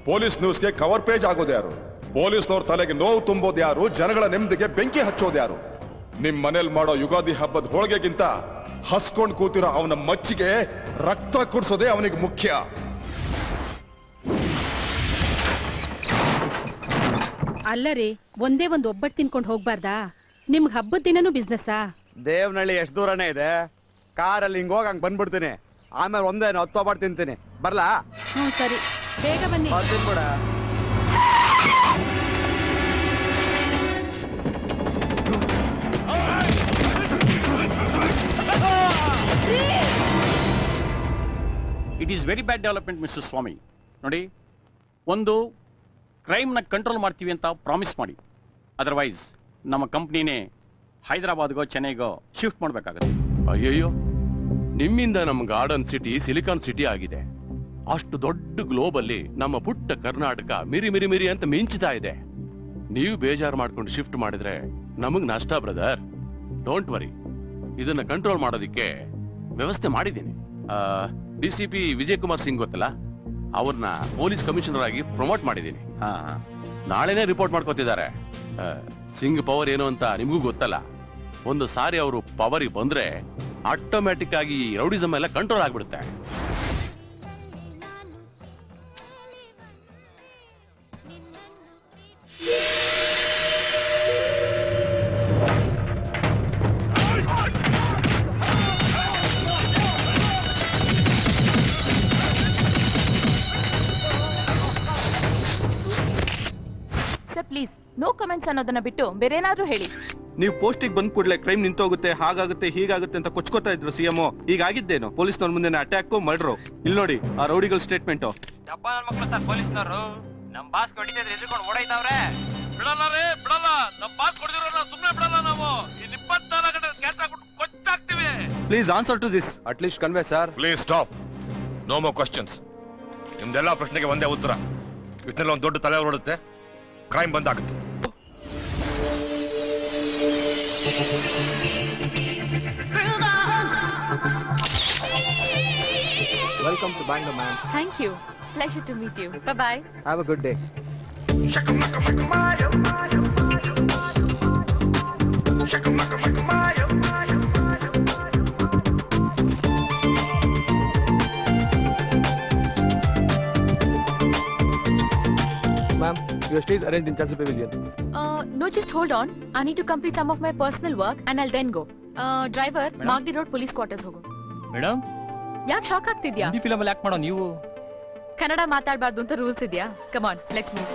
Police ನ್ಯೂಸ್ಗೆ cover page ಆಗೋದು ಯಾರು ಪೊಲೀಸ್ನವ್ರ ತಲೆಗೆ ನೋವು ತುಂಬೋದು ಯಾರು ಜನಗಳ ನೆಮ್ಮದಿಗೆ ಬೆಂಕಿ ಹಚ್ಚೋದು ಯಾರು ನಿಮ್ ಮನೇಲಿ ಮಾಡೋ ಯುಗಾದಿ ಹಬ್ಬದ ಹೋಳಿಗೆಗಿಂತ ಹಸ್ಕೊಂಡ್ ಕೂತಿರೋ ಅವನ ಮಚ್ಚಿಗೆ ರಕ್ತ ಕುಡ್ಸೋದೇ ಅವನಿಗೆ ಮುಖ್ಯ ಅಲ್ಲ ರೀ ಒಂದೇ ಒಂದ್ ಒಬ್ಬಟ್ಟು ತಿನ್ಕೊಂಡು ಹೋಗ್ಬಾರ್ದಾ ನಿಮ್ಗ್ ಹಬ್ಬದ ದಿನನೂ ಬಿಸ್ನೆಸ್ಸಾ ದೇವನಹಳ್ಳಿ ಎಷ್ಟು ದೂರನೇ ಇದೆ ಕಾರಲ್ಲಿ ಹಿಂಗ್ ಹೋಗಿ ಹಂಗ್ ಬಂದ್ಬಿಡ್ತೀನಿ ಆಮೇಲೆ ಒಂದೇ ಹತ್ತು ಬಾಟ್ ತಿಂತೀನಿ ಬರ್ಲಾ ಹ್ಞೂ ಸರಿ ಬೇಗ ಬನ್ನಿ ಬರ್ತೀನಿ ಬಿಡ it is very bad development mister Swamy ನೋಡಿ ಒಂದು ಕ್ರೈಮ್ನ ಕಂಟ್ರೋಲ್ ಮಾಡ್ತೀವಿ ಅಂತ ಪ್ರಾಮಿಸ್ ಮಾಡಿ ಅದರ್ವೈಸ್ ನಮ್ಮ ಕಂಪ್ನಿನೇ ಹೈದರಾಬಾದ್ಗೋ ಚೆನ್ನೈಗೋ ಶಿಫ್ಟ್ ಮಾಡಬೇಕಾಗುತ್ತೆ ಅಯ್ಯಯ್ಯೋ ನಿಮ್ಮಿಂದ ನಮ್ಮ ಗಾರ್ಡನ್ ಸಿಟಿ ಸಿಲಿಕಾನ್ ಸಿಟಿ ಆಗಿದೆ ಅಷ್ಟು ದೊಡ್ಡ ಗ್ಲೋಬ್ ಅಲ್ಲಿ ನಮ್ಮ ಪುಟ್ಟ ಕರ್ನಾಟಕ ಮಿರಿ ಮಿರಿ ಮಿರಿ ಅಂತ ಮಿಂಚ್ತಾ ಇದೆ ನೀವು ಬೇಜಾರು ಮಾಡ್ಕೊಂಡು ಶಿಫ್ಟ್ ಮಾಡಿದ್ರೆ ನಮಗ್ ನಷ್ಟ ಬ್ರದರ್ ಡೋಂಟ್ ವರಿ ಇದನ್ನ ಕಂಟ್ರೋಲ್ ಮಾಡೋದಿಕ್ಕೆ ವ್ಯವಸ್ಥೆ ಮಾಡಿದ್ದೀನಿ D C P Vijay Kumar Singh ಗೊತ್ತಲ್ಲ ಅವ್ರನ್ನ ಪೊಲೀಸ್ ಕಮಿಷನರ್ ಆಗಿ ಪ್ರಮೋಟ್ ಮಾಡಿದ್ದೀನಿ ಹಾ ನಾಳೆನೇ ರಿಪೋರ್ಟ್ ಮಾಡ್ಕೋತಿದ್ದಾರೆ ಆ, ಸಿಂಗ್ ಪವರ್ ಏನು ಅಂತ ನಿಮಗೂ ಗೊತ್ತಲ್ಲ ಒಂದು ಸಾರಿ ಅವರು ಪವರಿಗೆ ಬಂದ್ರೆ ಆಟೋಮ್ಯಾಟಿಕ್ ಆಗಿ ರೌಡಿಸಮ್ ಎಲ್ಲ ಕಂಟ್ರೋಲ್ ಆಗ್ಬಿಡುತ್ತೆ ಸರ್ ಪ್ಲೀಸ್ ನೋ ಕಮೆಂಟ್ಸ್ ಅನ್ನೋದನ್ನ ಬಿಟ್ಟು ಬೇರೆ ಏನಾದ್ರೂ ಹೇಳಿ ನೀವು ಪೋಸ್ಟಿಗೆ ಬಂದ್ ಕೂಡಲೇ ಕ್ರೈಮ್ ನಿಂತೋಗುತ್ತೆ ಹಾಗಾಗುತ್ತೆ ಹೀಗಾಗುತ್ತೆ ಅಂತ ಕೊಚ್ಕೋತಾ ಇದ್ರು ಸಿಎಂ ಈಗ ಆಗಿದ್ದೇನು ಪೊಲೀಸ್ನವ್ರ ಮುಂದೆ ಅಟ್ಯಾಕ್ ಮರ್ಡ್ರು ಇಲ್ಲಿ ನೋಡಿ ಆ ರೌಡಿಗಳ ಸ್ಟೇಟ್ಮೆಂಟ್ ಯಪ್ಪ ನನ್ ಮಕ್ಳು ಸರ್ ಪೊಲೀಸ್ನವರು ನಮ್ ಬಾಸ್ ಹೊಡಿತಿದ್ರೆ ಎದ್ರುಕೊಂಡು ಓಡೈತಾವ್ರೆ ಬಿಡಲ್ಲ ರೀ ಬಿಡಲ್ಲ ನಮ್ ಬಾಸ್ ಕೊಡ್ದಿರೋ ಸುಮ್ಮನೆ ಬಿಡಲ್ಲ ನಾವು ಇನ್ ಇಪ್ಪತ್ನಾಲ್ಕು ಗಂಟೆ ಕ್ಯಾಟ್ ಹಾಕ್ಬಿಟ್ಟು ಕೊಚ್ಚಾಕ್ತಿವಿ please answer to this at least convey sir please stop no more questions ನಿಮ್ದೆಲ್ಲ ಪ್ರಶ್ನೆಗೆ ಒಂದೇ ಉತ್ತರ ಇಟ್ನಲ್ಲಿ ಒಂದು ದೊಡ್ಡ ತಲೆ ಹೊರಡುತ್ತೆ ಕ್ರೈಮ್ ಬಂದಾಗುತ್ತೆ welcome to Bangalore man thank you pleasure to meet you bye have a good day ma'am your stage arrange in Chancery Pavilion no just hold on I need to complete some of my personal work and I'll then go driver Magadi road police quarters ಹೋಗು madam ಯಾಕೆ shock ಆಗ್ತಿದ್ಯಾ Hindi film ಅಲ್ಲಿ ಯಾಕೆ ಮಾಡೋ ನೀವು ಕನ್ನಡ ಮಾತಾಡಬಾರ್ದು ಅಂತ rules ಇದೆಯಾ ಕಮಾನ್ ಲೆಟ್ಸ್ ಮೂವ್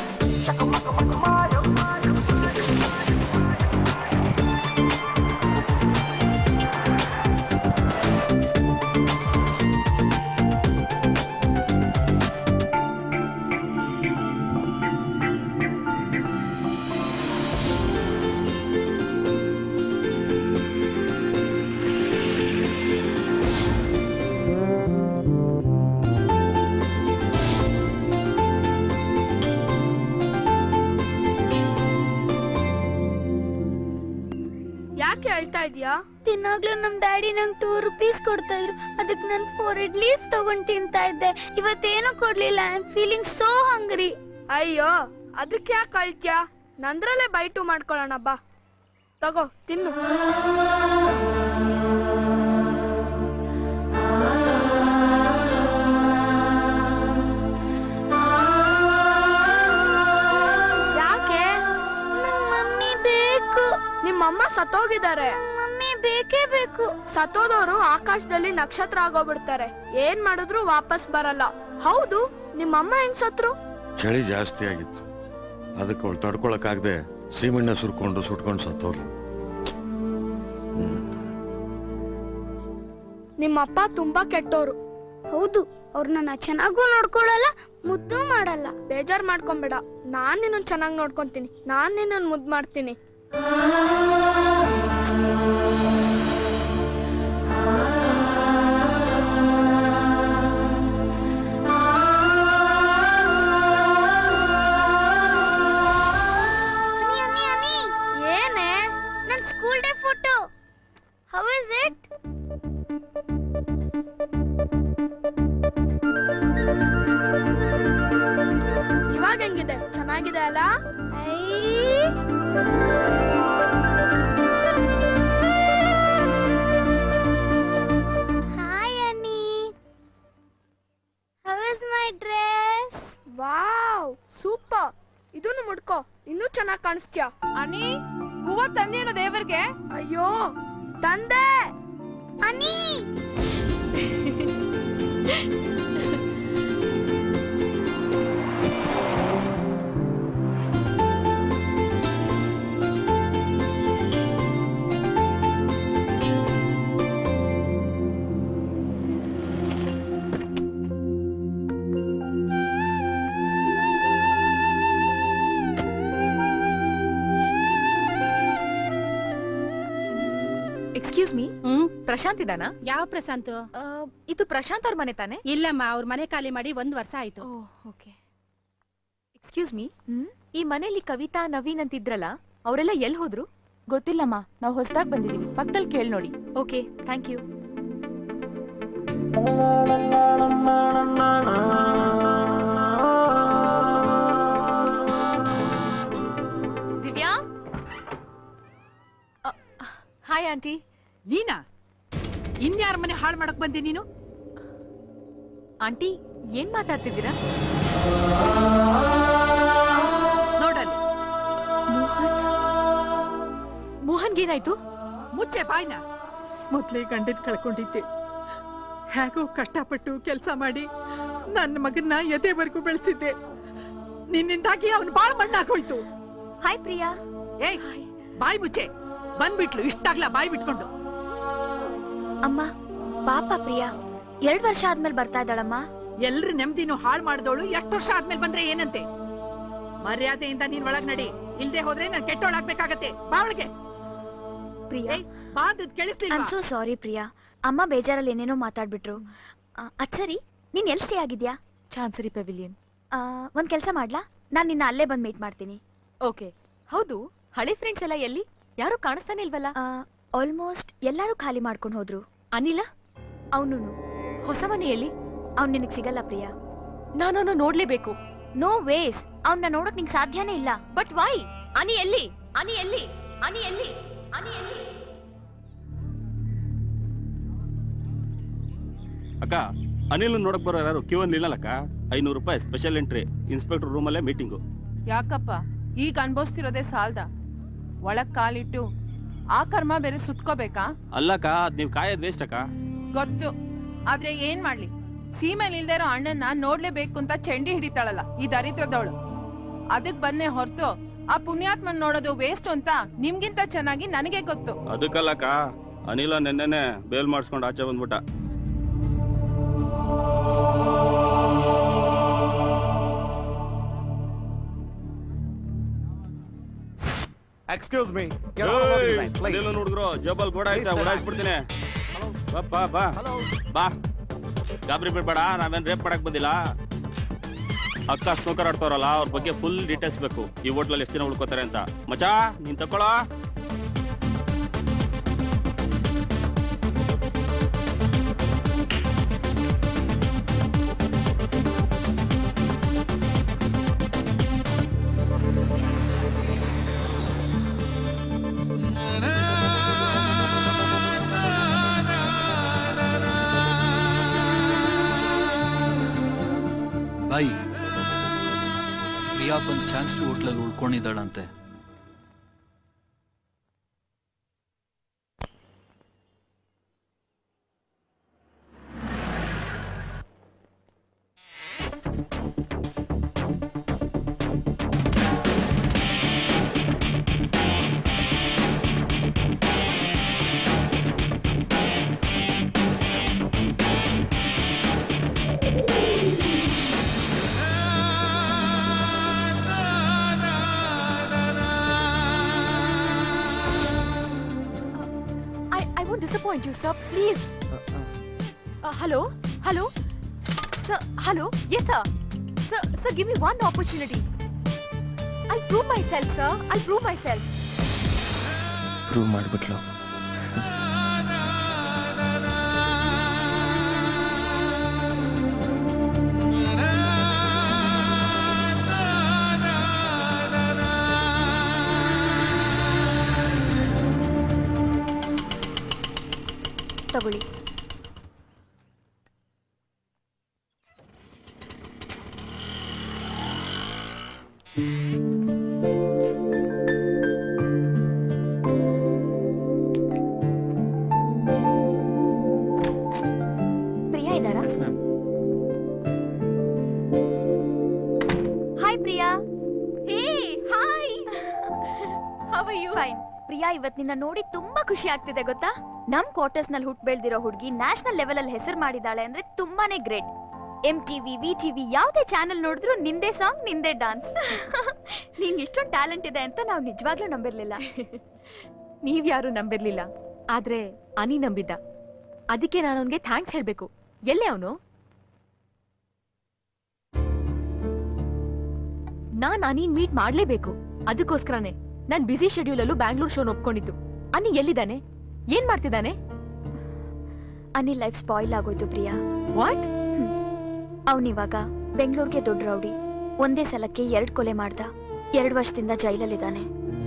ಯಾಕೆ ಹೇಳ್ತಾ ಇದೀಯಾ ತಿನ್ನಾಗ್ಲೂ ನಮ್ ಡ್ಯಾಡಿ ನಂಗೆ ಟೂ ರುಪೀಸ್ ಕೊಡ್ತಾ ಇದ್ರು ಅದಕ್ಕೆ ನಾನು ಫೋರ್ ಇಡ್ಲೀಸ್ ತಗೊಂಡ್ ತಿಂತಾ ಇದ್ದೆ ಇವತ್ತೇನು ಕೊಡ್ಲಿಲ್ಲ I am feeling so hungry ಅಯ್ಯೋ ಅದಕ್ಕೆ ಯಾಕೆ ಅಳ್ತ್ಯಾ ನಂದ್ರಲ್ಲೇ ಬೈಟು ಮಾಡ್ಕೊಳ್ಳೋಣ ಬಾ ತಗೋ ತಿನ್ನು ಯಾಕೆ ಮಮ್ಮಿ ಬೇಕು ನಿಮ್ಮಮ್ಮ ಸತ್ತೋಗಿದ್ದಾರೆ ಮಮ್ಮಿ ಬೇಕೇ ಬೇಕು ಸತ್ತೋದವರು ಆಕಾಶದಲ್ಲಿ ನಕ್ಷತ್ರ ಆಗೋಗ್ಬಿಡ್ತಾರೆ ಏನ್ ಮಾಡಿದ್ರು ವಾಪಸ್ ಬರಲ್ಲ ಹೌದು ನಿಮ್ಮಮ್ಮ ಹೆಂಗ್ ಸತ್ರು ಚಳಿ ಜಾಸ್ತಿ ಆಗಿತ್ತು ಅದಕ್ಕೆ ಅವಳು ತಡ್ಕೊಳಕ್ಕಾಗದೆ ಸೀಮೆಣ್ಣೆ ಸುರ್ಕೊಂಡು ಸುಟ್ಕೊಂಡು ಸತ್ತೋರು ನಿಮ್ಮಪ್ಪ ತುಂಬಾ ಕೆಟ್ಟೋರು ಹೌದು ಅವ್ರು ನನ್ನ ಚೆನ್ನಾಗೂ ನೋಡ್ಕೊಳಲ್ಲ ಮುದ್ದು ಮಾಡಲ್ಲ ಬೇಜಾರ್ ಮಾಡ್ಕೊಂಬೇಡ ನಾನ್ ನಿನ್ನ ಚೆನ್ನಾಗಿ ನೋಡ್ಕೊಂತೀನಿ ನಾನ್ ನಿನ್ನ ಮುದ್ ಮಾಡ್ತೀನಿ ಅನಿ ಅನಿ ಅನಿ ಏನೇ ನನ್ school day photo how is it ಆಗಿದೆ ಅಲ್ಲ hi Ani how is my dress wow super ಇದನ್ನು ಮುಡ್ಕೋ ಇನ್ನೂ ಚೆನ್ನಾಗಿ ಕಾಣಿಸ್ತ್ಯಾ ಅನಿ ಹೂವ ತಂದೇನು ದೇವರಿಗೆ ಅಯ್ಯೋ ತಂದೆ Ani excuse me hmm Prashanth ಇದಾನಾ ಯಾವ ಪ್ರಶಾಂತ್ ಇದು ಪ್ರಶಾಂತ್ ಅವ್ರ ಮನೆ ತಾನೆ ಇಲ್ಲಮ್ಮ ಅವ್ರ ಮನೆ ಖಾಲಿ ಮಾಡಿ ಒಂದ್ ವರ್ಷ ಆಯ್ತು ಓಕೆ ಎಕ್ಸ್ಕ್ಯೂಸ್ ಮೀ ಈ ಮನೆಯಲ್ಲಿ ಕವಿತಾ ನವೀನ್ ಅಂತ ಇದ್ರಲ್ಲ ಅವರೆಲ್ಲ ಎಲ್ಲಿ ಹೋದ್ರು ಗೊತ್ತಿಲ್ಲಮ್ಮ ನಾವು ಹೊಸದಾಗಿ ಬಂದಿದೀವಿ ಪಕ್ಕದಲ್ಲಿ ಕೇಳಿ ನೋಡಿ okay thank you Divya hi aunty ನೀನಾ ಇನ್ಯಾರ ಮನೆ ಹಾಳು ಮಾಡಕ್ ಬಂದೆ ನೀನು ಆಂಟಿ ಏನ್ ಮಾತಾಡ್ತಿದ್ದೀರಾ ನೋಡಲ್ಲಿ ಮೋಹನ್ಗೇನಾಯ್ತು ಮುಚ್ಚೆ ಬಾಯ್ನ ಮೊದ್ಲೇ ಗಂಡನ್ ಕಳ್ಕೊಂಡಿದ್ದೆ ಹೇಗೋ ಕಷ್ಟಪಟ್ಟು ಕೆಲಸ ಮಾಡಿ ನನ್ನ ಮಗನ್ನ ಎದೆವರೆಗೂ ಬೆಳೆಸಿದ್ದೆ ನಿನ್ನಿಂದಾಗಿ ಅವನು ಬಾಳ ಮಣ್ಣಾಗೋಯ್ತು ಹಾಯ್ ಪ್ರಿಯಾ ಏಯ್ ಬಾಯ್ ಮುಚ್ಚೆ ಬಂದ್ಬಿಟ್ಲು ಇಷ್ಟಾಗ್ಲ ಬಾಯ್ ಬಿಟ್ಕೊಂಡು ಅಮ್ಮ ಪಾಪ ಪ್ರಿಯಾ ಎರಡ್ ವರ್ಷ ಆದ್ಮೇಲೆ ಬರ್ತಾ ಇದ್ದಾಳಮ್ಮ ಎಲ್ರ ನೆಮ್ಮದಿನೂ ಹಾಳು ಮಾಡಿದವಳು ಎಷ್ಟು ವರ್ಷ ಆದ್ಮೇಲೆ ಬಂದ್ರೆ ಏನಂತೆ ಮರ್ಯಾದೆಯಿಂದ ನೀನ್ ಒಳಗ್ ನಡಿ ಇಲ್ದೆ ಹೋದ್ರೆ ನಾನ್ ಕೆಟ್ಟೋಳಾಗ್ಬೇಕಾಗತ್ತೆ ಬಾ ಒಳಗೆ ಪ್ರಿಯಾ ಬಾ ಅಂದದ್ ಕೇಳಿಸ್ಲಿಲ್ವಾ ಐಮ್ ಸೋ ಸಾರಿ ಪ್ರಿಯಾ ಅಮ್ಮ ಬೇಜಾರಲ್ಲಿ ಏನೇನೋ ಮಾತಾಡ್ಬಿಟ್ರು ಆ, ಅದ್ ಸರಿ ನೀನ್ ಎಲ್ ಸ್ಟೇ ಆಗಿದ್ಯಾ ಚಾನ್ಸರಿ ಪೆವಿಲಿಯನ್ ಆ, ಒಂದ್ ಕೆಲ್ಸ ಮಾಡ್ಲಾ ನಾನ್ ನಿನ್ನ ಅಲ್ಲೇ ಬಂದ್ ಮೀಟ್ ಮಾಡ್ತೀನಿ ಓಕೆ ಹೌದು ಹಳೆ ಫ್ರೆಂಡ್ಸ್ ಎಲ್ಲ ಎಲ್ಲಿ ಯಾರು ಕಾಣಿಸ್ತಾನೆ ಇಲ್ವಲ್ಲ ಆಲ್ಮೋಸ್ಟ್ ಎಲ್ಲಾರು ಖಾಲಿ ಮಾಡ್ಕೊಂಡು ಹೋದ್ರು ಅನಿಲ ಅವನು ಹೊಸ ಮನೆಯಲ್ಲಿ ಅವ್ನ್ ನಿನಗ್ ಸಿಗಲ್ಲ ಪ್ರಿಯಾ ನಾನು ನೋಡ್ಲೇಬೇಕು ನೋ ವೇಸ್ ಅವ್ನ ನೋಡೋಕ್ ನಿಂಗ್ ಸಾಧ್ಯನೇ ಇಲ್ಲ ಬಟ್ ವೈ ಅನಿ ಎಲ್ಲಿ ಅನಿ ಎಲ್ಲಿ ಅನಿ ಎಲ್ಲಿ ಅನಿ ಎಲ್ಲಿ ಅಕ್ಕ ಅನಿಲ್ ನೋಡಕ್ ಬರೋ ಯಾರು ಕ್ಯೂ ಅಲ್ಲಿ ನಿಲ್ಲಲ್ಲಕ್ಕ ಐನೂರು ರೂಪಾಯಿ ಸ್ಪೆಷಲ್ ಎಂಟ್ರಿ ಇನ್ಸ್ಪೆಕ್ಟರ್ ರೂಮಲ್ಲೇ ಮೀಟಿಂಗು ಯಾಕಪ್ಪ ಈಗ ಅನ್ಭವಿಸ್ತಿರೋದೇ ಸಾಲ್ದ ಒಳಗ್ ಕಾಲಿಟ್ಟು ಆ ಕರ್ಮ ಬೇರೆ ಸುತ್ಕೋಬೇಕಾ ಅಲ್ಲಕ್ಕ ಅದ್ ನೀವು ಕಾಯೋದ್ ವೇಸ್ಟ್ ಅಕ್ಕ ಗೊತ್ತು ಆದ್ರೆ ಏನ್ ಮಾಡ್ಲಿ ಸೀಮೆಲ್ ಇಲ್ದೇ ಇರೋ ಅಣ್ಣನ್ನ ನೋಡ್ಲೇಬೇಕು ಅಂತ ಚಂಡಿ ಹಿಡಿತಾಳಲ್ಲ ಈ ದರಿದ್ರದವಳು ಅದಕ್ ಬಂದೆ ಹೊರತು ಆ ಪುಣ್ಯಾತ್ಮನ್ ನೋಡೋದು ವೇಸ್ಟ್ ಅಂತ ನಿಮ್ಗಿಂತ ಚೆನ್ನಾಗಿ ನನಗೆ ಗೊತ್ತು ಅದಕ್ಕಲ್ಲಕ್ಕ ಅನಿಲ ನೆನ್ನೆನೆ ಬೇಲ್ ಮಾಡಿಸ್ಕೊಂಡು ಆಚೆ ಬಂದ್ಬಿಟ್ಟ ಎಕ್ಸ್ಕ್ಯೂಸ್ ಮೀ ಅನಿಲ ನೋಡಿದ್ರು ಜೋಬಲ್ ಗೋಡ ಐತೆ ಓಡಾಡ್ಬಿಡ್ತೀನಿ ಬಾ ಬಾ ಬಾ ಗಾಬರಿ ಬಿಡ್ಬೇಡ ನಾವೇನ್ ರೇಪ್ ಮಾಡಕ್ ಬಂದಿಲ್ಲ ಅಕ್ಕ ಸ್ನೋಕರ್ ಆಡ್ತಾರಲ್ಲ ಅವ್ರ ಬಗ್ಗೆ ಫುಲ್ ಡೀಟೇಲ್ಸ್ ಬೇಕು ಈ ಹೋಟ್ಲಲ್ಲಿ ಎಷ್ಟು ದಿನ ಉಳ್ಕೋತಾರೆ ಅಂತ ಮಚಾ ನೀನ್ ತಕೊಳ್ಳೋ ಬಾಯಿ ಪ್ರಿಯಾ ಬಂದ್ ಚಾನ್ಸ್ ಹೋಟ್ಲಲ್ಲಿ ಉಳ್ಕೊಂಡಿದ್ದಾಳಂತೆ I, I won't disappoint you, sir. Please. Uh, hello? Hello? Sir, hello? Yes, sir. Sir, sir, give me one opportunity. I'll prove myself, sir. I'll prove myself. Prove ಮಾಡ್ಬಿಟ್ಲು ತಗೊಳ್ಳಿ ಪ್ರಿಯಾ ಇದ್ದಾರಾ hi Priya hey hi how are you fine Priya ಇವತ್ ನಿನ್ನ ನೋಡಿ ತುಂಬಾ ಖುಷಿ ಆಗ್ತಿದೆ ಗೊತ್ತಾ ನಮ್ ಕ್ವಾರ್ಟರ್ಸ್ ನಲ್ಲಿ ಹುಟ್ಟು ಬೆಳ್ದಿರೋ ಹುಡುಗಿ ನ್ಯಾಷನಲ್ ಲೆವೆಲ್ ಅಲ್ಲಿ ಹೆಸರು ಮಾಡಿದಾಳೆ ಅಂದ್ರೆ ತುಂಬಾನೇ great M TV V TV ಯಾವ್ದೇ ಚಾನೆಲ್ ನೋಡಿದ್ರು ನಿಂದೇ ಸಾಂಗ್ ನಿಂದೇ ಡಾನ್ಸ್ ನಿಂಗೆ ಇಷ್ಟೊಂದು ಟ್ಯಾಲೆಂಟ್ ಇದೆ ಅಂತ ನಾವು ನಿಜವಾಗ್ಲೂ ನಂಬಿರ್ಲಿಲ್ಲ ನೀವ್ಯಾರು ನಂಬಿರ್ಲಿಲ್ಲ ಆದ್ರೆ ಅನಿ ನಂಬಿದ್ದ ಅದಕ್ಕೆ ನಾನು ಅವನ್ಗೆ ಥ್ಯಾಂಕ್ಸ್ ಹೇಳ್ಬೇಕು ಎಲ್ಲೇ ಅವನು ನಾನ್ ಅನಿನ್ ಮೀಟ್ ಮಾಡ್ಲೇಬೇಕು ಅದಕ್ಕೋಸ್ಕರನೇ ನಾನ್ ಬಿಸಿ ಶೆಡ್ಯೂಲ್ ಅಲ್ಲೂ ಬ್ಯಾಂಗ್ಳೂರ್ ಶೋನ್ ಒಪ್ಕೊಂಡಿದ್ದು ಅನಿ ಎಲ್ಲಿದ್ದಾನೆ ಏನ್ ಮಾಡ್ತಿದ್ದಾನೆ ಅನಿಲ್ ಲೈಫ್ ಸ್ಪಾಯ್ಲ್ ಆಗೋಯ್ತು ಪ್ರಿಯಾ ವಾಟ್ ಅವನಿವಾಗ ಬೆಂಗಳೂರಿಗೆ ದೊಡ್ಡ ರೌಡಿ ಒಂದೇ ಸಲಕ್ಕೆ ಎರಡ್ ಕೊಲೆ ಮಾಡ್ದ ಎರಡ್ ವರ್ಷದಿಂದ ಜೈಲಲ್ಲಿದ್ದಾನೆ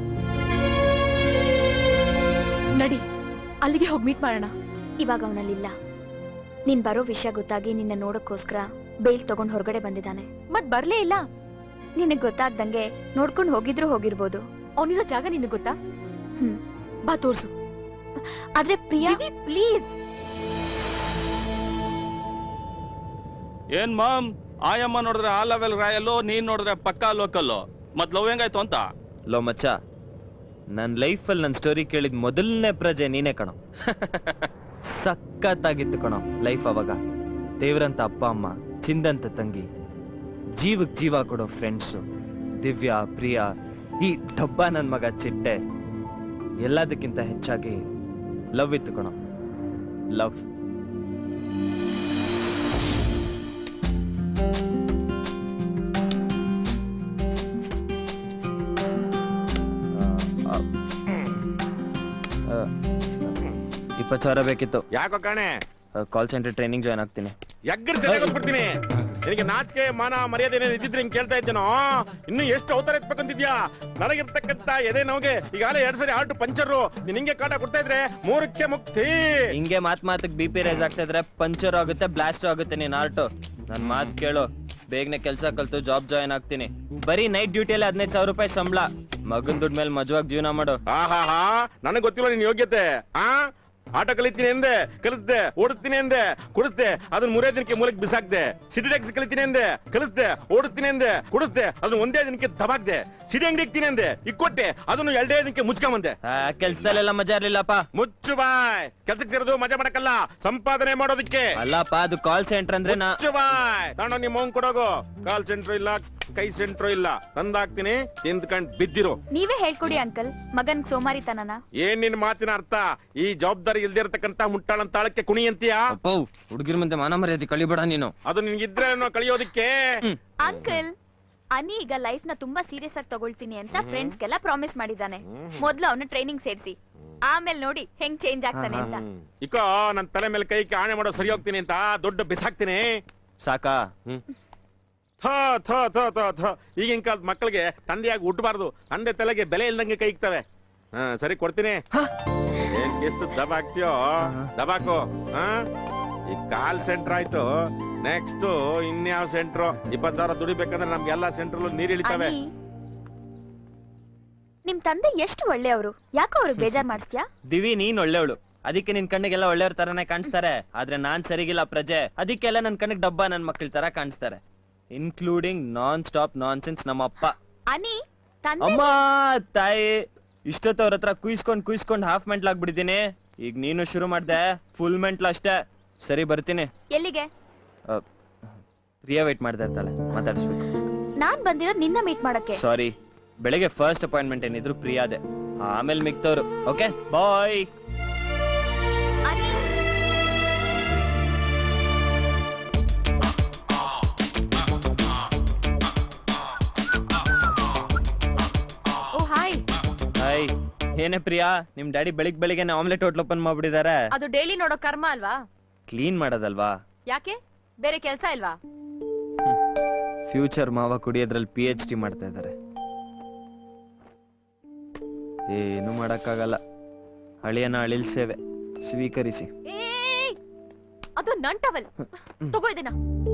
ನಡಿ ಅಲ್ಲಿಗೆ ಹೋಗಿ ಮೀಟ್ ಮಾಡೋಣ ಇವಾಗ ಅವನಲ್ಲಿಲ್ಲ ನೀನ್ ಬರೋ ವಿಷಯ ಗೊತ್ತಾಗಿ ನಿನ್ನ ನೋಡಕ್ಕೋಸ್ಕರ ಬೇಲ್ ತಗೊಂಡ್ ಹೊರಗಡೆ ಬಂದಿದ್ದಾನೆ ಮತ್ ಬರ್ಲೇ ಇಲ್ಲ ನಿನಗ್ ಗೊತ್ತಾಗ್ದಂಗೆ ನೋಡ್ಕೊಂಡ್ ಹೋಗಿದ್ರು ಹೋಗಿರ್ಬೋದು ಅವನಿರೋ ಜಾಗ ನಿನಗ್ ಗೊತ್ತಾ ಹ್ಮ್ ಬಾ ತೋರ್ಸು ಆದ್ರೆ ಪ್ರಿಯಾ ಪ್ಲೀಸ್ ಏನ್ ಮಾಮ್ ಆಯಮ್ಮ ನೋಡಿದ್ರೆ ಆ ಲೆವೆಲ್ ರಾಯಲ್ಲು ನೀನ್ ನೋಡಿದ್ರೆ ಪಕ್ಕಾ ಲೋಕಲ್ಲು ಮತ್ ಲವ್ ಹೆಂಗಾಯ್ತು ಅಂತ ಲೋ ಮಚ್ಚ ನನ್ನ ಲೈಫಲ್ಲಿ ನನ್ನ ಸ್ಟೋರಿ ಕೇಳಿದ ಮೊದಲನೇ ಪ್ರಜೆ ನೀನೇ ಕಣೋ ಸಖತ್ತಾಗಿತ್ತು ಕಣೋ ಲೈಫ್ ಅವಾಗ ದೇವ್ರಂತ ಅಪ್ಪ ಅಮ್ಮ ಚಿಂದಂತ ತಂಗಿ ಜೀವಕ್ ಜೀವ ಕೊಡೋ ಫ್ರೆಂಡ್ಸು ದಿವ್ಯಾ ಪ್ರಿಯಾ ಈ ಡಬ್ಬ ನನ್ನ ಮಗ ಚಿಟ್ಟೆ ಎಲ್ಲದಕ್ಕಿಂತ ಹೆಚ್ಚಾಗಿ ಲವ್ ಇತ್ತು ಕಣೋ ಲವ್ ಇಪ್ಪತ್ತು ಸಾವಿರ ಬೇಕಿತ್ತು ಯಾಕೋ ಕಾಣೆ ಕಾಲ್ ಸೆಂಟರ್ ಟ್ರೈನಿಂಗ್ ಜಾಯ್ನ್ ಆಗ್ತೀನಿ ಎಗ್ಗರ್ ಬಿಡ್ತೀನಿ ನಿನಗೆ ನಾಚಿಕೆ ಮಾನ ಮರ್ಯಾದೆ ಏನೇನು ಇದ್ದಿದ್ರೆ ಹಿಂಗ್ ಕೇಳ್ತಾ ಇದ್ದೇನೋ ಇನ್ನು ಎಷ್ಟು ಅವತಾರ ಎತ್ಬೇಕಂತಿದ್ಯಾ ನನಗಿರ್ತಕ್ಕಂತ ಎದೆ ನೋಗೆ ಈಗಾಗಲೇ ಎರಡ್ ಸರಿ ಆಟು ಪಂಚರು ನೀನ್ ಹಿಂಗೆ ಕಾಟ ಕೊಡ್ತಾ ಇದ್ರೆ ಮೂರಕ್ಕೆ ಮುಕ್ತಿ ಹಿಂಗೆ ಮಾತ್ ಮಾತಕ್ ಬಿ ಪಿ ರೈಸ್ ಆಗ್ತಾ ಇದ್ರೆ ಪಂಚರ್ ಆಗುತ್ತೆ ಬ್ಲಾಸ್ಟ್ ಆಗುತ್ತೆ ನೀನ್ ಆರ್ಟು ನನ್ ಮಾತ್ ಕೇಳು ಬೇಗನೆ ಕೆಲ್ಸ ಕಲ್ತು ಜಾಬ್ ಜಾಯ್ನ್ ಆಗ್ತೀನಿ ಬರೀ ನೈಟ್ ಡ್ಯೂಟಿಯಲ್ಲಿ ಹದಿನೈದು ಸಾವಿರ ರೂಪಾಯಿ ಸಂಬಳ ಮಗನ್ ದುಡ್ಡು ಮೇಲೆ ಮಜವಾಗಿ ಜೀವನ ಮಾಡು ಆಹಾ ನನಗೆ ಗೊತ್ತಿಲ್ಲ ನಿನ್ ಯೋಗ್ಯತೆ ಆ ಆಟ ಕಲಿತೀನಿ ಎಂದೆ ಕಲಿಸ್ದೆ ಓಡಿಸ್ತೀನಿ ಎಂದೆ ಕುಡಿಸ್ದೆ ಅದನ್ನ ಮೂರೇ ದಿನಕ್ಕೆ ಮೂಲಕ್ಕೆ ಬಿಸಾಕ್ದೆ ಸಿಟಿ ಟ್ಯಾಕ್ಸಿ ಕಲಿತೀನಿ ಎಂದೆ ಕಲಿಸ್ದೆ ಓಡಿಸ್ತೀನಿ ಎಂದೆ ಕುಡಿಸ್ದೆ ಅದನ್ನ ಒಂದೇ ದಿನಕ್ಕೆ ದಬಾಕ್ದೆ ಸಿಟಿ ಅಂಗಡಿ ಇಕ್ತೀನಿ ಎಂದೆ ಇಕ್ಕೊಟ್ಟೆ ಅದನ್ನು ಎರಡೇ ದಿನಕ್ಕೆ ಮುಚ್ಕೊಂಬಂದೆ ಕೆಲ್ಸದಲ್ಲೆಲ್ಲ ಮಜಾ ಇರ್ಲಿಲ್ಲಪ್ಪ ಮುಚ್ಚು ಬಾಯ್ ಕೆಲ್ಸಕ್ಕೆ ಸೇರೋದು ಮಜಾ ಮಾಡಕ್ಕಲ್ಲ ಸಂಪಾದನೆ ಮಾಡೋದಕ್ಕೆ ಅಲ್ಲಪ್ಪ ಅದು ಕಾಲ್ ಸೆಂಟರ್ ಅಂದ್ರೆ ನಾ ಮುಚ್ಚು ಬಾಯ್ ತಗೊಂಡು ನಿಮ್ಮ ಮೌನ್ ಕೊಡೋಗು ಕಾಲ್ ಸೆಂಟ್ರ್ ಇಲ್ಲ ಕೈ ಸೆಂಟ್ರ್ ಇಲ್ಲ ತಂದಾಕ್ತೀನಿ ತಿಂದ್ಕಂಡ್ ಬಿದ್ದಿರು ನೀವೇ ಹೇಳ್ಕೊಡಿ ಅಂಕಲ್ ಮಗನ್ ಸೋಮಾರಿತನನ ಏನ್ ನಿನ್ ಮಾತಿನ ಅರ್ಥ ಈ ಜವಾಬ್ದಾರಿ ಇಲ್ದೇ ಇರತಕ್ಕಂತ ಮುಟ್ಟಾಳನ್ ತಾಳಕ್ಕೆ ಕುಣಿ ಅಂತೀಯಾ ಹುಡುಗಿರ್ ಮುಂದೆ ಮಾನ ಮರ್ಯಾದೆ ಕಳಿಬೇಡ ನೀನು ಅದು ನಿನ್ಗಿದ್ರೆ ಏನೋ ಕಳಿಯೋದಿಕ್ಕೆ ಅಂಕಲ್ ಅನಿ ಈಗ ಲೈಫ್ ನ ತುಂಬಾ ಸೀರಿಯಸ್ ಆಗಿ ತಗೊಳ್ತೀನಿ ಅಂತ ಫ್ರೆಂಡ್ಸ್ ಗೆಲ್ಲ ಪ್ರಾಮಿಸ್ ಮಾಡಿದ್ದಾನೆ ಮೊದ್ಲು ಅವನ ಟ್ರೈನಿಂಗ್ ಸೇರಿಸಿ ಆಮೇಲೆ ನೋಡಿ ಹೆಂಗ್ ಚೇಂಜ್ ಆಗ್ತಾನೆ ಅಂತ ಇಕೋ ನನ್ ತಲೆ ಮೇಲೆ ಕೈ ಆಣೆ ಮಾಡೋ ಸರಿ ಹೋಗ್ತೀನಿ ಅಂತ ದೊಡ್ಡ ಬಿಸಾಕ್ತೀನಿ ಸಾಕಾ ಥೋ ಥೋ ಥೋ ಥೋ ಥೋ ಈಗಿನ ಕಾಲದ ಮಕ್ಕಳಿಗೆ ತಂದೆಯಾಗಿ ಹುಟ್ಟಬಾರ್ದು ತಂದೆ ತಲೆಗೆ ಬೆಲೆ ಇಲ್ದಂಗೆ ಕೈ ಇಕ್ತವೆ ಹಾ ಸರಿ ಕೊಡ್ತೀನಿ ಏನ್ ಎಷ್ಟು ದಬಾಕ್ತಿಯೋ ದಬಾಕು ಹಾ ಈ ಕಾಲ್ ಸೆಂಟರ್ ಆಯ್ತು ನೆಕ್ಸ್ಟ್ ಇನ್ಯಾವ ಸೆಂಟ್ರು ಇಪ್ಪತ್ ಸಾವಿರ ದುಡಿಬೇಕಂದ್ರೆ ನಮ್ಗೆಲ್ಲಾ ಸೆಂಟ್ರಲ್ಲೂ ನೀರ್ ಇಳಿತಾವೆ ಅನಿ, ನಿಮ್ ತಂದೆ ಎಷ್ಟು ಒಳ್ಳೆಯವರು ಯಾಕೋ ಅವ್ರಿಗೆ ಬೇಜಾರ್ ಮಾಡಿಸ್ತ್ಯಾ ದಿವಿ ನೀನ್ ಒಳ್ಳೆವಳು ಅದಕ್ಕೆ ನಿನ್ ಕಣ್ಣಿಗೆಲ್ಲ ಒಳ್ಳೆಯವ್ರ ತರನೇ ಕಾಣಿಸ್ತಾರೆ ಆದ್ರೆ ನಾನ್ ಸರಿಗಿಲ್ಲ ಪ್ರಜೆ ಅದಕ್ಕೆಲ್ಲ ನನ್ ಕಣ್ಣಿಗೆ ಡಬ್ಬ ನನ್ ಮಕ್ಳ ತರ ಕಾಣಿಸ್ತಾರೆ including non stop nonsense ನಮ್ಮ ಅಪ್ಪ ಅನಿ ತಂದೆ ಅಮ್ಮ ತಾಯಿ ಇಷ್ಟೊತ್ತು ಅವ್ರ ಹತ್ರ ಕುಯ್ಸ್ಕೊಂಡ್ ಕುಯ್ಸ್ಕೊಂಡ್ ಹಾಫ್ ಮೆಂಟ್ಲ್ ಆಗ್ಬಿಟ್ಟಿದೀನಿ ಈಗ ನೀನು ಶುರು ಮಾಡ್ದೆ ಫುಲ್ ಮೆಂಟ್ಲ್ ಅಷ್ಟೇ ಸರಿ ಬರ್ತೀನಿ ಎಲ್ಲಿಗೆ ಅ, ಪ್ರಿಯಾ ವೇಟ್ ಮಾಡ್ತಾ ಇರ್ತಾಳೆ ಮಾತಾಡಿಸ್ಬೇಕು ನಾನ್ ಬಂದಿರೋದ್ ನಿನ್ನ ಮೀಟ್ ಮಾಡಕ್ಕೆ ಸಾರಿ ಬೆಳಿಗ್ಗೆ ಫಸ್ಟ್ ಅಪಾಯಿಂಟ್ಮೆಂಟ್ ಏನಿದ್ರು ಪ್ರಿಯಾದೆ ಆಮೇಲೆ ಮಿಗ್ತವ್ರು okay bye oh hi hi ಏನೇ ಪ್ರಿಯಾ ನಿಮ್ ಡ್ಯಾಡಿ ಬೆಳಿಗ್ ಬೆಳಿಗ್ಗೆ ಆಮ್ಲೆಟ್ ಹೋಟ್ಲ್ ಓಪನ್ ಮಾಡ್ಬಿಟ್ಟಿದ್ದಾರೆ ಅದು ಡೈಲಿ ನೋಡೋ ಕರ್ಮ ಅಲ್ವಾ ಕ್ಲೀನ್ ಮಾಡೋದಲ್ವಾ ಯಾಕೆ ಬೇರೆ ಕೆಲ್ಸ ಇಲ್ವಾ ಫ್ಯೂಚರ್ ಮಾವ ಕುಡಿಯೋದ್ರಲ್ಲಿ ಪಿ ಎಚ್ ಡಿ ಮಾಡ್ತಾ ಇದ್ದಾರೆ ಏನು ಮಾಡಕ್ಕಾಗಲ್ಲ ಹಳಿಯನ ಅಳಿಲ್ ಸೇವೆ ಸ್ವೀಕರಿಸಿ ಏ ಅದು ನನ್ ಟವಲ್ ತಗೋ ಇದನ್ನ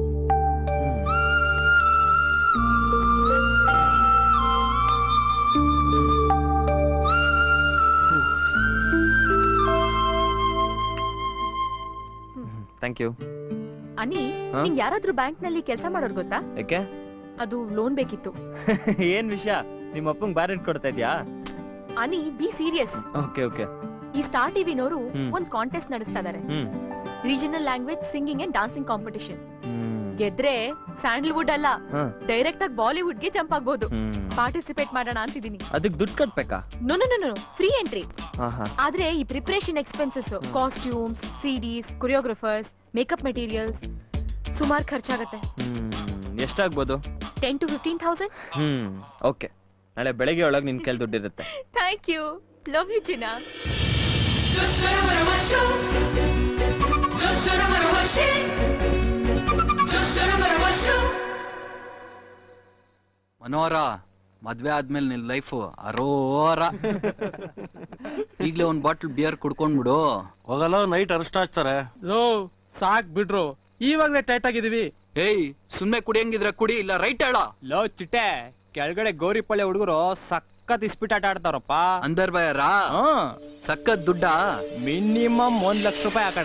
ಥ್ಯಾಂಕ್ ಯು ಅನಿ ಹಾ? ನಿಂಗ್ ಯಾರಾದ್ರೂ ಬ್ಯಾಂಕ್ ನಲ್ಲಿ ಕೆಲಸ ಮಾಡೋರ್ ಗೊತ್ತಾ ಯಾಕೆ ಅದು ಲೋನ್ ಬೇಕಿತ್ತು ಏನ್ ವಿಷಯ ನಿಮ್ಮ ಅಪ್ಪಂಗ್ ಬ್ಯಾರೆಂಟ್ ಕೊಡ್ತಾ ಇದ್ಯಾ Ani be serious okay okay ಈ ಸ್ಟಾರ್ ಟಿವಿನವರು ಹ್ಮ್. ಒಂದ್ ಕಾಂಟೆಸ್ಟ್ ನಡೆಸ್ತಾ ಇದಾರೆ hmm regional language singing and dancing competition ಗೆದ್ರೆ ಸ್ಯಾಂಡಲ್ವುಡ್ ಅಲ್ಲ ಹಾ. ಡೈರೆಕ್ಟ್ ಆಗಿ ಬಾಲಿವುಡ್ ಗೆ ಜಂಪ್ ಆಗ್ಬೋದು ಹ್ಮ್. ಪಾರ್ಟಿಸಿಪೇಟ್ ಮಾಡೋಣ ಅಂತಿದೀನಿ ಅದಕ್ಕೆ ದುಡ್ಡು ಕಟ್ಬೇಕಾ no no no free entry ಹಾ ಹಾ ಆದ್ರೆ ಈ preparation expenses costumes CDs choreographers makeup materials ಸುಮಾರು ಖರ್ಚಾಗತ್ತೆ ಹ್ಮ್ ಎಷ್ಟಾಗ್ಬೋದು ten to fifteen thousand hmm okay ನಾಳೆ ಬೆಳಗ್ಗೆ ಒಳಗೆ ನಿನ್ ಕೈಲಿ ದುಡ್ಡಿರುತ್ತೆ ಥ್ಯಾಂಕ್ ಯು ಲವ್ ಯು ಚಿನ್ನ ಮನೋಹರ ಮದ್ವೆ ಆದ್ಮೇಲೆ ನಿನ್ ಲೈಫ್ ಅರೋರ ಈಗ್ಲೇ ಒಂದ್ ಬಾಟ್ಲ್ ಬಿಯರ್ ಕುಡ್ಕೊಂಡ್ಬಿಡು ಹೋಗಲ್ಲ ನೈಟ್ ಅರೆಸ್ಟ್ ಆಗ್ತಾರೆ ಲೋ ಸಾಕ್ ಬಿಡ್ರು ಇವಾಗ್ಲೇ ಟೈಟ್ ಆಗಿದೀವಿ ಏಯ್ ಸುಮ್ನೆ ಕುಡಿಯಂಗಿದ್ರೆ ಕುಡಿ ಇಲ್ಲ ರೈಟ್ ಹೇಳ ಲೋ ಚಿಟ್ಟೆ ಕೆಳಗಡೆ ಗೌರಿಪಳ್ಳಿ ಹುಡುಗರು ಸಖತ್ ಇಸ್ಪಿಟ್ ಆಟ ಆಡ್ತಾರಪ್ಪ ಅಂದರ್ ಬಯರ ಸಖತ್ ದುಡ್ಡ ಮಿನಿಮಮ್ ಒಂದ್ ಲಕ್ಷ ರೂಪಾಯಿ ಆ ಕಡ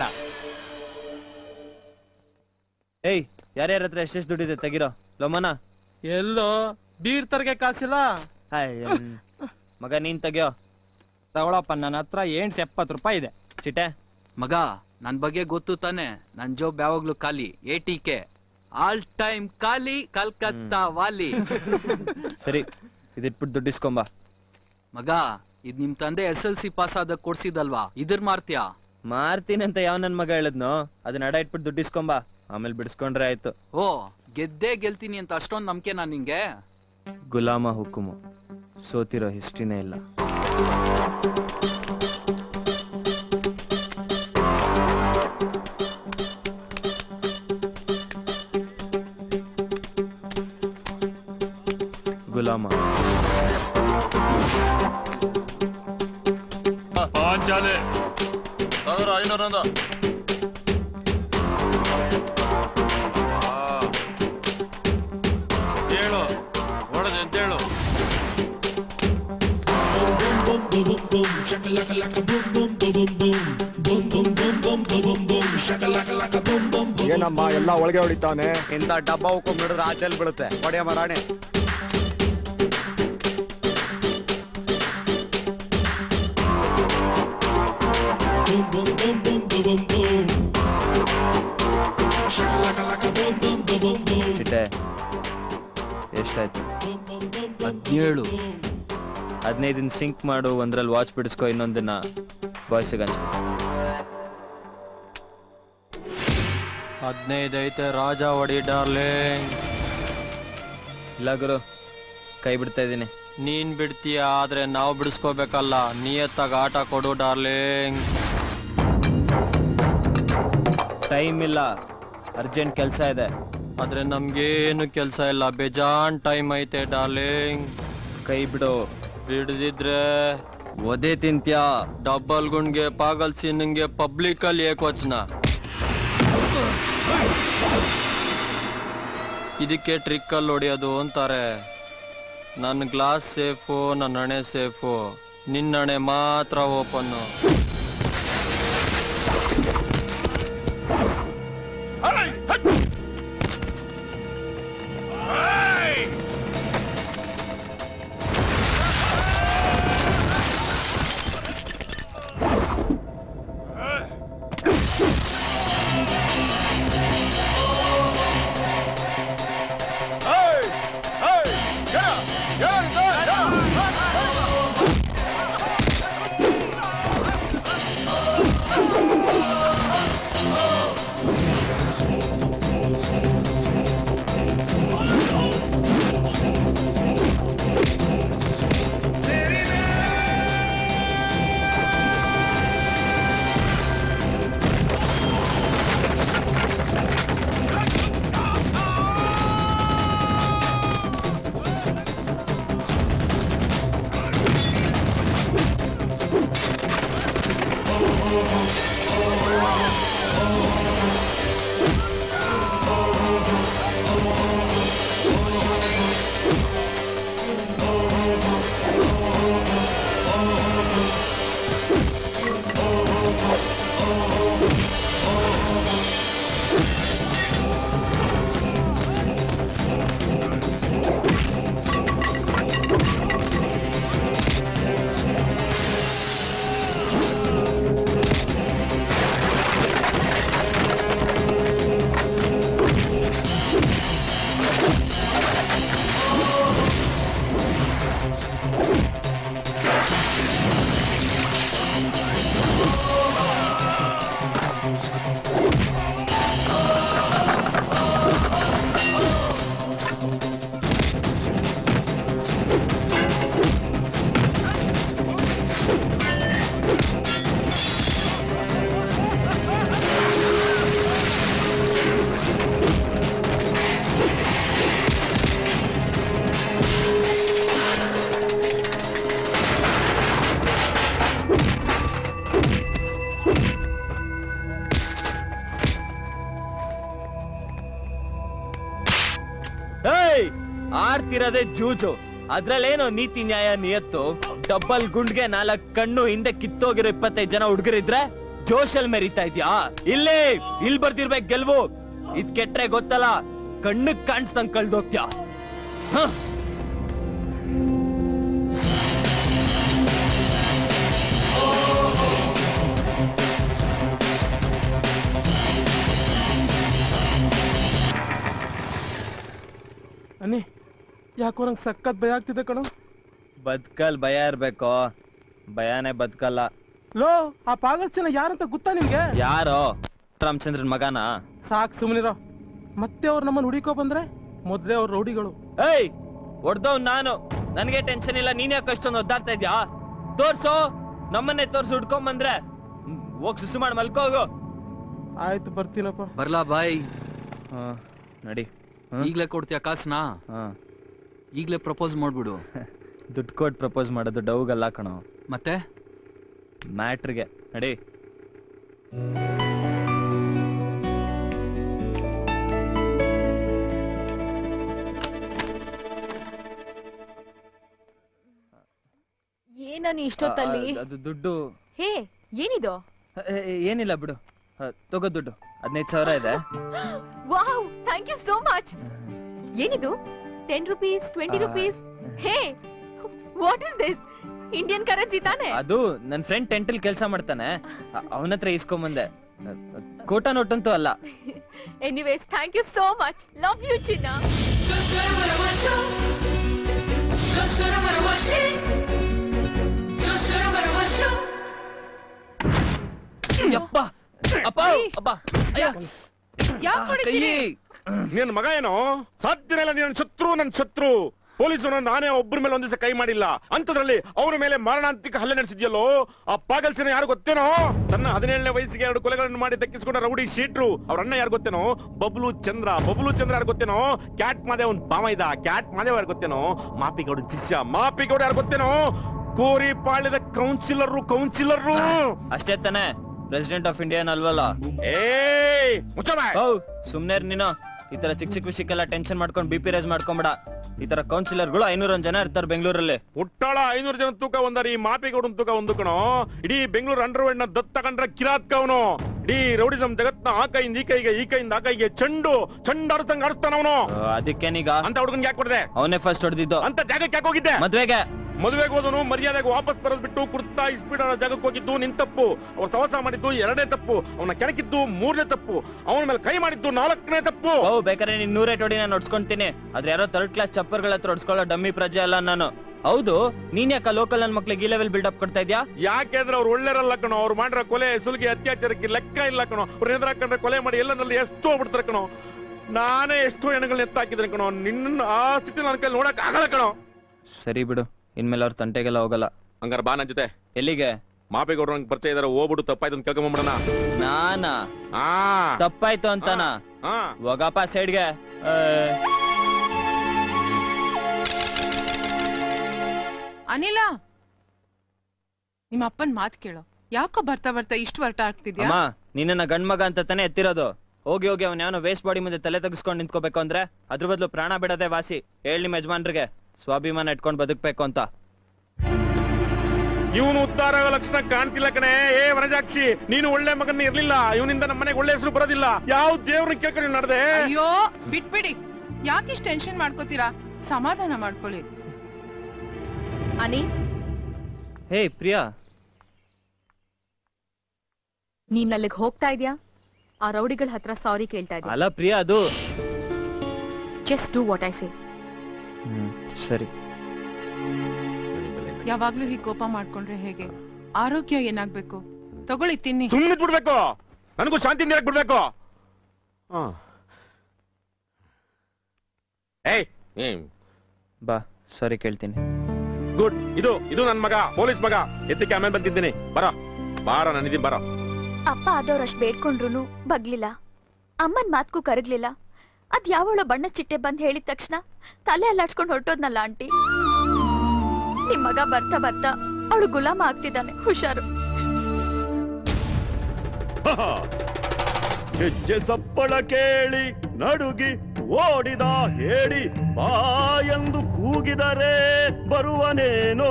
ಏಯ್ ಯಾರ್ಯಾರ ಹತ್ರ ಎಷ್ಟೆಷ್ಟು ದುಡ್ಡಿದೆ ತೆಗಿರೋ ಲೋಮನ ಎಲ್ಲೋ ಬೀರ್ ತರ್ಗೆ ಕಾಸಿಲ್ಲ ಮಗ ನೀನ್ ತೆಗಿಯೋ ತಗೊಳಪ್ಪ ನನ್ನ ಹತ್ರ ಎಂಟ್ ಎಪ್ಪತ್ತು ರೂಪಾಯಿ ಇದೆ ಚಿಟ್ಟೆ ಮಗ ನನ್ ಬಗ್ಗೆ ಗೊತ್ತು ತಾನೆ ನನ್ ಜಾಬ್ ಯಾವಾಗ್ಲೂ ಖಾಲಿ A T K all time ಖಾಲಿ ಕಲ್ಕತ್ತಾ ವಾಲಿ ಸರಿ ಇದಿಟ್ಬಿಟ್ಟು ದುಡ್ಡು ಇಸ್ಕೊಂಬ ಮಗ ಇದ್ ನಿಮ್ ತಂದೆ ಎಸ್ ಎಲ್ ಸಿ ಪಾಸ್ ಆದ ಕೊಡ್ಸಿದಲ್ವಾ ಇದ್ರ ಮಾರ್ತ್ಯಾ ಮಾರ್ತೀನಿ ಅಂತ ಯಾವ ನನ್ ಮಗ ಹೇಳಿದ್ನೋ ಅದನ್ನ ಅಡ ಇಟ್ಬಿಟ್ಟು ದುಡ್ಡು ಇಸ್ಕೊಂಬ ಆಮೇಲೆ ಬಿಡಿಸ್ಕೊಂಡ್ರೆ ಆಯ್ತು ಓ ಗೆದ್ದೇ ಗೆಲ್ತೀನಿ ಅಂತ ಅಷ್ಟೊಂದ್ ನಂಬಿಕೆ ನಾನ್ ನಿಂಗೆ ಗುಲಾಮ ಹುಕುಮು ಸೋತಿರೋ ಹಿಸ್ಟ್ರಿನೇ ಇಲ್ಲ ಗುಲಾಮ ಪಾಂಚಾಲೆ ಸಾವಿರ ಐನೂರೊಂದು ಹೇಳು ಹೊಡೆದೆ ಅಂತ ಹೇಳು ಏನಮ್ಮ ಎಲ್ಲ ಒಳಗೆ ಹೊಡಿತಾನೆ ಇಂತ ಡಬ್ಬ ಹೋಗ್ಕೊಂಡ್ ನೋಡಿದ್ರೆ ಆಚೆಲ್ ಬೀಳುತ್ತೆ ಹೊಡೆಯ ಮರಾಣೆ ಚಿಟ್ಟೆ ಎಷ್ಟಾಯ್ತು ಹದಿನೇಳು ಹದಿನೈದನ್ನ ಸಿಂಕ್ ಮಾಡು ಒಂದ್ರಲ್ಲಿ ವಾಚ್ ಬಿಡಿಸ್ಕೊ ಇನ್ನೊಂದನ್ನ ಬಾಯ್ಸಿಗೆ ಹಂಚು ಹದಿನೈದು ಐತೆ ರಾಜ ಹೊಡಿ ಡಾರ್ಲಿಂಗ್ ಇಲ್ಲ ಗುರು ಕೈ ಬಿಡ್ತಾ ಇದ್ದೀನಿ ನೀನ್ ಬಿಡ್ತೀಯ ಆದ್ರೆ ನಾವು ಬಿಡಿಸ್ಕೋಬೇಕಲ್ಲ ನಿಯತ್ತಾಗ ಆಟ ಕೊಡು ಡಾರ್ಲಿಂಗ್ ಟೈಮ್ ಇಲ್ಲ ಅರ್ಜೆಂಟ್ ಕೆಲಸ ಇದೆ ಆದ್ರೆ ನಮ್ಗೇನು ಕೆಲಸ ಇಲ್ಲ ಬೇಜಾನ್ ಟೈಮ್ ಐತೆ ಡಾರ್ಲಿಂಗ್ ಕೈ ಬಿಡು ಬಿಡದಿದ್ರೆ ಒದೆ ತಿಂತ್ಯಾ ಡಬಲ್ ಗುಂಡ್ಗೆ ಪಾಗಲ್ ಸಿನ್ನಿಂಗೆ ಪಬ್ಲಿಕ್ ಅಲ್ಲಿ ಏಕವಚನ ಇದಕ್ಕೆ ಟ್ರಿಕ್ ಅಲ್ಲಿ ಹೊಡಿಯೋದು ಅಂತಾರೆ ನನ್ನ ಗ್ಲಾಸ್ ಸೇಫು ನನ್ನ ಹಣೆ ಸೇಫು ನಿನ್ನ ಹಣೆ ಮಾತ್ರ ಓಪನ್ನು ಏಯ್ ಆಡ್ತಿರೋದೇ ಜೂಜು ಅದ್ರಲ್ಲೇನೋ ನೀತಿ ನ್ಯಾಯ ನಿಯತ್ತು ಡಬ್ಬಲ್ ಗುಂಡ್ಗೆ ನಾಲ್ಕ್ ಕಣ್ಣು ಹಿಂದೆ ಕಿತ್ತೋಗಿರೋ ಇಪ್ಪತ್ತೈದು ಜನ ಹುಡುಗರಿದ್ರೆ ಜೋಶಲ್ ಮೆರಿತಾ ಇದ್ಯಾ ಇಲ್ಲಿ ಇಲ್ಲಿ ಬರ್ದಿರ್ಬೇಕು ಗೆಲ್ವು ಇದ್ ಕೆಟ್ರೆ ಗೊತ್ತಲ್ಲ ಕಣ್ಣಕ್ ಕಾಣಿಸ್ದಂಗ್ ಕಳ್ದೋಗ್ತ್ಯಾ ಹ ಅನ್ನಿ ಯಾಕೋ ನಂಗೆ ಸಖತ್ ಭಯ ಆಗ್ತಿದೆ ಕಣ ಬದ್ಕಲ್ ಭಯ ಇರ್ಬೇಕು ಭಯನೇ ಬದ್ಕಲ್ಲ ಲೋ ಆ ಪಾಗಲ್ ಚೆನ್ನ ಯಾರಂತ ಗೊತ್ತಾ ನಿಮ್ಗೆ ಯಾರೋ ರಾಮಚಂದ್ರನ್ ಮಗನ ಸಾಕ್ ಸುಮ್ಮನಿರೋ ಮತ್ತೆ ಅವ್ರು ನಮ್ಮನ್ನ ಹುಡಿಕೋ ಬಂದ್ರೆ ಮೊದ್ಲೇ ಅವ್ರ ರೌಡಿಗಳು ಏಯ್ ಹೊಡ್ದವ್ ನಾನು ನನಗೆ ಟೆನ್ಷನ್ ಇಲ್ಲ ನೀನ್ ಯಾಕೆ ಅಷ್ಟೊಂದು ಒದ್ದಾಡ್ತಾ ಇದ್ಯಾ ತೋರ್ಸು ನಮ್ಮನ್ನೇ ತೋರ್ಸು ಹುಡ್ಕೊಂಡ್ ಬಂದ್ರೆ ಹ್ಮ್, ಹೋಗ್ ಸುಸು ಮಾಡಿ ಮಲ್ಕೋಗು ಆಯ್ತು ಬರ್ತೀನಪ್ಪ ಬರ್ಲಾ ಬಾಯ್ ಹಾ ನಡಿ ಈಗ್ಲೇ ಕೊಡ್ತೀಯ ಕಾಸ್ನ ಈಗ್ಲೇ ಪ್ರಪೋಸ್ ಮಾಡ್ಬಿಡು ದುಡ್ಡು ಕೊಟ್ಟು ಪ್ರಪೋಸ್ ಮಾಡೋದು ಡೌಗಲ್ಲ ಕಣೋ ಮತ್ತೆ ಮ್ಯಾಟ್ರಿಗೆ ನಡಿ ಏನನಿ ಇಷ್ಟೊತ್ತಲ್ಲಿ ಆ, ಅದು ದುಡ್ಡು ಹೇ ಏನಿದು ಏ, ಏ, ಏನಿಲ್ಲ ಬಿಡು ಆ, ತಗೋ ದುಡ್ಡು ಹದಿನೈದು ಸಾವಿರ ಇದೆ wow thank you so much ಏನಿದು ten rupees twenty ah. Rupees hey what is this Indian currency ತಾನೆ ಅದು ನನ್ನ ಫ್ರೆಂಡ್ ಟೆಂಟಲ್ ಕೆಲಸ ಮಾಡ್ತಾನೆ ಅವನ ಹತ್ರ ಇಸ್ಕೊಂಬಂದೆ ಕೋಟಾ ನೋಟಂತೂ ಅಲ್ಲ anyways thank you so much love you ಚಿನ್ನ ಯಪ್ಪ ಅಪ್ಪ ಅಪ್ಪ ಅಯ್ಯ ಕೈ ನಿನ್ ಮಗ ಏನೋ ಸಾಧ್ಯನೇ ಇಲ್ಲ ನೀನ್ ಶತ್ರು ನನ್ ಶತ್ರು ಪೊಲೀಸರು ನಾನೇ ಒಬ್ಬರ ಮೇಲೆ ಒಂದಿವಸ ಕೈ ಮಾಡಿಲ್ಲ ಅಂತದ್ರಲ್ಲಿ ಅವರ ಮೇಲೆ ಮಾರಣಾಂತಿಕ ಹಲ್ಲೆ ನಡೆಸಿದ್ಯಲ್ಲೋ ಆ ಪಾಗಲ್ಸನ ಯಾರು ಗೊತ್ತೇನೋ ತನ್ನ ಹದಿನೇಳನೇ ವಯಸ್ಸಿಗೆ ಎರಡು ಕೊಲೆಗಳನ್ನು ಮಾಡಿ ದಕ್ಕಿಸಿಕೊಂಡ ರೌಡಿ ಶೀಟ್ರು ಅವ್ರ ಅಣ್ಣ ಯಾರು ಗೊತ್ತೇನೋ ಬಬ್ಲು ಚಂದ್ರ ಬಬ್ಲು ಚಂದ್ರ ಯಾರು ಗೊತ್ತೇನೋ ಕ್ಯಾಟ್ ಮಾದೇವ್ ಒಂದ್ ಪಾಮ ಇದ್ದ ಕ್ಯಾಟ್ ಮಾದೇವ್ ಯಾರು ಗೊತ್ತೇನೋ ಮಾಪಿಗೌಡ ಶಿಷ್ಯ ಮಾಪಿಗೌಡ ಯಾರು ಗೊತ್ತೇನೋ ಕೋರಿ ಪಾಳ್ಯದ ಕೌನ್ಸಿಲರ್ ಕೌನ್ಸಿಲರ್ ಅಷ್ಟೇ ತಾನೆ ಪ್ರೆಸಿಡೆಂಟ್ ಆಫ್ ಇಂಡಿಯನ್ ಅಲ್ವಲ್ಲ ಏಯ್ ಹೌ ಸುಮ್ನೆ ಇರು ನೀನು ಈ ತರ ಚಿಕ್ಕ ಚಿಕ್ಕ ವಿಷಯಕ್ಕೆಲ್ಲ ಟೆನ್ಷನ್ ಮಾಡ್ಕೊಂಡು ಬಿ ಪಿ ರೇಸ್ ಮಾಡ್ಕೊಂಬೇಡ ಈ ತರ ಕೌನ್ಸಿಲರ್ಗಳು ಐನೂರೊಂದ್ ಜನ ಇರ್ತಾರೆ ಬೆಂಗಳೂರಲ್ಲಿ ಹುಟ್ಟಾಳ ಐನೂರು ಜನ ತೂಕ ಒಂದರಿ ಮಾಪಿಗೌಡನ್ ತೂಕ ಒಂದು ಕಣೋ ಇಡೀ ಬೆಂಗಳೂರು ಅಂಡರ್ವರ್ಡ್ ನ ದತ್ತ ಕಂಡ್ರ ಕಿರಾತ್ ಅವನು ಇಡೀ ರೌಡಿಸಂ ಜಗತ್ನ ಆ ಕೈಯಿಂದ ಈ ಕೈಗೆ ಈ ಕೈಯಿಂದ ಆ ಕೈಗೆ ಚೆಂಡು ಚೆಂಡು ಆಡ್ತಂಗ್ ಆಡಿಸ್ತಾನ ಅವನು ಅದಕ್ಕೇನೀಗ ಅಂತ ಹುಡುಗನ್ ಯಾಕೆ ಕೊಡದೆ ಅವನೇ ಫಸ್ಟ್ ಹೊಡೆದಿದ್ದು ಅಂತ ಜಾಗಕ್ಕೆ ಯಾಕೆ ಹೋಗಿದ್ದೆ ಮದ್ವೆಗೆ ಮದುವೆಗೆ ಹೋದನು ಮರ್ಯಾದೆಗೆ ವಾಪಸ್ ಬರೋದ್ ಬಿಟ್ಟು ಕುರ್ತಾ ಇಸ್ಪೀಡ್ ಅನ್ನೋ ಜಾಗಕ್ಕೆ ಹೋಗಿದ್ದು ನಿನ್ ತಪ್ಪು ಅವ್ರ ಸವಸ ಮಾಡಿದ್ದು ಎರಡನೇ ತಪ್ಪು ಅವನ ಕೆಣಕಿದ್ದು ಮೂರನೇ ತಪ್ಪು ಅವನ ಮೇಲೆ ಕೈ ಮಾಡಿದ್ದು ನಾಲ್ಕನೇ ತಪ್ಪು ಓ ಬೇಕಾದ್ರೆ ನೀನ್ ನೂರೇ ಟೋಡಿ ನಾನು ಹೊಡ್ಸ್ಕೊಂತೀನಿ ಆದ್ರೆ ಯಾರೋ ಥರ್ಡ್ ಕ್ಲಾಸ್ ಚಪ್ಪರ್ಗಳ ಹತ್ರ ಹೊಡ್ಸ್ಕೊಳ್ಳೋ ಡಮ್ಮಿ ಪ್ರಜೆ ಅಲ್ಲ ನಾನು ಹೌದು ನೀನ್ ಯಾಕ ಲೋಕಲ್ ನನ್ ಮಕ್ಳಿಗೆ ಈ ಲೆವೆಲ್ ಬಿಲ್ಡಪ್ ಕೊಡ್ತಾ ಇದ್ಯಾ ಯಾಕೆಂದ್ರೆ ಅವ್ರು ಒಳ್ಳೆರಲ್ಲ ಕಣೋ ಅವ್ರು ಮಾಡಿರೋ ಕೊಲೆ ಸುಲಿಗೆ ಅತ್ಯಾಚಾರಕ್ಕೆ ಲೆಕ್ಕ ಇಲ್ಲ ಕಣೋ ಅವ್ರು ಎದುರು ಹಾಕೊಂಡ್ರೆ ಕೊಲೆ ಮಾಡಿ ಎಲ್ಲರಲ್ಲಿ ಎಷ್ಟು ಹೋಗ್ಬಿಡ್ತಾರೆ ಕಣೋ ನಾನೇ ಎಷ್ಟೋ ಹೆಣಗಳನ್ನ ಎತ್ತಾಕಿದ್ರೆ ಕಣೋ ನಿನ್ನ ಆ ಸ್ಥಿತಿ ನನ್ನ ಕೈಲಿ ನೋಡಕ್ ಆಗಲ್ಲ ಕಣೋ ಸರಿ ಬಿಡು ಇನ್ಮೇಲೆ ಅವ್ರ ತಂಟೆಗೆಲ್ಲ ಹೋಗಲ್ಲ ಹಂಗಾರ ಬಾ ನನ್ ಜೊತೆ ಎಲ್ಲಿಗೆ ಮಾಪೇಗೌಡ್ರು ನಂಗೆ ಪರಿಚಯ ಇದಾರೆ ಹೋಗ್ಬಿಡು ತಪ್ಪಾಯ್ತು ಅಂತ ಕೇಳ್ಕೊಂಬಿಡೋಣ ನಾನಾ ಆ ತಪ್ಪಾಯ್ತು ಅಂತಾನ ಆ ಹೋಗಪ್ಪ ಸೈಡ್ಗೆ ಅನಿಲ ನಿಮ್ಮ ಅಪ್ಪನ್ ಮಾತ್ ಕೇಳು ಯಾಕೋ ಬರ್ತಾ ಬರ್ತಾ ಇಷ್ಟು ವರ್ಟ ಆಗ್ತಿದ್ಯಾ ಅಮ್ಮ ನಿನ್ನ ಗಂಡ್ ಮಗ ಅಂತ ತಾನೇ ಎತ್ತಿರೋದು ಹೋಗಿ ಹೋಗಿ ಅವ್ನ ಯಾವನೋ ವೇಸ್ಟ್ ಬಾಡಿ ಮುಂದೆ ತಲೆ ತೆಗಿಸ್ಕೊಂಡು ನಿಂತ್ಕೋಬೇಕು ಅಂದ್ರೆ ಅದ್ರ ಬದಲು ಪ್ರಾಣ ಬಿಡೋದೇ ವಾಸಿ ಹೇಳಿ ನಿಮ್ಮ ಯಜಮಾನ್ರಿಗೆ ಸ್ವಾಭಿಮಾನ ಇಟ್ಕೊಂಡು ಬದುಕ್ಬೇಕು ಅಂತ ಇವನು ಉದ್ಧಾರ ಆಗೋ ಲಕ್ಷಣ ಕಾಣ್ತಿಲ್ಲ ಕಣೆ ಏ ವನಜಾಕ್ಷಿ ನೀನು ಒಳ್ಳೆ ಮಗನ ಇರ್ಲಿಲ್ಲ ಇವನಿಂದ ನಮ್ಮ ಮನೆಗೆ ಒಳ್ಳೆ ಹೆಸರು ಬರೋದಿಲ್ಲ ಯಾವ ದೇವ್ರನ್ನ ಕೇಳ್ಕೊಂಡು ನೀವು ನಡೆದೆ ಅಯ್ಯೋ ಬಿಟ್ಬಿಡಿ ಯಾಕಿಷ್ಟು ಟೆನ್ಷನ್ ಮಾಡ್ಕೋತೀರಾ ಸಮಾಧಾನ ಮಾಡ್ಕೊಳ್ಳಿ ಅನಿ ಹೇ ಪ್ರಿಯಾ ನೀನ್ ಅಲ್ಲಿಗೆ ಹೋಗ್ತಾ ಇದ್ಯಾ ಆ ರೌಡಿಗಳ ಹತ್ರ ಸಾರಿ ಕೇಳ್ತಾ ಇದ್ಯಾ ಅಲ್ಲ ಪ್ರಿಯಾ ಅದು just do what I say hmm ಸರಿ ಯಾವಾಗ್ಲೂ ಹೀಗೆ ಕೋಪ ಮಾಡ್ಕೊಂಡ್ರೆ ಹೇಗೆ ಆರೋಗ್ಯ ಏನಾಗ್ಬೇಕು ತಗೊಳ್ಳಿ ತಿನ್ನಿ ಸುಮ್ಮನೆ ಬಿಡ್ಬೇಕು ನನಗೂ ಶಾಂತಿ ನೀರಕ್ ಬಿಡ್ಬೇಕು ಆ. ಏಯ್ ಏಯ್ ಬಾ ಸಾರಿ ಕೇಳ್ತೀನಿ ಗುಡ್ ಇದು ಇದು ನನ್ ಮಗ ಪೊಲೀಸ್ ಮಗ ಎತ್ತಿಕ್ಕೆ ಆಮೇಲೆ ಬಂದಿದ್ದೀನಿ ಬರ ಬಾರ ನಾನಿದ್ದೀನಿ ಬರ ಅಪ್ಪ ಆದವ್ರಷ್ಟ್ ಬೇಡ್ಕೊಂಡ್ರು ಬಗ್ಲಿಲ್ಲ ಅಮ್ಮನ್ ಮಾತ್ಗೂ ಕರಗ್ಲಿಲ್ಲ ಅದ್ ಯಾವಳ ಬಣ್ಣ ಚಿಟ್ಟೆ ಬಂದ್ ಹೇಳಿದ ತಕ್ಷಣ ತಲೆ ಅಲ್ಲಾಡ್ಸ್ಕೊಂಡ್ ಹೊರಟೋದ್ನಲ್ಲ ಆಂಟಿ ನಿಮ್ ಮಗ ಬರ್ತಾ ಬರ್ತಾ ಅವಳು ಗುಲಾಮ ಆಗ್ತಿದ್ದಾನೆ ಹುಷಾರು ಹೆಜ್ಜೆ ಸಪ್ಪಳ ಕೇಳಿ ನಡುಗಿ ಓಡಿದ ಹೇಳಿ ಬಾ ಎಂದು ಕೂಗಿದರೆ ಬರುವನೇನೋ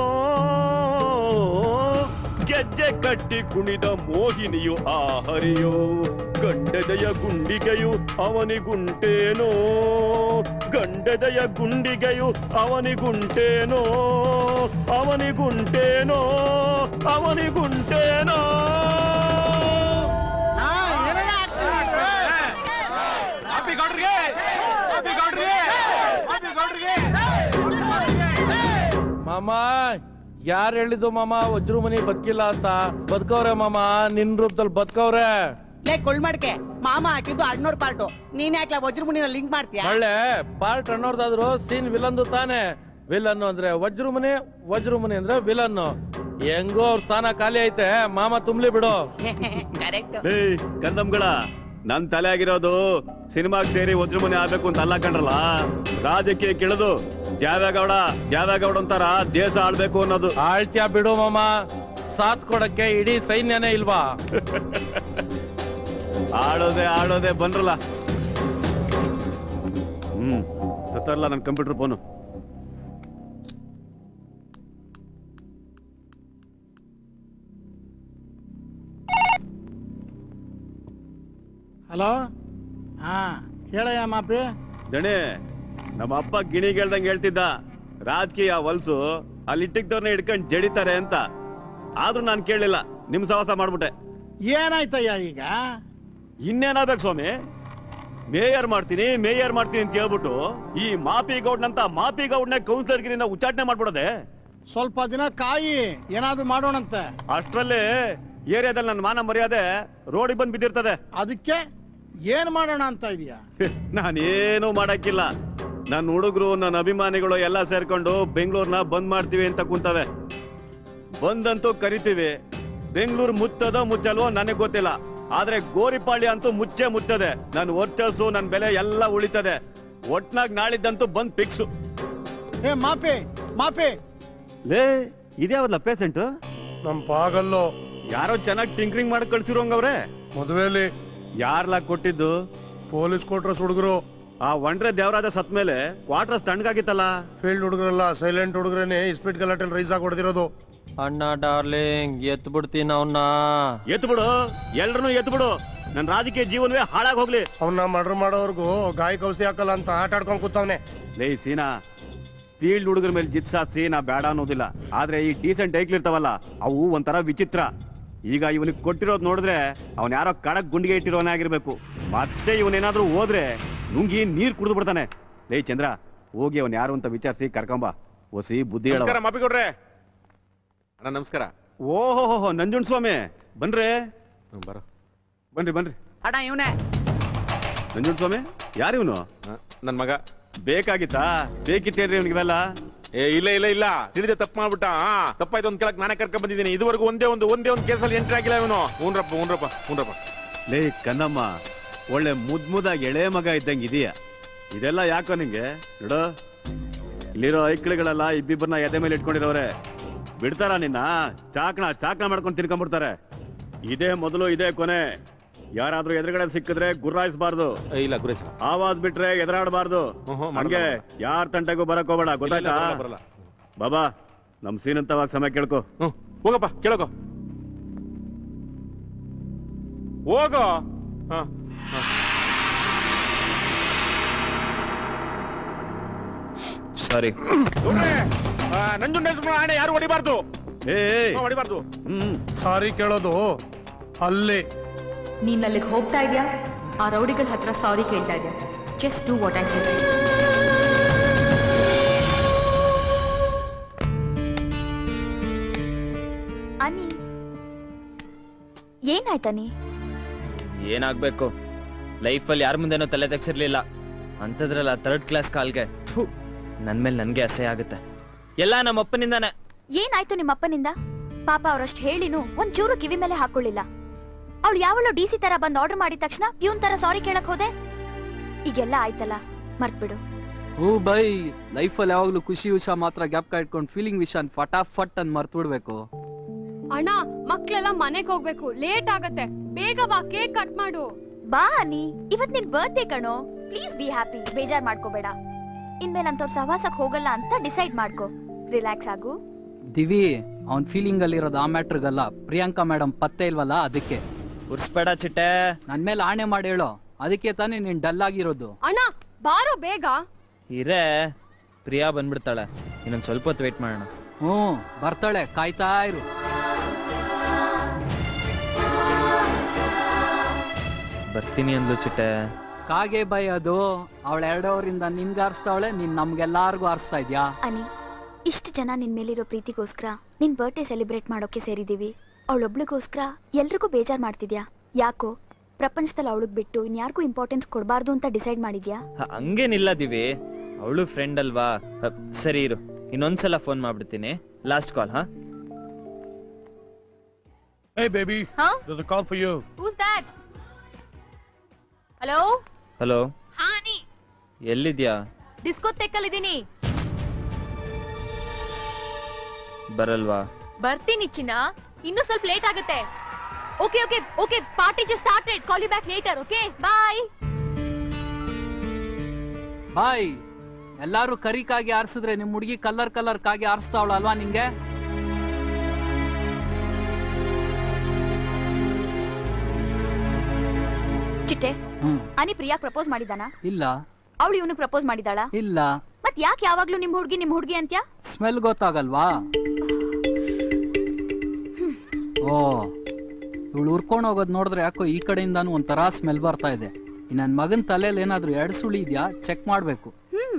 ಗೆಜ್ಜೆ ಕಟ್ಟಿ ಕುಣಿದ ಮೋಹಿನಿಯು ಆ ಹರಿಯೋ ಗಂಡೆದೆಯ ಗುಂಡಿಗೆಯು ಅವನಿಗುಂಟೇನೋ ಗಂಡೆದೆಯ ಗುಂಡಿಗೆಯು ಅವನಿಗುಂಟೇನೋ ಅವನಿಗುಂಟೇನೋ ಅವನಿಗುಂಟೇನೋ ಮಾಮ ಯಾರು ಹೇಳಿದ್ದು ಮಾಮ ವಜ್ರಮುನಿ ಬದುಕಿಲ್ಲ ಅಂತ ಬದುಕವ್ರೆ ಮಾಮ ನಿನ್ ರೂಪದಲ್ಲಿ ಬದುಕವ್ರೆ ಲೇ ಕೊಳ್ಮಡ್ಕೆ ಮಾಮ ಹಾಕಿದ್ದು ಅಣ್ಣೋರ್ ಪಾರ್ಟು ನೀನ್ ಯಾಕೆ ವಜ್ರಮುನಿನ ಲಿಂಕ್ ಮಾಡ್ತೀಯಾ ಒಳ್ಳೆ ಪಾರ್ಟ್ ಅನ್ನೋರ್ದಾದ್ರು ಸೀನ್ ವಿಲನ್ದು ತಾನೆ ವಿಲನ್ ಅಂದ್ರೆ ವಜ್ರಮುನಿ ವಜ್ರಮುನಿ ಅಂದ್ರೆ ವಿಲನ್ ಹೆಂಗೋ ಅವ್ರ ಸ್ಥಾನ ಖಾಲಿ ಐತೆ ಮಾಮ ತುಂಬ್ಲಿ ಬಿಡು ಕರೆಕ್ಟ್ ಏಯ್ ಕಂದಮ್ಗಳ ನನ್ ತಲೆ ಆಗಿರೋದು ಸಿನಿಮಾಗ್ ಸೇರಿ ವಜ್ರಮುನಿ ಆಗ್ಬೇಕು ಅಂತ ಅಲ್ಲ ಕಂಡ್ರಲ್ಲ ರಾಜಕೀಯ ಕೆಳದು ಜಾವೇಗೌಡ ಜಾವೇಗೌಡ ಅಂತಾರ ದೇಶ ಆಳ್ಬೇಕು ಅನ್ನೋದು ಆಳ್ತ್ಯ ಬಿಡು ಮಾಮ ಸಾಥ್ ಕೊಡಕ್ಕೆ ಇಡೀ ಸೈನ್ಯನೇ ಇಲ್ವಾ ಆಡೋದೆ ಆಡೋದೆ ಬಂದ್ರಲ್ಲ ಹ್ಮ್ ತತ್ತರ್ಲ ನನ್ ಕಂಪ್ಯೂಟರ್ ಫೋನು ಹಲೋ ಹಾ ಹೇಳಯ್ಯ ಮಾಪಿ ದಣೆ ನಮ್ಮ ಅಪ್ಪ ಗಿಣಿ ಹೇಳ್ದಂಗೆ ಹೇಳ್ತಿದ್ದ ರಾಜಕೀಯ ಹೊಲ್ಸು ಅಲ್ಲಿ ಇಟ್ಟಿದ್ದವ್ರನ್ನ ಹಿಡ್ಕೊಂಡ್ ಜಡಿತಾರೆ ಅಂತ ಆದ್ರೂ ನಾನು ಕೇಳಲಿಲ್ಲ ನಿಮ್ ಸವಾಸ ಮಾಡ್ಬಿಟ್ಟೆ ಏನಾಯ್ತಯ್ಯ ಈಗ ಇನ್ನೇನಾಗ್ಬೇಕು ಸ್ವಾಮಿ ಮೇಯರ್ ಮಾಡ್ತೀನಿ ಮೇಯರ್ ಮಾಡ್ತೀನಿ ಅಂತ ಹೇಳ್ಬಿಟ್ಟು ಈ ಮಾಪಿ ಗೌಡ್ನಂತ ಮಾಪಿ ಗೌಡ್ನ ಕೌನ್ಸಿಲರ್ಗಿರಿಂದ ಉಚ್ಚಾಟನೆ ಮಾಡ್ಬಿಡೋದೆ ಸ್ವಲ್ಪ ದಿನ ಕಾಯಿ ಏನಾದ್ರೂ ಮಾಡೋಣಂತೆ ಅಷ್ಟ್ರಲ್ಲಿ ಏರಿಯಾದಲ್ಲಿ ನನ್ನ ಮಾನ ಮರ್ಯಾದೆ ರೋಡಿಗೆ ಬಂದ್ ಬಿದ್ದಿರ್ತದೆ ಅದಕ್ಕೆ ಏನ್ ಮಾಡೋಣ ಅಂತ ಇದೀಯಾ ನಾನೇನು ಮಾಡಕ್ಕಿಲ್ಲ ನನ್ನ ಹುಡುಗರು ನನ್ನ ಅಭಿಮಾನಿಗಳು ಎಲ್ಲ ಸೇರ್ಕೊಂಡು ಬೆಂಗಳೂರ್ನ ಬಂದ್ ಮಾಡ್ತೀವಿ ಅಂತ ಕುಂತವೆ ಬಂದಂತೂ ಕರಿತೀವಿ ಬೆಂಗಳೂರು ಮುತ್ತದೋ ಮುಚ್ಚಲ್ವೋ ನನಗೆ ಗೊತ್ತಿಲ್ಲ ಆದ್ರೆ ಗೋರಿಪಾಳ್ಯ ಅಂತೂ ಮುಚ್ಚೆ ಮುಚ್ಚದೆ ನನ್ನ ವರ್ಚಸ್ಸು ನನ್ನ ಬೆಲೆ ಎಲ್ಲ ಉಳಿತದೆ ಒಟ್ನಾಗ್ ನಾಳಿದ್ದಂತೂ ಬಂದ್ ಫಿಕ್ಸು ಏ ಮಾಫಿ ಮಾಫಿ ಲೇ ಇದ್ಯಾವಲ್ಲ ಪೇಸೆಂಟ್ ನಮ್ ಪಾಗಲ್ಲು ಯಾರೋ ಚೆನ್ನಾಗಿ ಟಿಂಕ್ರಿಂಗ್ ಮಾಡಿ ಕಳ್ಸಿರೋಂಗವ್ರೆ ಮದುವೆಲಿ ಯಾರ್ಲಾ ಕೊಟ್ಟಿದ್ದು ಪೊಲೀಸ್ ಕೊಟ್ರಸ್ ಹುಡುಗರು ಆ ಒಂಡ್ರೆ ದೇವರಾಜ ಸತ್ ಮೇಲೆ ಕ್ವಾರ್ಟರ್ಸ್ ತಣ್ಣಗಾಗಿತ್ತಲ್ಲ ಫೀಲ್ಡ್ ಹುಡುಗರಲ್ಲ ಸೈಲೆಂಟ್ ಹುಡುಗರೇನೆ ಇಸ್ಪೀಟ್ ಗಲಾಟೆಲ್ ರೈಸ್ ಆಗಿ ಹೊಡೆದಿರೋದು ಅಣ್ಣ ಡಾರ್ಲಿಂಗ್ ಎತ್ ಬಿಡ್ತೀನಿ ಅವನ್ನ ಎತ್ ಬಿಡು ಎಲ್ರನ್ನೂ ಎತ್ ಬಿಡು ನನ್ನ ರಾಜಕೀಯ ಜೀವನವೇ ಹಾಳಾಗ್ ಹೋಗ್ಲಿ ಅವನ್ನ ಮರ್ಡರ್ ಮಾಡೋರ್ಗು ಗಾಯ ಕೌಸಿ ಹಾಕಲ್ಲ ಅಂತ ಆಟ ಆಡ್ಕೊಂಡ್ ಕೂತವ್ನೆ ಲೇ ಸೀನಾ ಫೀಲ್ಡ್ ಹುಡುಗರ ಮೇಲೆ ಜಿತ್ ಸಾಧಿಸಿ ನಾ ಬೇಡ ಅನ್ನೋದಿಲ್ಲ ಆದ್ರೆ ಈ ಡೀಸೆಂಟ್ ಐಕ್ಲ್ ಇರ್ತಾವಲ್ಲ ಅವು ಒಂಥರ ವಿಚಿತ್ರ ಈಗ ಇವನಿಗೆ ಕೊಟ್ಟಿರೋದು ನೋಡಿದ್ರೆ ಅವನ್ ಯಾರೋ ಕಡಕ್ ಗುಂಡಿಗೆ ಇಟ್ಟಿರೋನೇ ಆಗಿರ್ಬೇಕು ಮತ್ತೆ ಇವನೇನಾದ್ರೂ ಹೋದ್ರೆ ನುಂಗಿ ನೀರ್ ಕುಡಿದು ಬಿಡ್ತಾನೆ ಲೇ ಚಂದ್ರ ಹೋಗಿ ಅವನ್ ಯಾರು ಅಂತ ವಿಚಾರಿಸಿ ಕರ್ಕೊಂಬ ಒಸಿ ಬುದ್ಧಿ ಹೇಳ ನಮಸ್ಕಾರ ಮಾಪಿಗೌಡ್ರೆ ಅಣ್ಣ ನಮಸ್ಕಾರ ಓಹೋ ನಂಜುಂಡ್ ಸ್ವಾಮಿ ಬನ್ರಿ ಬರೋ ಬನ್ರಿ ಬನ್ರಿ ಅಣ್ಣ ಇವನೇ ನಂಜುಂಡ್ ಸ್ವಾಮಿ ಯಾರು ಇವನು ನನ್ ಮಗ ಬೇಕಾಗಿತ್ತಾ ಬೇಕಿತ್ತೇನ್ರಿ ಇವನಿಗೆಲ್ಲ ಏ ಇಲ್ಲ ಇಲ್ಲ ಇಲ್ಲ ತಿಳಿದೆ ತಪ್ಪು ಮಾಡ್ಬಿಟ್ಟ ಆ ತಪ್ಪಾಯ್ತು ಒಂದ್ ಕೆಳಕ್ ನಾನೇ ಕರ್ಕೊಂಡ್ ಬಂದಿದ್ದೀನಿ ಇದುವರೆಗೂ ಒಂದೇ ಒಂದು ಒಂದೇ ಒಂದು ಕೇಸಲ್ಲಿ ಎಂಟ್ರಿ ಆಗಿಲ್ಲ ಇವನು ಹೂನ್ರಪ್ಪ ಹೂನ್ರಪ್ಪ ಹೂನ್ರಪ್ಪ ಲೇ ಕನ್ನಮ್ಮ ಒಳ್ಳೆ ಮುದ್ ಮುದ್ದಾಗಿ ಎಳೆ ಮಗ ಇದ್ದಂಗೆ ಇದೆಯಾ ಇದೆಲ್ಲ ಯಾಕೋ ನಿಂಗೆ ನೋಡು ಇಲ್ಲಿರೋ ಐಕ್ಳಿಗಳೆಲ್ಲ ಇಬ್ಬಿಬ್ಬರನ್ನ ಎದೆ ಮೇಲೆ ಇಟ್ಕೊಂಡಿರೋರೆ ಬಿಡ್ತಾರ ನಿನ್ನ ಚಾಕಣ ಚಾಕಣ ಮಾಡ್ಕೊಂಡು ತಿನ್ಕೊಂಡ್ಬಿಡ್ತಾರೆ ಇದೇ ಮೊದಲು ಇದೇ ಕೊನೆ ಯಾರಾದ್ರೂ ಎದುರುಗಡೆ ಸಿಕ್ಕಿದ್ರೆ ಗುರ್ರಾಯಿಸಬಾರ್ದು ಇಲ್ಲ ಗುರೇಶ ಆವಾಜ್ ಬಿಟ್ರೆ ಎದುರಾಡಬಾರ್ದು ಹಂಗೆ ಯಾರ ತಂಟೆಗೂ ಬರಕ್ ಹೋಗ್ಬೇಡ ಗೊತ್ತಾಯ್ತಾ ಬರಲ್ಲ, ಬರಲ್ಲ. ಬಾಬಾ ನಮ್ ಸೀನಂತವಾಗ ಸಮಯ ಕೇಳ್ಕೊ ಹೋಗಪ್ಪ ಕೇಳಕೋ ಹೋಗೋ ಹಾ ಸಾರಿ ನಂಜುಂಡ ಆಣೆ ಯಾರು ಹೊಡಿಬಾರ್ದು ಏ ಹಾ, ಹೊಡಿಬಾರ್ದು ಸಾರಿ ಕೇಳೋದು ಅಲ್ಲಿ ನೀನ್ ಅಲ್ಲಿಗೆ ಹೋಗ್ತಾ ಇದ್ಯಾ ಆ ರೌಡಿಗಳ ಹತ್ರ ಸಾರಿ ಕೇಳ್ತಾ ಇದ್ಯಾ just do what I say Ani ಏನಾಯ್ತನಿ ಏನಾಗ್ಬೇಕು ಲೈಫಲ್ಲಿ ಯಾರ ಮುಂದೆನೂ ತಲೆ ತೆಗ್ಸಿರ್ಲಿಲ್ಲ ಅಂಥದ್ರಲ್ಲ ಥರ್ಡ್ ಕ್ಲಾಸ್ ಕಾಲ್ಗೆ ಥು, ನನ್ ಮೇಲೆ ನನ್ಗೆ ಅಸಹ್ಯ ಆಗುತ್ತೆ ಎಲ್ಲ ನಮ್ಮ ಅಪ್ಪನಿಂದಾನೆ ಏನಾಯ್ತು ನಿಮ್ಮ ಅಪ್ಪನಿಂದ ಪಾಪ ಅವ್ರಷ್ಟ್ ಹೇಳಿನು ಒಂಚೂರು ಕಿವಿ ಮೇಲೆ ಹಾಕೊಳ್ಳಿಲ್ಲ ಅವಳು ಯಾವಳು ಡಿ ಸಿ ತರ ಬಂದ್ ಆರ್ಡರ್ ಮಾಡಿದ ತಕ್ಷಣ ಪ್ಯೂನ್ ತರ ಸಾರಿ ಕೇಳಕ್ ಹೋದೆ ಈಗೆಲ್ಲ ಆಯ್ತಲ್ಲ ಮರ್ತ್ಬಿಡು ಹೂ ಬೈ ಲೈಫಲ್ಲಿ ಯಾವಾಗ್ಲೂ ಖುಷಿ ವಿಷಯ ಮಾತ್ರ ಗ್ಯಾಪ್ ಇಟ್ಕೊಂಡು ಫೀಲಿಂಗ್ ವಿಷಯ ಫಟಾಫಟ್ ಅಂತ ಮರ್ತು ಬಿಡ್ಬೇಕು ಅಣ್ಣ ಮಕ್ಳೆಲ್ಲ ಮನೆಗ್ ಹೋಗ್ಬೇಕು ಲೇಟ್ ಆಗತ್ತೆ ಬೇಗ ಬಾ ಕೇಕ್ ಕಟ್ ಮಾಡು ಬಾ ಅನಿ ಇವತ್ ನಿನ್ ಬರ್ತ್ಡೇ ಕಣೋ ಪ್ಲೀಸ್ ಬಿ ಹ್ಯಾಪಿ ಬೇಜಾರ್ ಮಾಡ್ಕೋಬೇಡ ಇನ್ಮೇಲೆ ಅಂತವ್ರ ಸಹವಾಸಕ್ ಹೋಗಲ್ಲ ಅಂತ ಡಿಸೈಡ್ ಮಾಡ್ಕೋ ರಿಲ್ಯಾಕ್ಸ್ ಆಗು ದಿವಿ ಅವನ್ ಫೀಲಿಂಗ್ ಅಲ್ಲಿರೋದು ಆ ಮ್ಯಾಟ್ರಿಗಲ್ಲ ಪ್ರಿಯಾಂಕಾ ಮೇಡಮ್ ಪತ್ತೆ ಇಲ್ವಲ್ಲ ಅದಕ್ಕೆ ಉರ್ಸ್ಬೇಡ ಚಿಟ್ಟೆ ನನ್ ಮೇಲೆ ಆಣೆ ಮಾಡಿ ಹೇಳು ಅದಕ್ಕೆ ತಾನೇ ನೀನ್ ಡಲ್ ಆಗಿರೋದು ಅಣ್ಣ ಬಾರೋ ಬೇಗ ಇರೇ ಪ್ರಿಯಾ ಬಂದ್ಬಿಡ್ತಾಳೆ ಇನ್ನೊಂದ್ ಸ್ವಲ್ಪ ಹೊತ್ತು ವೇಟ್ ಮಾಡೋಣ ಹ್ಞೂ ಬರ್ತಾಳೆ ಕಾಯ್ತಾ ಇರು ಬರ್ತೀನಿ ಅಂದ್ಲು ಚಿಟ್ಟೆ ಕಾಗೆ ಬೈ ಅದು ಅವಳ ಎರಡವರಿಂದ ನಿನ್ಗೆ ಆರಿಸ್ತಾವಳೆ ನೀನ್ ನಮ್ಗೆಲ್ಲಾರ್ಗು ಆರಿಸ್ತಾ ಇದ್ಯಾ ಅನಿ ಇಷ್ಟು ಜನ ನಿನ್ ಮೇಲಿರೋ ಪ್ರೀತಿಗೋಸ್ಕರ ನಿನ್ ಬರ್ಡೇ ಸೆಲೆಬ್ರೇಟ್ ಮಾಡೋಕೆ ಸೇರಿದೀವಿ ಅವಳೊಬ್ಳಿಗೋಸ್ಕರ ಎಲ್ರಿಗೂ ಬೇಜಾರ್ ಮಾಡ್ತಿದ್ಯಾ ಯಾಕೋ ಪ್ರಪಂಚದಲ್ಲಿ ಅವಳಿಗೆ ಬಿಟ್ಟು ಇನ್ಯಾರಿಗೂ ಇಂಪಾರ್ಟೆನ್ಸ್ ಕೊಡಬಾರ್ದು ಅಂತ ಡಿಸೈಡ್ ಮಾಡಿದ್ಯಾ ಹ, ಹಂಗೇನಿಲ್ಲ ದಿವಿ ಅವಳು ಫ್ರೆಂಡ್ ಅಲ್ವಾ ಹ, ಸರಿ ಇರು ಇನ್ನೊಂದ್ಸಲ ಫೋನ್ ಮಾಡ್ಬಿಡ್ತೀನಿ ಲಾಸ್ಟ್ ಕಾಲ್ ಹಾ Hey, baby. Huh? There's a call for you. Who's that hello hello ಹಾ ನೀ ಎಲ್ಲಿದ್ಯಾ ಡಿಸ್ಕೋತೆಕ್ಕಲ್ಲಿದ್ದೀನಿ ಬರಲ್ವಾ ಬರ್ತೀನಿ ಚಿನ್ನ ಇನ್ನೂ ಸ್ವಲ್ಪ ಲೇಟ್ ಆಗುತ್ತೆ okay okay okay party just started call you back later okay bye bye ಎಲ್ಲಾರು ಕರಿಕಾಗಿ ಆರಿಸಿದ್ರೆ ನಿಮ್ ಹುಡುಗಿ ಕಲರ್ ಕಲರ್ ಕಾಗಿ ಆರಿಸ್ತಾವಳ ಅಲ್ವಾ ನಿಂಗೆ ಚಿಟ್ಟೆ ಹ್ಮ್ ಅನಿ ಪ್ರಿಯಾ ಪ್ರಪೋಸ್ ಮಾಡಿದಾನ ಇಲ್ಲ ಅವಳು ಇವನಿಗೆ ಪ್ರಪೋಸ್ ಮಾಡಿದಾಳ ಇಲ್ಲ ಮತ್ ಯಾಕೆ ಯಾವಾಗ್ಲೂ ನಿಮ್ ಹುಡ್ಗಿ ನಿಮ್ ಹುಡ್ಗಿ ಅಂತ್ಯಾ ಸ್ಮೆಲ್ ಗೊತ್ತಾಗಲ್ವಾ ಓ ಇವಳು ಉರ್ಕೊಂಡು ಹೋಗೋದ್ ನೋಡಿದ್ರೆ ಯಾಕೋ ಈ ಕಡೆಯಿಂದಾನು ಒಂಥರ ಸ್ಮೆಲ್ ಬರ್ತಾ ಇದೆ ಈ ನನ್ ಮಗನ್ ತಲೆಯಲ್ಲಿ ಏನಾದ್ರೂ ಎರಡ್ ಸುಳಿ ಇದೆಯಾ ಚೆಕ್ ಮಾಡ್ಬೇಕು ಹ್ಮ್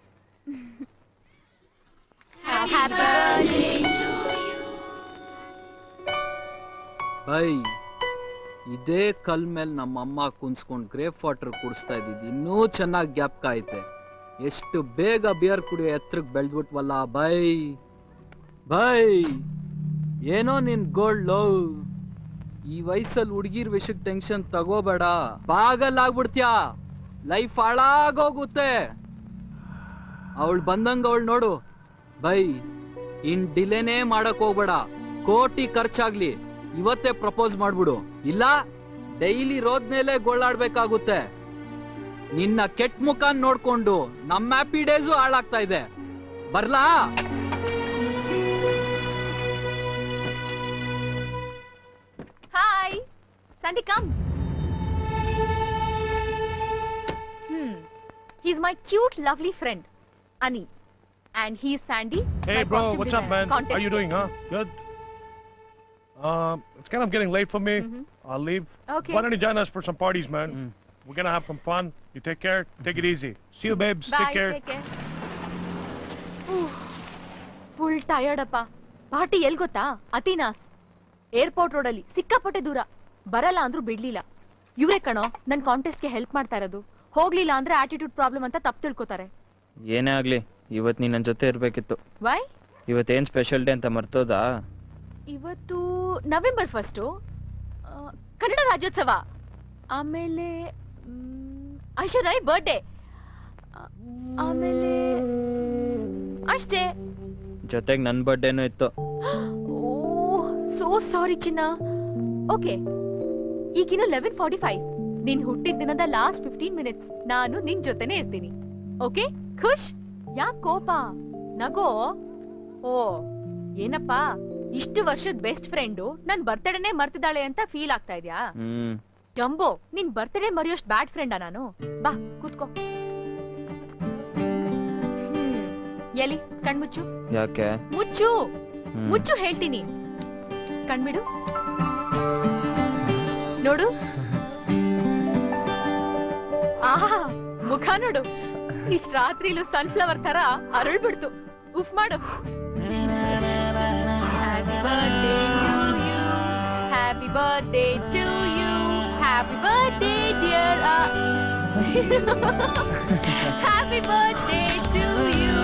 ಬೈ ಇದೇ ಕಲ್ ಮೇಲೆ ನಮ್ಮ ಅಮ್ಮ ಕುನ್ಸ್ಕೊಂಡು ಗ್ರೇಪ್ ವಾಟರ್ ಕುಡಿಸ್ತಾ ಇದ್ದಿದ್ದು ಇನ್ನೂ ಚೆನ್ನಾಗಿ ಗ್ಯಾಪ್ಕ ಐತೆ ಎಷ್ಟು ಬೇಗ ಬಿಯರ್ ಕುಡಿಯೋ ಎತ್ತರಕ್ಕೆ ಬೆಳೆದ್ಬಿಟ್ವಲ್ಲ ಬೈ ಬೈ ಏನೋ ನಿನ್ ಗೋಲ್ಡ್ ಲವ್ ಈ ವಯಸ್ಸಲ್ಲಿ ಹುಡುಗಿರ್ ವಿಷಯಕ್ಕೆ ಟೆನ್ಷನ್ ತಗೋಬೇಡ ಪಾಗಲ್ ಆಗ್ಬಿಡ್ತ್ಯಾ ಲೈಫ್ ಹಾಳಾಗೋಗುತ್ತೆ ಅವಳು ಬಂದಂಗ ಅವಳು ನೋಡು ಬೈ ಇನ್ ಡಿಲೇನೇ ಮಾಡಕ್ ಹೋಗ್ಬೇಡ ಕೋಟಿ ಖರ್ಚಾಗ್ಲಿ ಇವತ್ತೇ ಪ್ರಪೋಸ್ ಮಾಡ್ಬಿಡು ಇಲ್ಲ ಡೈಲಿ ರೋದ್ ಮೇಲೆ ಗೋಳಾಡ್ಬೇಕಾಗುತ್ತೆ ನಿನ್ನ ಕೆಟ್ಟ ಮುಖ ನೋಡ್ಕೊಂಡು ನಮ್ಮ ಹ್ಯಾಪಿ ಡೇಸು ಹಾಳಾಗ್ತಾ ಇದೆ ಬರ್ಲಾ hi Sandy come hmm he's my cute lovely friend ani and he's sandy Hey, my bro. costume What's up, designer, man? How contest you doing, huh? Good. Um, it's kind of getting late for me. I'll leave. Okay. Why don't you join us for some parties, man? We're gonna have some fun. You take care. Take it easy. See you, babes. Bye, take care. take care. Full tired ಅಪ್ಪ party ಎಲ್ ಗೊತ್ತಾ ಅತಿನಾಸ್ airport ರೋಡಲ್ಲಿ ಸಿಕ್ಕಾಪಟ್ಟೆ ದೂರ ಬರಲ್ಲ ಅಂದ್ರೂ ಬಿಡ್ಲಿಲ್ಲ ಇವ್ರೇ ಕಣೋ ನನ್ ಕಾಂಟೆಸ್ಟ್ಗೆ ಹೆಲ್ಪ್ ಮಾಡ್ತಾ ಇರೋದು ಹೋಗ್ಲಿಲ್ಲ ಅಂದ್ರೆ ಆಟಿಟ್ಯೂಡ್ ಪ್ರಾಬ್ಲಮ್ ಅಂತ ತಪ್ಪು ತಿಳ್ಕೊತಾರೆ ಏನೇ ಆಗ್ಲಿ ಇವತ್ ನೀನ್ ನನ್ ಜೊತೆ ಇರ್ಬೇಕಿತ್ತು ವೈ ಇವತ್ತೇನ್ ಸ್ಪೆಷಲ್ ಡೇ ಅಂತ ಮರ್ತೋದಾ ಇವತ್ತು ನವೆಂಬರ್ ಫಸ್ಟು ಕನ್ನಡ ರಾಜ್ಯೋತ್ಸವ ಆಮೇಲೆ ಐಶ್ವರ್ಯ ಬರ್ಡೇ ಆಮೇಲೆ ಅಷ್ಟೇ ಜೊತೆಗ್ ನನ್ ಬರ್ಡೇನೂ ಇತ್ತು ಓ ಸೋ ಸಾರಿ ಚಿನ್ನ ಓಕೆ ಈಗಿನ್ನು ಲೆವೆನ್ ಫಾರ್ಟಿ ಫೈವ್ ನೀನ್ ಹುಟ್ಟಿದ ದಿನದ ಲಾಸ್ಟ್ ಫಿಫ್ಟೀನ್ ಮಿನಿಟ್ಸ್ ನಾನು ನಿನ್ ಜೊತೆನೆ ಇರ್ತೀನಿ ಓಕೆ ಖುಷ್ ಯಾಕ್ ಕೋಪ ನಗೋ ಓ ಏನಪ್ಪಾ ಇಷ್ಟು ವರ್ಷದ ಬೆಸ್ಟ್ ಫ್ರೆಂಡು ನನ್ ಬರ್ತಡೇನೆ ಮರ್ತಿದ್ದಾಳೆ ಅಂತ ಫೀಲ್ ಆಗ್ತಾ ಇದ್ಯಾ ಹ್ಮ್ ಜಂಬೋ ನಿನ್ ಬರ್ತಡೇ ಮರೆಯೋಷ್ಟು ಬ್ಯಾಡ್ ಫ್ರೆಂಡಾ ನಾನು ಬಾ ಕೂತ್ಕೋ ಹ್ಮ್. ಎಲಿ ಕಣ್ಮುಚ್ಚು ಯಾಕೆ ಮುಚ್ಚು ಹ್ಮ್. ಮುಚ್ಚು ಹೇಳ್ತೀನಿ ಕಣ್ಬಿಡು ನೋಡು ಆಹಾ ಮುಖ ನೋಡು ಇಷ್ಟ ರಾತ್ರಿಲು ಸನ್ಫ್ಲವರ್ ತರ ಅರಳ್ಬಿಡ್ತು ಉಫ್ ಮಾಡು happy birthday to you happy birthday dear happy birthday to you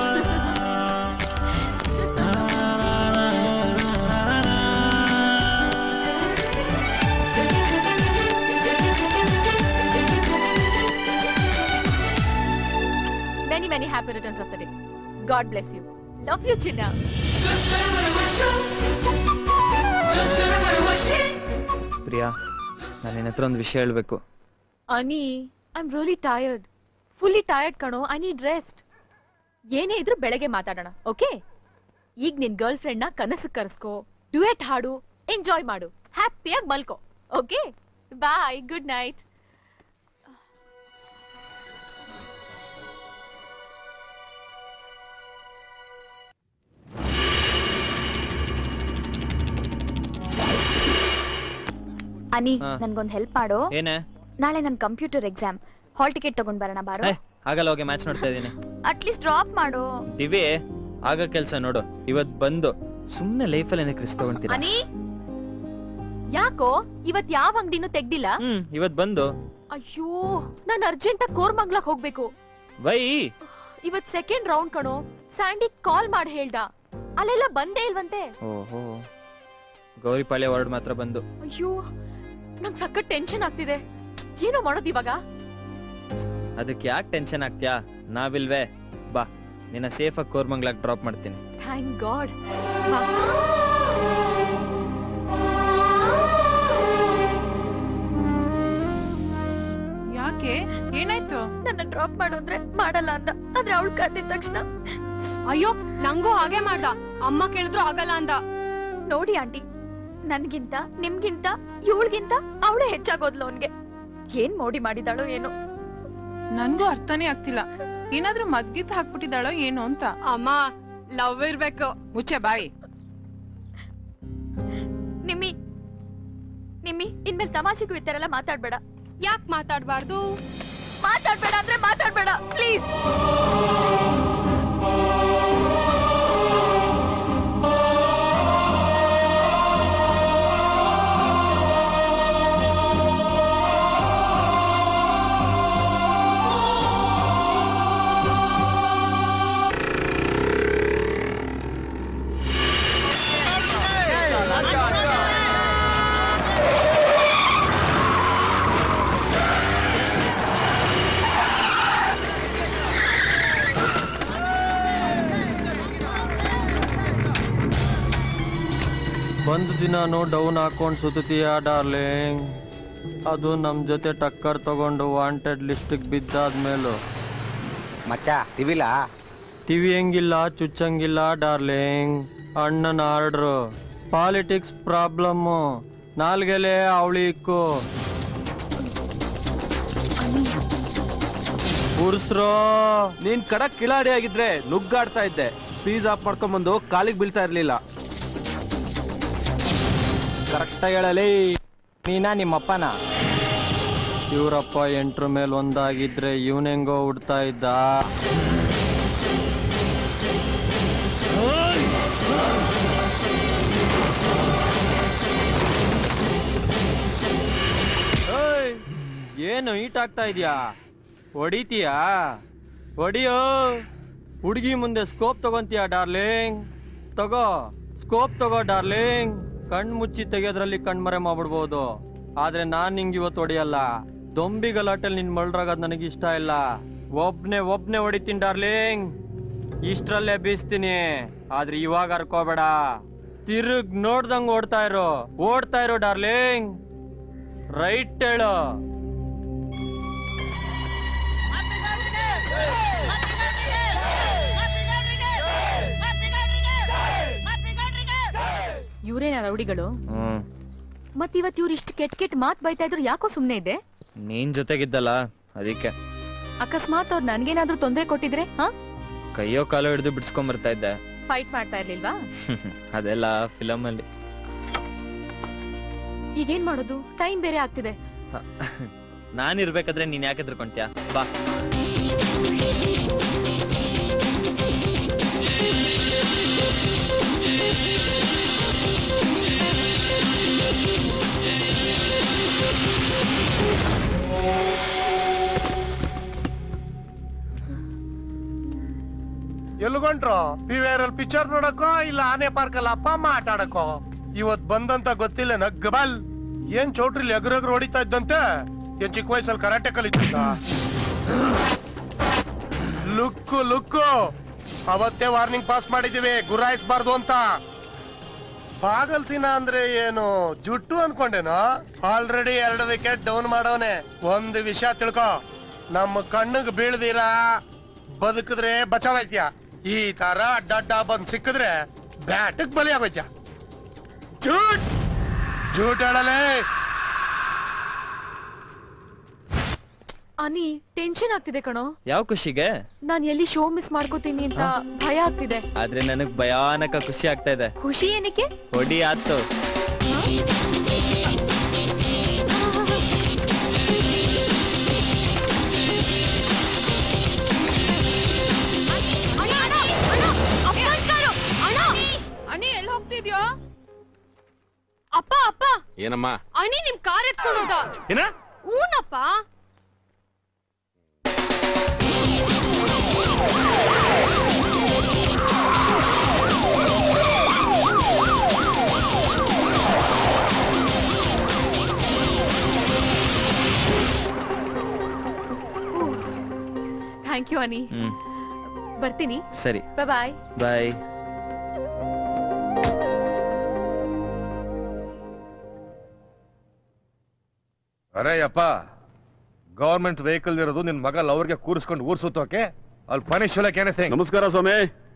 Many, many happy returns of the day. God bless you. Love you, Chinna. Priya ನಾನು ನಿನ್ನ ಹತ್ರ ಒಂದು ವಿಷಯ ಹೇಳ್ಬೇಕು Ani, I am really tired fully tired ಕಣೋ I need rest ಏನೇ ಇದ್ರೂ ಬೆಳಗ್ಗೆ ಮಾತಾಡೋಣ ಓಕೆ ಈಗ ನಿನ್ ಗರ್ಲ್ ಫ್ರೆಂಡ್ ನ ಕನಸು ಕರೆಸ್ಕೋ ಡುಯೆಟ್ ಹಾಡು ಎಂಜಾಯ್ ಮಾಡು ಹ್ಯಾಪಿಯಾಗಿ ಮಲ್ಕೋ okay bye good night Ani ಹಾ. ನನ್ಗೊಂದ್ ಹೆಲ್ಪ್ ಮಾಡು ಏನೇ ನಾಳೆ ನನ್ ಕಂಪ್ಯೂಟರ್ ಎಕ್ಸಾಮ್ ಹಾಲ್ ಟಿಕೆಟ್ ತಗೊಂಡ್ ಬರೋಣ ಬಾರೋ ಏ, ಆಗಲ್ಲ ಹೋಗಿ ಮ್ಯಾಚ್ ನೋಡ್ತಾ ಇದ್ದೀನಿ ಅಟ್ಲೀಸ್ಟ್ ಡ್ರಾಪ್ ಮಾಡು ದಿವಿ ಆಗ ಕೆಲ್ಸ ನೋಡು ಇವತ್ ಬಂದು ಸುಮ್ನೆ ಲೈಫಲ್ಲಿ ಏನಕ್ಕೆ ರಿಸ್ಕ್ ತಗೊಂತೀರ ಅನಿ ಯಾಕೋ ಇವತ್ ಯಾವ ಅಂಗಡಿನೂ ತೆಗ್ದಿಲ್ಲ ಹ್ಮ್ ಇವತ್ ಬಂದು ಅಯ್ಯೋ ನಾನ್ ಅರ್ಜೆಂಟ್ ಆಗಿ ಕೋರ್ಮಂಗ್ಲಕ್ ಹೋಗ್ಬೇಕು ಬೈ ಇವತ್ ಸೆಕೆಂಡ್ ರೌಂಡ್ ಕಣೋ ಸ್ಯಾಂಡಿ ಕಾಲ್ ಮಾಡಿ ಹೇಳ್ದ ಅಲ್ಲೆಲ್ಲ ಬಂದೇ ಇಲ್ವಂತೆ ಓಹೋ ಗೌರಿಪಾಳ್ಯ ವಾರ್ಡ್ ಮಾತ್ರ ಬಂದು ಅಯ್ಯೋ ನಂಗ್ ಸಖತ್ ಟೆನ್ಷನ್ ಆಗ್ತಿದೆ ಏನೋ ಮಾಡೋದು ಇವಾಗ ಅದಕ್ಕೆ ಯಾಕೆ ಟೆನ್ಷನ್ ಆಗ್ತ್ಯಾ ನಾವಿಲ್ವೇ ಬಾ ನಿನ್ನ ಸೇಫ್ ಆಗಿ ಕೋರ್ಮಂಗ್ಲಾಕ್ ಡ್ರಾಪ್ ಮಾಡ್ತೀನಿ ಥ್ಯಾಂಕ್ ಗಾಡ್ ಯಾಕೆ ಏನಾಯ್ತು ನನ್ನ ಡ್ರಾಪ್ ಮಾಡು ಅಂದ್ರೆ ಮಾಡಲ್ಲ ಅಂದ ಆದ್ರೆ ಅವಳು ಕದ್ದಿದ ತಕ್ಷಣ ಅಯ್ಯೋ ನಂಗೂ ಹಾಗೆ ಮಾಡ್ದ ಅಮ್ಮ ಕೇಳಿದ್ರು ಆಗಲ್ಲ ಅಂದ ನೋಡಿ ಆಂಟಿ ನನ್ಗಿಂತ ನಿಮ್ಗಿಂತ ಇವಳಿಗಿಂತ ಅವಳೇ ಹೆಚ್ಚಾಗೋದ್ಲು ಅವನ್ಗೆ ಏನ್ ಮೋಡಿ ಮಾಡಿದಾಳೋ ಏನೋ ನನ್ಗೂ ಅರ್ಥನೇ ಆಗ್ತಿಲ್ಲ ಏನಾದ್ರೂ ಮದ್ಗಿತ್ ಹಾಕ್ಬಿಟ್ಟಿದ್ದಾಳೋ ಏನು ಅಂತ ಅಮ್ಮ ಲವ್ ಇರ್ಬೇಕು ಮುಚ್ಚೆ ಬಾಯಿ ನಿಮ್ಮಿ ನಿಮ್ಮಿ ಇನ್ಮೇಲೆ ತಮಾಷೆಗೂ ಈ ತರ ಎಲ್ಲ ಮಾತಾಡ್ಬೇಡ ಯಾಕ್ ಮಾತಾಡ್ಬಾರ್ದು ಮಾತಾಡ್ಬೇಡ ಅಂದ್ರೆ ಮಾತಾಡ್ಬೇಡ ಪ್ಲೀಸ್ ಒಂದ್ ದಿನಾನು ಡೌನ್ ಹಾಕೊಂಡ್ ಸುತ್ತೀಯ ಡಾರ್ಲಿಂಗ್ ಅದು ನಮ್ ಜೊತೆ ಟಕ್ಕರ್ ತಗೊಂಡು ವಾಂಟೆಡ್ ಲಿಸ್ಟಿಗ್ ಬಿದ್ದಾದ್ಮೇಲೂ ಮಚ್ಚ ತಿವಿಲ ಟಿವಿ ಹೆಂಗಿಲ್ಲ ಚುಚ್ಚಂಗಿಲ್ಲ ಡಾರ್ಲಿಂಗ್ ಅಣ್ಣನ ಆರ್ಡ್ರು ಪಾಲಿಟಿಕ್ಸ್ ಪ್ರಾಬ್ಲಮ್ಮು ನಾಲ್ಗೆಲೆ ಅವಳಿ ಇಕ್ಕು ಉರ್ಸ್ರೋ ನೀನ್ ಕಡಕ್ ಕಿಲಾಡಿ ಆಗಿದ್ರೆ ನುಗ್ಗಾಡ್ತಾ ಇದ್ದೆ ಫೀಸ್ ಆಫ್ ಮಾಡ್ಕೊಂಡ್ಬಂದು ಕಾಲಿಗೆ ಬೀಳ್ತಾ ಇರ್ಲಿಲ್ಲ ಕರೆಕ್ಟಾಗಿ ಹೇಳಲಿ ನೀನಾ ನಿಮ್ಮಪ್ಪನ ಇವರಪ್ಪ ಎಂಟ್ರ ಮೇಲೆ ಒಂದಾಗಿದ್ರೆ ಇವನೆಂಗೋ ಹುಡ್ತಾ ಇದ್ದ ಏಯ್, ಏನು ಈಟ್ ಆಗ್ತಾ ಇದೀಯಾ ಹೊಡಿತೀಯಾ ಹೊಡಿಯೋ ಹುಡುಗಿ ಮುಂದೆ ಸ್ಕೋಪ್ ತಗೊಂತೀಯಾ ಡಾರ್ಲಿಂಗ್ ತಗೋ ಸ್ಕೋಪ್ ತಗೋ ಡಾರ್ಲಿಂಗ್ ಕಣ್ ಮುಚ್ಚಿ ತೆಗೆಯೋದ್ರಲ್ಲಿ ಕಣ್ಮರೆ ಮಾಡ್ಬಿಡ್ಬೋದು ಆದ್ರೆ ನಾನ್ ನಿಂಗ್ ಇವತ್ತು ಹೊಡಿಯಲ್ಲ ದೊಂಬಿ ಗಲಾಟೆಲ್ ನಿನ್ ಮಳ್ರಾಗದ್ ನನಗೆ ಇಷ್ಟ ಇಲ್ಲ ಒಬ್ನೇ ಒಬ್ನೇ ಹೊಡಿತೀನಿ ಡಾರ್ಲಿಂಗ್ ಇಷ್ಟ್ರಲ್ಲೇ ಬೀಸ್ತೀನಿ ಆದ್ರೆ ಇವಾಗ ಹರ್ಕೋಬೇಡ ತಿರುಗ್ ನೋಡ್ದಂಗ್ ಓಡ್ತಾ ಇರೋ ಓಡ್ತಾ ಇರೋ ಡಾರ್ಲಿಂಗ್ ರೈಟ್ ಹೇಳು ಇವ್ರೇನ ರೌಡಿಗಳು ಹ್ಮ್ ಮತ್ ಇವತ್ ಇವ್ರು ಇಷ್ಟು ಕೆಟ್ ಕೆಟ್ ಮಾತ್ ಬೈತಾ ಇದ್ರು ಯಾಕೋ ಸುಮ್ನೆ ಇದೆ ನೀನ್ ಜೊತೆಗಿದ್ದಲ್ಲ ಅದಕ್ಕೆ ಅಕಸ್ಮಾತ್ ಅವ್ರು ನನ್ಗೇನಾದ್ರೂ ತೊಂದ್ರೆ ಕೊಟ್ಟಿದ್ರೆ ಹಾ ಕೈಯೋ ಕಾಲೋ ಹಿಡಿದು ಬಿಡ್ಸ್ಕೊಂಡ್ ಬರ್ತಾ ಇದ್ದೆ ಫೈಟ್ ಮಾಡ್ತಾ ಇರ್ಲಿಲ್ವಾ ಅದೆಲ್ಲ ಫಿಲಮ್ ಅಲ್ಲಿ ಈಗೇನ್ ಮಾಡೋದು ಟೈಮ್ ಬೇರೆ ಆಗ್ತಿದೆ ನಾನ್ ಇರ್ಬೇಕಾದ್ರೆ ನೀನ್ ಯಾಕೆ ಹೆದರ್ಕೊಂತ್ಯಾ ಬಾ ಎಲ್ಗೊಂಡ್ರು ಪಿ ಅಲ್ಲಿ ಪಿಕ್ಚರ್ ನೋಡಕೋ ಇಲ್ಲ ಆನೆ ಪಾರ್ಕ್ ಅಲ್ಲಿ ಅಪ್ಪ ಅಮ್ಮ ಆಟ ಆಡಕೋ ಇವತ್ ಬಂದಂತ ಗೊತ್ತಿಲ್ಲ ನಗ್ಗಬಲ್ ಏನ್ ಚೌಟ್ರಿಲಿ ಎಗ್ರಗ್ರು ಹೊಡಿತಾ ಇದ್ದಂತೆ ಏನ್ ಚಿಕ್ಕ ವಯಸ್ಸಲ್ಲಿ ಕರಾಟೆ ಕಲಿತಿದ್ದ ಲುಕ್ಕು ಲುಕ್ಕು ಅವತ್ತೇ ವಾರ್ನಿಂಗ್ ಪಾಸ್ ಮಾಡಿದೀವಿ ಗುರಾಯಿಸ್ಬಾರ್ದು ಅಂತ ಪಾಗಲ್ಸಿನ ಅಂದ್ರೆ ಏನು ಜುಟ್ಟು ಅನ್ಕೊಂಡೇನೋ ಆಲ್ರೆಡಿ ಎರಡು ವಿಕೆಟ್ ಡೌನ್ ಮಾಡವನೆ ಒಂದು ವಿಷಯ ತಿಳ್ಕೊ ನಮ್ಮ ಕಣ್ಣಿಗೆ ಬೀಳ್ದಿರ ಬದುಕಿದ್ರೆ ಬಚಾವೈತ್ಯ ಈ ತರ ಅಡ್ಡ ಅಡ್ಡ ಬಂದ್ ಸಿಕ್ಕಿದ್ರೆ ಬ್ಯಾಟಕ್ ಬಲಿ ಆಗೋಯ್ತ್ಯ ಜೂಟ್ ಜೂಟ್ ಹೇಳಲೇ ಅನಿ ಟೆನ್ಷನ್ ಆಗ್ತಿದೆ ಕಣೋ ಯಾವ ಖುಷಿಗೆ ನಾನ್ ಎಲ್ಲಿ ಶೋ ಮಿಸ್ ಮಾಡ್ಕೋತೀನಿ ಅಂತ ಭಯ ಆಗ್ತಿದೆ ಆದ್ರೆ ನನಗ್ ಭಯಾನಕ ಖುಷಿ ಆಗ್ತಾ ಇದೆ ಖುಷಿ ಏನಕ್ಕೆ ಹೊಡಿ ಆತು ಅಣಿ ಎಲ್ಲಿ ಹೋಗ್ತಿದ್ಯೋ ಅಪ್ಪ ಅಪ್ಪ ಏನಮ್ಮ ಅಣಿ ನಿಮ್ ಕಾರ್ ಎತ್ಕೊಂಡು ಹೋದ ಏನ ಊನಪ್ಪ ಥ್ಯಾಂಕ್ ಯು ಅನಿ ಹ್ಮ್ ಬರ್ತೀನಿ ಸರಿ ಬಾಯ್ ಬಾಯ್ ಅರೆ ಯಪ್ಪ ಗವರ್ಮೆಂಟ್ ವೆಹಿಕಲ್ ಇರೋದು ನಿನ್ ಮಗ ಅವ್ರಿಗೆ ಕೂರಿಸ್ಕೊಂಡು ಊರ್ ಸುತ್ತೋಕೆ ಅಲ್ಲಿ ಪನಿಷ್ ಎನಿಥಿಂಗ್ ನಮಸ್ಕಾರ ಸ್ವಾಮಿ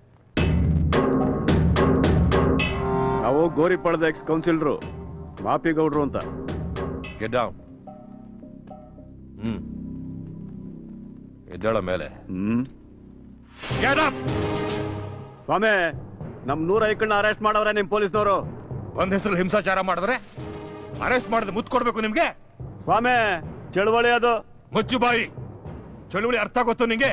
ನಾವು ಗೋರಿಪಾಳದ ಎಕ್ಸ್ ಕೌನ್ಸಿಲರು ಮಾಪಿಗೌಡ್ರು ಅಂತ ಗೆಟ್ ಡೌನ್ ಹ್ಮ್ ಎದ್ದೇಳ ಮೇಲೆ ಹ್ಮ್ ಸ್ವಾಮಿ ನಮ್ ನೂರ ಐಕಣ್ಣ ಅರೆಸ್ಟ್ ಮಾಡವ್ರೆ ನಿಮ್ ಪೊಲೀಸ್ನವರು ಒಂದ್ ಹೆಸರು ಹಿಂಸಾಚಾರ ಮಾಡಿದ್ರೆ ಅರೆಸ್ಟ್ ಮಾಡಿದ್ರೆ ಮುತ್ತು ಕೊಡ್ಬೇಕು ನಿಮ್ಗೆ ಸ್ವಾಮಿ ಚಳವಳಿ ಅದು ಮುಚ್ಚು ಬಾಯಿ ಚಳುವಳಿ ಅರ್ಥ ಗೊತ್ತು ನಿಂಗೆ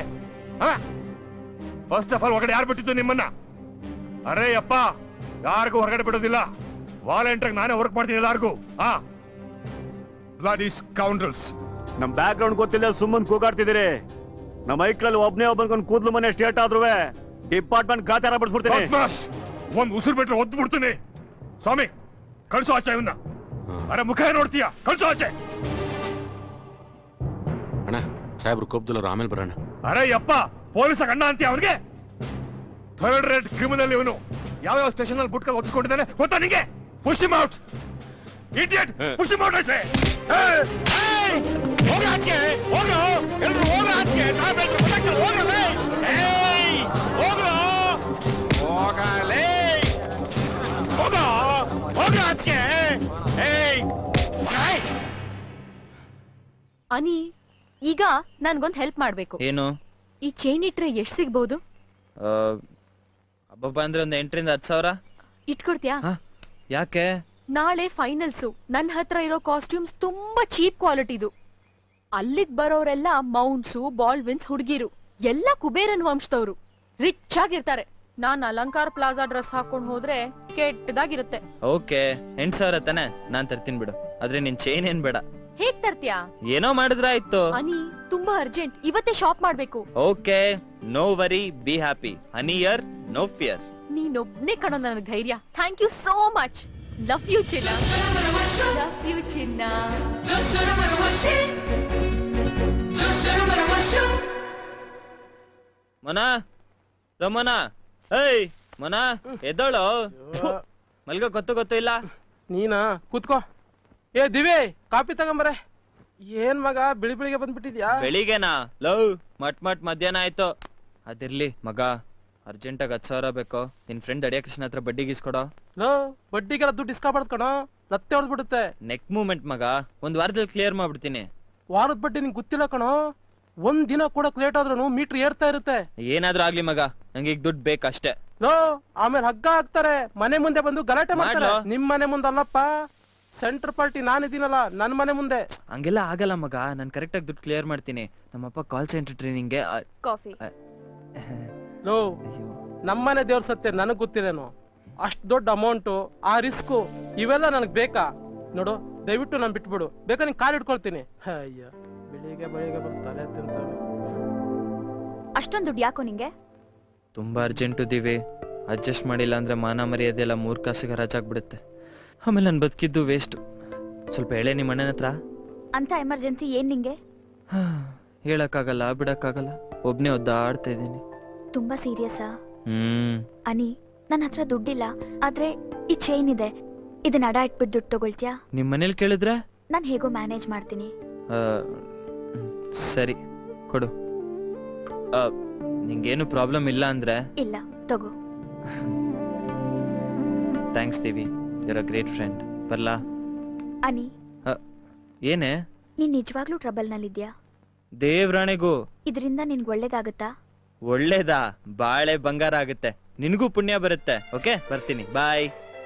ಫಸ್ಟ್ ಆಫ್ ಆಲ್ ಹೊರಗಡೆ ಯಾರು ಬಿಟ್ಟಿದ್ದು ನಿಮ್ಮನ್ನ ಅರೆ ಅಪ್ಪ ಯಾರಿಗೂ ಹೊರಗಡೆ ಬಿಡೋದಿಲ್ಲ ವಾಲಂಟಿಯರ್ ನಾನೇ ವರ್ಕ್ ಮಾಡ್ತೀನಿ ಎಲ್ಲಾರ್ಗೂ ಹಾ ಬ್ಲಡ್ ಈಸ್ ಕೌಂಡ್ರಲ್ಸ್ ನಮ್ ಬ್ಯಾಕ್ ಗ್ರೌಂಡ್ ಗೊತ್ತಿಲ್ಲ ಸುಮ್ಮನ್ ಕೂಗಾಡ್ತಿದ್ದೀರಿ ನಮ್ಮ ಐಕ್ಳಲ್ಲಿ ಒಬ್ನೇ ಒಬ್ಬನ್ಕೊಂಡ್ ಕೂದ್ಲು ಮನೆ ಸ್ಟೇಟ್ ಆದ್ರೂ ಡಿಪಾರ್ಟ್ಮೆಂಟ್ ಗಾಚಾರ ಬಿಡ್ಸ್ಬಿಡ್ತೀನಿ ಬದ್ಮಾಶ್! ಒಂದ್ ಉಸಿರು ಬಿಟ್ರೆ ಒದ್ದು ಬಿಡ್ತೀನಿ ಸ್ವಾಮಿ ಕಳ್ಸು ಆಚೆ ಇವನ್ನ ಅರೆ ಮುಖ ಏನ್ ನೋಡ್ತೀಯ ಕಳ್ಸು ಆಚೆ ಅಣ್ಣ ಸಾಹೇಬ್ರು ಕೋಪದಲ್ಲವ್ರು ಆಮೇಲೆ ಬರೋಣ ಅರೆ ಯಪ್ಪ ಪೊಲೀಸ್ ಅಣ್ಣ ಅಂತೀಯ ಅವ್ರಿಗೆ ಥರ್ಡ್ ರೇಟ್ ಕ್ರಿಮಿನಲ್ ಇವನು ಯಾವ್ಯಾವ ಸ್ಟೇಷನ್ ಅಲ್ಲಿ ಬುಟ್ಕಲ್ ಒದಿಸ್ಕೊಂಡಿದ್ದಾನೆ ಗೊತ್ತಾ ನಿಂಗೆ push out idiot push out ಐಸೆ ಹೋಗ್ರ ಆಚೆ ಹೋಗ್ರು ಎಲ್ರು ಹೋಗ್ರ ಆಚೆ ಸಾಹೇಬ್ರು ಗೊತ್ತಾಗ್ತಿಲ್ಲ ಹೋಗ್ರಲೇ ಏಯ್ ಹೋಗ್ರು ಹೋಗಲೇ ಹೋಗ ಹೋಗ್ರ ಆಚೆ ಏಯ್ ಏಯ್ ಅನಿ ಈಗ ನನ್ಗೊಂದ್ ಹೆಲ್ಪ್ ಮಾಡ್ಬೇಕು ಏನು ಈ ಚೈನ್ ಇಟ್ರೆ ಎಷ್ಟ್ ಸಿಗ್ಬೋದು ಆ, ಅಬ್ಬಬ್ಬ ಅಂದ್ರೆ ಒಂದ್ ಎಂಟರಿಂದ ಹತ್ತು ಸಾವಿರ ಇಟ್ಕೊಡ್ತೀಯಾ ಯಾಕೆ ನಾಳೆ ಫೈನಲ್ಸು ನನ್ನ ಹತ್ರ ಇರೋ ಕಾಸ್ಟ್ಯೂಮ್ಸ್ ತುಂಬಾ ಚೀಪ್ ಕ್ವಾಲಿಟಿದು ಅಲ್ಲಿಗ್ ಬರೋರೆಲ್ಲ ಮೌಂಟ್ಸು ಬಾಲ್ವಿನ್ಸ್ ಹುಡುಗಿರು ಎಲ್ಲ ಕುಬೇರನ್ ವಂಶದವ್ರು ರಿಚ್ ಆಗಿರ್ತಾರೆ ನಾನ್ ಅಲಂಕಾರ ಪ್ಲಾಜಾ ಡ್ರೆಸ್ ಹಾಕೊಂಡ್ ಹೋದ್ರೆ ಕೆಟ್ಟದಾಗಿರುತ್ತೆ ಓಕೆ ಎಂಟ್ ಸಾವಿರ ತಾನೆ ನಾನ್ ತರ್ತೀನಿ ಬಿಡು ಆದ್ರೆ ನಿನ್ ಚೈನ್ ಏನ್ ಬೇಡ ಹೇಗ್ ತರ್ತೀಯಾ ಏನೋ ಮಾಡಿದ್ರ ಆಯ್ತು ಅನಿ ತುಂಬಾ ಅರ್ಜೆಂಟ್ ಇವತ್ತೇ ಶಾಪ್ ಮಾಡ್ಬೇಕು okay no worry be happy honey no fear ನೀನೊಬ್ನೇ ಕಣೋ ನನಗ್ ಧೈರ್ಯ thank you so much love you ಚಿನ್ನ ಲವ್ ಯು ಚಿನ್ನ ಮನ ರಮನ ಏಯ್ ಮನ ಎದ್ದೋಳು ಮಲ್ಗ ಗೊತ್ತು ಗೊತ್ತು ಇಲ್ಲ ನೀನಾ ಕೂತ್ಕೋ ಏ ದಿವಿ ಕಾಪಿ ತಗೊಂಬರೆ ಏನ್ ಮಗ ಬಿಳಿ ಬಿಳಿಗೆ ಬಂದ್ಬಿಟ್ಟಿದ್ಯಾ ಬೆಳಿಗ್ಗೆನಾ ಲವ್ ಮಟ್ ಮಟ್ ಮಧ್ಯಾಹ್ನ ಆಯ್ತು ಅದಿರ್ಲಿ ಮಗ ಅರ್ಜೆಂಟಾಗಿ ಹತ್ತು ಸಾವಿರ ಬೇಕು ನಿನ್ ಫ್ರೆಂಡ್ ಅಡಿಯ ಕೃಷ್ಣ ಹತ್ರ ಬಡ್ಡಿಗೆ ಇಸ್ಕೊಡೋ ಲೋ ಬಡ್ಡಿಗೆಲ್ಲ ದುಡ್ಡು ಇಸ್ಕೊಬಾರ್ದು ಕಣೋ ಲತ್ತೆ ಹೊಡೆದ್ಬಿಡುತ್ತೆ ನೆಕ್ ಮೂಮೆಂಟ್ ಮಗ ಒಂದ್ ವಾರದಲ್ಲಿ ಕ್ಲಿಯರ್ ಮಾಡ್ಬಿಡ್ತೀನಿ ವಾರದ ಬಡ್ಡಿ ನಿಂಗೆ ಗೊತ್ತಿಲ್ಲ ಕಣೋ ಒಂದ್ ದಿನ ಕೊಡಕ್ ಲೇಟ್ ಆದ್ರೂ ಮೀಟರ್ ಏರ್ತಾ ಇರುತ್ತೆ ಏನಾದ್ರೂ ಆಗ್ಲಿ ಮಗ ನಂಗೆ ಈಗ ದುಡ್ಡು ಬೇಕಷ್ಟೇ ಲೋ ಆಮೇಲೆ ಹಗ್ಗ ಹಾಕ್ತಾರೆ ಮನೆ ಮುಂದೆ ಬಂದು ಗಲಾಟೆ ಮಾಡ್ತಾರೆ ಮಾಡ್ಲೋ? ನಿಮ್ ಮನೆ ಮುಂದೆ ಅಲ್ಲಪ್ಪ ಸೆಂಟರ್ ಪಾರ್ಟಿ ನಾನಿದ್ದೀನಲ್ಲ ನನ್ ಮನೆ ಮುಂದೆ ಹಂಗೆಲ್ಲ ಆಗಲ್ಲ ಮಗ ನಾನು ಕರೆಕ್ಟಾಗಿ ದುಡ್ಡು ಕ್ಲಿಯರ್ ಮಾಡ್ತೀನಿ ನಮ್ಮಪ್ಪ ಕಾಲ್ ಸೆಂಟರ್ ಟ್ರೈನಿಂಗ್ಗೆ ಕಾಫಿ ಲೋ ನಮ್ಮನೆ ದೇವ್ರ ಸತ್ಯ ನನಗ್ ಗೊತ್ತಿದೇನು ಅಷ್ಟ್ ದೊಡ್ಡ ಅಮೌಂಟು ಆ ರಿಸ್ಕು ಇವೆಲ್ಲ ನನಗ್ ಬೇಕಾ ನೋಡು ದಯವಿಟ್ಟು ನಾನು ಬಿಟ್ಬಿಡು ಬೇಕಾ ನಿನ್ ಕಾರ್ ಇಟ್ಕೊಳ್ತೀನಿ ಅಯ್ಯ ಬೆಳಿಗ್ಗೆ ಬೆಳಿಗ್ಗೆ ಬಂದು ತಲೆ ತಿಂತಾವೆ ಅಷ್ಟೊಂದು ದುಡ್ಡು ಯಾಕೋ ನಿಂಗೆ ತುಂಬಾ ಅರ್ಜೆಂಟು ದಿವಿ ಅಡ್ಜಸ್ಟ್ ಮಾಡಿಲ್ಲ ಅಂದ್ರೆ ಮಾನ ಮರ್ಯಾದೆ ಎಲ್ಲ ಮೂರ್ ಕಾಸಿಗೆ ಹರಾಜಾಗ್ಬಿಡುತ್ತೆ ಆಮೇಲೆ ನಾನು ಬದುಕಿದ್ದು ವೇಸ್ಟ್ ಸ್ವಲ್ಪ ಹೇಳೇ ನಿಮ್ಮ ಅಣ್ಣನ ಹತ್ರ ಅಂತ ಎಮರ್ಜೆನ್ಸಿ ಏನ್ ನಿಂಗೆ ಹೇಳಕ್ಕಾಗಲ್ಲ ಬಿಡಕ್ಕಾಗಲ್ಲ ಒಬ್ನೇ ಒದ್ದಾಡ್ತಾ ಇದ್ದೀನಿ ತುಂಬಾ ಸೀರಿಯಸ್ಸಾ ಹ್ಮ್ ಅನಿ ನನ್ನ ಹತ್ರ ದುಡ್ಡಿಲ್ಲ ಆದ್ರೆ ಈ ಚೈನ್ ಇದೆ ಇದನ್ನ ಅಡ ಇಟ್ಬಿಟ್ಟು ದುಡ್ಡು ತಗೊಳ್ತೀಯಾ ನಿಮ್ ಮನೇಲಿ ಕೇಳಿದ್ರೆ ನಾನು ಹೇಗೋ ಮ್ಯಾನೇಜ್ ಮಾಡ್ತೀನಿ ಆ, ಸರಿ ಕೊಡು ಆ, ನಿಂಗೇನು ಪ್ರಾಬ್ಲಮ್ ಇಲ್ಲ ಅಂದ್ರೆ ಇಲ್ಲ ತಗೋ thanks Devi you're a great friend ಬರ್ಲಾ ಅನಿ ಆ, ಏನೇ ನೀನ್ ನಿಜವಾಗ್ಲೂ ಟ್ರಬಲ್ ನಲ್ಲಿದ್ಯಾ ದೇವ್ರಾಣೆಗೂ ಇದರಿಂದ ನಿನ್ಗೆ ಒಳ್ಳೇದಾಗತ್ತಾ ಒಳ್ಳೇದಾ ಬಾಳೆ ಬಂಗಾರ ಆಗುತ್ತೆ ನಿನಗೂ ಪುಣ್ಯ ಬರುತ್ತೆ ಓಕೆ ಬರ್ತೀನಿ ಬಾಯ್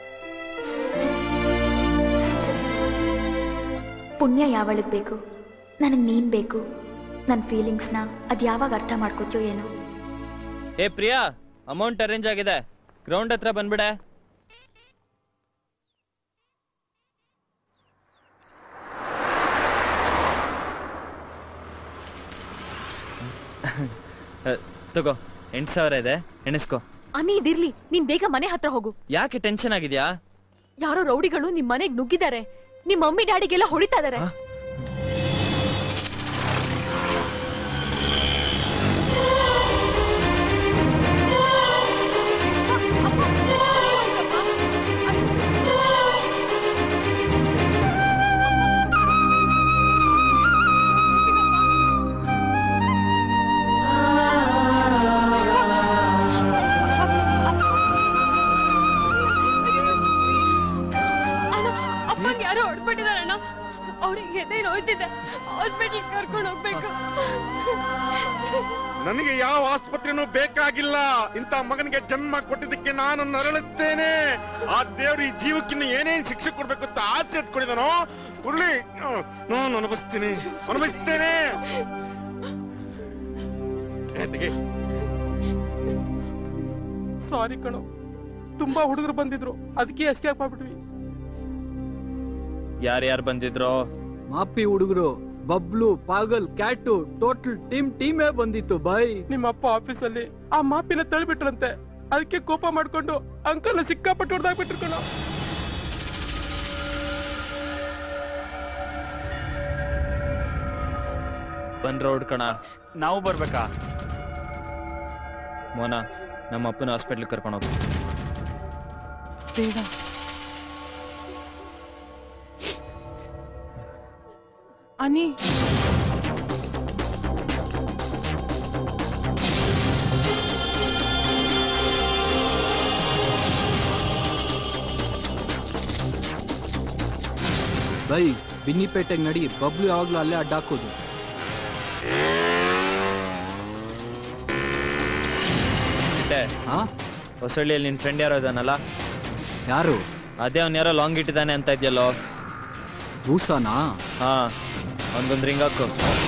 ಪುಣ್ಯ ಯಾವಳಿಗ್ ಬೇಕು ನನಗೆ ನೀನ್ ಬೇಕು ನನ್ನ ಫೀಲಿಂಗ್ಸ್ನ ಅದು ಯಾವಾಗ ಅರ್ಥ ಮಾಡ್ಕೋತೀಯೋ ಏನೋ ಏ ಪ್ರಿಯಾ ಅಮೌಂಟ್ ಅರೇಂಜ್ ಆಗಿದೆ ಗ್ರೌಂಡ್ ಹತ್ರ ಬಂದ್ಬಿಡೆ ಅಹ್, ತಗೋ ಎಂಟು ಸಾವಿರ ಇದೆ ಎಣಿಸ್ಕೋ ಅನಿ ಇದಿರ್ಲಿ ನೀನ್ ಬೇಗ ಮನೆ ಹತ್ರ ಹೋಗು ಯಾಕೆ ಟೆನ್ಷನ್ ಆಗಿದ್ಯಾ ಯಾರೋ ರೌಡಿಗಳು ನಿಮ್ ಮನೆಗ್ ನುಗ್ಗಿದ್ದಾರೆ ನಿಮ್ ಮಮ್ಮಿ ಡ್ಯಾಡಿಗೆಲ್ಲ ಹೊಡಿತಾ ಇದಾರೆ ಅಣ್ಣ ಅಪ್ಪಂಗೆ ಯಾರೋ ಹೊಡ್ಬಿಟ್ಟಿದ್ದಾರೆ ಅಣ್ಣ ಅವ್ರಿಗೆ ಎದೆ ನೋಯ್ತಿದೆ ಹಾಸ್ಪಿಟಲ್ ಕರ್ಕೊಂಡು ಹೋಗ್ಬೇಕು ನನಗೆ ಯಾವ ಆಸ್ಪತ್ರೆನೂ ಬೇಕಾಗಿಲ್ಲ ಇಂಥ ಮಗನಿಗೆ ಜನ್ಮ ಕೊಟ್ಟಿದ್ದಕ್ಕೆ ನಾನು ನರಳುತ್ತೇನೆ ಆ ದೇವ್ರು ಈ ಜೀವಕ್ಕಿನ್ನು ಏನೇನ್ ಶಿಕ್ಷೆ ಕೊಡ್ಬೇಕು ಅಂತ ಆಸೆ ಇಟ್ಕೊಂಡಿದ್ದಾನೋ ಕೊಡ್ಲಿ ನಾನು ಅನುಭವಿಸ್ತೀನಿ ಅನುಭವಿಸ್ತೇನೆ ಏ, ತೆಗಿ. ಸಾರಿ ಕಣೋ ತುಂಬಾ ಹುಡುಗರು ಬಂದಿದ್ರು ಅದಕ್ಕೆ ಎಸ್ಕೇಪ್ ಆಗ್ಬಿಟ್ವಿ ಯಾರ್ಯಾರು ಬಂದಿದ್ರು ಮಾಪಿ ಹುಡುಗರು ಬಬ್ಲು ಪಾಗಲ್ ಕ್ಯಾಟು ಟೋಟಲ್ ಟೀಮ್ ಟೀಮೇ ಬಂದಿತ್ತು ಬಾಯ್ ನಿಮ್ಮ ಅಪ್ಪ ಆಫೀಸಲ್ಲಿ ಆ ಮಾಪಿನ ತಳ್ಬಿಟ್ರಂತೆ ಅದಕ್ಕೆ ಕೋಪ ಮಾಡ್ಕೊಂಡು ಅಂಕಲ್ ಸಿಕ್ಕಾಪಟ್ಟು ಹೊಡೆದಾಗ್ಬಿಟ್ರು ಕಣೋ ಬಂದ್ರ ಹುಡ್ಕಣ ನಾವು ಬರ್ಬೇಕಾ ಮೋನ ನಮ್ಮ ಅಪ್ಪನ ಹಾಸ್ಪಿಟ್ಲ್ ಕರ್ಕೊಂಡು ಹೋಗು ಬೇಡ ಅನಿ ಬೈ ಬಿನ್ನಿಪೇಟೆಗೆ ನಡಿ ಬಬ್ಲು ಯಾವಾಗ್ಲೂ ಅಲ್ಲೇ ಅಡ್ಡಾಕೋದು ಸಿಟ್ಟೆ ಹೊಸಳ್ಳಿಯಲ್ಲಿ ನಿನ್ ಫ್ರೆಂಡ್ ಯಾರೋ ಇದಾನಲ್ಲ ಯಾರು ಅದೇ ಅವ್ನ ಯಾರೋ ಲಾಂಗ್ ಇಟ್ಟಿದ್ದಾನೆ ಅಂತ ಇದೆಯಲ್ಲೋ ಭೂಸಾನಾ ಹಾ ಅವನ್ಗೊಂದು ರಿಂಗ್ ಹಾಕು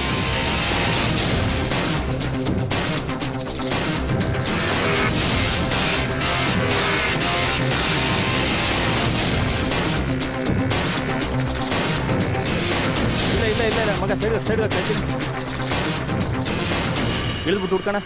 ಇಲ್ಲ ಇಲ್ಲ ಇಲ್ಲ ಇಲ್ಲ ಮಗ ಸೈಡ್ ಸೈಡ್ ಕಳ್ತೀನಿ ಇಳಿದ್ಬಿಟ್ಟು ಹುಡ್ಕಣ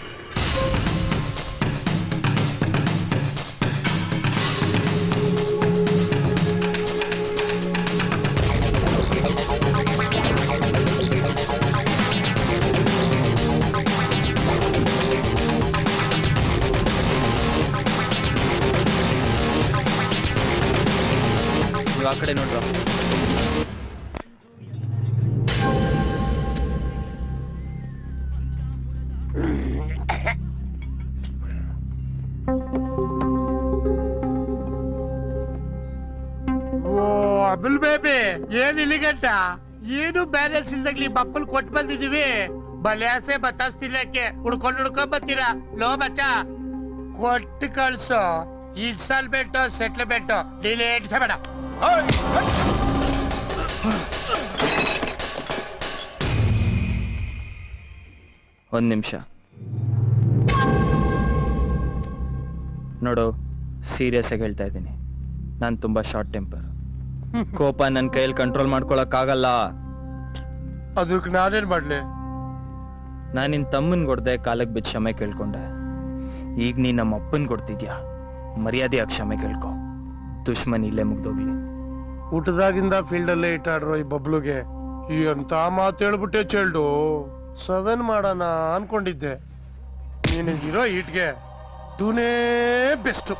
ನೀವು ಆ ಕಡೆ ನೋಡ್ರ ಓ ಅಬುಲ್ ಬೇಬಿ ಏನ್ ಇಲ್ಲಿಗಂಟ ಏನು ಬ್ಯಾಲೆನ್ಸ್ ಇಲ್ದಾಗ್ಲಿ ಬಪ್ಪಲ್ ಕೊಟ್ಟು ಬಂದಿದೀವಿ ಬಲ್ಯಾಸೆ ಬತ್ತಾಸ್ತಿಲ್ಲಕ್ಕೆ ಹುಡ್ಕೊಂಡ್ ಹುಡ್ಕೊಂಡ್ ಬರ್ತೀರಾ ಲೋ ಬಚ್ಚ ಕೊಟ್ಟು ಕಳ್ಸು ಇನ್ಸ್ಟಾಲ್ಮೆಂಟ್ ಸೆಟ್ಲ್ಮೆಂಟ್ ಡಿಲೇಟ್ ಬೇಡ ಒಂದು ನಿಮಿಷ ನೋಡು ಸೀರಿಯಸ್ ಆಗಿ ಹೇಳ್ತಾ ಇದ್ದೀನಿ ನಾನು ತುಂಬಾ ಶಾರ್ಟ್ ಟೆಂಪರ್ ಕೋಪ ನನ್ನ ಕೈಯಲ್ಲಿ ಕಂಟ್ರೋಲ್ ಮಾಡ್ಕೊಳಕ್ಕಾಗಲ್ಲ ಅದಕ್ಕೆ ನಾನೇನ್ ಮಾಡ್ಲಿ ನಾನು ನಿನ್ನ ತಮ್ಮನ್ ಕೊಡ್ದೆ ಕಾಲಕ್ಕೆ ಬಿದ್ದು ಕ್ಷಮೆ ಕೇಳ್ಕೊಂಡೆ ಈಗ ನೀ ನಮ್ಮ ಅಪ್ಪನ್ ಕೊಡ್ತಿದ್ಯಾ ಮರ್ಯಾದೆಯಾಗಿ ಕ್ಷಮೆ ಕೇಳ್ಕೊ ದುಶ್ಮನ್ ಇಲ್ಲೇ ಮುಗ್ದೋಗ್ಲಿ ಊಟದಾಗಿಂದ ಫೀಲ್ಡ್ ಅಲ್ಲೇ ಇಟ್ಟಾಡ್ರು ಈ ಬಬ್ಲುಗೆ ಎಂತ ಮಾತು ಹೇಳ್ಬಿಟ್ಟೆ ಚೇಳ್ಡು ಸೆವೆನ್ ಮಾಡೋಣ ಅನ್ಕೊಂಡಿದ್ದೆ ನಿನಗಿರೋ ಈಟ್ಗೆ ಟೂನೇ ಬೆಸ್ಟ್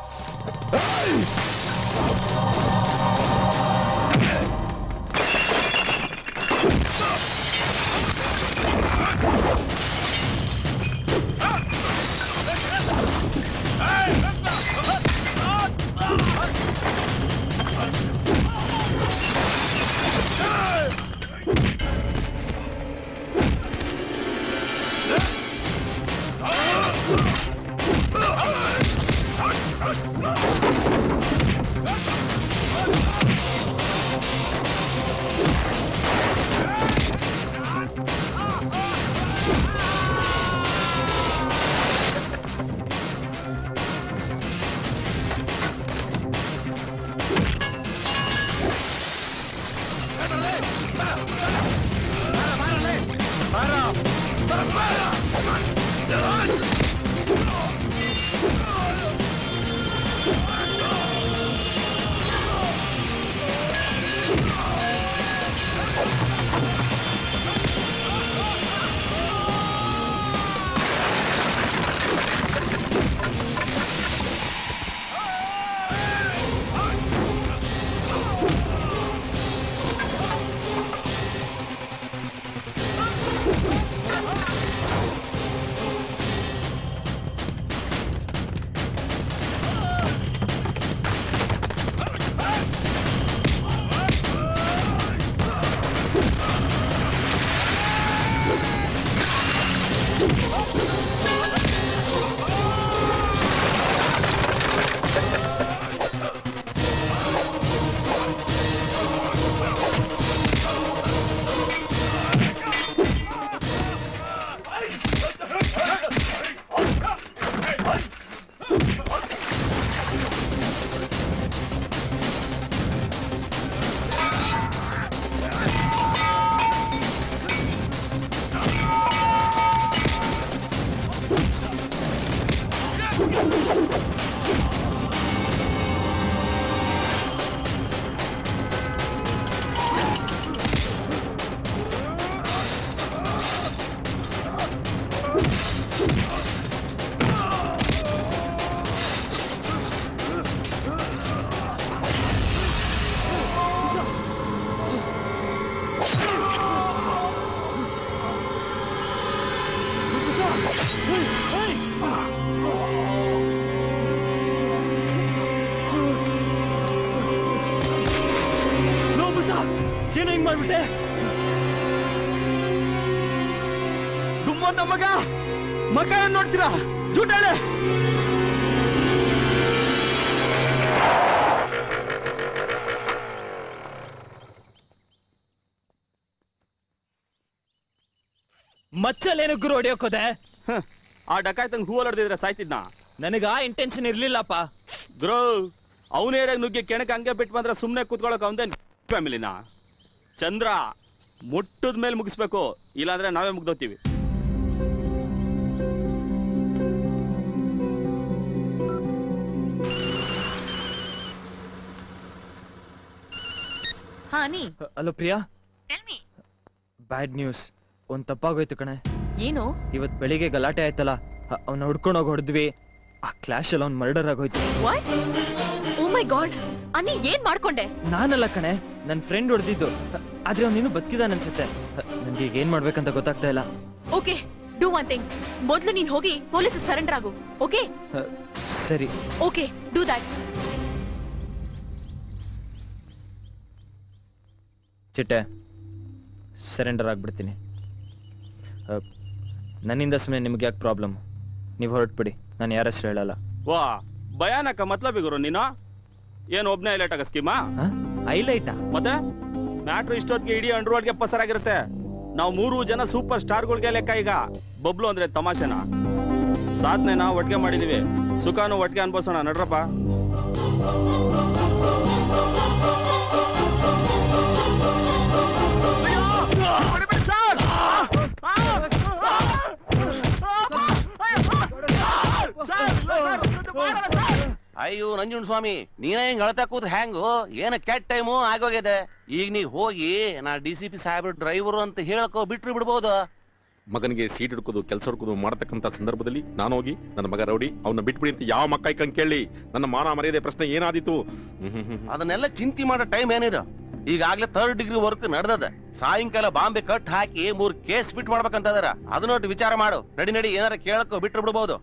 ಏನು ಹಿಂಗ್ ಮಾಡ್ಬಿಟ್ಟೆ ಗುಮ್ಮಂತ ಮಗ ಮಗ ಏನ್ ನೋಡ್ತೀರಾ ಜೂಟಾಳೆ ಮಚ್ಚಲ್ಲೇನು ಗುರು ಹೊಡಿಯೋಕೋದೆ ಆ ಡಕಾಯ್ತಂಗ್ ಹೂ ಹೊಡೆದಿದ್ರೆ ಸಾಯ್ತಿದ್ನ ನನಗ ಆ ಇಂಟೆನ್ಷನ್ ಇರ್ಲಿಲ್ಲಪ್ಪ ಗ್ರೋ ಅವನ ಏರಿಯಾಗ ನುಗ್ಗಿ ಕೆಣಕ್ ಹಂಗೆ ಬಿಟ್ಟು ಬಂದ್ರೆ ಸುಮ್ಮನೆ ಕೂತ್ಕೊಳಕ್ ಅವನ್ದೇನ್ ಫ್ಯಾಮಿಲಿನ ಚಂದ್ರ ಮುಟ್ಟದ ಮೇಲೆ ಮುಗಿಸ್ಬೇಕು ಇಲ್ಲಾಂದ್ರೆ ನಾವೇ ಮುಗ್ದೋತೀವಿ ಹಾ ನೀ ಹಲೋ ಪ್ರಿಯಾ ಬ್ಯಾಡ್ ನ್ಯೂಸ್ ಒಂದ್ ತಪ್ಪಾಗೋಯ್ತು ಕಣೆ ಏನು ಇವತ್ ಬೆಳಿಗ್ಗೆ ಗಲಾಟೆ ಆಯ್ತಲ್ಲ ಅವ್ನ ಹುಡ್ಕೊಂಡು ಹೋಗಿ ಹೊಡೆದ್ವಿ ಆ ಕ್ಲಾಶ್ ಅಲ್ಲಿ ಅವ್ನ್ ಮರ್ಡರ್ ಆಗೋಯ್ತು ವಾಟ್ ಓ ಮೈ ಗಾಡ್ ಅನ್ನಿ ಏನ್ ಮಾಡ್ಕೊಂಡೆ ನಾನಲ್ಲ ಕಣೆ ನನ್ ಫ್ರೆಂಡ್ ಹೊಡೆದಿದ್ದು ಆದ್ರೆ ಅವ್ನಿನ್ನು ಬದುಕಿದಾನ ಅನ್ಸುತ್ತೆ ನನ್ಗೆ ಈಗ ಏನ್ ಮಾಡ್ಬೇಕಂತ ಗೊತ್ತಾಗ್ತಾ ಇಲ್ಲ ಓಕೆ ಡೂ ಒನ್ ಥಿಂಗ್ ಮೊದ್ಲು ನೀನ್ ಹೋಗಿ ಪೊಲೀಸ್ ಸರೆಂಡರ್ ಆಗು ಓಕೆ ಅ, ಸರಿ ಓಕೆ ಡೂ ದಟ್ ಚಿಟ್ಟೆ ಸರೆಂಡರ್ ಆಗ್ಬಿಡ್ತೀನಿ ಅ, ನನ್ನಿಂದ ಸುಮ್ಮನೆ ನಿಮ್ಗೆ ಯಾಕೆ ಪ್ರಾಬ್ಲಮ್ ನೀವು ಹೊರಟ್ಬಿಡಿ ನಾನು ಯಾರಷ್ಟು ಹೇಳಲ್ಲ ವಾ ಭಯಾನಕ ಮತ್ಲಬಿ ಗುರು ನೀನು ಏನ್ ಒಬ್ನೇ ಹೈಲೈಟ್ ಆಗ ಸ್ಕೀಮಾ ಹೈಲೈಟಾ ಮತ್ತೆ ಮ್ಯಾಟ್ರು ಇಷ್ಟೊತ್ತಿಗೆ ಇಡೀ ಅಂಡರ್ವರ್ಲ್ಡ್ಗೆ ಪಸರಾಗಿರುತ್ತೆ ನಾವು ಮೂರು ಜನ ಸೂಪರ್ ಸ್ಟಾರ್ಗಳಿಗೆ ಲೆಕ್ಕ ಈಗ ಬಬ್ಲು ಅಂದ್ರೆ ತಮಾಷೆನ ಸಾಧನೆನ ಒಟ್ಟಿಗೆ ಮಾಡಿದೀವಿ ಸುಖಾನು ಒಟ್ಟಿಗೆ ಅನ್ಭವಿಸೋಣ ನಡ್ರಪ್ಪ ಅಯ್ಯೋ ನಂಜುಂಡ ಸ್ವಾಮಿ ನೀನೇ ಹಿಂಗ್ ಅಳ್ತಾ ಕೂತ್ರೆ ಹ್ಯಾಂಗು ಏನ ಕೆಟ್ಟ ಟೈಮು ಆಗೋಗಿದೆ ಈಗ ನೀ ಹೋಗಿ ನಾ ಡಿ ಸಿ ಪಿ ಸಾಹೇಬ್ರ ಡ್ರೈವರು ಅಂತ ಹೇಳ್ಕೊ ಬಿಟ್ರು ಬಿಡ್ಬೋದು ಮಗನಿಗೆ ಸೀಟ್ ಹಿಡ್ಕೋದು ಕೆಲಸ ಹುಡ್ಕೋದು ಮಾಡತಕ್ಕಂತ ಸಂದರ್ಭದಲ್ಲಿ ನಾನು ಹೋಗಿ ನನ್ನ ಮಗ ರೌಡಿ ಅವನ್ನ ಬಿಟ್ಬಿಡಿ ಅಂತ ಯಾವ ಮಕ್ಕ ಇಕ್ಕಂಗ್ ಕೇಳಿ ನನ್ನ ಮಾನ ಮರ್ಯಾದೆ ಪ್ರಶ್ನೆ ಏನಾದಿತ್ತು ಅದನ್ನೆಲ್ಲ ಚಿಂತೆ ಮಾಡೋ ಟೈಮ್ ಏನಿದೆ ಈಗಾಗ್ಲೇ ಥರ್ಡ್ ಡಿಗ್ರಿ ವರ್ಕ್ ನಡೆದದ ಸಾಯಂಕಾಲ ಬಾಂಬೆ ಕಟ್ ಹಾಕಿ ಮೂರ್ ಕೇಸ್ ಬಿಟ್ ಮಾಡ್ಬೇಕಂತ ಅದಾರ ಅದನ್ನೊಟ್ಟು ವಿಚಾರ ಮಾಡು ನಡಿ ನಡಿ ಏನಾರ ಕೇಳಕ್ಕೋ ಬಿಟ್ರು ಬಿಡ್ಬೋದು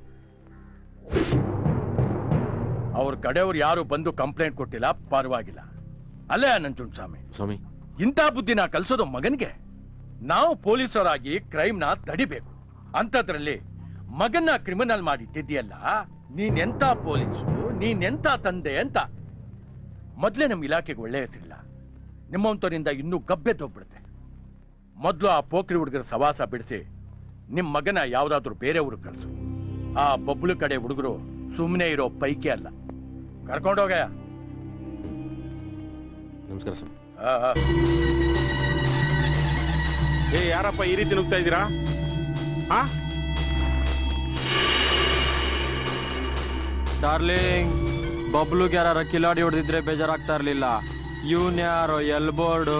ಅವ್ರ ಕಡೆಯವ್ರು ಯಾರು ಬಂದು ಕಂಪ್ಲೇಂಟ್ ಕೊಟ್ಟಿಲ್ಲ ಪರವಾಗಿಲ್ಲ ಅಲ್ಲೇ ನಂಜುಂಡ್ ಸ್ವಾಮಿ ಸ್ವಾಮಿ ಇಂಥ ಬುದ್ಧಿನ ಕಲ್ಸೋದು ಮಗನ್ಗೆ ನಾವು ಪೊಲೀಸರಾಗಿ ಕ್ರೈಮ್ನ ತಡಿಬೇಕು ಅಂಥದ್ರಲ್ಲಿ ಮಗನ್ನ ಕ್ರಿಮಿನಲ್ ಮಾಡಿಟ್ಟಿದ್ಯಲ್ಲ ನೀನೆಂತ ಪೊಲೀಸು ನೀನೆಂತ ತಂದೆ ಅಂತ ಮೊದ್ಲೇ ನಮ್ಮ ಇಲಾಖೆಗೆ ಒಳ್ಳೆ ಹೆಸರಿಲ್ಲ ನಿಮ್ಮಂತವರಿಂದ ಇನ್ನೂ ಗಬ್ಬೆದ್ದೋಗ್ಬಿಡುತ್ತೆ ಮೊದಲು ಆ ಪೋಖ್ರಿ ಹುಡುಗರ ಸವಾಸ ಬಿಡಿಸಿ ನಿಮ್ ಮಗನ ಯಾವ್ದಾದ್ರು ಬೇರೆ ಊರಿಗೆ ಕಳ್ಸು ಆ ಬಬ್ಲು ಕಡೆ ಹುಡುಗರು ಸುಮ್ಮನೆ ಇರೋ ಪೈಕಿ ಅಲ್ಲ ಕರ್ಕೊಂಡೋಗಯ್ಯ ನಮಸ್ಕಾರ ಸರ್ ಆ, ಆ. ಏ ಯಾರಪ್ಪ ಈ ರೀತಿ ನುಗ್ತಾ ಇದ್ದೀರಾ ಹಾ ಡಾರ್ಲಿಂಗ್ ಬಬ್ಲುಗೆ ಯಾರ ಕಿಲಾಡಿ ಹೊಡೆದಿದ್ರೆ ಬೇಜಾರಾಗ್ತಾ ಇರ್ಲಿಲ್ಲ ಇವನ್ ಯಾರೋ ಎಲ್ ಬೋರ್ಡು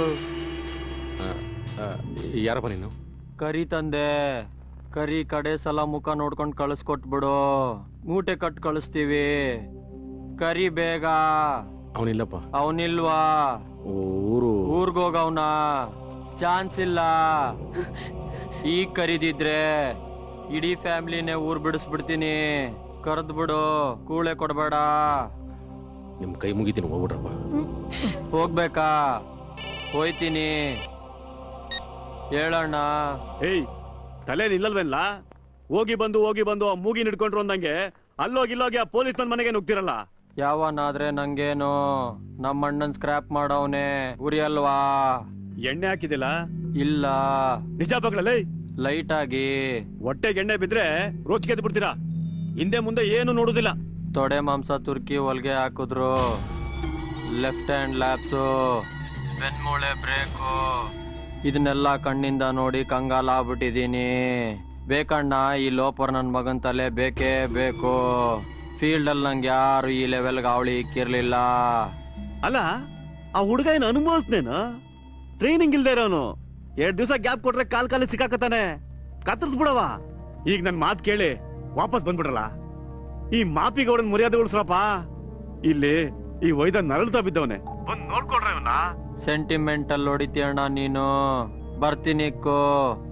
ಯಾರಪ್ಪ ನೀನು ಕರಿ ತಂದೆ ಕರಿ ಕಡೆ ಸಲ ಮುಖ ನೋಡ್ಕೊಂಡು ಕಳಿಸ್ಕೊಟ್ಬಿಡು ಮೂಟೆ ಕಟ್ ಕಳಿಸ್ತೀವಿ ಕರಿ ಬೇಗ ಅವನಿಲ್ಲಪ್ಪ ಅವನಿಲ್ವಾ ಊರು ಊರ್ಗೋಗವ್ನ ಚಾನ್ಸ್ ಇಲ್ಲ ಈಗ ಕರೀದಿದ್ರೆ ಇಡೀ ಫ್ಯಾಮಿಲಿನೇ ಊರ್ ಬಿಡಿಸ್ಬಿಡ್ತೀನಿ ಕರೆದ್ ಬಿಡು ಕೂಳೆ ಕೊಡ್ಬೇಡ ನಿಮ್ ಕೈ ಮುಗಿತೀನಿ ಹೋಗ್ಬಿಡ್ರಪ್ಪ ಹೋಗ್ಬೇಕಾ ಹೋಯ್ತೀನಿ ಹೇಳಣ್ಣ ಏಯ್ ತಲೆ ನಿಲ್ಲಲ್ವೇನ್ಲ ಹೋಗಿ ಬಂದು ಹೋಗಿ ಬಂದು ಆ ಮೂಗಿ ಹಿಡ್ಕೊಂಡ್ರು ಅಂದಂಗೆ ಅಲ್ಲೋಗಿ ಇಲ್ಲೋಗಿ ಆ ಪೊಲೀಸ್ ನನ್ನ ಮನೆಗೆ ನುಗ್ತಿರಲ್ಲ ಯಾವನಾದ್ರೆ ನಂಗೇನು ನಮ್ಮ ಅಣ್ಣನ್ ಸ್ಕ್ರಾಪ್ ಮಾಡವನೆ ಉರಿಯಲ್ವಾ ಎಣ್ಣೆ ಹಾಕಿದಿಲ್ಲ ಇಲ್ಲ ನಿಜ ಬಗ್ಲಲ್ಲೇ ಲೈಟ್ ಆಗಿ ಹೊಟ್ಟೆಗೆ ಎಣ್ಣೆ ಬಿದ್ರೆ ರೋಚ್ ಗೆದ್ದು ಬಿಡ್ತೀರಾ ಹಿಂದೆ ಮುಂದೆ ಏನು ನೋಡುದಿಲ್ಲ ತೊಡೆ ಮಾಂಸ ತುರ್ಕಿ ಹೊಲ್ಗೆ ಹಾಕಿದ್ರು ಲೆಫ್ಟ್ ಹ್ಯಾಂಡ್ ಲ್ಯಾಪ್ಸು ಬೆನ್ಮೂಳೆ ಬ್ರೇಕು ಇದನ್ನೆಲ್ಲ ಕಣ್ಣಿಂದ ನೋಡಿ ಕಂಗಾಲ ಆಗ್ಬಿಟ್ಟಿದೀನಿ ಬೇಕಣ್ಣ ಈ ಲೋಪರ್ ನನ್ ಮಗನ್ ತಲೆ ಬೇಕೇ ಬೇಕು ಫೀಲ್ಡ್ ಅಲ್ಲಿ ನಂಗೆ ಯಾರು ಈ ಲೆವೆಲ್ಗೆ ಅವಳಿ ಇಕ್ಕಿರ್ಲಿಲ್ಲ ಅಲ್ಲ ಆ ಹುಡುಗ ಏನು ಅನುಭವಿಸ್ನೇನು ಟ್ರೈನಿಂಗ್ ಇಲ್ದೇ ಇರೋನು ಎರಡ್ ದಿವಸ ಗ್ಯಾಪ್ ಕೊಟ್ರೆ ಕಾಲ್ ಕಾಲಿ ಸಿಕ್ಕಾಕತಾನೆ ಕತ್ತರಿಸ್ಬಿಡವ ಈಗ ನನ್ ಮಾತ್ ಕೇಳಿ ವಾಪಸ್ ಬಂದ್ಬಿಡ್ರಲ್ಲ ಈ ಮಾಪಿಗೌಡನ್ ಮರ್ಯಾದೆ ಉಳಿಸ್ರಪ್ಪ ಇಲ್ಲಿ ಈ ವೈದ ನರಳ್ತಾ ಬಿದ್ದವನೆ ಬಂದ್ ನೋಡ್ಕೊಡ್ರೆ ಅವನ್ನ ಸೆಂಟಿಮೆಂಟಲ್ ಹೊಡಿತೀಯಣ್ಣ ನೀನು ಬರ್ತೀನಿ ಕೋ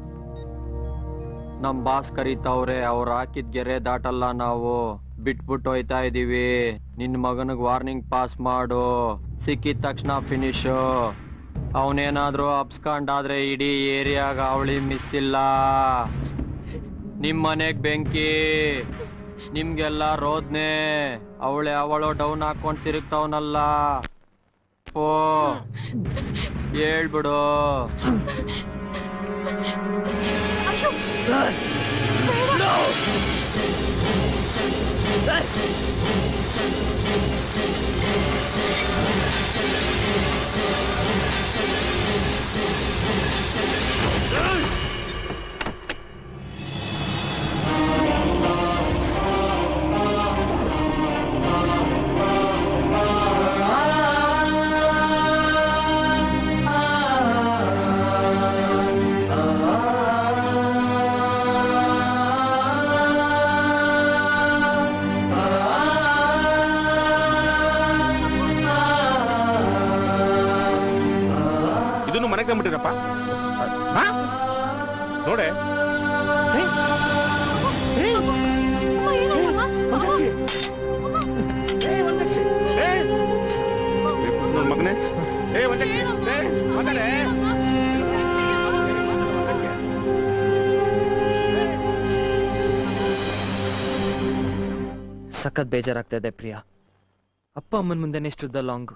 ನಮ್ ಬಾಸ್ ಕರೀತಾವ್ರೆ ಅವ್ರು ಹಾಕಿದ್ ಗೆರೆ ದಾಟಲ್ಲ ನಾವು ಬಿಟ್ಬಿಟ್ಟು ಹೋಯ್ತಾ ಇದೀವಿ ನಿನ್ ಮಗನಿಗೆ ವಾರ್ನಿಂಗ್ ಪಾಸ್ ಮಾಡು ಸಿಕ್ಕಿದ ತಕ್ಷಣ ಫಿನಿಶು ಅವನೇನಾದ್ರೂ ಅಪ್ಸ್ಕಂಡ್ ಆದ್ರೆ ಇಡೀ ಏರಿಯಾಗ ಅವಳಿ ಮಿಸ್ ಇಲ್ಲ ನಿಮ್ ಮನೆಗ್ ಬೆಂಕಿ ನಿಮ್ಗೆಲ್ಲ ರೋದ್ನೆ ಅವಳೆ ಅವಳು ಡೌನ್ ಹಾಕೊಂಡ್ ತಿರುಗ್ತಾವನಲ್ಲ ಓ ಹೇಳ್ಬಿಡು ಇದನ್ನು ಮನೆಗೆ ತಂದ್ಬಿಟ್ಟಿರಪ್ಪ ಹಾ? ನೋಡೆ ನನ್ ಮಗನೇ ಏ ಒಂದಕ್ಷಿ ಏ ಮಾತಾಡೆ ಸಖತ್ ಬೇಜಾರಾಗ್ತಾ ಇದೆ ಪ್ರಿಯಾ ಅಪ್ಪ ಅಮ್ಮನ ಮುಂದೆನೇ ಇಷ್ಟುದ್ದ ಲಾಂಗು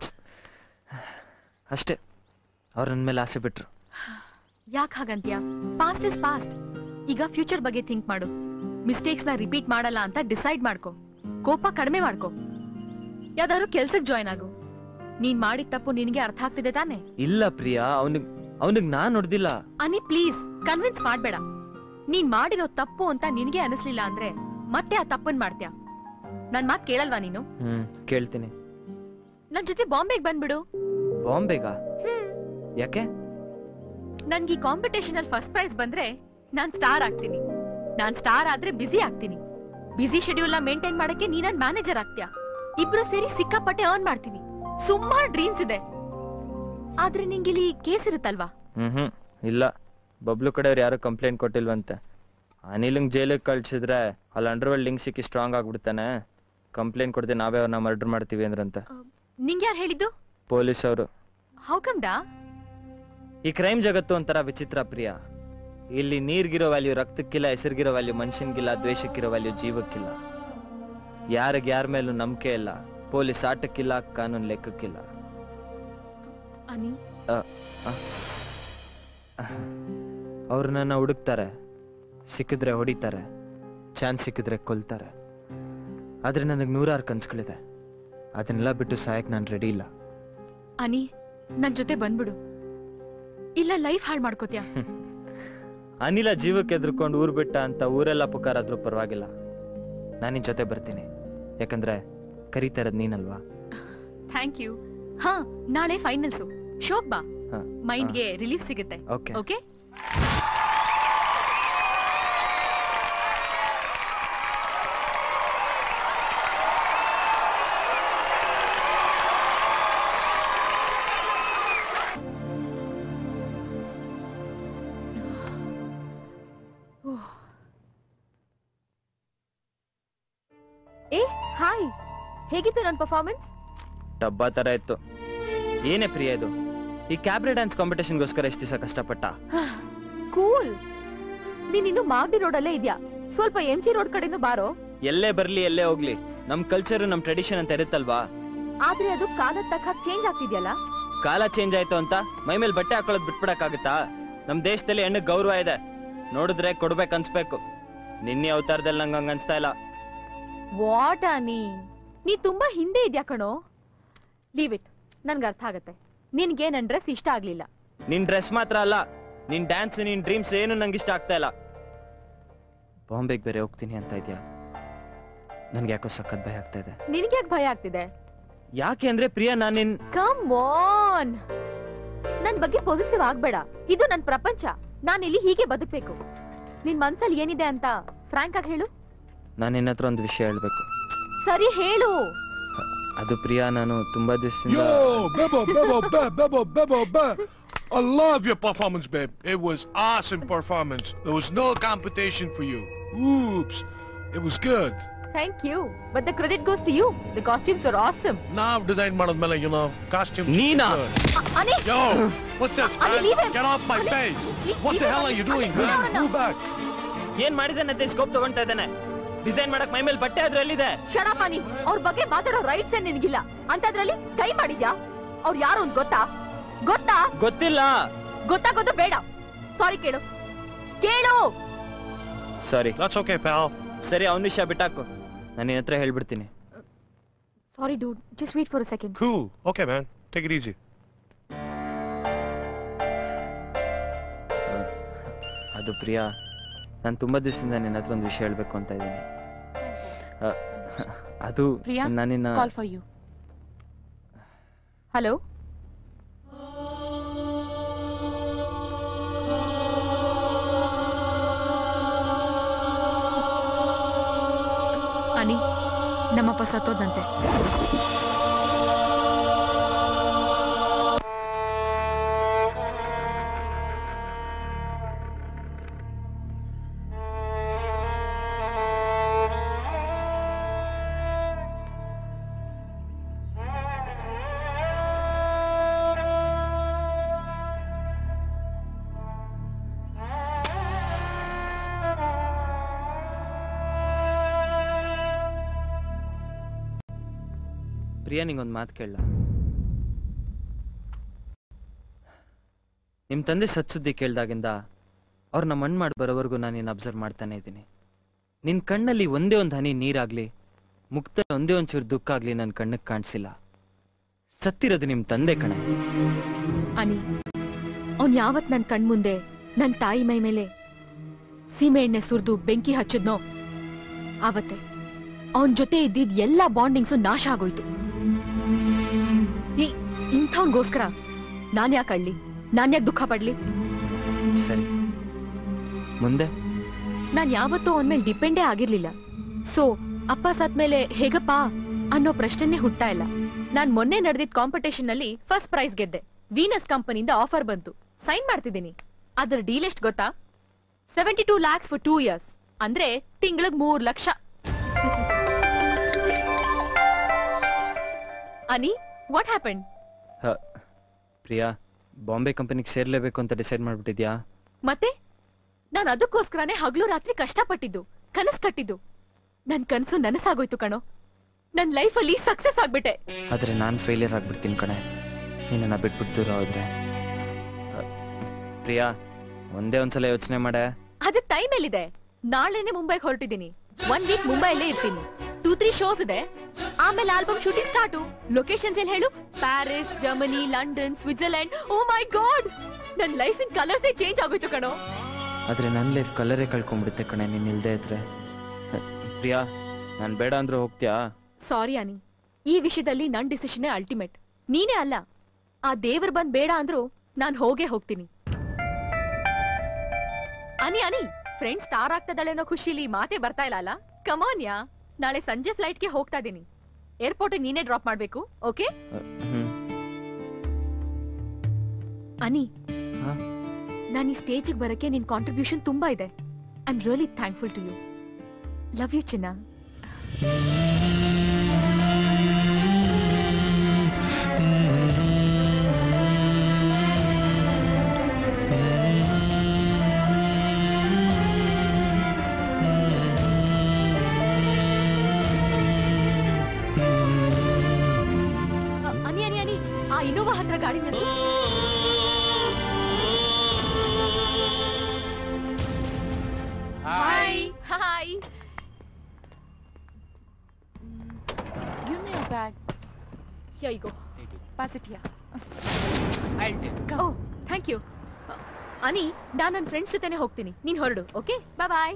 ಅಷ್ಟೇ ಅವ್ರ ನನ್ನ ಮೇಲೆ ಆಸೆ ಬಿಟ್ರು ಯಾಕೆ ಹಾಗಂತ್ಯ ಪಾಸ್ಟ್ ಇಸ್ ಪಾಸ್ಟ್ ಈಗ ಫ್ಯೂಚರ್ ಬಗ್ಗೆ ಥಿಂಕ್ ಮಾಡು ಮಿಸ್ಟೇಕ್ಸ್ ನ ರಿಪೀಟ್ ಮಾಡಲ್ಲ ಅಂತ ಡಿಸೈಡ್ ಮಾಡ್ಕೊ ಕೋಪ ಕಡಿಮೆ ಮಾಡ್ಕೊ ಯಾವ್ದಾದ್ರು ಕೆಲ್ಸಕ್ಕೆ ಜಾಯ್ನ್ ಆಗು ನೀನ್ ಮಾಡಿದ ತಪ್ಪು ನಿನಗೆ ಅರ್ಥ ಆಗ್ತಿದೆ ತಾನೆ ಇಲ್ಲ ಪ್ರಿಯಾ ಅವನಿಗೆ ಅವನಿಗೆ ನಾನು ನೋಡ್ದಿಲ್ಲ ಅನಿ ಪ್ಲೀಸ್ ಕನ್ವಿನ್ಸ್ ಮಾಡ್ಬೇಡ ನೀನ್ ಮಾಡಿರೋ ತಪ್ಪು ಅಂತ ನಿನಗೆ ಅನಿಸ್ಲಿಲ್ಲ ಅಂದ್ರೆ ಮತ್ತೆ ಆ ತಪ್ಪನ್ ಮಾಡ್ತ್ಯಾ ನನ್ ಮಾತ್ ಕೇಳಲ್ವಾ ನೀನು ಹ್ಮ್ ಕೇಳ್ತೀನಿ ನನ್ ಜೊತೆ ಬಾಂಬೆಗ್ ಬಂದ್ಬಿಡು ಬಾಂಬೆಗಾ ಯಾಕೆ ನನ್ಗೆ ಈ ಕಾಂಪಿಟೇಷನ್ ಅಲ್ಲಿ ಫಸ್ಟ್ ಪ್ರೈಸ್ ಬಂದ್ರೆ ನಾನ್ ಸ್ಟಾರ್ ಆಗ್ತೀನಿ ನಾನ್ ಸ್ಟಾರ್ ಆದ್ರೆ ಬಿಸಿ ಆಗ್ತೀನಿ ಬಿಸಿ ಶೆಡ್ಯೂಲ್ ನ ಮೇಂಟೈನ್ ಮಾಡಕ್ಕೆ ನೀ ನನ್ ಮ್ಯಾನೇಜರ್ ಆಗ್ತ್ಯಾ ಇಬ್ರು ಸೇರಿ ಸಿಕ್ಕಾಪಟ್ಟೆ ಅರ್ನ್ ಮಾಡ್ತೀವಿ ಸುಮಾರು ಡ್ರೀಮ್ಸ್ ಇದೆ ಆದ್ರೆ ನಿಂಗೆ ಇಲ್ಲಿ ಕೇಸ್ ಇರುತ್ತಲ್ವಾ ಹ್ಮ್ ಹ್ಮ್ ಇಲ್ಲ ಬಬ್ಲು ಕಡೆಯವ್ರು ಯಾರು ಕಂಪ್ಲೇಂಟ್ ಕೊಟ್ಟಿಲ್ವಂತೆ ಅನಿಲಂಗ್ ಜೈಲಿಗೆ ಕಳ್ಸಿದ್ರೆ ಅಲ್ಲಿ ಅಂಡರ್ವರ್ಲ್ಡ್ ಲಿಂಕ್ ಸಿಕ್ಕಿ ಸ್ಟ್ರಾಂಗ್ ಆಗ್ಬಿಡ್ತಾನೆ ಕಂಪ್ಲೇಂಟ್ ಕೊಡದೆ ನಾವೇ ಅವ್ರನ್ನ ಮರ್ಡರ್ ಮಾಡ್ತೀವಿ ಅಂದ್ರಂತೆ ನಿಂಗೆ ಯಾರು ಹೇಳಿದ್ದು ಪೊಲೀಸ್ ಅವರು ಹೌಕಮ್ಡಾ ಈ ಕ್ರೈಮ್ ಜಗತ್ತು ಒಂಥರ ವಿಚಿತ್ರ ಪ್ರಿಯ ಇಲ್ಲಿ ನೀರ್ಗಿರೋ ವ್ಯಾಲ್ಯೂ ರಕ್ತಕ್ಕಿಲ್ಲ ಹೆಸರಿಗಿರೋ ವ್ಯಾಲ್ಯೂ ಮನುಷ್ಯನ್ಗಿಲ್ಲ ದ್ವೇಷಕ್ಕಿರೋ ವ್ಯಾಲ್ಯೂ ಜೀವಕ್ಕಿಲ್ಲ ಯಾರಿಗೆ ಯಾರ ಮೇಲೂ ನಂಬಿಕೆ ಇಲ್ಲ ಪೊಲೀಸ್ ಆಟಕ್ಕಿಲ್ಲ ಕಾನೂನು ಲೆಕ್ಕಕ್ಕಿಲ್ಲ ಅನಿ ಅ, ಅ. ಅವ್ರು ನನ್ನ ಹುಡುಕ್ತಾರೆ ಸಿಕ್ಕಿದ್ರೆ ಹೊಡಿತಾರೆ ಚಾನ್ಸ್ ಸಿಕ್ಕಿದ್ರೆ ಕೊಲ್ತಾರೆ ಆದ್ರೆ ನನಗೆ ನೂರಾರು ಕನ್ಸುಗಳಿದೆ ಅದನ್ನೆಲ್ಲ ಬಿಟ್ಟು ಸಾಯಕ್ ನಾನು ರೆಡಿ ಇಲ್ಲ ಅನಿ ನನ್ ಜೊತೆ ಬಂದ್ಬಿಡು ಇಲ್ಲ ಲೈಫ್ ಹಾಳು ಮಾಡ್ಕೋತ್ಯಾ ಅನಿಲ ಜೀವಕ್ಕೆ ಎದ್ರುಕೊಂಡು ಊರ್ ಬಿಟ್ಟ ಅಂತ ಊರೆಲ್ಲ ಪುಕಾರಾದ್ರೂ ಪರವಾಗಿಲ್ಲ ನಾನು ನಿನ್ ಜೊತೆ ಬರ್ತೀನಿ ಯಾಕಂದ್ರೆ ಕರೀತಾ ಇರೋದ್ ನೀನಲ್ವಾ ಥ್ಯಾಂಕ್ ಯು ಹಾ ನಾಳೆ ಫೈನಲ್ಸು ಶೋಕ್ ಬಾ ಹಾ. ಮೈಂಡ್ಗೆ ರಿಲೀಫ್ ಸಿಗುತ್ತೆ ಓಕೆ ಓಕೆ ಏ ಹಾಯ್ ಹೇಗಿತ್ತು ನನ್ನ ಪರ್ಫಾರ್ಮೆನ್ಸ್ ಡಬ್ಬ ತರ ಇತ್ತು ಏನೇ ಪ್ರಿಯ ಇದು ಈ ಕ್ಯಾಬ್ರೆ ಡ್ಯಾನ್ಸ್ ಕಾಂಪಿಟೇಷನ್ಗೋಸ್ಕರ ಎಷ್ಟು ದಿವಸ ಕಷ್ಟಪಟ್ಟ ಕೂಲ್ ನೀನ್ ಇನ್ನು ಮಾಗಡಿ ರೋಡಲ್ಲೇ ಇದ್ಯಾ ಸ್ವಲ್ಪ ಎಂ ಜಿ ರೋಡ್ ಕಡೆನೂ ಬಾರೋ ಎಲ್ಲೇ ಬರ್ಲಿ ಎಲ್ಲೇ ಹೋಗ್ಲಿ ನಮ್ ಕಲ್ಚರ್ ನಮ್ ಟ್ರೆಡಿಷನ್ ಅಂತ ಇರುತ್ತಲ್ವಾ ಆದ್ರೆ ಅದು ಕಾಲದ ತಕ್ಕ ಚೇಂಜ್ ಆಗ್ತಿದ್ಯಲ್ಲ ಕಾಲ ಚೇಂಜ್ ಆಯ್ತು ಅಂತ ಮೈ ಮೇಲೆ ಬಟ್ಟೆ ಹಾಕೊಳ್ಳೋದ್ ಬಿಟ್ಬಿಡಕ್ಕಾಗುತ್ತಾ ನಮ್ ದೇಶದಲ್ಲಿ ಹೆಣ್ಣಿಗೆ ಗೌರವ ಇದೆ ನೋಡಿದ್ರೆ ಕೊಡ್ಬೇಕು ಅನ್ಸ್ಬೇಕು ನಿನ್ನೆ ಅವತಾರದಲ್ಲಿ ನಂಗೆ ಹಂಗ ಅನ್ಸ್ತಾ ಇಲ್ಲ ವಾಟ್ ನೀ ನೀ ತುಂಬಾ ಹಿಂದೆ ಇದ್ಯಾ ಕಣೋ ಲೀವ್ ಇಟ್ ನನ್ಗೆ ಅರ್ಥ ಆಗತ್ತೆ ನಿನ್ಗೆ ನನ್ ಡ್ರೆಸ್ ಇಷ್ಟ ಆಗ್ಲಿಲ್ಲ ನಿನ್ ಡ್ರೆಸ್ ಮಾತ್ರ ಅಲ್ಲ ನಿನ್ ಡ್ಯಾನ್ಸ್ ನಿನ್ ಡ್ರೀಮ್ಸ್ ಏನು ನಂಗೆ ಇಷ್ಟ ಆಗ್ತಾ ಇಲ್ಲ ಬಾಂಬೆಗೆ ಬೇರೆ ಹೋಗ್ತೀನಿ ಅಂತ ಇದ್ಯಾ ನನ್ಗೆ ಯಾಕೋ ಸಖತ್ ಭಯ ಆಗ್ತಾ ಇದೆ ನಿನ್ಗೆ ಯಾಕೆ ಭಯ ಆಗ್ತಿದೆ ಯಾಕೆ ಅಂದ್ರೆ ಪ್ರಿಯಾ ನಾನ್ ನಿನ್ ಕಮ್ ಆನ್ ನನ್ ಬಗ್ಗೆ ಪಾಸಿಟಿವ್ ಆಗ್ಬೇಡ ಇದು ನನ್ ಪ್ರಪಂಚ ನಾನ್ ಇಲ್ಲಿ ಹೀಗೆ ಬದುಕ್ಬೇಕು ನಿನ್ ಮನ್ಸಲ್ಲಿ ಏನಿದೆ ಅಂತ ಫ್ರಾಂಕ್ ಆಗಿ ಹೇಳು ನಾನು ನಿನ್ನ ಹತ್ರ ಒಂದು ವಿಷಯ ಹೇಳ್ಬೇಕು ಸರಿ ಹೇಳು ಅದು ಪ್ರಿಯಾ ನಾನು ತುಂಬಾ ದಿವಸದಿಂದ Yo, Bebo, Bebo, Be, Bebo, Bebo, Be. I love your performance, babe. It was awesome performance. There was no competition for you. Oops. It was good. Thank you but the credit goes to you the costumes are awesome Now design ಮಾಡದ್ಮೇಲೆ you know costumes. Nina! Ani Yo, what's this? Ani, man? leave him. Get off my face. leave- What leave the him, hell are Ani. you doing, Ani, man? no, no, no. Move back. ಏನ್ ಮಾಡಿದಾನಂತೆ scope ತಗೊಂತಾ ಇದ್ದಾನೆ design ಮಾಡಕ್ ಮೈ ಮೇಲೆ ಬಟ್ಟೆ ಆದ್ರೂ ಎಲ್ಲಿದೆ shut up ಅನಿ ಅವ್ರ ಬಗ್ಗೆ ಮಾತಾಡೋ ರೈಟ್ಸ್ ಏನ್ ನಿನಗಿಲ್ಲ ಅಂತದ್ರಲ್ಲಿ ಕೈ ಮಾಡಿದ್ಯಾ ಅವ್ರು ಯಾರು ಅಂತ ಗೊತ್ತಾ ಗೊತ್ತಾ ಗೊತ್ತಿಲ್ಲ ಗೊತ್ತಾ ಗೊತ್ತು ಬೇಡ ಸಾರಿ ಕೇಳು ಕೇಳು ಸಾರಿ That's okay, pal. ಸರಿ ಅವನ ವಿಷಯ ಬಿಟ್ಟಾಕು ನಾನು ನಿನ್ನ ಹತ್ರ ಹೇಳ್ಬಿಡ್ತೀನಿ sorry dude just wait for a second Cool. Okay, man. Take it easy. ಅದು ಪ್ರಿಯಾ ನಾನು ತುಂಬಾ ದಿವಸದಿಂದ ನಿನ್ನ ಹತ್ರ ಒಂದು ವಿಷಯ ಹೇಳ್ಬೇಕು ಅಂತ ಇದ್ದೀನಿ ಅ, ಅದು ಪ್ರಿಯಾ ನಾನಿನ್ನ call for you hello Ani ನಮ್ಮಪ್ಪ ಸತ್ತೋದಂತೆ ಪ್ರಿಯಾ ನಿಂಗೊಂದು ಮಾತು ಕೇಳ ನಿಮ್ಮ ತಂದೆ ಸತ್ಸುದ್ದಿ ಕೇಳ್ದಾಗಿಂದ ಅವ್ರು ನಮ್ಮ ಮಣ್ಣು ಮಾಡಿ ಬರೋವರೆಗೂ ನಾನು ನಿನ್ನ ಅಬ್ಸರ್ವ್ ಮಾಡ್ತಾನೆ ಇದ್ದೀನಿ ನಿನ್ನ ಕಣ್ಣಲ್ಲಿ ಒಂದೇ ಒಂದು ಹನಿ ನೀರಾಗ್ಲಿ ಮುಕ್ತ ಒಂದೇ ಒಂಚೂರು ದುಃಖ ಆಗ್ಲಿ ನನ್ನ ಕಣ್ಣಿಗೆ ಕಾಣಿಸಿಲ್ಲ ಸತ್ತಿರೋದು ನಿಮ್ಮ ತಂದೆ ಕಣೆ ಅನಿ ಅವ್ನ್ ಯಾವತ್ ನನ್ ಕಣ್ಮುಂದೆ ನನ್ ತಾಯಿ ಮೈ ಮೇಲೆ ಸೀಮೆ ಎಣ್ಣೆ ಸುರಿದು ಬೆಂಕಿ ಹಚ್ಚಿದ್ನೋ ಆವತ್ತೆ ಅವನ್ ಜೊತೆ ಇದ್ದಿದ್ ಎಲ್ಲಾ ಬಾಂಡಿಂಗ್ಸು ನಾಶ ಆಗೋಯ್ತು ಈ ಇಂಥವನ್ಗೋಸ್ಕರ ನಾನ್ ಯಾಕೆ ಅಳ್ಳಿ ನಾನ್ ಯಾಕೆ ದುಃಖ ಪಡ್ಲಿ ಸರಿ ಮುಂದೆ ನಾನ್ ಯಾವತ್ತೂ ಅವನ್ ಮೇಲೆ ಡಿಪೆಂಡೇ ಆಗಿರ್ಲಿಲ್ಲ ಸೊ ಅಪ್ಪ ಸತ್ಮೇಲೆ ಹೇಗಪ್ಪ ಅನ್ನೋ ಪ್ರಶ್ನೆನೇ ಹುಟ್ತಾ ಇಲ್ಲ ನಾನ್ ಮೊನ್ನೆ ನಡೆದಿದ್ ಕಾಂಪಿಟೇಷನ್ ನಲ್ಲಿ ಫಸ್ಟ್ ಪ್ರೈಸ್ ಗೆದ್ದೆ ವೀನಸ್ ಕಂಪನಿಯಿಂದ ಆಫರ್ ಬಂತು ಸೈನ್ ಮಾಡ್ತಿದ್ದೀನಿ ಅದ್ರ ಡೀಲ್ ಎಷ್ಟ್ ಗೊತ್ತಾ seventy two lakhs for two years ಅಂದ್ರೆ ತಿಂಗಳಿಗೆ ಮೂರ್ ಲಕ್ಷ ಅನಿ ವಾಟ್ ಹ್ಯಾಪನ್ ಹ, ಪ್ರಿಯಾ ಬಾಂಬೆ ಕಂಪನಿಗೆ ಸೇರ್ಲೇಬೇಕು ಅಂತ ಡಿಸೈಡ್ ಮಾಡ್ಬಿಟ್ಟಿದ್ಯಾ ಮತ್ತೆ ನಾನ್ ಅದಕ್ಕೋಸ್ಕರನೇ ಹಗಲು ರಾತ್ರಿ ಕಷ್ಟಪಟ್ಟಿದ್ದು ಕನಸ್ ಕಟ್ಟಿದ್ದು ನನ್ ಕನಸು ನನಸಾಗೋಯ್ತು ಕಣೋ ನನ್ ಲೈಫಲ್ಲಿ ಸಕ್ಸಸ್ ಆಗ್ಬಿಟ್ಟೆ ಆದ್ರೆ ನಾನು ಫೇಲಿಯರ್ ಆಗ್ಬಿಡ್ತೀನಿ ಕಣೆ ನಿನ್ನನ್ನು ಬಿಟ್ಬಿಟ್ಟು ದೂರ ಹೋದ್ರೆ ಅ, ಪ್ರಿಯಾ ಒಂದೇ ಒಂದ್ಸಲ ಯೋಚನೆ ಮಾಡೆ ಅದಕ್ಕೆ ಟೈಮ್ ಎಲ್ಲಿದೆ ನಾಳೆನೆ ಮುಂಬೈಗೆ ಹೊರಟಿದ್ದೀನಿ ಒನ್ ವೀಕ್ ಮುಂಬೈಲೇ ಇರ್ತೀನಿ ಟೂ ತ್ರೀ ಶೋಸ್ ಇದೆ ಆಮೇಲೆ ಆಲ್ಬಮ್ ಶೂಟಿಂಗ್ ಸ್ಟಾರ್ಟು ಲೊಕೇಶನ್ಸ್ ಎಲ್ಲಿ ಹೇಳು Paris Germany London Switzerland oh my god ನನ್ನ ಲೈಫಿನ ಕಲರ್ಸೇ ಚೇಂಜ್ ಆಗೋಯ್ತು ಕಣೋ ಆದ್ರೆ ನನ್ನ ಲೈಫ್ ಕಲರೇ ಕಳ್ಕೊಂಡ್ಬಿಡುತ್ತೆ ಕಣೆ ನೀನ್ ಇಲ್ದೇ ಇದ್ರೆ ಪ್ರಿಯಾ ನಾನು ಬೇಡ ಅಂದ್ರೂ ಹೋಗ್ತೀಯಾ ಸಾರಿ ಅನಿ ಈ ವಿಷಯದಲ್ಲಿ ನನ್ ಡಿಸಿಷನ್ ಅಲ್ಟಿಮೇಟ್ ನೀನೇ ಅಲ್ಲ ಆ ದೇವ್ರ ಬಂದ್ ಬೇಡ ಅಂದ್ರು ನಾನ್ ಹೋಗೇ ಹೋಗ್ತೀನಿ ಅನಿ ಅನಿ ಫ್ರೆಂಡ್ ಸ್ಟಾರ್ ಆಗ್ತದಳೇನೋ ಖುಷಿಲಿ ಮಾತೇ ಬರ್ತಾ ಇಲ್ಲ ಅಲ್ಲ ಕಮಾನ್ಯಾ ನಾಳೆ ಸಂಜೆ ಫ್ಲೈಟ್ಗೆ ಹೋಗ್ತಾ ಇದೀನಿ ಏರ್ಪೋರ್ಟ್ ನೀನೇ ಡ್ರಾಪ್ ಮಾಡ್ಬೇಕು ಓಕೆ ಹ್ಮ್ ಅನಿ ಹಾ? ನಾನು ಈ ಸ್ಟೇಜಿಗೆ ಬರಕ್ಕೆ ನಿನ್ ಕಾಂಟ್ರಿಬ್ಯೂಷನ್ ತುಂಬಾ ಇದೆ I am really thankful to you love you ಚಿನ್ನ ಅ- ಅನಿ ಅನಿ ಅನಿ ಆ ಇನೋವಾ ಹತ್ರ ಗಾಡಿ ನಿಲ್ಸು hi hi Give me a bag. Here you go. Pass it here. ಓ ಥ್ಯಾಂಕ್ ಯು ಅನಿ ನಾನು ನನ್ನ ಫ್ರೆಂಡ್ಸ್ ಜೊತೆನೆ ಹೋಗ್ತೀನಿ ನೀನ್ ಹೊರಡು ಓಕೆ ಬಾಯ್ ಬಾಯ್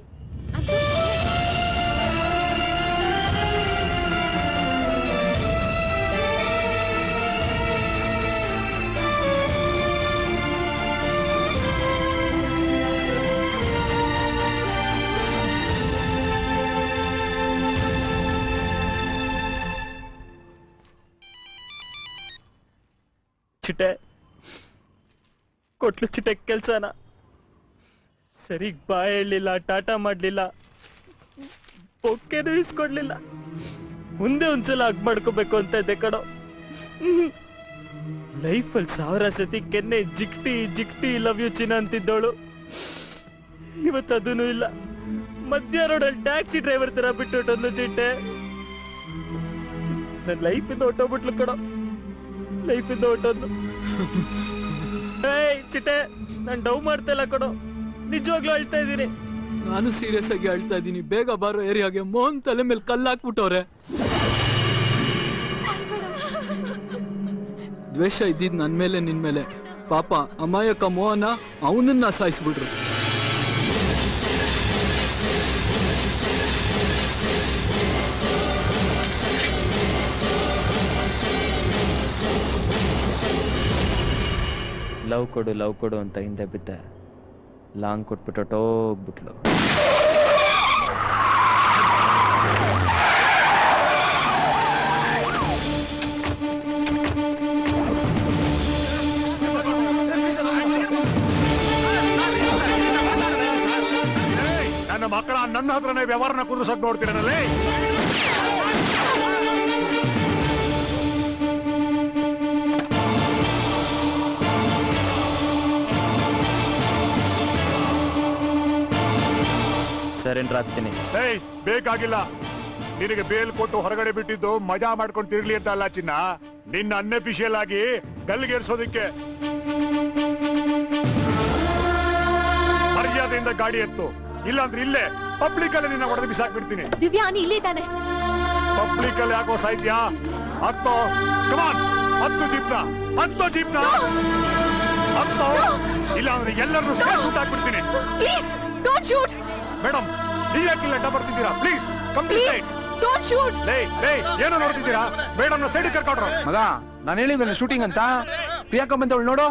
ಚಿಟೆ ಕೊಟ್ಲು ಚಿಟೆ ಕೆಲ್ಸನ ಸರಿಗ್ ಬಾಯ್ ಹೇಳಲಿಲ್ಲ ಟಾಟಾ ಮಾಡ್ಲಿಲ್ಲ ಬೊಕ್ಕೆನೂ ಇಸ್ಕೊಡ್ಲಿಲ್ಲ ಮುಂದೆ ಒಂದ್ಸಲ ಹಗ್ ಮಾಡ್ಕೋಬೇಕು ಅಂತ ಇದ್ದೆ ಕಣೋ ಲೈಫಲ್ಲಿ ಸಾವಿರ ಸತಿ ಕೆನ್ನೆ ಜಿಕ್ಟಿ ಜಿಕ್ಟಿ ಲವ್ ಯು ಚಿನ್ನ ಅಂತಿದ್ದವಳು ಇವತ್ತು ಅದೂ ಇಲ್ಲ ಮಧ್ಯ ರೋಡಲ್ಲಿ ಟ್ಯಾಕ್ಸಿ ಡ್ರೈವರ್ ತರ ಬಿಟ್ಟು ಹೊಟ್ಟೊಂದು ಚಿಟ್ಟೆ ನನ್ನ ಲೈಫಿಂದ ಹೊಟ್ಟೋಗ್ಬಿಟ್ಲು ಕಣೋ ಲೈಫಿಂದ ಹೊಟ್ಟೋದ್ಲು ಏಯ್ ಚಿಟ್ಟೆ ನಾನ್ ಡವ್ ಮಾಡ್ತಾ ಇಲ್ಲ ಕಣೋ ನಿಜವಾಗ್ಲೂ ಅಳ್ತಾ ಇದ್ದೀನಿ ನಾನು ಸೀರಿಯಸ್ ಆಗಿ ಹೇಳ್ತಾ ಇದ್ದೀನಿ ಬೇಗ ಬಾರೋ ಏರಿಯಾಗೆ ಮೋಹನ್ ತಲೆ ಮೇಲೆ ಕಲ್ಲು ಹಾಕ್ಬಿಟ್ಟವ್ರೆ ದ್ವೇಷ ಇದ್ದಿದ್ ನನ್ ಮೇಲೆ ನಿನ್ ಮೇಲೆ ಪಾಪ ಅಮಾಯಕ ಮೋಹನ ಅವನನ್ನ ಸಾಯಿಸ್ಬಿಟ್ರು ಲವ್ ಕೊಡು ಲವ್ ಕೊಡು ಅಂತ ಹಿಂದೆ ಬಿದ್ದೆ ಲಾಂಗ್ ಕೊಟ್ಬಿಟ್ಟು ಹೊಟ್ಟೋಗ್ಬಿಟ್ಲು ನನ್ನ ಮಕ್ಕಳ ನನ್ನ ಹತ್ರನೇ ವ್ಯವಹಾರನ ಕುದಿಸೋಕ್ ನೋಡ್ತೀರನಲ್ಲೇ ಸರೆಂಡರ್ ಆಗ್ತೀನಿ ಏಯ್ ಬೇಕಾಗಿಲ್ಲ ನಿನಗೆ ಬೇಲ್ ಕೊಟ್ಟು ಹೊರಗಡೆ ಬಿಟ್ಟಿದ್ದು ಮಜಾ ಮಾಡ್ಕೊಂಡು ತಿರ್ಲಿ ಅಂತ ಅಲ್ಲ ಚಿನ್ನ ನಿನ್ನ ಅನ್ಅಫಿಷಿಯಲ್ ಆಗಿ ಗಲ್ಲಿಗೇರ್ಸೋದಕ್ಕೆ ಮರ್ಯಾದೆಯಿಂದ ಗಾಡಿ ಎತ್ತು ಇಲ್ಲಾಂದ್ರೆ ಇಲ್ಲೇ ಪಬ್ಲಿಕ್ ಅಲ್ಲಿ ನಿನ್ನ ಹೊಡೆದು ಬಿಸಾಕ್ಬಿಡ್ತೀನಿ ದಿವ್ಯಾ ಅನಿ ಇಲ್ಲೇ ಇದ್ದಾನೆ ಪಬ್ಲಿಕ್ ಅಲ್ಲಿ ಯಾಕೋ ಸಾಹಿತ್ಯ ಹತ್ತೋ ಕಮಾನ್ ಹತ್ತು ಜೀಪ್ನ ಹತ್ತು ಜೀಪ್ನ ಹತ್ತೋ ಇಲ್ಲ ಅಂದ್ರೆ ಎಲ್ಲರನ್ನು ಸೇರ್ಸಿ ಹಾಕ್ಬಿಡ್ತೀನಿ ಪ್ಲೀಸ್ ಡೋಂಟ್ ಶೂಟ್ ಮೇಡಮ್ ನೀವ್ಯಾಕಿಲ್ಲ ಅಡ್ಡ ಬರ್ತಿದ್ದೀರಾ ಪ್ಲೀಸ್ ಕಂಪ್ಲೀಟ್ ಡೋಂಟ್ ಶೂಟ್ ಲೇ ಲೇ ಏನು ನೋಡ್ತಿದ್ದೀರಾ ಮೇಡಮ್ನ ಸೈಡ್ ಕರ್ಕೊಂಡ್ರು ಮಗ ನಾನು ಹೇಳಿದ್ನಲ್ಲ ಶೂಟಿಂಗ್ ಅಂತ ಪ್ರಿಯಾಂಕಾ ಬಂದವಳು ನೋಡು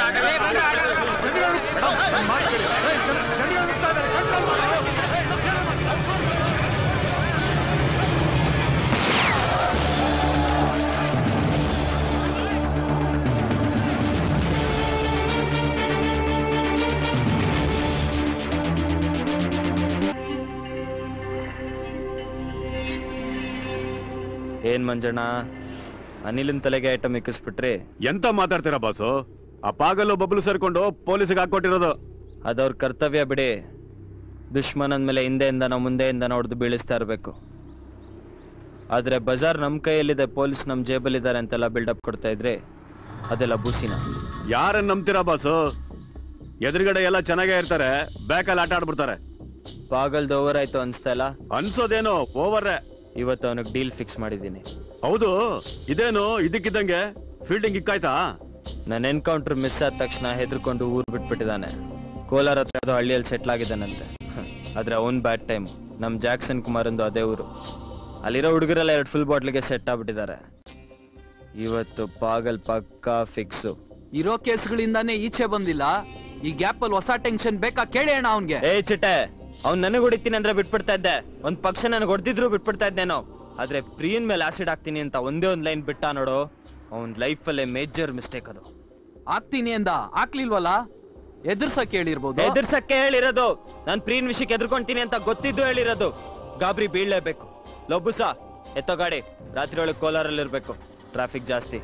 ಏನ್ ಮಂಜಣ್ಣ ಅನಿಲಿನ ತಲೆಗೆ ಐಟಮ್ ಇಕ್ಕಿಸ್ಬಿಟ್ರಿ ಎಂತ ಮಾತಾಡ್ತೀರಾ ಬಾಸು ಆ ಪಾಗಲ್ಲು ಬಬ್ಲು ಸೇರ್ಕೊಂಡು ಪೊಲೀಸಿಗೆ ಹಾಕೊಟ್ಟಿರೋದು ಅದವ್ರ ಕರ್ತವ್ಯ ಬಿಡಿ ದುಶ್ಮನನ್ ಮೇಲೆ ಹಿಂದೆಯಿಂದ ನಾವು ಮುಂದೆಯಿಂದ ಹೊಡೆದು ಬೀಳಿಸ್ತಾ ಇರಬೇಕು ಆದ್ರೆ ಬಜಾರ್ ನಮ್ ಕೈಯಲ್ಲಿದೆ ಪೊಲೀಸ್ ನಮ್ ಜೇಬಲ್ಲಿದ್ದಾರೆ ಅಂತೆಲ್ಲ ಬಿಲ್ಡಪ್ ಕೊಡ್ತಾ ಇದ್ರೆ ಅದೆಲ್ಲ ಬೂಸಿನ ಯಾರನ್ನ ನಂಬ್ತೀರಾ ಬಾಸು ಎದುರುಗಡೆ ಎಲ್ಲ ಚೆನ್ನಾಗೇ ಇರ್ತಾರೆ ಬ್ಯಾಕಲ್ಲಿ ಆಟ ಆಡ್ಬಿಡ್ತಾರೆ ಪಾಗಲ್ದು ಓವರ್ ಆಯ್ತು ಅನ್ಸ್ತಾ ಇಲ್ಲ ಅನ್ಸೋದೇನೋ ಓವರ್ ಇವತ್ತು ಅವನಿಗೆ ಡೀಲ್ ಫಿಕ್ಸ್ ಮಾಡಿದ್ದೀನಿ ಹೌದು ಇದೇನು ಇದಕ್ಕಿದ್ದಂಗೆ ಫೀಲ್ಡಿಂಗ್ ಇಕ್ಕಾಯ್ತಾ ನನ್ನ ಎನ್ಕೌಂಟರ್ ಮಿಸ್ ಆದ ತಕ್ಷಣ ಹೆದರ್ಕೊಂಡು ಊರ್ ಬಿಟ್ಬಿಟ್ಟಿದ್ದಾನೆ ಕೋಲಾರ ಹತ್ರ ಅದು ಹಳ್ಳಿಯಲ್ಲಿ ಸೆಟ್ಲ್ ಆಗಿದ್ದಾನಂತೆ ಆದ್ರೆ ಅವನ್ ಬ್ಯಾಡ್ ಟೈಮ್ ನಮ್ ಜಾಕ್ಸನ್ ಕುಮಾರ್ ಅಂದು ಅದೇ ಊರು ಅಲ್ಲಿರೋ ಹುಡುಗರೆಲ್ಲ ಎರಡು ಫುಲ್ ಬಾಟ್ಲಿಗೆ ಸೆಟ್ ಆಗ್ಬಿಟ್ಟಿದ್ದಾರೆ ಇವತ್ತು ಪಾಗಲ್ ಪಕ್ಕಾ ಫಿಕ್ಸು ಇರೋ ಕೇಸ್ಗಳಿಂದಾನೇ ಈಚೆ ಬಂದಿಲ್ಲ ಈ ಗ್ಯಾಪ್ ಅಲ್ಲಿ ಹೊಸ ಟೆನ್ಷನ್ ಬೇಕಾ ಕೇಳಿ ಅಣ್ಣ ಅವನ್ಗೆ ಏ ಚಿಟ್ಟೆ ಅವ್ನ್ ನನಗ್ ಹೊಡಿತೀನಿ ಅಂದ್ರೆ ಬಿಟ್ಬಿಡ್ತಾ ಇದ್ದೆ ಒಂದ್ ಪಕ್ಷ ನನಗೆ ಹೊಡೆದಿದ್ರು ಬಿಟ್ಬಿಡ್ತಾ ಇದ್ದೇನೋ ಆದ್ರೆ ಪ್ರಿಯನ್ ಮೇಲೆ ಆಸಿಡ್ ಹಾಕ್ತೀನಿ ಅಂತ ಒಂದೇ ಒಂದ್ ಲೈನ್ ಬಿಟ್ಟ ನೋಡು ಅವ್ನ್ ಲೈಫಲ್ಲೇ ಮೇಜರ್ ಮಿಸ್ಟೇಕ್ ಅದು ಆಗ್ತೀನಿ ಅಂದ ಹಾಕ್ಲಿಲ್ವಲ್ಲ ಎದುರ್ಸಕ್ ಹೇಳಿರ್ಬೋದು ಎದುರ್ಸಕ್ಕೆ ಹೇಳಿರೋದು ನಾನ್ ಪ್ರಿಯನ್ ವಿಷಯಕ್ಕೆ ಎದುರ್ಕೊಂತೀನಿ ಅಂತ ಗೊತ್ತಿದ್ದು ಹೇಳಿರೋದು ಗಾಬರಿ ಬೀಳ್ಲೇಬೇಕು ಲೊಬ್ಬುಸ ಎತ್ತೋ ಗಾಡಿ ರಾತ್ರಿ ಒಳಗೆ ಕೋಲಾರಲ್ಲಿ ಇರ್ಬೇಕು ಟ್ರಾಫಿಕ್ ಜಾಸ್ತಿ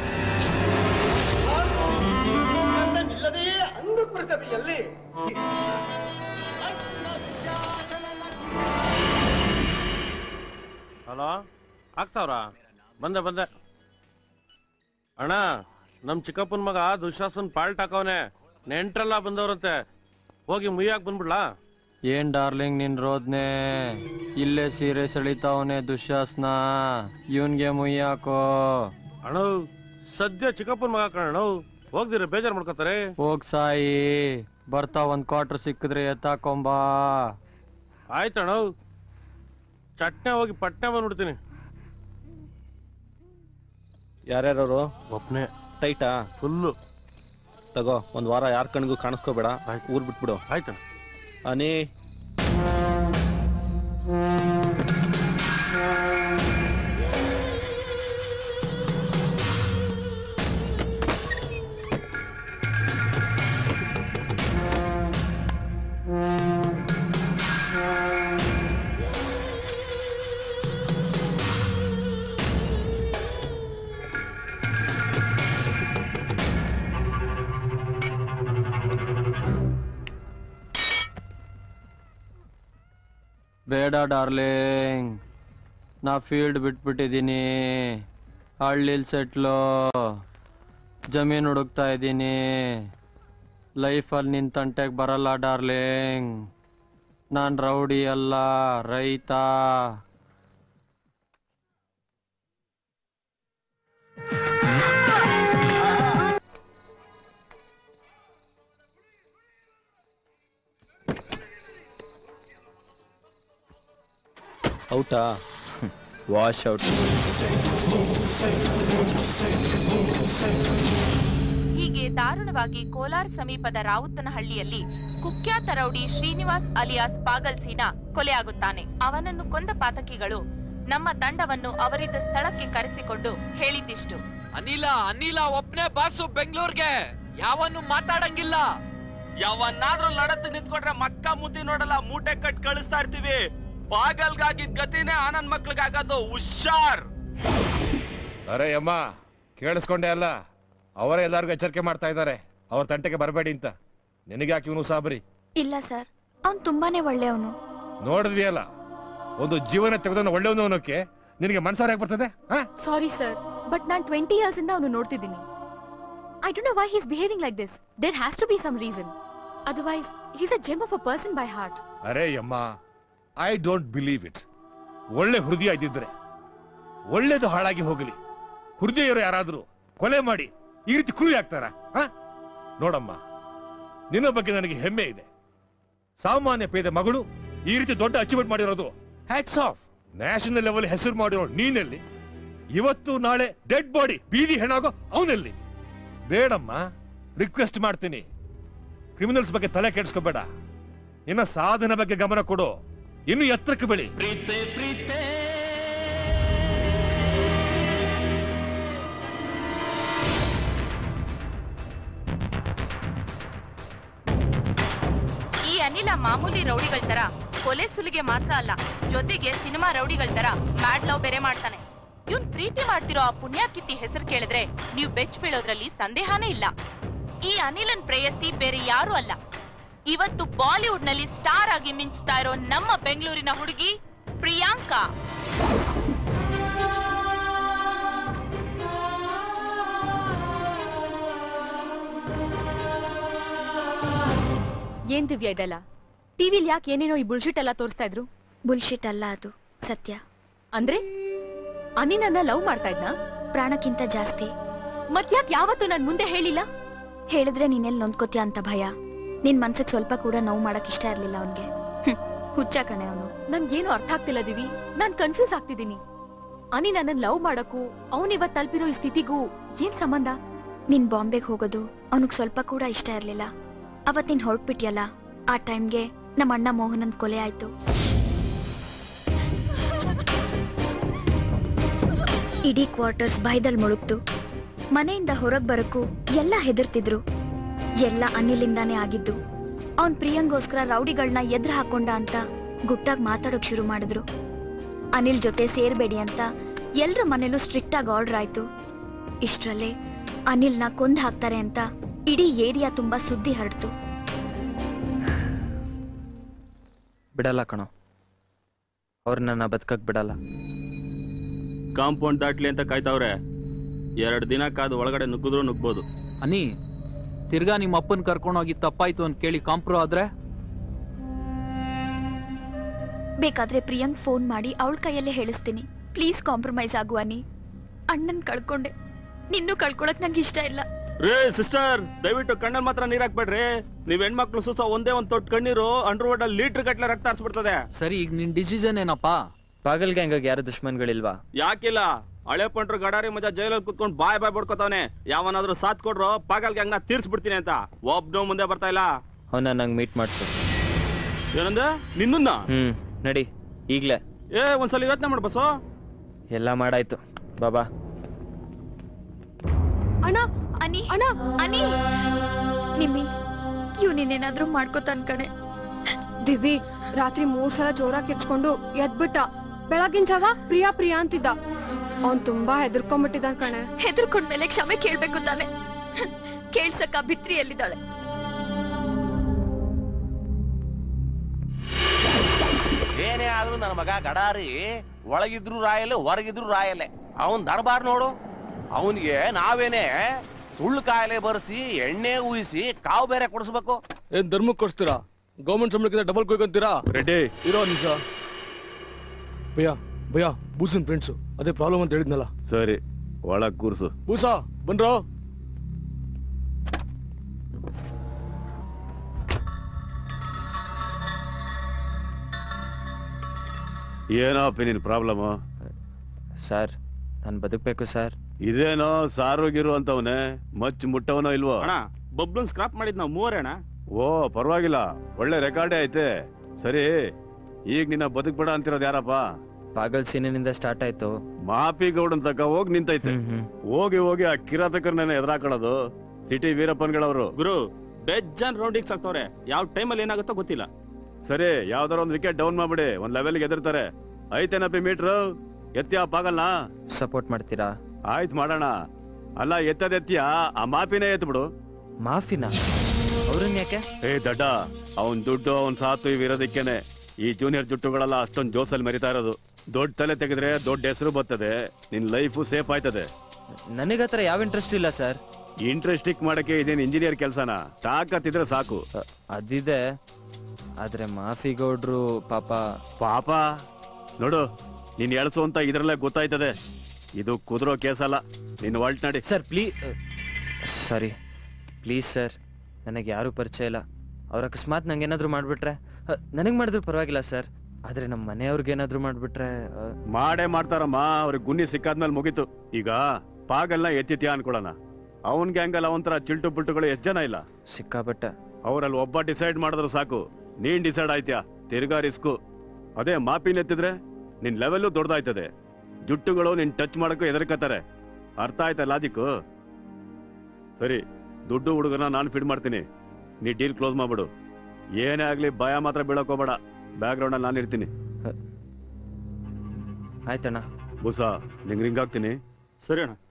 ಅಂಗಪುರಸಭೆಯಲ್ಲಿ ಹಲೋ ಆಗ್ತಾವ್ರ ಬಂದೆ ಬಂದೆ ಅಣ್ಣ ನಮ್ ಚಿಕ್ಕಪ್ಪನ ಮಗ ದುಶಾಸನ್ ಪಾಲ್ಟ್ ಹಾಕವನೆ ನೆಂಟ್ರೆಲ್ಲ ಬಂದವ್ರಂತೆ ಹೋಗಿ ಮುಯ್ಯಾಕ್ ಬಂದ್ಬಿಡ್ಲಾ ಏನ್ ಡಾರ್ಲಿಂಗ್ ನಿನ್ ರೋದ್ನೆ ಇಲ್ಲೇ ಸೀರೆ ಸೆಳಿತಾವನೆ ದುಶ್ಯಾಸ್ನ ಇವನ್ಗೆ ಮುಯ್ಯಾಕೋ ಅಣ್ಣ ಸದ್ಯ ಚಿಕ್ಕಪ್ಪನ ಮಗ ಕಣ ಹೋಗ್ದಿರ ಬೇಜಾರ್ ಮಾಡ್ಕೋತಾರೆ ಹೋಗ್ ಸಾಯಿ ಬರ್ತಾ ಒಂದ್ ಕ್ವಾರ್ಟರ್ ಸಿಕ್ಕಿದ್ರೆ ಎತ್ತಾಕೊಂಬಾ ಆಯ್ತಣ್ಣ ಚಟ್ನೆ ಹೋಗಿ ಪಟ್ನೆ ಬಂದ್ಬಿಡ್ತೀನಿ ಯಾರ್ಯಾರವರು ಒಬ್ನೇ ಟೈಟಾ ಫುಲ್ಲು ತಗೋ ಒಂದ್ ವಾರ ಯಾರ ಕಣ್ಗೂ ಕಾಣಿಸ್ಕೋಬೇಡ ಊರ್ ಬಿಟ್ಬಿಡು ಆಯ್ತು ಅನಿ ಬೇಡ ಡಾರ್ಲಿಂಗ್ ನಾ ಫೀಲ್ಡ್ ಬಿಟ್ಬಿಟ್ಟಿದ್ದೀನಿ ಹಳ್ಳಿಲ್ ಸೆಟ್ಲು ಜಮೀನು ಹುಡುಕ್ತಾ ಇದ್ದೀನಿ ಲೈಫಲ್ಲಿ ನಿನ್ ತಂಟೆಗೆ ಬರಲ್ಲ ಡಾರ್ಲಿಂಗ್ ನಾನು ರೌಡಿ ಅಲ್ಲ ರೈತ ಔಟಾ ವಾಶ್ ಔಟ್ ಹೀಗೆ ದಾರುಣವಾಗಿ ಕೋಲಾರ ಸಮೀಪದ ರಾವುತನಹಳ್ಳಿಯಲ್ಲಿ ಕುಖ್ಯಾತ ರೌಡಿ ಶ್ರೀನಿವಾಸ್ ಅಲಿಯಾಸ್ ಪಾಗಲ್ಸೀನ ಕೊಲೆಯಾಗುತ್ತಾನೆ ಅವನನ್ನು ಕೊಂದ ಪಾತಕಿಗಳು ನಮ್ಮ ತಂಡವನ್ನು ಅವರಿದ್ದ ಸ್ಥಳಕ್ಕೆ ಕರೆಸಿಕೊಂಡು ಹೇಳಿದ್ದಿಷ್ಟು ಅನಿಲ ಅನಿಲ ಒಬ್ನೇ ಬಾಸು ಬೆಂಗಳೂರ್ಗೆ ಯಾವನ್ನು ಮಾತಾಡಂಗಿಲ್ಲ ಯಾವನ್ನಾದ್ರೂ ಲಡತ್ ನಿಂತ್ಕೊಂಡ್ರೆ ಮಕ್ಕ ಮುದ್ದಿ ನೋಡಲ್ಲ ಮೂಟೆ ಕಟ್ ಕಳಿಸ್ತಾ ಇರ್ತೀವಿ ಬಾಗಲ್ಗಾಗಿದ್ ಗತಿನೇ ಆನಂದ್ ಮಕ್ಳಿಗಾಗೋದು ಹುಷಾರ್ ಅರೆ ಅಮ್ಮ ಕೇಳಿಸ್ಕೊಂಡೆ ಅಲ್ಲ ಅವರೇ ಎಲ್ಲಾರ್ಗು ಎಚ್ಚರಿಕೆ ಮಾಡ್ತಾ ಇದ್ದಾರೆ ಅವ್ರ ತಂಟೆಗೆ ಬರಬೇಡಿ ಅಂತ ನಿನಗೆ ಯಾಕೆ ಇವನು ಸಾಬರಿ ಇಲ್ಲ ಸರ್ ಅವ್ನ್ ತುಂಬಾನೇ ಒಳ್ಳೆಯವನು ನೋಡಿದ್ವಿ ಅಲ್ಲ ಒಂದು ಜೀವನ ತೆಗೆದವನು ಒಳ್ಳೆಯವನು ಅನ್ನೋಕೆ ನಿನಗೆ ಮನ್ಸಾರ ಯಾಕೆ ಬರ್ತದೆ ಹಾ ಸಾರಿ ಸರ್ ಬಟ್ ನಾನು ಟ್ವೆಂಟಿ ಇಯರ್ಸ್ ಇಂದ ಅವನು ನೋಡ್ತಿದ್ದೀನಿ I don't know why he's behaving like this there has to be some reason otherwise he's a gem of a person by heart ಅರೆ ಅಮ್ಮ ಐ ಡೋಂಟ್ ಬಿಲೀವ್ ಇಟ್ ಒಳ್ಳೆ ಹೃದಯ ಇದ್ದಿದ್ರೆ ಒಳ್ಳೇದು ಹಾಳಾಗಿ ಹೋಗಲಿ ಹೃದಯ ಇರೋ ಯಾರಾದ್ರೂ ಕೊಲೆ ಮಾಡಿ ಈ ರೀತಿ ಕ್ರೂರಿ ಆಗ್ತಾರ ನೋಡಮ್ಮ ನಿನ್ನ ಬಗ್ಗೆ ನನಗೆ ಹೆಮ್ಮೆ ಇದೆ ಸಾಮಾನ್ಯ ಪೇದೆ ಮಗಳು ಈ ರೀತಿ ದೊಡ್ಡ ಅಚೀವ್ಮೆಂಟ್ ಮಾಡಿರೋದು ಹ್ಯಾಟ್ಸ್ ಆಫ್ ನ್ಯಾಷನಲ್ ಲೆವೆಲ್ ಹೆಸರು ಮಾಡಿರೋ ನೀನೆಲ್ಲಿ ಇವತ್ತು ನಾಳೆ ಡೆಡ್ ಬಾಡಿ ಬೀದಿ ಹೆಣಾಗೋ ಅವನೆಲ್ಲಿ ಬೇಡಮ್ಮ ರಿಕ್ವೆಸ್ಟ್ ಮಾಡ್ತೀನಿ ಕ್ರಿಮಿನಲ್ಸ್ ಬಗ್ಗೆ ತಲೆ ಕೆಡಿಸ್ಕೋಬೇಡ ನಿನ್ನ ಸಾಧನೆ ಬಗ್ಗೆ ಗಮನ ಕೊಡು ಇನ್ನು ಎತ್ತರಕ್ಕೆ ಬೆಳಿ ಈ ಅನಿಲ ಮಾಮೂಲಿ ರೌಡಿಗಳ ತರ ಕೊಲೆ ಸುಲಿಗೆ ಮಾತ್ರ ಅಲ್ಲ ಜೊತೆಗೆ ಸಿನಿಮಾ ರೌಡಿಗಳ ತರ ಮ್ಯಾಡ್ ಲವ್ ಬೇರೆ ಮಾಡ್ತಾನೆ ಇವ್ನ್ ಪ್ರೀತಿ ಮಾಡ್ತಿರೋ ಆ ಪುಣ್ಯಾಕಿತ್ತಿ ಹೆಸರು ಕೇಳಿದ್ರೆ ನೀವು ಬೆಚ್ಚ ಬೀಳೋದ್ರಲ್ಲಿ ಸಂದೇಹನೇ ಇಲ್ಲ ಈ ಅನಿಲನ್ ಪ್ರೇಯಸಿ ಬೇರೆ ಯಾರು ಅಲ್ಲ ಇವತ್ತು ಬಾಲಿವುಡ್ ನಲ್ಲಿ ಸ್ಟಾರ್ ಆಗಿ ಮಿಂಚ್ತಾ ಇರೋ ನಮ್ಮ ಬೆಂಗಳೂರಿನ ಹುಡುಗಿ ಪ್ರಿಯಾಂಕಾ ಏನ್ ದಿವ್ಯ ಇದೆಲ್ಲ ಟಿವಿಲ್ ಯಾಕೆ ಏನೇನೋ ಈ ಬುಲ್ಶಿಟ್ ಎಲ್ಲ ತೋರಿಸ್ತಾ ಇದ್ರು ಬುಲ್ಶಿಟ್ ಅಲ್ಲ ಅದು ಸತ್ಯ ಅಂದ್ರೆ ಅನಿ ನನ್ನ ಲವ್ ಮಾಡ್ತಾ ಇದ್ನಾ ಪ್ರಾಣಕ್ಕಿಂತ ಜಾಸ್ತಿ ಮತ್ಯಾಕ್ ಯಾವತ್ತೂ ನನ್ ಮುಂದೆ ಹೇಳಿಲ್ಲ ಹೇಳಿದ್ರೆ ನೀನೆಲ್ಲಿ ನೊಂದ್ಕೋತೀಯ ಅಂತ ಭಯ ನಿನ್ ಮನ್ಸಿಗೆ ಸ್ವಲ್ಪ ಕೂಡ ನೋವು ಮಾಡಕ್ ಇಷ್ಟ ಇರ್ಲಿಲ್ಲ ಅವನ್ಗೆ ಹುಚ್ಚ ಕಣೆ ಅವನು ನನ್ಗೇನು ಅರ್ಥ ಆಗ್ತಿಲ್ಲ ದಿವಿ ನಾನ್ ಕನ್ಫ್ಯೂಸ್ ಆಗ್ತಿದ್ದೀನಿ ಅನಿ ನನ್ನ ಲವ್ ಮಾಡಕ್ಕೂ ಅವನ್ ಇವತ್ ತಲುಪಿರೋ ಈ ಸ್ಥಿತಿಗೂ ಏನ್ ಸಂಬಂಧ ನೀನ್ ಬಾಂಬೆಗೆ ಹೋಗೋದು ಅವನಿಗೆ ಸ್ವಲ್ಪ ಕೂಡ ಇಷ್ಟ ಇರ್ಲಿಲ್ಲ ಅವತ್ ನೀನ್ ಹೊರಟ್ಬಿಟ್ಯಲ್ಲ ಆ ಟೈಮ್ಗೆ ನಮ್ಮ ಅಣ್ಣ ಮೋಹನನ್ ಕೊಲೆ ಆಯ್ತು ಇಡೀ ಕ್ವಾರ್ಟರ್ಸ್ ಭಯದಲ್ಲಿ ಮುಳುಗ್ತು ಮನೆಯಿಂದ ಹೊರಗ್ ಬರಕ್ಕೂ ಎಲ್ಲ ಹೆದರ್ತಿದ್ರು ಎಲ್ಲ ಅನಿಲಿಂದಾನೇ ಆಗಿದ್ದು ಅವನ್ ಪ್ರಿಯಂಗೋಸ್ಕರ ರೌಡಿಗಳನ್ನ ಎದ್ರ ಹಾಕೊಂಡ ಅಂತ ಗುಟ್ಟಾಗ್ ಮಾತಾಡೋಕ್ ಶುರು ಮಾಡಿದ್ರು ಅನಿಲ್ ಜೊತೆ ಸೇರ್ಬೇಡಿ ಅಂತ ಎಲ್ರ ಮನೇಲೂ ಸ್ಟ್ರಿಕ್ಟ್ ಆಗಿ ಆರ್ಡರ್ ಆಯ್ತು ಇಷ್ಟ್ರಲ್ಲೇ ಅನಿಲ್ನ ಕೊಂದ್ ಹಾಕ್ತಾರೆ ಅಂತ ಇಡೀ ಏರಿಯಾ ತುಂಬಾ ಸುದ್ದಿ ಹರಡ್ತು ಬಿಡಲ್ಲ ಕಣೋ ಅವ್ರು ನನ್ನ ಬದುಕಕ್ ಬಿಡಲ್ಲ ಕಾಂಪೌಂಡ್ ದಾಟ್ಲಿ ಅಂತ ಕಾಯ್ತಾವ್ರೆ ಎರಡು ದಿನ ಕಾದು ಒಳಗಡೆ ನುಗ್ಗಿದ್ರು ನುಗ್ಬೋದು ಅನಿ ತಿರ್ಗಾ ನಿಮ್ಮ ಅಪ್ಪನ್ ಕರ್ಕೊಂಡೋಗಿ ತಪ್ಪಾಯ್ತು ಅಂತ ಕೇಳಿ ಕಾಂಪ್ರೋ ಆದ್ರೆ ಬೇಕಾದ್ರೆ ಪ್ರಿಯಾಂಕ್ ಫೋನ್ ಮಾಡಿ ಅವಳ ಕೈಯಲ್ಲೇ ಹೇಳಿಸ್ತೀನಿ ಪ್ಲೀಸ್ ಕಾಂಪ್ರಮೈಸ್ ಆಗು ಅನಿ ಅಣ್ಣನ್ ಕಳ್ಕೊಂಡೆ ನಿನ್ನೂ ಕಳ್ಕೊಳಕ್ ನಂಗೆ ಇಷ್ಟ ಇಲ್ಲ ರೇ ಸಿಸ್ಟರ್ ದಯವಿಟ್ಟು ಕಣ್ಣಲ್ಲಿ ಮಾತ್ರ ನೀರ್ ಹಾಕ್ಬೇಡ್ರಿ ನೀವ್ ಹೆಣ್ಮಕ್ಳು ಸುಸ ಒಂದೇ ಒಂದ್ ತೊಟ್ಟು ಕಣ್ಣೀರು ಅಂಡರ್ ವರ್ಡ್ ಅಲ್ಲಿ ಲೀಟರ್ ಗಟ್ಲೆ ರಕ್ತ ಹರಿಸ್ಬಿಡ್ತದೆ ಸರಿ ಈಗ ನಿನ್ ಡಿಸಿಷನ್ ಏನಪ್ಪಾ ಪಾಗಲ್ ಗ್ಯಾಂಗ್ ಯಾರು ದುಶ್ಮನ್ಗಳಿಲ್ವಾ ಯಾಕಿಲ್ಲ ಹಳೆ ಪಂಟ್ರು ಗಡಾರಿ ಮಜಾ ಜೈಲಲ್ಲಿ ಕುತ್ಕೊಂಡು ಬಾಯ್ ಬಾಯ್ ಬಡ್ಕೋತಾವನೆ ಯಾವನಾದ್ರೂ ಸಾಥ್ ಕೊಡ್ರು ಪಾಗಲ್ ಗ್ಯಾಂಗ್ ನ ತೀರ್ಸ್ಬಿಡ್ತೀನಿ ಅಂತ ಒಬ್ನು ಮುಂದೆ ಬರ್ತಾ ಇಲ್ಲ ಅವನ್ನ ನಂಗೆ ಮೀಟ್ ಮಾಡ್ಸು ಏನಂದ ನಿನ್ನ ಹ್ಮ್ ನಡಿ ಈಗ್ಲೇ ಏ ಒಂದ್ಸಲ ಯೋಚನೆ ಮಾಡು ಬಸ್ಸು ಎಲ್ಲ ಮಾಡಾಯ್ತು ಬಾಬಾ ಅಣ್ಣ ಅನಿ ಅಣ್ಣ ಅನಿ ನಿಮ್ಮಿ ಇವ್ ನಿನ್ನೇನಾದ್ರೂ ಮಾಡ್ಕೋತಾನ್ ಕಣೆ ದಿವಿ ರಾತ್ರಿ ಮೂರ್ ಸಲ ಜೋರಾಗಿ ಕಿರ್ಚ್ಕೊಂಡು ಎದ್ಬಿಟ್ಟ ಬೆಳಗಿನ ಜಾವ ಪ್ರಿಯಾ ಪ್ರಿಯಾ ಅಂತಿದ್ದ ಅವ್ನ್ ತುಂಬಾ ಹೆದರ್ಕೊಂಡ್ಬಿಟ್ಟಿದ್ದಾನ್ ಕಣೆ ಹೆದರ್ಕೊಂಡ್ಮೇಲೆ ಕ್ಷಮೆ ಕೇಳ್ಬೇಕು ತಾನೆ ಕೇಳ್ಸಕ್ಕ ಭಿತ್ರಿ ಎಲ್ಲಿದ್ದಾಳೆ ಏನೇ ಆದ್ರೂ ನನ್ನ ಮಗ ಗಡಾರಿ ಒಳಗಿದ್ರು ರಾಯಲೆ ಹೊರಗಿದ್ರು ರಾಯಲೆ ಅವನ್ ದರ್ಬಾರ್ ನೋಡು ಅವನಿಗೆ ನಾವೇನೆ ಸುಳ್ಳು ಕಾಯಿಲೆ ಬರ್ಸಿ ಎಣ್ಣೆ ಊಹಿಸಿ ಕಾವು ಬೇರೆ ಕೊಡಿಸ್ಬೇಕು ಏನ್ ಧರ್ಮಕ್ಕೆ ಕೊಡ್ಸ್ತೀರಾ ಗೌರ್ಮೆಂಟ್ ಸಂಬಳಕ್ಕಿಂತ ಡಬಲ್ ಕೊಯ್ಕೊಂತೀರಾ ರೆಡ್ಡಿ ಇರೋ ನಿಮಿಷ ಭಯ ಭಯ ಬೂಸನ್ ಫ್ರೆಂಡ್ಸು ಅದೇ ಪ್ರಾಬ್ಲಮ್ ಅಂತ ಹೇಳಿದ್ನಲ್ಲ ಸರಿ ಒಳಗ್ ಕೂರ್ಸು ಬೂಸ ಬನ್ರೋ ಏನಪ್ಪ ನಿನ್ ಪ್ರಾಬ್ಲಮ್ ಸರ್ ನಾನು ಬದುಕಬೇಕು ಸರ್ ಇದೇನೋ ಸಾರೋಗಿರು ಅಂತವನೇ ಮಚ್ ಮುಟ್ಟವನೋ ಇಲ್ವೋ ಅಣ್ಣ ಬಬ್ಲನ್ ಸ್ಕ್ರಾಪ್ ಮಾಡಿದ್ ನಾವು ಮೂವರೇ ಅಣ್ಣ ಓ ಪರವಾಗಿಲ್ಲ ಒಳ್ಳೆ ರೆಕಾರ್ಡೇ ಐತೆ ಸರಿ ಈಗ ನಿನ್ನ ಬದುಕ್ಬೇಡ ಅಂತಿರೋದು ಯಾರಪ್ಪ ಪಾಗಲ್ ಸೀನಿನಿಂದ ಸ್ಟಾರ್ಟ್ ಆಯ್ತು ಮಾಪಿ ಗೌಡನ್ ತಕ ಹೋಗಿ ನಿಂತೈತೆ ಹೋಗಿ ಹೋಗಿ ಆ ಕಿರಾತಕರನ್ನ ಎದುರಾಕೊಳ್ಳೋದು ಸಿಟಿ ವೀರಪ್ಪನ್ಗಳವರು ಗುರು ಬೆಜ್ಜನ್ ರೌಂಡಿಂಗ್ ಸಾಕ್ತವ್ರೆ ಯಾವ ಟೈಮಲ್ಲಿ ಏನಾಗುತ್ತೋ ಗೊತ್ತಿಲ್ಲ ಸರಿ ಯಾವ್ದಾರ ಒಂದ್ ವಿಕೆಟ್ ಡೌನ್ ಮಾಡ್ಬಿಡಿ ಒಂದ್ ಲೆವೆಲ್ಗೆ ಎದುರ್ತಾರೆ ಐತೇನಪ್ಪಿ ಮೀಟ್ರು ಎತ್ತಿ ಆ ಪಾಗಲ್ನ ಸಪೋರ್ಟ್ ಮಾಡ್ತೀರಾ ಆಯ್ತು ಮಾಡೋಣ ಅಲ್ಲ ಎತ್ತದೆತ್ತಿಯ ಆ ಮಾಪಿನೇ ಎತ್ ಬಿಡು ಮಾಫಿನ ಅವ್ರನ್ನ ಯಾಕೆ ಏ ದಡ್ಡ ಅವನ್ ದುಡ್ಡು ಅವನ್ ಸಾತು ಇವಿರೋದಕ್ಕೇನೆ ಈ ಜೂನಿಯರ್ ಜುಟ್ಟುಗಳೆಲ್ಲ ಅಷ್ಟೊಂದ್ ಜೋಸಲ್ಲಿ ಮರಿತಾ ಇರೋದು ದೊಡ್ಡ ತಲೆ ತೆಗೆದ್ರೆ ದೊಡ್ಡ ಹೆಸರು ಬರ್ತದೆ ನಿನ್ ಲೈಫು ಸೇಫ್ ಆಯ್ತದೆ ನನಗತ್ರ ಯಾವ ಇಂಟ್ರೆಸ್ಟ್ ಇಲ್ಲ ಸರ್ ಇಂಟ್ರೆಸ್ಟಿಕ್ ಮಾಡಕ್ಕೆ ಇದೇನ್ ಇಂಜಿನಿಯರ್ ಕೆಲ್ಸನ ತಾಕತ್ತಿದ್ರೆ ಸಾಕು ಅದಿದೆ ಆದ್ರೆ ಮಾಫಿ ಗೌಡ್ರು ಪಾಪ ಪಾಪ ನೋಡು ನೀನ್ ಎಳ್ಸು ಅಂತ ಇದ್ರಲ್ಲೇ ಗೊತ್ತಾಯ್ತದೆ ಇದು ಕುದುರೋ ಕೇಸಲ್ಲ ನಿನ್ ವಾಲ್ಟ್ ನಡಿ sir please sorry please sir ನನಗೆ ಯಾರೂ ಪರಿಚಯ ಇಲ್ಲ ಅವ್ರ ಅಕಸ್ಮಾತ್ ನಂಗೆ ಏನಾದ್ರು ಮಾಡ್ಬಿಟ್ರೆ ನನಗೆ ಮಾಡಿದ್ರು ಪರವಾಗಿಲ್ಲ ಸರ್ ಆದ್ರೆ ನಮ್ಮ ಮನೆಯವ್ರಿಗೆ ಏನಾದ್ರು ಮಾಡ್ಬಿಟ್ರೆ ಅ, ಮಾಡೇ ಮಾಡ್ತಾರಮ್ಮ ಅವ್ರಿಗೆ ಗುನ್ನಿ ಸಿಕ್ಕಾದ್ಮೇಲೆ ಮುಗೀತು ಈಗ ಪಾಗಲ್ನ ಎತ್ತಿತ್ಯಾ ಅನ್ಕೊಳ್ಳೋಣ ಅವನ್ ಗ್ಯಾಂಗಲ್ಲ ಒಂಥರ ಚಿಲ್ಟು ಪುಲ್ಟುಗಳು ಎಷ್ಟ್ ಜನ ಇಲ್ಲ ಸಿಕ್ಕಾಪಟ್ಟೆ ಅವರಲ್ಲಿ ಒಬ್ಬ ಡಿಸೈಡ್ ಮಾಡಿದ್ರು ಸಾಕು ನೀನ್ ಡಿಸೈಡ್ ಆಯ್ತ್ಯಾ ತಿರ್ಗಾ ರಿಸ್ಕು ಅದೇ ಮಾಪಿನ ಎತ್ತಿದ್ರೆ ನಿನ್ ಲೆವೆಲ್ಲು ದೊಡ್ಡದಾಯ್ತದೆ ಜುಟ್ಟುಗಳು ನಿನ್ ಟಚ್ ಮಾಡಕ್ಕೂ ಎದರ್ಕತ್ತಾರೆ ಅರ್ಥ ಆಯ್ತಾ ಲಾಜಿಕ್ಕು ಸರಿ ದುಡ್ಡು ಹುಡುಗನ ನಾನು ಫಿಡ್ ಮಾಡ್ತೀನಿ ನೀ ಡೀಲ್ ಕ್ಲೋಸ್ ಮಾಡ್ಬಿಡು ಏನೇ ಆಗ್ಲಿ ಭಯ ಮಾತ್ರ ಬೀಳಕ್ ಹೋಗ್ಬೇಡ ಬ್ಯಾಕ್ ಗ್ರೌಂಡ್ ಅಲ್ಲಿ ನಾನು ಇರ್ತೀನಿ ಆಯ್ತಣ್ಣ ಬುಸ ನಿಂಗ್ ರಿಂಗ್ ಹಾಕ್ತೀನಿ ಸರಿ ಅಣ್ಣ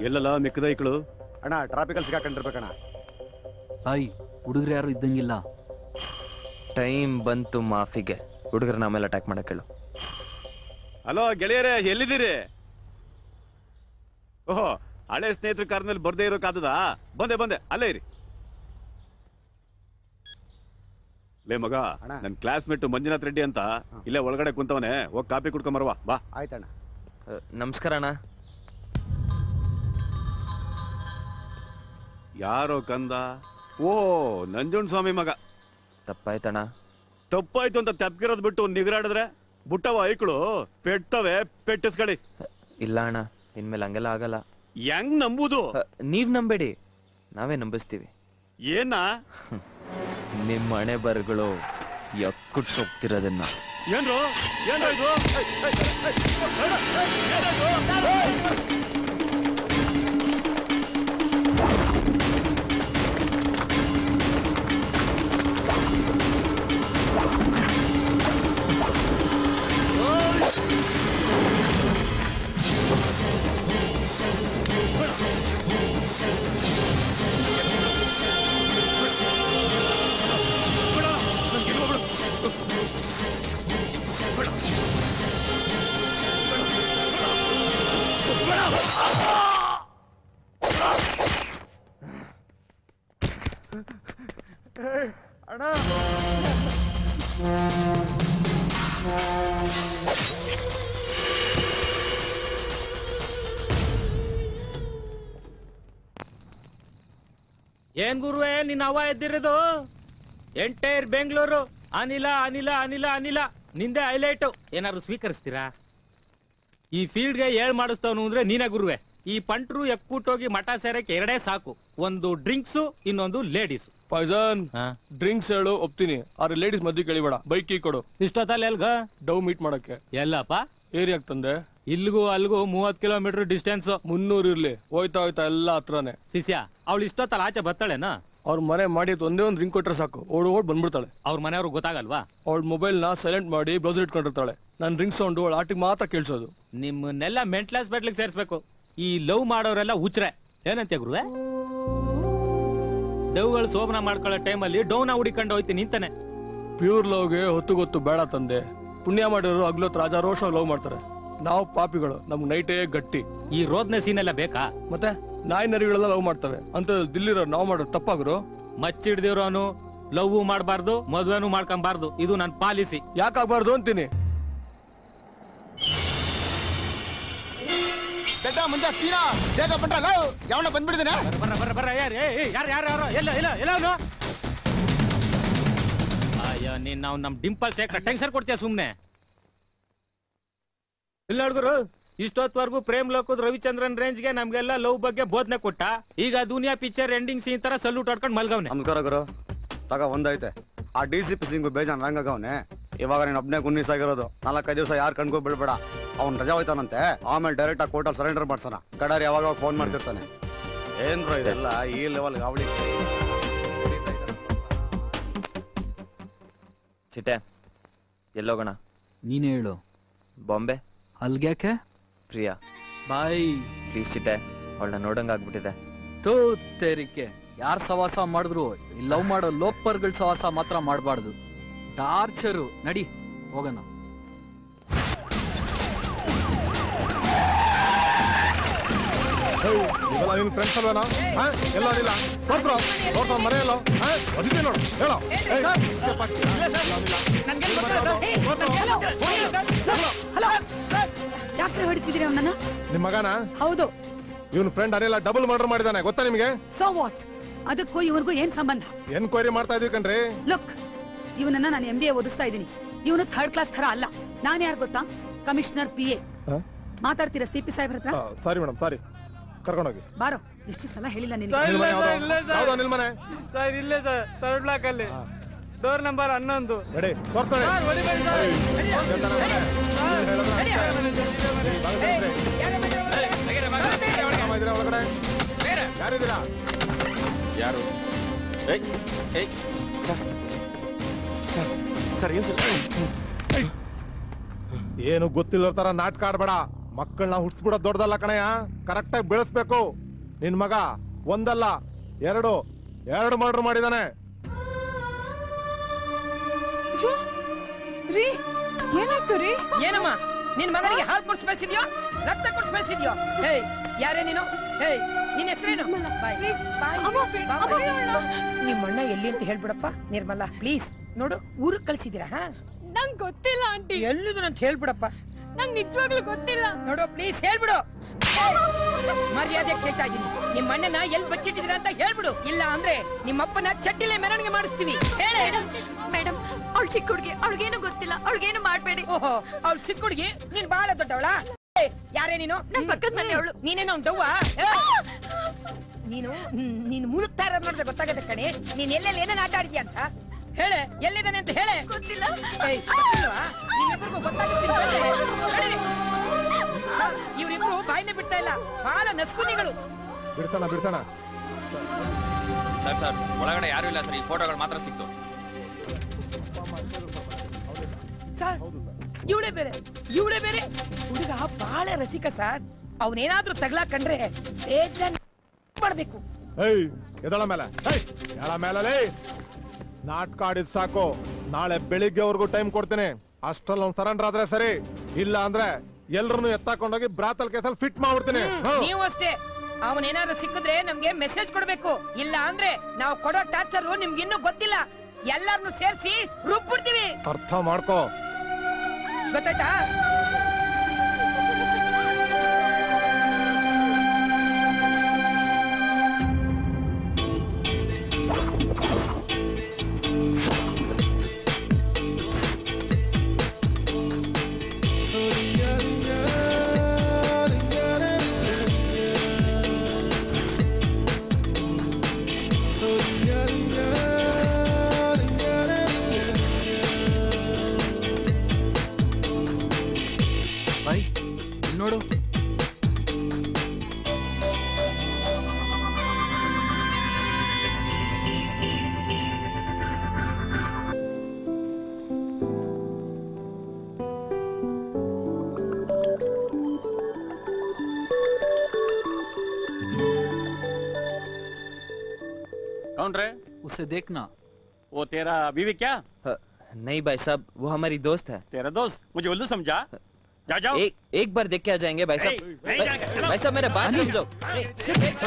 ಎಲ್ಲಲ್ಲ ಮಿಕ್ಕದ ಐಕ್ಳು ಅಣ್ಣ ಟ್ರಾಫಿಕಲ್ಲಿ ಸಿಗಾಕೊಂಡಿರ್ಬೇಕಣ್ಣ ಹಾಯ್ ಹುಡುಗರು ಯಾರು ಇದ್ದಂಗಿಲ್ಲ ಟೈಮ್ ಬಂತು ಮಾಫಿಗೆ ಹುಡುಗರನ್ನ ಆಮೇಲೆ ಅಟ್ಯಾಕ್ ಮಾಡಕ್ ಹೇಳು ಹಲೋ ಗೆಳೆಯರೇ ಎಲ್ಲಿದ್ದೀರಿ ಓಹೋ ಹಳೆ ಸ್ನೇಹಿತರ ಕಾರ್ನಲ್ಲಿ ಬರ್ದೇ ಇರೋಕ್ಕಾದದಾ ಬಂದೆ ಬಂದೆ ಅಲ್ಲೇ ಇರಿ ಲೇ ಮಗ ನನ್ ಕ್ಲಾಸ್ಮೇಟ್ ಮಂಜುನಾಥ್ ರೆಡ್ಡಿ ಅಂತ ಇಲ್ಲೇ ಒಳಗಡೆ ಕುಂತವನೆ ಹೋಗ್ ಕಾಪಿ ಕುಡ್ಕೊಂಬರ್ವಾ ಬಾ ಆಯ್ತಣ್ಣ ನಮಸ್ಕಾರ ಅಣ್ಣ ಯಾರೋ ಕಂದ ಓ ನಂಜುಂಡ್ ಸ್ವಾಮಿ ಮಗ ತಪ್ಪಾಯ್ತಣ್ಣ ತಪ್ಪಾಯ್ತು ಅಂತ ತೆಪ್ಗಿರೋದ್ ಬಿಟ್ಟು ನಿಗರಾಡಿದ್ರೆ ಬುಟ್ಟವ ಐಕ್ಳು ಪೆಟ್ಟವೆ ಪೆಟ್ಟಿಸ್ಕಳಿ ಇಲ್ಲ ಅಣ್ಣ ಇನ್ಮೇಲೆ ಹಂಗೆಲ್ಲ ಆಗಲ್ಲ ಹೆಂಗ್ ನಂಬುದು ನೀವ್ ನಂಬೇಡಿ ನಾವೇ ನಂಬಿಸ್ತೀವಿ ಏನ ನಿಮ್ಮ ಹಣೆ ಬರಗಳು ಎಕ್ಕುಟ್ಟು ಹೋಗ್ತಿರೋದನ್ನ ಏನ್ರು ಏನ್ರು ಇದು ಏಯ್, ಏಯ್, ಏಯ್, ಏನಾಯ್ತು? ಅಣ್ಣ ಏನ್ ಗುರುವೆ ನಿನ್ನ ಹವ ಎದ್ದಿರೋದು ಎಂಟೈರ್ ಬೆಂಗಳೂರು ಅನಿಲ ಅನಿಲ ಅನಿಲ ಅನಿಲ ನಿಂದೆ ಹೈಲೈಟು ಏನಾದ್ರು ಸ್ವೀಕರಿಸ್ತೀರಾ ಈ ಫೀಲ್ಡ್ಗೆ ಏಳ್ ಮಾಡಿಸ್ತವನು ಅಂದ್ರೆ ನೀನೇ ಗುರುವೆ ಈ ಪಂಟ್ರು ಎಕ್ಕೂಟೋಗಿ ಮಠ ಸೇರಕ್ಕೆ ಎರಡೇ ಸಾಕು ಒಂದು ಡ್ರಿಂಕ್ಸು ಇನ್ನೊಂದು ಲೇಡೀಸ್ ಪಾಯ್ಸನ್ ಡ್ರಿಂಕ್ಸ್ ಹೇಳು ಒಪ್ತೀನಿ ಆದ್ರೆ ಲೇಡೀಸ್ ಮದ್ವೆ ಕೇಳಿಬೇಡ ಬೈಕ್ ಕೀ ಕೊಡು ಇಷ್ಟೊತ್ತಲ್ಲಿ ಎಲ್ಗ ಡವ್ ಮೀಟ್ ಮಾಡಕ್ಕೆ ಎಲ್ಲಪ್ಪ ಏರಿಯಾಕ್ ತಂದೆ ಇಲ್ಗೂ ಅಲ್ಗೂ ಮೂವತ್ ಕಿಲೋಮೀಟರ್ ಡಿಸ್ಟೆನ್ಸ್ ಮುನ್ನೂರು ಇರ್ಲಿ ಹೋಯ್ತಾ ಹೋಯ್ತಾ ಎಲ್ಲ ಹತ್ರನೇ ಶಿಷ್ಯ ಅವಳು ಇಷ್ಟೊತ್ತಲ್ಲ ಆಚೆ ಬರ್ತಾಳೆನಾ ಅವ್ರ ಮನೆ ಮಾಡಿ ಅದ್ ಒಂದೇ ಒಂದು ರಿಂಗ್ ಕೊಟ್ರೆ ಸಾಕು ಓಡ್ ಓಡ್ ಬಂದ್ಬಿಡ್ತಾಳೆ ಅವ್ರ ಮನೆಯವ್ರಿಗೆ ಗೊತ್ತಾಗಲ್ವಾ ಅವಳ ಮೊಬೈಲ್ ನ ಸೈಲೆಂಟ್ ಮಾಡಿ ಬ್ರೌಸರ್ ಇಟ್ಕೊಂಡಿರ್ತಾಳೆ ನನ್ ರಿಂಗ್ ಸೌಂಡ್ ಅವಳ ಆಟಿಗೆ ಮಾತ್ರ ಕೇಳಿಸೋದು ನಿಮ್ಮನ್ನೆಲ್ಲ ಮೆಂಟಲ್ ಹಾಸ್ಪಿಟ್ಲಿಗೆ ಸೇರಿಸ್ಬೇಕು ಈ ಲವ್ ಮಾಡೋರೆಲ್ಲ ಹುಚ್ರೆ ಏನಂತೆ ಗುರುವೆ ಡವ್ಗಳು ಶೋಭನ ಮಾಡ್ಕೊಳ್ಳೋ ಟೈಮಲ್ಲಿ ಡೌನ ಹುಡಿಕೊಂಡು ಹೋಯ್ತೀನಿ ನಿಂತಾನೆ ಪ್ಯೂರ್ ಲವ್ಗೆ ಹೊತ್ತು ಗೊತ್ತು ಬೇಡ ತಂದೆ ಪುಣ್ಯ ಮಾಡಿರೋರು ಹಗ್ಲೊತ್ ರಾಜ ರೋಷ ಲವ್ ಮಾಡ್ತಾರೆ ನಾವು ಪಾಪಿಗಳು ನಮ್ ನೈಟೇ ಗಟ್ಟಿ ಈ ರೋದ್ನೆ ಸೀನ್ ಎಲ್ಲ ಬೇಕಾ ಮತ್ತೆ ನಾಯಿ ನರಿಗಳೆಲ್ಲ ಲವ್ ಮಾಡ್ತವೆ ಅಂತ ದಿಲ್ಲಿರೋ ನಾವು ಮಾಡೋದು ತಪ್ಪಾಗ್ರು ಮಚ್ಚಿಡ್ದಿರೋನು ಲವ್ ಮಾಡಬಾರ್ದು ಮದ್ವೆನೂ ಮಾಡ್ಕೊಂಬಾರ್ದು ಇದು ನನ್ನ ಪಾಲಿಸಿ ಯಾಕಾಗ್ಬಾರ್ದು ಅಂತೀನಿ ದಡ್ಡ ಮುಂಜಾ ಸೀನಾ ಬೇಗ ಬಂದ್ರಲ್ಲ ಯಾವನ ಬಂದ್ಬಿಡಿದೇನೆ ಬರ್ರ ಬರ್ರ ಬರ್ರ ಯಾರು ಯಾರು ಯಾರು ಯಾರು ಎಲ್ಲ ಎಲ್ಲ ಎಲ್ಲ ಅವನು ಅಯ್ಯೋ ನೀನ್ ನಾವು ನಮ್ ಡಿಂಪಲ್ ಶೇಖರ್ ಟೆನ್ಷನ್ ಕೊಡ್ತೀಯ ಸುಮ್ನೆ ಇಲ್ಲ ಹುಡುಗರು ಇಷ್ಟೊತ್ವರೆಗೂ ಪ್ರೇಮ್ ಲೋಕದ ರವಿಚಂದ್ರನ್ ರೇಂಜ್ಗೆ ನಮ್ಗೆಲ್ಲ ಲವ್ ಬಗ್ಗೆ ಬೋಧನೆ ಕೊಟ್ಟ ಈಗ ದುನಿಯಾ ಪಿಕ್ಚರ್ ಎಂಡಿಂಗ್ ಸೀನ್ ತರ ಸಲ್ಯೂಟ್ ಹೊಡ್ಕೊಂಡು ಮಲ್ಗವ್ನೆ ನಮಸ್ಕಾರ ಗುರು ತಗ ಒಂದೈತೆ ಆ ಡಿ ಸಿ ಪಿ ಸಿಂಗು ಬೇಜಾನ್ ರಂಗಗವನೆ ಇವಾಗ ನೀನು ಒಬ್ನೇ ಗುನ್ನಿಸ್ ಆಗಿರೋದು ನಾಲ್ಕೈದು ದಿವಸ ಯಾರು ಕಣ್ಕೊ ಬೀಳ್ಬೇಡ ಅವ್ನ್ ರಜಾ ಹೋಯ್ತಾನಂತೆ ಆಮೇಲೆ ಡೈರೆಕ್ಟ್ ಆಗಿ ಕೋರ್ಟಲ್ಲಿ ಸರೆಂಡರ್ ಮಾಡ್ಸೋಣ ಕಡಾರಿ ಯಾವಾಗ ಫೋನ್ ಮಾಡ್ತಿರ್ತಾನೆ ಏನ್ರೋ ಇದೆಲ್ಲ ಈ ಲೆವೆಲ್ ಅವಳಿ ಚಿಟ್ಟೆ ಎಲ್ಲೋಗೋಣ ನೀನೇ ಹೇಳು ಬಾಂಬೆ ಅಲ್ಗ್ಯಾಕೆ ಪ್ರಿಯಾ ಬಾಯ್ ಪ್ಲೀಸ್ ಚಿಟ್ಟೆ ಅವಳನ್ನ ನೋಡಂಗಾಗ್ಬಿಟ್ಟಿದೆ ತೂ ತೇರಿಕೆ ಯಾರ್ ಸವಾಸ ಮಾಡಿದ್ರು ಲವ್ ಮಾಡೋ ಲೋಪರ್ಗಳ ಸವಾಸ ಮಾತ್ರ ಮಾಡಬಾರ್ದು ಟಾರ್ಚರು ನಡಿ ಹೋಗೋಣ ಇವೆಲ್ಲ ನಿನ್ ಫ್ರೆಂಡ್ಸ್ ಅಲ್ವೇನಾ ಹಾ? ಎಲ್ಲ ಅದಿಲ್ಲ ತೋರ್ಸ್ರು ತೋರ್ಸ ಮನೆ ಎಲ್ಲ ಹಾ? ಅದಿದೆ ನೋಡು ಹೇಳೋ ಏಯ್, ಏಪ್ಪ, ಯಾಕ್ರೆ ಹೊಡಿತಿದ್ದೀರಿ ಅವನನ್ನ ನಿಮ್ ಮಗನ ಹೌದು ಇವನ್ ಫ್ರೆಂಡ್ ಅರೆಲ್ಲ ಡಬಲ್ ಮರ್ಡರ್ ಮಾಡಿದಾನೆ ಗೊತ್ತಾ ನಿಮ್ಗೆ ಸೊ ವಾಟ್ ಅದಕ್ಕೂ ಇವ್ರಿಗೂ ಏನ್ ಸಂಬಂಧ ಎನ್ಕ್ವೈರಿ ಮಾಡ್ತಾ ಇದೀವಿ ಕಣ್ರಿ ಲುಕ್ ಇವನನ್ನ ನಾನು ಎಂ ಬಿ ಎ ಓದಿಸ್ತಾ ಇದ್ದೀನಿ ಇವನು ಥರ್ಡ್ ಕ್ಲಾಸ್ ತರ ಅಲ್ಲ ನಾನ್ ಯಾರು ಗೊತ್ತಾ ಕಮಿಷನರ್ ಪಿ ಎ ಹಾ? ಮಾತಾಡ್ತೀರಾ ಸಿ ಪಿ ಸಾಹೇಬ್ರ ಹತ್ರ ಸಾರಿ ಮೇಡಮ್ ಸಾರಿ ಕರ್ಕೊಂಡೋಗಿ ಬಾರೋ ಎಷ್ಟು ಸಲ ಹೇಳಿಲ್ಲ ನಿನ್ ಮನೆ ಯಾವ್ದು? ಯಾವ್ದು ನಿನ್ ಮನೆ ಸರ್ ಇಲ್ಲೇ ಸರ್ ಥರ್ಡ್ ಬ್ಲಾಕ್ ಅಲ್ಲಿ ಡೋರ್ ನಂಬರ್ ಹನ್ನೊಂದು ರೆಡಿ ತೋರ್ಸ್ತಾನೆ ಒಳಗಡೆ ಯಾರಿದ್ದೀರಾ ಯಾರು ಏಯ್ ಏಯ್ ಸರ್ ಸರ್ ಸರ್ ಏನ್ ಸರ್ ಏನು ಗೊತ್ತಿಲ್ಲ ತರ ನಾಟಕ ಆಡ್ಬೇಡ ಮಕ್ಕಳನ್ನ ಹುಟ್ಟಿಸ್ಬಿಡೋದು ದೊಡ್ಡದಲ್ಲ ಕಣಯ್ಯ ಕರೆಕ್ಟಾಗಿ ಬೆಳೆಸ್ಬೇಕು ನಿನ್ ಮಗ ಒಂದಲ್ಲ ಎರಡು ಎರಡು ಮರ್ಡರ್ ಮಾಡಿದಾನೆ ರೀ ಏನಾಯ್ತು ರೀ ಏನಮ್ಮ ನಿನ್ ಮಗನಿಗೆ ಹಾಲು ಕುಡ್ಸ್ ಬೆಳೆಸಿದ್ಯೋ ರಕ್ತ ಕುಡ್ಸ್ ಬೆಳೆಸಿದ್ಯೋ ಹೇಯ್ ಯಾರೇ ನೀನು ಹೇಯ್ ನಿನ್ ಹೆಸರೇನು ನಿಮ್ಮ ಅಣ್ಣ ಎಲ್ಲಿ ಅಂತ ಹೇಳ್ಬಿಡಪ್ಪ ನಿರ್ಮಲಾ ಪ್ಲೀಸ್ ನೋಡು ಊರಿಗೆ ಕಳ್ಸಿದೀರಾ ಹಾ ನಂಗ್ ಗೊತ್ತಿಲ್ಲ ಆಂಟಿ ಎಲ್ಲಿದು ಅಂತ ಹೇಳ್ಬಿಡಪ್ಪ ನಂಗ್ ನಿಜವಾಗ್ಲೂ ಗೊತ್ತಿಲ್ಲ ನೋಡು ಪ್ಲೀಸ್ ಹೇಳ್ಬಿಡು ಮರ್ಯಾದೆ ಕೇಳ್ತಾ ಇದೀನಿ ನಿಮ್ಮ ಅಣ್ಣನ ಎಲ್ಲಿ ಬಚ್ಚಿಟ್ಟಿದ್ದೀರಾ ಅಂತ ಹೇಳ್ಬಿಡು ಇಲ್ಲ ಅಂದ್ರೆ ನಿಮ್ಮಪ್ಪನ ಚಟ್ಟಿಲೆ ಮೆರವಣಿಗೆ ಮಾಡಿಸ್ತೀವಿ ಹೇಳೇ ಮೇಡಮ್ ಅವಳು ಚಿಕ್ಕ ಹುಡುಗಿ ಅವಳಿಗೇನು ಗೊತ್ತಿಲ್ಲ ಅವಳಿಗೇನು ಮಾಡ್ಬೇಡಿ ಓಹೋ ಅವಳು ಚಿಕ್ಕ ಹುಡುಗಿ ನೀನ್ ಬಹಳ ದೊಡ್ಡವಳ ಯಾರೇ ನೀನು ನನ್ ಪಕ್ಕದ ಮನೆಯವಳು ನೀನೇನೋ ಅವ್ನ್ ದವ್ವ ಏ! ನೀನು ಹ್ಮ್, ನೀನು ಮುಳುಗ್ತಾ ಇರೋದ್ ನೋಡಿದ್ರೆ ಗೊತ್ತಾಗತ್ತೆ ಕಣೆ ನೀನ್ ಎಲ್ಲೆಲ್ಲಿ ಏನೇನ್ ಆಟ ಆಡಿದ್ಯಾ ಅಂತ ಹೇಳೆ ಎಲ್ಲಿದ್ದಾನೆ ಅಂತ ಹೇಳೆ ಗೊತ್ತಿಲ್ಲ ಏಯ್ ಗೊತ್ತಿಲ್ವಾ ನಿಮ್ಮಿಬ್ರಿಗೂ ಗೊತ್ತಾಗುತ್ತೆ ಇವ್ರಿಬ್ರು ಬಾಯಿನೇ ಬಿಡ್ತಾ ಇಲ್ಲ ಬಹಳ ನಸ್ಕುನಿಗಳು ಬಿಡ್ಸೋಣ ಬಿಡ್ಸೋಣ ಸರ್ ಸರ್ ಒಳಗಡೆ ಯಾರು ಇಲ್ಲ ಸರ್ ಈ ಫೋಟೋಗಳು ಮಾತ್ರ ಸಿಕ್ತು ಸರ್ ಇವಳೇ ಬೇರೆ ಇವಳೇ ಬೇರೆ ಹುಡುಗ ಬಹಳ ರಸಿಕ ಸರ್ ಅವನೇನಾದ್ರೂ ತಗ್ಲಾ ಕಂಡ್ರೆ ಬೇಜಾನ್ ಮಾಡ್ಬೇಕು ಏಯ್ ಎದಳ ಮೇಲೆ ಏಯ್ ಎಳ ಮೇಲೆ ನಾಟಕ ಆಡಿದ್ ಸಾಕು ನಾಳೆ ಬೆಳಿಗ್ಗೆವರೆಗೂ ಟೈಮ್ ಕೊಡ್ತೀನಿ ಅಷ್ಟ್ರಲ್ಲಿ ಅವ್ನು ಸರೆಂಡರ್ ಆದ್ರೆ ಸರಿ ಇಲ್ಲ ಅಂದ್ರೆ ಎಲ್ರನ್ನು ಎತ್ತಾಕೊಂಡೋಗಿ ಬ್ರಾತಲ್ ಕೇಸಲ್ಲಿ ಫಿಟ್ ಮಾಡ್ಬಿಡ್ತೀನಿ ಹ್ಮ್. ನೀವು ಅಷ್ಟೇ ಅವನೇನಾದ್ರೂ ಸಿಕ್ಕಿದ್ರೆ ನಮ್ಗೆ ಮೆಸೇಜ್ ಕೊಡ್ಬೇಕು ಇಲ್ಲ ಅಂದ್ರೆ ನಾವು ಕೊಡೋ ಟಾರ್ಚರ್ ನಿಮ್ಗೆ ಇನ್ನೂ ಗೊತ್ತಿಲ್ಲ ಎಲ್ಲಾರನ್ನು ಸೇರಿಸಿ ರುಬ್ಬಿಡ್ತೀವಿ ಅರ್ಥ ಮಾಡ್ಕೋ ಗೊತ್ತಾಯ್ತಾ ಬಾಯ್ ಇಲ್ಲಿ ನೋಡು कौन रे उसे देखना वो तेरा बीवी क्या नहीं भाई साहब वो हमारी दोस्त है तेरा दोस्त मुझे उल्लू समझा जा जाओ एक एक बार देख के आ जाएंगे भाई साहब नहीं, नहीं जाएंगे, भाई चलो। भाई साहब मेरे बात अनिल। समझो नहीं, सिर्फ एक-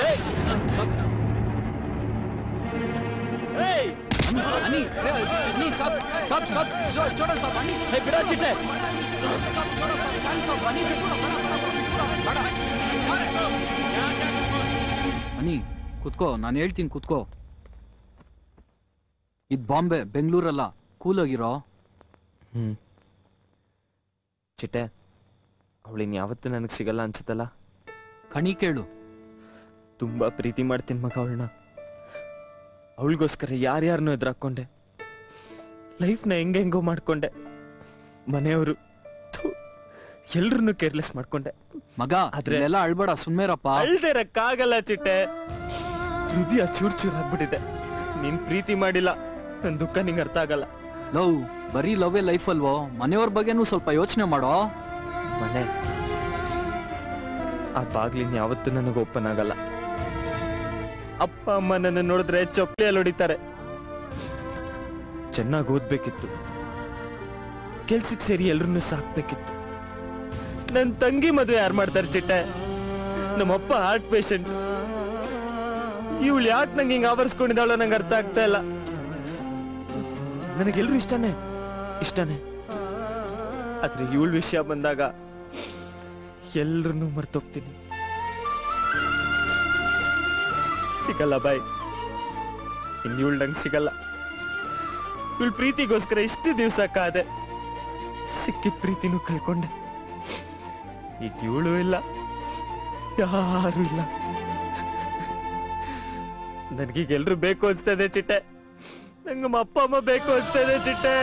अनी अनी सब सब सब छोड़ो सब अनी बिड़ा चिट्टे सब छोड़ो सब सारी सब अनी बड़ा बड़ा बड़ा ಅನಿ ಕುತ್ಕೋ ನಾನು ಹೇಳ್ತೀನಿ ಕುತ್ಕೋ ಇದು ಬಾಂಬೆ ಬೆಂಗಳೂರಲ್ಲ ಕೂಲಾಗಿರೋ ಹ್ಮ್ ಚಿಟ್ಟೆ ಅವಳಿನ್ ಯಾವತ್ತೂ ನನಗೆ ಸಿಗಲ್ಲ ಅನ್ಸುತ್ತಲ್ಲ ಕಣಿ ಕೇಳು ತುಂಬಾ ಪ್ರೀತಿ ಮಾಡ್ತೀನಿ ಮಗ ಅವಳನ್ನ ಅವಳಿಗೋಸ್ಕರ ಯಾರ್ಯಾರನ್ನೂ ಎದುರಾಕೊಂಡೆ ಲೈಫ್ನ ಹೆಂಗೆ ಹೆಂಗೋ ಮಾಡ್ಕೊಂಡೆ ಮನೆಯವರು ಎಲ್ರನ್ನೂ ಕೇರ್ಲೆಸ್ ಮಾಡ್ಕೊಂಡೆ ಮಗ ಅದ್ರೆಲ್ಲ ಅಳ್ಬೇಡ ಸುಮ್ಮೇರಪ್ಪ ಅಳ್ದಿರಕ್ಕಾಗಲ್ಲ ಚಿಟ್ಟೆ ಹೃದಯ ಚೂರ್ ಚೂರ್ ಆಗ್ಬಿಟ್ಟಿದೆ ನೀನ್ ಪ್ರೀತಿ ಮಾಡಿಲ್ಲ ನನ್ ದುಃಖ ನಿಂಗೆ ಅರ್ಥ ಆಗಲ್ಲ ಲವ್ ಬರೀ ಲವ್ವೇ ಲೈಫ್ ಅಲ್ವೋ ಮನೆಯವ್ರ ಬಗ್ಗೆನೂ ಸ್ವಲ್ಪ ಯೋಚನೆ ಮಾಡೋ ಮನೆ ಆ ಬಾಗ್ಲಿನ್ ಯಾವತ್ತೂ ನನಗೆ ಓಪನ್ ಆಗಲ್ಲ ಅಪ್ಪ ಅಮ್ಮ ನನ್ನ ನೋಡಿದ್ರೆ ಚೊಕ್ಲಿಯಲ್ಲಿ ಹೊಡಿತಾರೆ ಚೆನ್ನಾಗಿ ಓದ್ಬೇಕಿತ್ತು ಕೆಲ್ಸಕ್ಕೆ ಸೇರಿ ಎಲ್ರನ್ನೂ ಸಾಕ್ಬೇಕಿತ್ತು ನನ್ ತಂಗಿ ಮದುವೆ ಯಾರು ಮಾಡ್ತಾರೆ ಚಿಟ್ಟೆ ನಮ್ಮಪ್ಪ ಹಾರ್ಟ್ ಪೇಷಂಟ್ ಇವಳು ಯಾಕೆ ನಂಗೆ ಹಿಂಗೆ ಆವರಿಸ್ಕೊಂಡಿದ್ದಾಳೋ ನಂಗೆ ಅರ್ಥ ಆಗ್ತಾ ಇಲ್ಲ ನನಗೆಲ್ರು ಇಷ್ಟನೇ ಇಷ್ಟನೇ ಆದ್ರೆ ಇವಳ ವಿಷಯ ಬಂದಾಗ ಎಲ್ರನ್ನೂ ಮರ್ತೋಗ್ತೀನಿ ಸಿಗಲ್ಲ ಬಾಯ್ ಇನ್ ಇವಳು ನಂಗೆ ಸಿಗಲ್ಲ ಇವಳು ಪ್ರೀತಿಗೋಸ್ಕರ ಇಷ್ಟು ದಿವಸ ಕಾದೆ ಸಿಕ್ಕಿದ ಪ್ರೀತಿನೂ ಕಳ್ಕೊಂಡೆ ಈಗ ಇವಳು ಇಲ್ಲ ಯಾರು ಇಲ್ಲ ನನಗೀಗ ಎಲ್ರು ಬೇಕು ಅನ್ಸ್ತದೆ ಚಿಟ್ಟೆ ನಂಗೆ ನಮ್ಮ ಅಪ್ಪ ಅಮ್ಮ ಬೇಕು ಅನ್ಸ್ತದೆ ಚಿಟ್ಟೆ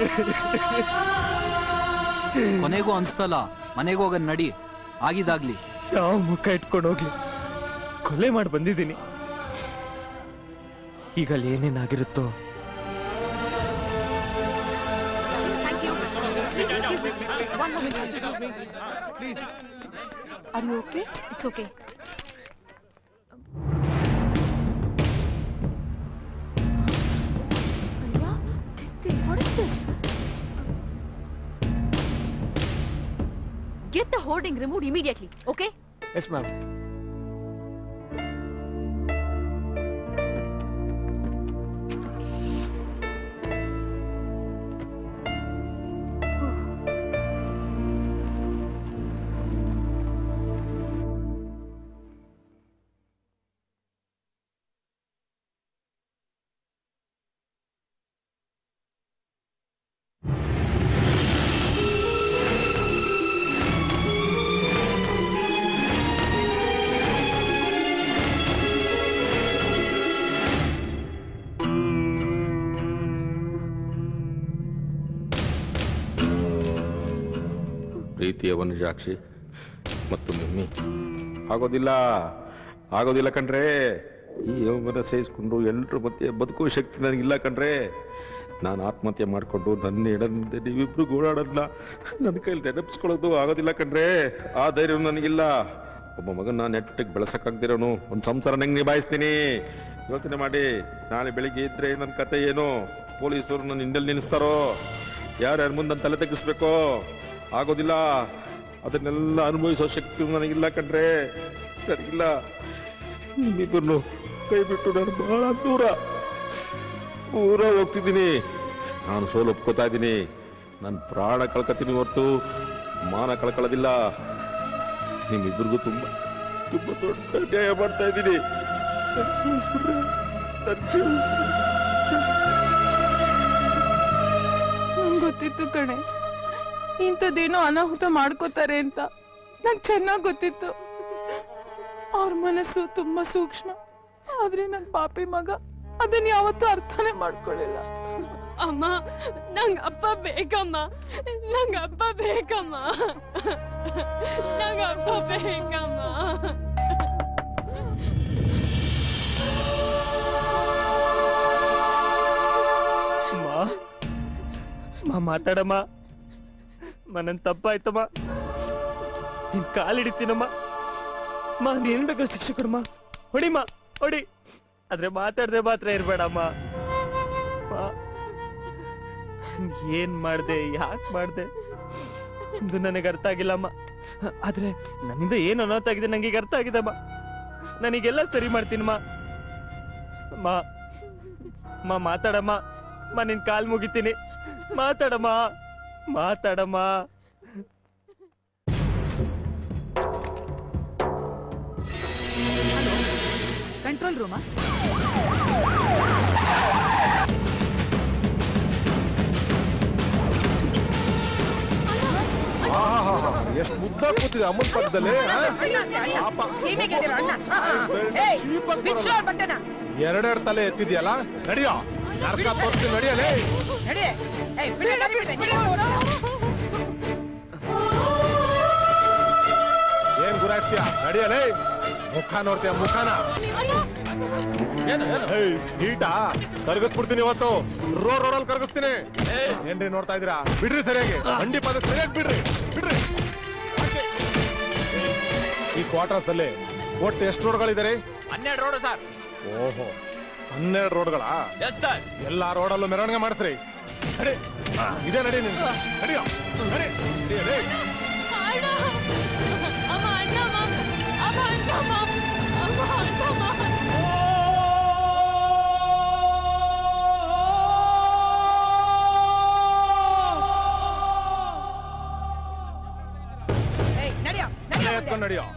ಕೊನೆಗೂ ಅನ್ಸ್ತಲ್ಲ ಮನೆಗೆ ಹೋಗ ನಡಿ ಆಗಿದಾಗ್ಲಿ ಯಾವ ಮುಖ ಇಟ್ಕೊಂಡು ಹೋಗ್ಲಿ ಕೊಲೆ ಮಾಡಿ ಬಂದಿದ್ದೀನಿ ಈಗ ಅಲ್ಲಿ ಏನೇನಾಗಿರುತ್ತೋ Thank you. Excuse me. One moment. Please. Are you okay it's okay What is this? Get the hoarding removed immediately, okay? Yes ma'am ಪ್ರೀತಿಯ ವನಜಾಕ್ಷಿ ಮತ್ತು ಮಮ್ಮಿ ಆಗೋದಿಲ್ಲ ಆಗೋದಿಲ್ಲ ಕಣ್ರೆ ಈ ಯೌವನ ಸೇರಿಸ್ಕೊಂಡು ಎಲ್ಲರ ಮಧ್ಯೆ ಬದುಕುವ ಶಕ್ತಿ ನನಗಿಲ್ಲ ಕಣ್ರೆ ನಾನು ಆತ್ಮಹತ್ಯೆ ಮಾಡಿಕೊಂಡು ನನ್ನ ಎಡದಿಂದ ನೀವಿಬ್ರು ಗೋಳಾಡೋದನ್ನ ನನ್ನ ಕೈಲಿ ನೆನಪಿಸ್ಕೊಳ್ಳೋದು ಆಗೋದಿಲ್ಲ ಕಣ್ರೆ ಆ ಧೈರ್ಯ ನನಗಿಲ್ಲ ಒಬ್ಬ ಮಗನ ನೆಟ್ಟಿಗೆ ಬೆಳೆಸಕ್ಕಾಗ್ದಿರೋನು ಒಂದು ಸಂಸಾರ ಹೆಂಗೆ ನಿಭಾಯಿಸ್ತೀನಿ ಯೋಚನೆ ಮಾಡಿ ನಾಳೆ ಬೆಳಿಗ್ಗೆ ಇದ್ರೆ ನನ್ನ ಕತೆ ಏನು ಪೊಲೀಸರು ನನ್ನ ಹಿಂದೆಲ್ಲಿ ನಿಲ್ಲಿಸ್ತಾರೋ ಯಾರ್ಯಾರ ಮುಂದೆ ನನ್ನ ತಲೆ ತೆಗಿಸ್ಬೇಕೋ ಆಗೋದಿಲ್ಲ ಅದನ್ನೆಲ್ಲ ಅನುಭವಿಸೋ ಶಕ್ತಿ ನನಗಿಲ್ಲ ಕಣ್ರೆ ನನಗಿಲ್ಲ ನಿಮ್ಮಿಬ್ಬರನ್ನು ಕೈ ಬಿಟ್ಟು ನಾನು ಬಹಳ ದೂರ ಊರ ಹೋಗ್ತಿದ್ದೀನಿ ನಾನು ಸೋಲು ಒಪ್ಕೋತಾ ಇದ್ದೀನಿ ನನ್ನ ಪ್ರಾಣ ಕಳ್ಕೊತೀನಿ ಹೊರತು ಮಾನ ಕಳ್ಕೊಳ್ಳೋದಿಲ್ಲ ನಿಮ್ಮಿಬ್ಬರಿಗೂ ತುಂಬ ತುಂಬ ದೊಡ್ಡ ಅನ್ಯಾಯ ಮಾಡ್ತಾ ಇದ್ದೀನಿ ನನ್ ಕ್ಷಮಿಸ್ಬಿಡ್ರಿ. ನನ್ ಕ್ಷಮಿಸ್ಬಿಡಿ. ನಂಗ್ ಗೊತ್ತಿತ್ತು ಕಣೆ ಇಂಥದ್ದೇನೋ ಅನಾಹುತ ಮಾಡ್ಕೋತಾರೆ ಅಂತ ನಂಗೆ ಚೆನ್ನಾಗ್ ಗೊತ್ತಿತ್ತು ಅವ್ರ ಮನಸ್ಸು ತುಂಬಾ ಸೂಕ್ಷ್ಮ ಆದ್ರೆ ನನ್ ಪಾಪಿ ಮಗ ಅದನ್ನ ಯಾವತ್ತೂ ಅರ್ಥನೇ ಮಾಡ್ಕೊಳ್ಳಿಲ್ಲ ಅಮ್ಮ ನಂಗ್ ಅಪ್ಪ ಬೇಕಮ್ಮ ನಂಗ್ ಅಪ್ಪ ಬೇಕಮ್ಮ ನಂಗ್ ಅಪ್ಪ ಬೇಕಮ್ಮ ಮಾ ಮಾ ಮಾತಾಡಮ್ಮ ಮಾ ನನ್ ತಪ್ಪಾಯ್ತಮ್ಮ ನಿನ್ ಕಾಲ್ ಹಿಡಿತೀನಮ್ಮ ಮಾ ನೀನ್ ಬೇಕಾದ್ರೆ ಶಿಕ್ಷೆ ಕೊಡಮ್ಮ ಹೊಡಿಮ್ಮ ಹೊಡಿ ಆದ್ರೆ ಮಾತಾಡ್ದೆ ಮಾತ್ರ ಇರ್ಬೇಡಮ್ಮ ಮಾ ಏನ್ ಮಾಡ್ದೆ ಯಾಕೆ ಮಾಡ್ದೆ ಇದು ನನಗೆ ಅರ್ಥ ಆಗಿಲ್ಲಮ್ಮ ಆದ್ರೆ ನನ್ನಿಂದ ಏನು ಅನಾಹುತ ಆಗಿದೆ ನಂಗೆ ಈಗ ಅರ್ಥ ಆಗಿದಮ್ಮ ನನಗೆಲ್ಲ ಸರಿ ಮಾಡ್ತೀನಮ್ಮ ಮಾ ಮಾ ಮಾತಾಡಮ್ಮ ಮಾ ನಿನ್ ಕಾಲ್ ಮುಗಿತೀನಿ ಮಾತಾಡಮ್ಮ ಮಾತಾಡಮ್ಮ ಕಂಟ್ರೋಲ್ ರೂಮಾ ಎಷ್ಟು ಮುದ್ದ ಕೂತಿದೆ ಅಮ್ಮನ ಪಕ್ಕದಲ್ಲಿ ಆ? ಪಾಪ. ಸೀಮೆಗೆದಿರೋ ಅಣ್ಣ ಏಯ್, ಬಿಚ್ಚು ಅವ್ರ್ ಬಟ್ಟೆನ ಎರಡೆರಡು ತಲೆ ಎತ್ತಿದ್ಯಲ್ಲ ನಡಿಯೋ ನರ್ಕ ತೋರಿಸ್ತೀನಿ ನಡಿಯಲೇ ನಡಿ ಏಯ್ ಬಿಡಿ ನಡಿ ಬಿಡಿ ನಡಿ ಏನ್ ಗುರಾಯಿಸ್ತೀಯ ನಡಿಯಲೇ ಮುಖ ನೋಡ್ತೀಯ ಮುಖನ ಏಯ್, ನೀಟಾ ಕರ್ಗಿಸ್ಬಿಡ್ತೀನಿ ಇವತ್ತು ರೋಡ್ ರೋಡಲ್ಲಿ ಕರ್ಗಿಸ್ತೀನಿ ಏನ್ರಿ ನೋಡ್ತಾ ಇದೀರಾ ಬಿಡ್ರಿ ಸರಿಯಾಗಿ ಅಂಡಿ ಪದ ಸರಿಯಾಗಿ ಬಿಡ್ರಿ ಬಿಡ್ರಿ ಅಷ್ಟೇ. ಈ ಕ್ವಾರ್ಟರ್ಸ್ ಅಲ್ಲಿ ಒಟ್ಟು ಎಷ್ಟು ರೋಡ್ಗಳಿದ್ದಾರೆ ಹನ್ನೆರಡು ರೋಡ್ ಸರ್ ಓಹೋ ಹನ್ನೆರಡು ರೋಡ್ಗಳಾ ಎಸ್ ಸರ್ ಎಲ್ಲಾ ರೋಡಲ್ಲೂ ಮೆರವಣಿಗೆ ಮಾಡಿಸ್ರಿ ನಡಿ ಇದೇ ನಡಿ ನಿನ್ ನಡಿಯೋ ನಡಿ ನಡಿ, ನಡಿ. ಅಮ್ಮ ಅಣ್ಣಮ್ಮ ಅಮ್ಮ ಅಣ್ಣಮ್ಮ ಅಮ್ಮ ಅಣ್ಣಮ್ಮ ಏಯ್ ನಡಿಯೋ ತಲೆ ಎತ್ಕೊಂಡು ನಡಿಯೋ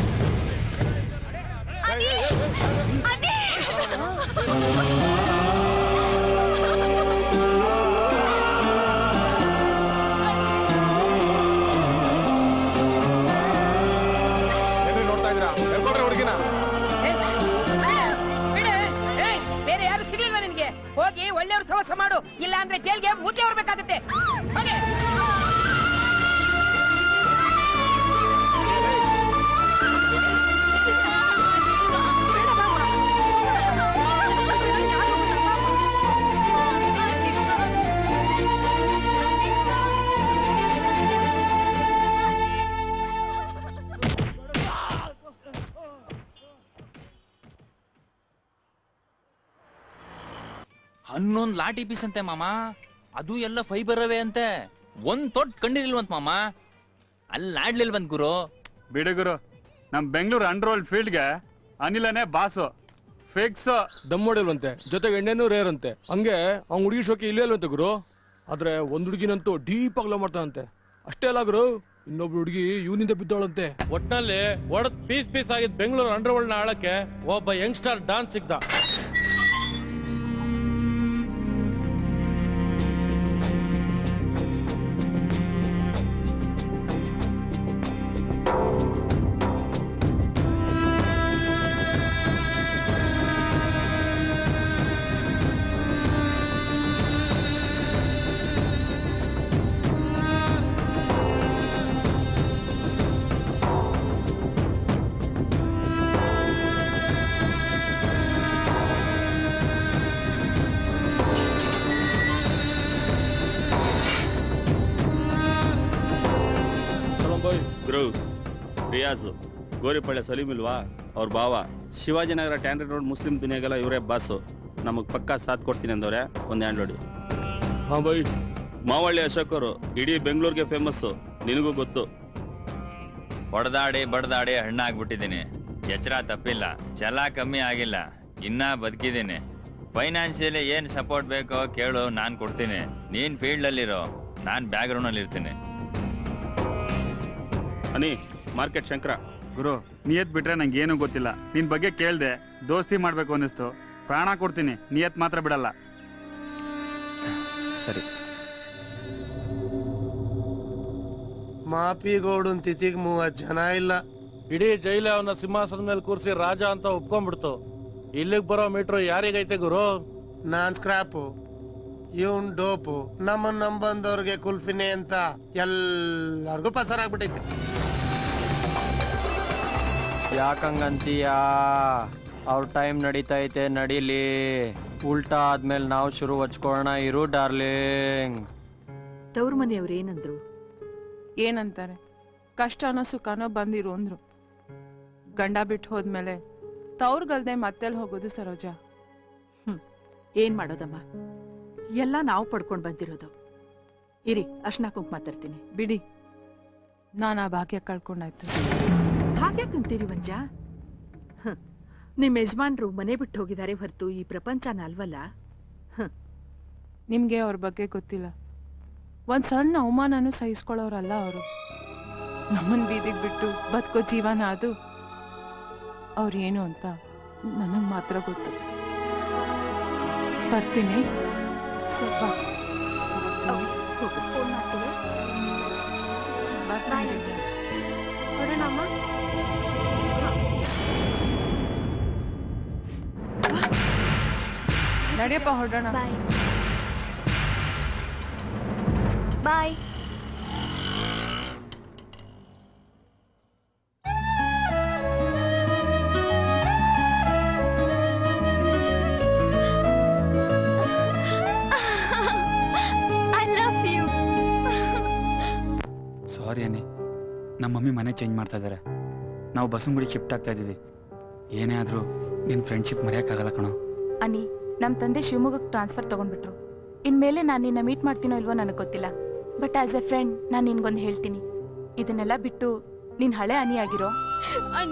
ಏನ್ರಿ ನೋಡ್ತಾ ಇದೀರಾ ಹೇಳ್ಕೊಡ್ರಿ ಹುಡುಗಿನ ಬಿಡು. ಏಯ್, ಬೇರೆ ಯಾರು ಸಿಗ್ಲಿಲ್ವಾ ನಿನ್ಗೆ ಹೋಗಿ ಒಳ್ಳೆಯವ್ರ ಸವಸ ಮಾಡು ಇಲ್ಲ ಅಂದ್ರೆ ಜೈಲ್ಗೆ ಮೂತಿ ಹೊರಬೇಕಾಗುತ್ತೆ ಹೋಗಿ ಹನ್ನೊಂದ್ ಲಾಟಿ ಪೀಸ್ ಅಂತೆ ಮಾಮ ಅದು ಎಲ್ಲ ಫೈಬರ್ ಅವೇ ಅಂತೆ ಒಂದ್ ತೊಟ್ ಕಂಡಿಲ್ವಂತ ಮಾಮ ಅಲ್ಲಿ ಆಡ್ಲಿಲ್ವಂತ ಗುರು ಬಿಡು ಗುರು ನಮ್ ಬೆಂಗಳೂರು ಅಂಡರ್ ವರ್ಲ್ಡ್ ಫೀಲ್ಡ್ಗೆ ಅನಿಲನೇ ಬಾಸು ಫಿಕ್ಸ್ ದಮ್ ಹೊಡಿಲ್ವಂತೆ ಜೊತೆಗೆ ಎಣ್ಣೆನೂ ರೇರ್ ಅಂತೆ ಹಂಗೆ ಅವ್ನ್ ಹುಡುಗಿ ಶೋಕಿ ಇಲ್ಲೇ ಇಲ್ವಂತೆ ಗುರು ಆದ್ರೆ ಒಂದ್ ಹುಡುಗಿನಂತೂ ಡೀಪ್ ಆಗಿ ಲವ್ ಮಾಡ್ತಾನಂತೆ ಅಷ್ಟೇ ಅಲ್ಲ ಗುರು ಇನ್ನೊಬ್ಳು ಹುಡುಗಿ ಇವನಿಂದ ಬಿದ್ದವಳಂತೆ ಒಟ್ನಲ್ಲಿ ಒಡದ್ ಪೀಸ್ ಪೀಸ್ ಆಗಿದ್ ಬೆಂಗಳೂರು ಅಂಡರ್ ವರ್ಲ್ಡ್ ನ ಆಳಕ್ಕೆ ಒಬ್ಬ ಯಂಗ್ಸ್ಟಾರ್ ಡಾನ್ಸ್ ಸಿಗ್ದ ಗುರು ರಿಯಾಜು ಗೋರಿಪಳ್ಳಿ ಸಲೀಮ್ ಇಲ್ವಾ ಅವ್ರ ಭಾವ ಶಿವಾಜಿನಗರ ಟ್ಯಾಂಡ್ರೆಡ್ ರೋಡ್ ಮುಸ್ಲಿಂ ದುನಿಯಾಗೆಲ್ಲ ಇವರೇ ಬಾಸು ನಮಗ್ ಪಕ್ಕಾ ಸಾಥ್ ಕೊಡ್ತೀನಿ ಅಂದವ್ರೆ ಒಂದ್ ಹ್ಯಾಂಡ್ ನೋಡಿ ಹಾ ಬೈ ಮಾವಳ್ಳಿ ಅಶೋಕ್ ಅವರು ಇಡೀ ಬೆಂಗಳೂರಿಗೆ ಫೇಮಸ್ಸು ನಿನಗೂ ಗೊತ್ತು ಹೊಡೆದಾಡಿ ಬಡ್ದಾಡಿ ಹಣ್ಣಾಗ್ಬಿಟ್ಟಿದ್ದೀನಿ ಎಚ್ಚರ ತಪ್ಪಿಲ್ಲ ಛಲ ಕಮ್ಮಿ ಆಗಿಲ್ಲ ಇನ್ನ ಬದುಕಿದ್ದೀನಿ ಫೈನಾನ್ಷಿಯಲಿ ಏನ್ ಸಪೋರ್ಟ್ ಬೇಕೋ ಕೇಳು ನಾನ್ ಕೊಡ್ತೀನಿ ನೀನ್ ಫೀಲ್ಡ್ ಅಲ್ಲಿರೋ ನಾನ್ ಬ್ಯಾಕ್ ಗ್ರೌಂಡ್ ಅಲ್ಲಿ ಇರ್ತೀನಿ ಅನಿ ಮಾರ್ಕೆಟ್ ಶಂಕರ ಗುರು ನಿಯತ್ ಬಿಟ್ರೆ ನಂಗೆ ಏನು ಗೊತ್ತಿಲ್ಲ ನಿನ್ ಬಗ್ಗೆ ಕೇಳ್ದೆ ದೋಸ್ತಿ ಮಾಡ್ಬೇಕು ಅನ್ನಿಸ್ತು ಪ್ರಾಣ ಕೊಡ್ತೀನಿ ನಿಯತ್ ಮಾತ್ರ ಬಿಡಲ್ಲ ಸರಿ ಮಾಪಿಗೌಡನ್ ತಿಥಿಗ್ ಮೂವತ್ ಜನ ಇಲ್ಲ ಇಡೀ ಜೈಲ ಅವನ ಸಿಂಹಾಸನದ ಮೇಲೆ ಕೂರಿಸಿ ರಾಜ ಅಂತ ಒಪ್ಕೊಂಡ್ಬಿಡ್ತು ಇಲ್ಲಿಗೆ ಬರೋ ಮೀಟ್ರು ಯಾರಿಗೈತೆ ಗುರು ನಾನ್ ಸ್ಕ್ರಾಪು ಇವನ್ ಡೋಪು ನಮ್ಮನ್ ನಂಬಂದವ್ರಿಗೆ ಕುಲ್ಫಿನೇ ಅಂತ ಎಲ್ಲಾರ್ಗೂ ಪಸರಾಗ್ಬಿಟ್ಟೈತೆ ಯಾಕಂಗಂತೀಯಾ ಅವ್ರ ಟೈಮ್ ನಡೀತೈತೆ ನಡೀಲಿ ಉಲ್ಟಾ ಆದ್ಮೇಲೆ ನಾವು ಶುರು ಹಚ್ಕೊಳ್ಳೋಣ ಇರು ಡಾರ್ಲಿಂಗ್ ತವ್ರ ಮನೆಯವ್ರು ಏನಂದ್ರು ಏನಂತಾರೆ ಕಷ್ಟನೋ ಸುಖನೋ ಬಂದಿರು ಅಂದ್ರು ಗಂಡ ಬಿಟ್ಟು ಹೋದ್ಮೇಲೆ ತವ್ರಿಗಲ್ದೆ ಮತ್ತೆಲ್ಲಿ ಹೋಗೋದು ಸರೋಜ ಹ್ಮ್ ಏನ್ ಮಾಡೋದಮ್ಮ ಎಲ್ಲ ನಾವು ಪಡ್ಕೊಂಡ್ ಬಂದಿರೋದು ಇರಿ ಅರ್ಶನ ಕುಂಕುಮ ತರ್ತೀನಿ ಬಿಡಿ ನಾನು ಆ ಭಾಗ್ಯ ಕಳ್ಕೊಂಡಾಯ್ತು ಹಾಗ್ಯಾಕಂತೀರಿ ಮಂಜ ಹ್ಮ್. ನಿಮ್ ಯಜಮಾನ್ರು ಮನೆ ಬಿಟ್ಟು ಹೋಗಿದ್ದಾರೆ ಹೊರತು ಈ ಪ್ರಪಂಚನ ಅಲ್ವಲ್ಲ ನಿಮ್ಗೆ ಅವ್ರ ಬಗ್ಗೆ ಗೊತ್ತಿಲ್ಲ ಒಂದ್ ಸಣ್ಣ ಅವಮಾನನೂ ಸಹಿಸ್ಕೊಳ್ಳೋರಲ್ಲ ಅವರು ನಮ್ಮನ್ ಬೀದಿಗೆ ಬಿಟ್ಟು ಬದುಕೋ ಜೀವನ ಅದು ಅವ್ರು ಏನು ಅಂತ ನನಗ್ ಮಾತ್ರ ಗೊತ್ತು ಬರ್ತೀನಿ ಸ್ವಲ್ಪ ಫೋನ್ ಮಾಡ್ತೀನಿ ಬಾಯ್ ಹೊರಡೋಣ ಅಮ್ಮ ನಡೆಯಪ್ಪ ಹೊರಡೋಣ bye bye I love you sorry Ani ನಮ್ಮ ಮಮ್ಮಿ ಮನೆ ಚೇಂಜ್ ಮಾಡ್ತಾ ಇದ್ದಾರೆ ನಾವು ಬಸವನಗುಡಿ ಶಿಫ್ಟ್ ಆಗ್ತಾ ಇದ್ದೀವಿ ಏನೇ ಆದರೂ ನಿನ್ನ ಫ್ರೆಂಡ್ಶಿಪ್ ಮರೆಯೋಕ್ಕಾಗಲ್ಲ ಕಣೋ ಅನಿ ನಮ್ಮ ತಂದೆ ಶಿವಮೊಗ್ಗಕ್ಕೆ ಟ್ರಾನ್ಸ್ಫರ್ ತಗೊಂಡ್ಬಿಟ್ರು ಇನ್ಮೇಲೆ ನಾನು ನಿನ್ನ ಮೀಟ್ ಮಾಡ್ತೀನೋ ಇಲ್ವೋ ನನಗೆ ಗೊತ್ತಿಲ್ಲ ಬಟ್ ಆಸ್ ಎ ಫ್ರೆಂಡ್ ನಾನು ನಿನ್ಗೊಂದು ಹೇಳ್ತೀನಿ ಇದನ್ನೆಲ್ಲ ಬಿಟ್ಟು ನೀನ್ ಹಳೆ ಅನಿ ಆಗಿರೋ ಅಣ್ಣ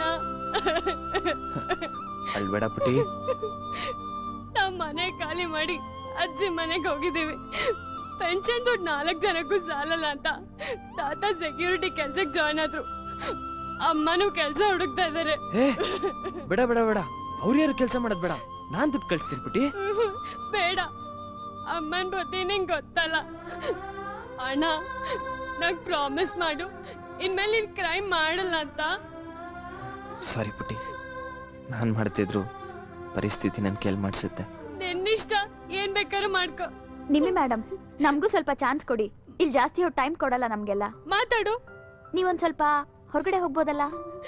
ಅಳ್ಬೇಡ ಪುಟಿ ನಾವ್ ಮನೆ ಖಾಲಿ ಮಾಡಿ ಅಜ್ಜಿ ಮನೆಗೆ ಹೋಗಿದ್ದೀವಿ ಪೆನ್ಷನ್ ದುಡ್ಡು ನಾಲ್ಕು ಜನಕ್ಕೂ ಸಾಲಲ್ಲ ಅಂತ ತಾತ ಸೆಕ್ಯೂರಿಟಿ ಕೆಲ್ಸಕ್ಕೆ ಜಾಯ್ನ್ ಆದ್ರು ಅಮ್ಮನೂ ಕೆಲ್ಸ ಹುಡುಕ್ತಾ ಇದಾರೆ ಏ ಬೇಡ ಬೇಡ ಬೇಡ ಅವ್ರು ಯಾರು ಕೆಲಸ ಮಾಡೋದ್ ಬೇಡ ನಾನ್ ದುಡ್ಡು ಕಳಿಸ್ತೀನಿ ಪುಟಿ ಬೇಡ ಅಮ್ಮನ್ ಬುದ್ಧಿ ನಿಂಗೆ ಗೊತ್ತಲ್ಲ ಅಣ್ಣ ನಂಗ್ ಪ್ರಾಮಿಸ್ ಮಾಡು ಇನ್ಮೇಲೆ ನೀನ್ ಕ್ರೈಮ್ ಮಾಡಲ್ಲ ಅಂತ ಸಾರಿ ಪುಟಿ ನಾನ್ ಮಾಡ್ತಿದ್ರು ಪರಿಸ್ಥಿತಿ ನನ್ ಕೇಳ್ ಮಾಡಿಸುತ್ತೆ ನಿನ್ನಿಷ್ಟ ಏನ್ ಬೇಕಾದ್ರೂ ಮಾಡ್ಕೊ ನಿಮ್ಮಿ ಮೇಡಮ್ ನಮಗೂ ಸ್ವಲ್ಪ ಚಾನ್ಸ್ ಕೊಡಿ ಇಲ್ಲಿ ಜಾಸ್ತಿ ಹೊತ್ತು ಟೈಮ್ ಕೊಡಲ್ಲ ನಮ್ಗೆಲ್ಲ ಮಾತಾಡು ನೀವೊಂದ್ ಸ್ವಲ್ಪ ಹೊರಗಡೆ ಹೋಗ್ಬೋದಲ್ಲ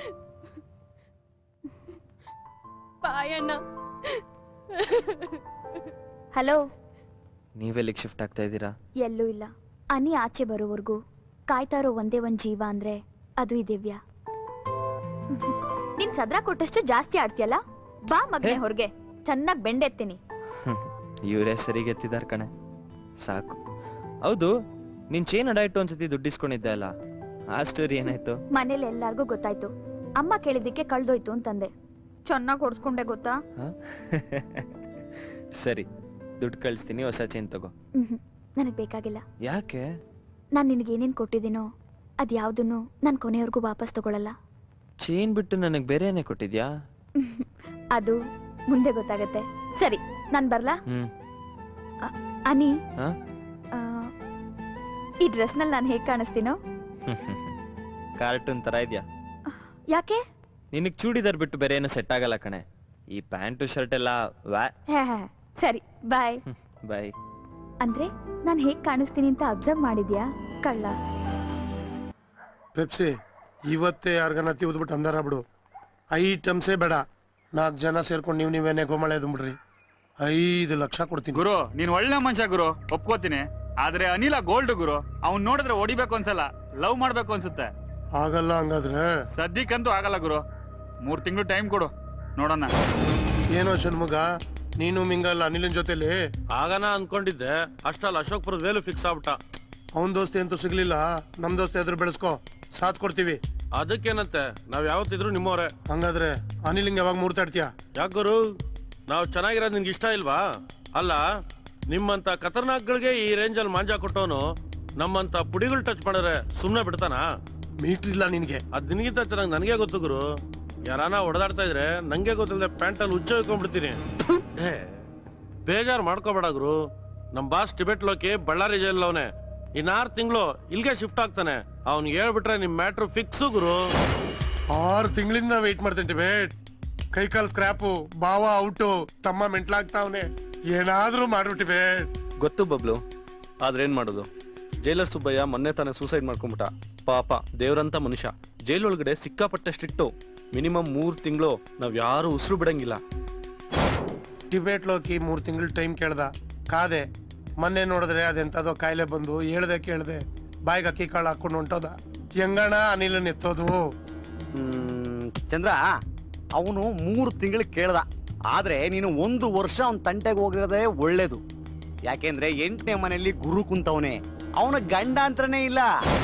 ಬಾಯ್ ಅಣ್ಣ ಹಲೋ ನೀವೆಲ್ಲಿಗೆ ಶಿಫ್ಟ್ ಆಗ್ತಾ ಇದ್ದೀರಾ ಎಲ್ಲೂ ಇಲ್ಲ ಅನಿ ಆಚೆ ಬರೋವರೆಗೂ ಕಾಯ್ತಾ ಇರೋ ಒಂದೇ ಒಂದ್ ಜೀವ ಅಂದ್ರೆ ಅದು ಈ ದಿವ್ಯ ನೀನ್ ಸದ್ರ ಕೊಟ್ಟಷ್ಟು ಜಾಸ್ತಿ ಆಡ್ತೀಯಲ್ಲ ಬಾ ಮಗನೆ ಹೊರಗೆ ಚೆನ್ನಾಗ್ ಬೆಂಡೆತ್ತೀನಿ ಇವರೇ ಸರಿಗೆ ಎತ್ತಿದಾರ್ ಕಣೆ ಸಾಕು ಹೌದು ನಿನ್ ಚೇನ್ ಅಡ ಇಟ್ಟು ಒಂದ್ಸತಿ ದುಡ್ಡು ಇಸ್ಕೊಂಡಿದ್ದೆ ಅಲ್ಲ ಆ ಸ್ಟೋರಿ ಏನಾಯ್ತು ಮನೇಲಿ ಎಲ್ಲಾರ್ಗೂ ಗೊತ್ತಾಯ್ತು ಅಮ್ಮ ಕೇಳಿದ್ದಕ್ಕೆ ಕಳ್ದೋಯ್ತು ಅಂತಂದೆ ಚೆನ್ನಾಗಿ ಹೊಡ್ಸ್ಕೊಂಡೆ ಗೊತ್ತಾ ಹ? ಸರಿ ದುಡ್ಡು ಕಳಿಸ್ತೀನಿ ಹೊಸ ಚೇನ್ ತಗೋ ನನಗ್ ಬೇಕಾಗಿಲ್ಲ ಯಾಕೆ ನಾನ್ ನಿನಗೆ ಏನೇನ್ ಕೊಟ್ಟಿದ್ದೀನೋ ಅದ್ ಯಾವ್ದನ್ನು ನಾನ್ ಕೊನೆಯವರೆಗೂ ವಾಪಸ್ ತಗೊಳಲ್ಲ ಚೇನ್ ಬಿಟ್ಟು ನನಗೆ ಬೇರೆ ಏನೇ ಕೊಟ್ಟಿದ್ಯಾ ಅದು ಮುಂದೆ ಗೊತ್ತಾಗತ್ತೆ ಸರಿ ನಾನ್ ಬರ್ಲಾ ಹ್ಮ್ ಅ- ಅನಿ ಹಾ ಆ, ಈ ಡ್ರೆಸ್ನಲ್ಲಿ ನಾನು ಹೇಗ್ ಕಾಣಿಸ್ತೀನೋ ಕಾರ್ಟೂನ್ ತರ ಇದ್ಯಾ ಯಾಕೆ ನಿನಗ್ ಚೂಡಿದಾರ್ ಬಿಟ್ಟು ಬೇರೆ ಏನು ಸೆಟ್ ಆಗಲ್ಲ ಕಣೆ ಈ ಪ್ಯಾಂಟು ಶರ್ಟ್ ಎಲ್ಲ ವ್ಯಾ ಹೇ ಹೇ, ಸರಿ ಬಾಯ್ ಬಾಯ್ ಅಂದ್ರೆ ನಾನ್ ಹೇಗ್ ಕಾಣಿಸ್ತೀನಿ ಅಂತ ಅಬ್ಸರ್ವ್ ಮಾಡಿದ್ಯಾ ಕಳ್ಳ ಪೆಪ್ಸಿ ಇವತ್ತೇ ಯಾರಿಗನ ತಿವ್ದ್ಬಿಟ್ಟು ಅಂದಾರ ಬಿಡು ಐಟಮ್ಸೇ ಬೇಡ ನಾಲ್ಕು ಜನ ಸೇರ್ಕೊಂಡು ನೀವು ನೀವೇನೆ ಗೋಮಳೆ ಬಿಡ್ರಿ ಐದು ಲಕ್ಷ ಕೊಡ್ತೀನಿ ಗುರು ನೀನ್ ಒಳ್ಳೆ ಮನುಷ್ಯ ಗುರು ಒಪ್ಕೋತೀನಿ ಆದ್ರೆ ಅನಿಲ ಗೋಲ್ಡ್ ಗುರು ಅವ್ನ್ ನೋಡಿದ್ರೆ ಹೊಡಿಬೇಕು ಅನ್ಸಲ್ಲ ಲವ್ ಮಾಡ್ಬೇಕು ಅನ್ಸುತ್ತೆ ಆಗಲ್ಲ ಹಂಗಾದ್ರೆ ಸದ್ಯಕ್ಕಂತೂ ಆಗಲ್ಲ ಗುರು ಮೂರ್ ತಿಂಗಳು ಟೈಮ್ ಕೊಡು ನೋಡೋಣ ಏನೋ ಷಣ್ಮುಗ ನೀನು ಮಿಂಗಲ್ಲ ಅನಿಲನ್ ಜೊತೆಲಿ ಆಗನ ಅನ್ಕೊಂಡಿದ್ದೆ ಅಷ್ಟಲ್ಲಿ ಅಶೋಕ್ಪುರದ ವೇಲು ಫಿಕ್ಸ್ ಆಗ್ಬಿಟ್ಟ ಅವನ್ ದೋಸ್ತಿ ಅಂತೂ ಸಿಗ್ಲಿಲ್ಲ ನಮ್ ದೋಸ್ತಿ ಎದುರು ಬೆಳೆಸ್ಕೋ ಸಾಥ್ ಕೊಡ್ತೀವಿ ಅದಕ್ಕೇನಂತೆ ನಾವ್ ಯಾವತ್ತಿದ್ರು ನಿಮ್ಮವ್ರೆ ಹಂಗಾದ್ರೆ ಅನಿಲಿಂಗ್ ಯಾವಾಗ ಮೂರ್ತಾಡ್ತೀಯ ಯಾಕೆ ಗುರು ನಾವು ಚೆನ್ನಾಗಿರೋದು ನಿನ್ಗೆ ಇಷ್ಟ ಇಲ್ವಾ ಅಲ್ಲ ನಿಮ್ಮಂತ ಖತರ್ನಾಕ್ಗಳಿಗೆ ಈ ರೇಂಜಲ್ಲಿ ಮಾಂಜ ಕೊಟ್ಟವನು ನಮ್ಮಂತ ಪುಡಿಗಳು ಟಚ್ ಮಾಡಿದ್ರೆ ಸುಮ್ಮನೆ ಬಿಡ್ತಾನಾ ಮೀಟ್ರ್ ಇಲ್ಲ ನಿನ್ಗೆ ಅದ್ ನಿನಗಿಂತ ಚೆನ್ನಾಗಿ ನನಗೆ ಗೊತ್ತು ಗುರು ಯಾರಾನ ಹೊಡೆದಾಡ್ತಾ ಇದ್ರೆ ನಂಗೆ ಗೊತ್ತಿಲ್ಲದೆ ಪ್ಯಾಂಟಲ್ಲಿ ಉಚ್ಚ ಹೋಗ್ಕೊಂಡ್ಬಿಡ್ತೀನಿ ಏ, ಬೇಜಾರ್ ಮಾಡ್ಕೋಬೇಡ ಗುರು ನಮ್ boss Tibet Loki Ballari jail ಅವನೇ ಇನ್ನಾರು ತಿಂಗಳು ಇಲ್ಗೆ ಶಿಫ್ಟ್ ಆಗ್ತಾನೆ ಅವ್ನಿಗೆ ಹೇಳ್ಬಿಟ್ರೆ ನಿಮ್ ಮ್ಯಾಟ್ರು ಫಿಕ್ಸು ಗುರು ಆರು ತಿಂಗಳಿಂದ ವೆಯ್ಟ್ ಮಾಡ್ತೇನೆ ಬೇಟ್ ಕೈ ಕಾಲ್ ಸ್ಕ್ರಾಪು ಬಾವ ಔಟು ತಮ್ಮ ಮೆಂಟ್ಲಾಗ್ತಾವನೆ ಏನಾದ್ರೂ ಮಾಡ್ಬಿಟ್ಟಿವೆ ಗೊತ್ತು ಬಬ್ಲು ಆದ್ರೆ ಏನ್ ಮಾಡೋದು ಜೈಲರ್ ಸುಬ್ಬಯ್ಯ ಮೊನ್ನೆ ತಾನೇ ಸೂಸೈಡ್ ಮಾಡ್ಕೊಂಬಿಟ್ಟ ಪಾಪ ದೇವ್ರಂತ ಮನುಷ್ಯ ಜೈಲೊಳಗಡೆ ಸಿಕ್ಕಾಪಟ್ಟೆ ಸ್ಟ್ರಿಕ್ಟು ಮಿನಿಮಮ್ ಮೂರ್ ತಿಂಗಳು ನಾವ್ ಯಾರು ಉಸಿರು ಬಿಡಂಗಿಲ್ಲ ಟಿಬೇಟ್ ಲೋಕಿ ಮೂರ್ ತಿಂಗಳು ಟೈಮ್ ಕೇಳ್ದ ಕಾದೆ ಮೊನ್ನೆ ನೋಡಿದ್ರೆ ಅದೆಂತದೋ ಕಾಯಿಲೆ ಬಂದು ಹೇಳ್ದೆ ಕೇಳ್ದೆ ಬಾಯಿಗೆ ಅಕ್ಕಿ ಕಾಳು ಹಾಕೊಂಡು ಹೊಂಟೋದ ಹೆಂಗಣ ಅನಿಲನ್ ಎತ್ತೋದು ಹ್ಮ್, ಚಂದ್ರ ಅವನು ಮೂರು ತಿಂಗಳು ಕೇಳ್ದ ಆದ್ರೆ ನೀನು ಒಂದು ವರ್ಷ ಅವನ್ ತಂಟೆಗೆ ಹೋಗಿರೋದೇ ಒಳ್ಳೇದು ಯಾಕೆಂದ್ರೆ ಎಂಟನೇ ಮನೆಯಲ್ಲಿ ಗುರು ಕುಂತವನೆ ಅವನ ಗಂಡ ಅಂತನೇ ಇಲ್ಲ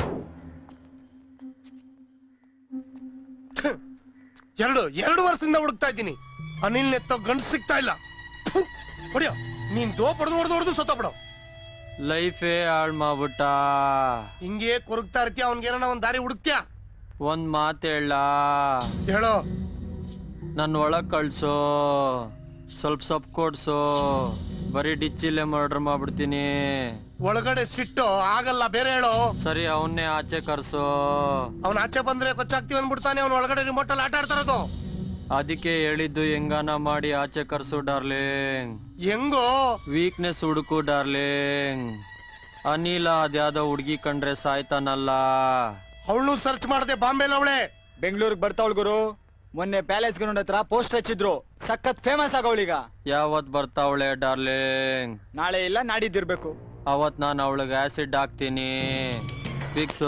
ಎರಡು ಎರಡು ವರ್ಷದಿಂದ ಹುಡುಕ್ತಾ ಇದ್ದೀನಿ ಅನಿಲ್ ಎತ್ತೋ ಗಂಡು ಸಿಗ್ತಾ ಇಲ್ಲ ಥು, ಹೊಡಿಯೋ ನೀನ್ ದೋ ಪಡ್ದು ಹೊಡೆದು ಹೊಡೆದು ಸತ್ತೋಗ್ಬಿಡೋ ಲೈಫೇ ಹಾಳ್ ಮಾಡ್ಬಿಟ್ಟ ಹಿಂಗೆ ಕೊರಗ್ತಾ ಇರ್ತೀಯ ಅವ್ನ್ಗೇನ ಒಂದ್ ದಾರಿ ಹುಡುಕ್ತ್ಯಾ ಒಂದ್ ಮಾತ್ ಹೇಳ ಹೇಳೋ ನನ್ ಒಳಗ್ ಕಳ್ಸು ಸ್ವಲ್ಪ ಸೊಪ್ಪು ಕೊಡ್ಸು ಬರೀ ಡಿಚ್ಚಿಲ್ಲೇ ಮರ್ಡರ್ ಮಾಡ್ಬಿಡ್ತೀನಿ ಒಳಗಡೆ ಸಿಟ್ಟು ಆಗಲ್ಲ ಬೇರೆ ಹೇಳೋ ಸರಿ ಅವನ್ನೇ ಆಚೆ ಕರ್ಸು ಅವ್ನ ಆಚೆ ಬಂದ್ರೆ ಕೊಚ್ಚಾಕ್ತಿವಿ ಅಂದ್ಬಿಡ್ತಾನೆ ಅವ್ನ ಒಳಗಡೆ ರಿಮೋಟ್ ಅಲ್ಲಿ ಆಟ ಆಡ್ತಾ ಇರೋದು ಅದಕ್ಕೆ ಹೇಳಿದ್ದು ಹೆಂಗಾನ ಮಾಡಿ ಆಚೆ ಕರ್ಸು ಡಾರ್ಲಿಂಗ್ ಹೆಂಗೋ ವೀಕ್ನೆಸ್ ಹುಡುಕು ಡಾರ್ಲಿಂಗ್ ಅನಿಲ ಅದ್ಯಾವ್ದೋ ಹುಡ್ಗಿ ಕಂಡ್ರೆ ಸಾಯ್ತಾನಲ್ಲ ಅವಳು ಸರ್ಚ್ ಮಾಡದೆ ಬಾಂಬೆಲ್ ಅವಳೆ ಬೆಂಗಳೂರಿಗೆ ಬರ್ತಾವಳು ಗುರು ಮೊನ್ನೆ ಪ್ಯಾಲೇಸ್ ಗ್ರೌಂಡ್ ಹತ್ರ ಪೋಸ್ಟ್ ಹಚ್ಚಿದ್ರು ಸಖತ್ ಫೇಮಸ್ ಆಗವಳೀಗ ಯಾವತ್ ಬರ್ತಾವಳೆ ಡಾರ್ಲಿಂಗ್ ನಾಳೆ ಇಲ್ಲ ನಾಡಿದ್ದಿರ್ಬೇಕು ಅವತ್ ನಾನು ಅವಳಿಗೆ ಆಸಿಡ್ ಹಾಕ್ತೀನಿ ಫಿಕ್ಸು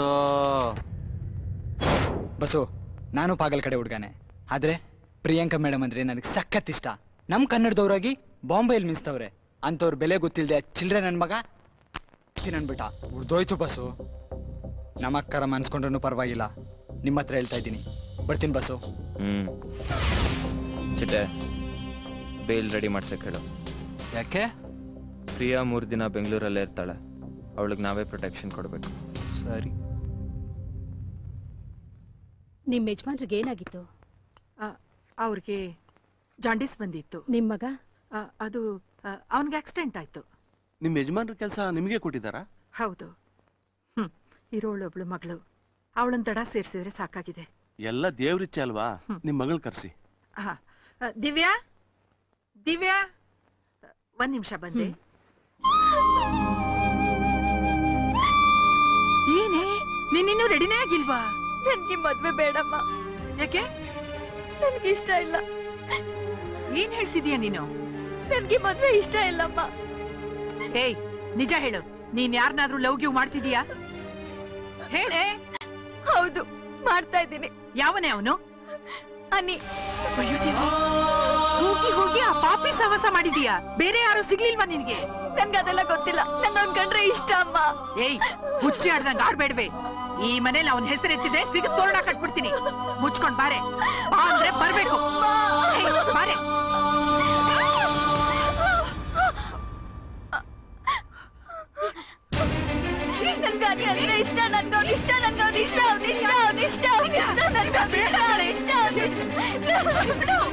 ಬಸ್ಸು ನಾನು ಪಾಗಲ್ ಕಡೆ ಹುಡ್ಗಾನೆ ಆದ್ರೆ ಪ್ರಿಯಾಂಕಾ ಮೇಡಮ್ ಅಂದ್ರೆ ನನಗೆ ಸಖತ್ ಇಷ್ಟ ನಮ್ ಕನ್ನಡದವ್ರಾಗಿ ಬಾಂಬೆಯಲ್ಲಿ ಮಿನ್ಸ್ತವ್ರೆ ಅಂತವ್ರ ಬೆಲೆ ಗೊತ್ತಿಲ್ದೆ ಚಿಲ್ಡ್ರೆ ನನ್ ಮಗ ಅನ್ಬಿಟ್ಟ ಉಡ್ದೋಯ್ತು ಬಸ್ಸು ನಮ್ಮಕ್ಕರ ಮನ್ಸ್ಕೊಂಡ್ರೂ ಪರವಾಗಿಲ್ಲ ನಿಮ್ಮ ಹತ್ರ ಹೇಳ್ತಾ ಇದ್ದೀನಿ ಬರ್ತೀನಿ ಬಸ್ಸು ಹ್ಮ್ ಚಿಟ್ಟೆ ಬೇಲ್ ರೆಡಿ ಮಾಡ್ಸಕ್ ಹೇಳು ಯಾಕೆ ಪ್ರಿಯಾ ಮೂರ್ ದಿನ ಬೆಂಗಳೂರಲ್ಲೇ ಇರ್ತಾಳೆ ಅವಳಿಗೆ ನಾವೇ ಪ್ರೊಟೆಕ್ಷನ್ ಕೊಡ್ಬೇಕು ಸರಿ ನಿಮ್ ಯಜಮಾನ್ರಿಗೆ ಏನಾಗಿತ್ತು ಅವ್ರಿಗೆ ಜಾಂಡೀಸ್ ಬಂದಿತ್ತು ನಿಮ್ ಮಗ ಆ, ಅದು ಅವನಿಗೆ ಆಕ್ಸಿಡೆಂಟ್ ಆಯ್ತು ನಿಮ್ ಯಜಮಾನ್ರ ಕೆಲಸ ನಿಮಗೆ ಕೊಟ್ಟಿದ್ದಾರಾ ಹೌದು ಹ್ಮ್ ಇರೋಳೊಬ್ಳು ಮಗಳು ಅವಳನ್ನ ದಡ ಸೇರಿಸಿದ್ರೆ ಸಾಕಾಗಿದೆ ಎಲ್ಲ ದೇವ್ರಿಚ್ಛೆ ಅಲ್ವಾ ನಿಮ್ ಮಗಳ್ ಕರ್ಸಿ ಹಾ ಆ, ದಿವ್ಯಾ ದಿವ್ಯಾ ಒಂದ್ ನಿಮಿಷ ಬಂದೆ ಏನೇ ನೀನಿನ್ನೂ ರೆಡಿನೇ ಆಗಿಲ್ವಾ ನನ್ಗೆ ಮದ್ವೆ ಬೇಡಮ್ಮ ಯಾಕೆ ನನ್ಗೆ ಇಷ್ಟ ಇಲ್ಲ ಏನ್ ಹೇಳ್ತಿದೀಯ ನೀನು ನನ್ಗೆ ಮದ್ವೆ ಇಷ್ಟ ಇಲ್ಲಮ್ಮ ಏಯ್ ನಿಜ ಹೇಳು ನೀನ್ ಯಾರನ್ನಾದ್ರೂ ಲವ್ ಗಿವ್ ಮಾಡ್ತಿದೀಯಾ ಹೇಳೇ ಹೌದು ಮಾಡ್ತಾ ಇದ್ದೀನಿ ಯಾವನೇ ಅವನು ಅನಿ ಅಯ್ಯೋ ದೇವ್ರೇ. ಹೋಗಿ ಹೋಗಿ ಆ ಪಾಪಿ ಸಹವಾಸ ಮಾಡಿದೀಯಾ ಬೇರೆ ಯಾರು ಸಿಗ್ಲಿಲ್ವಾ ನಿನ್ಗೆ ನನ್ಗೆ ಅದೆಲ್ಲ ಗೊತ್ತಿಲ್ಲ ನಂಗೆ ಅವ್ನ್ ಕಂಡ್ರೆ ಇಷ್ಟ ಅಮ್ಮ ಏಯ್ ಹುಚ್ಚಿ ಆಡ್ದಂಗ್ ಆಡ್ಬೇಡ್ವೆ ಈ ಮನೇಲಿ ಅವನ ಹೆಸರೆತ್ತಿದ್ರೆ ಸಿಗ ತೋರಣ ಕಟ್ಬಿಡ್ತೀನಿ ಮುಚ್ಕೊಂಡ್ ಬಾರೆ ಬಾ ಅಂದ್ರೆ ಬರ್ಬೇಕು ಏಯ್, ಬಾರೆ ನನ್ಗೆ ಅದೇ ಅಂದ್ರೆ ಇಷ್ಟ ನನ್ಗೆ ಅವ್ನ್ ಇಷ್ಟ ನನ್ಗೆ ಅವ್ನ್ ಇಷ್ಟ ಅವ್ನ್ ಇಷ್ಟ ಅವ್ನ್ ಇಷ್ಟ ಅವ್ನ್ ಇಷ್ಟ ನನ್ಗೆ ಅವ್ನ್ ಇಷ್ಟ ಅವ್ನ್ ಇಷ್ಟ ಅವ್ನ್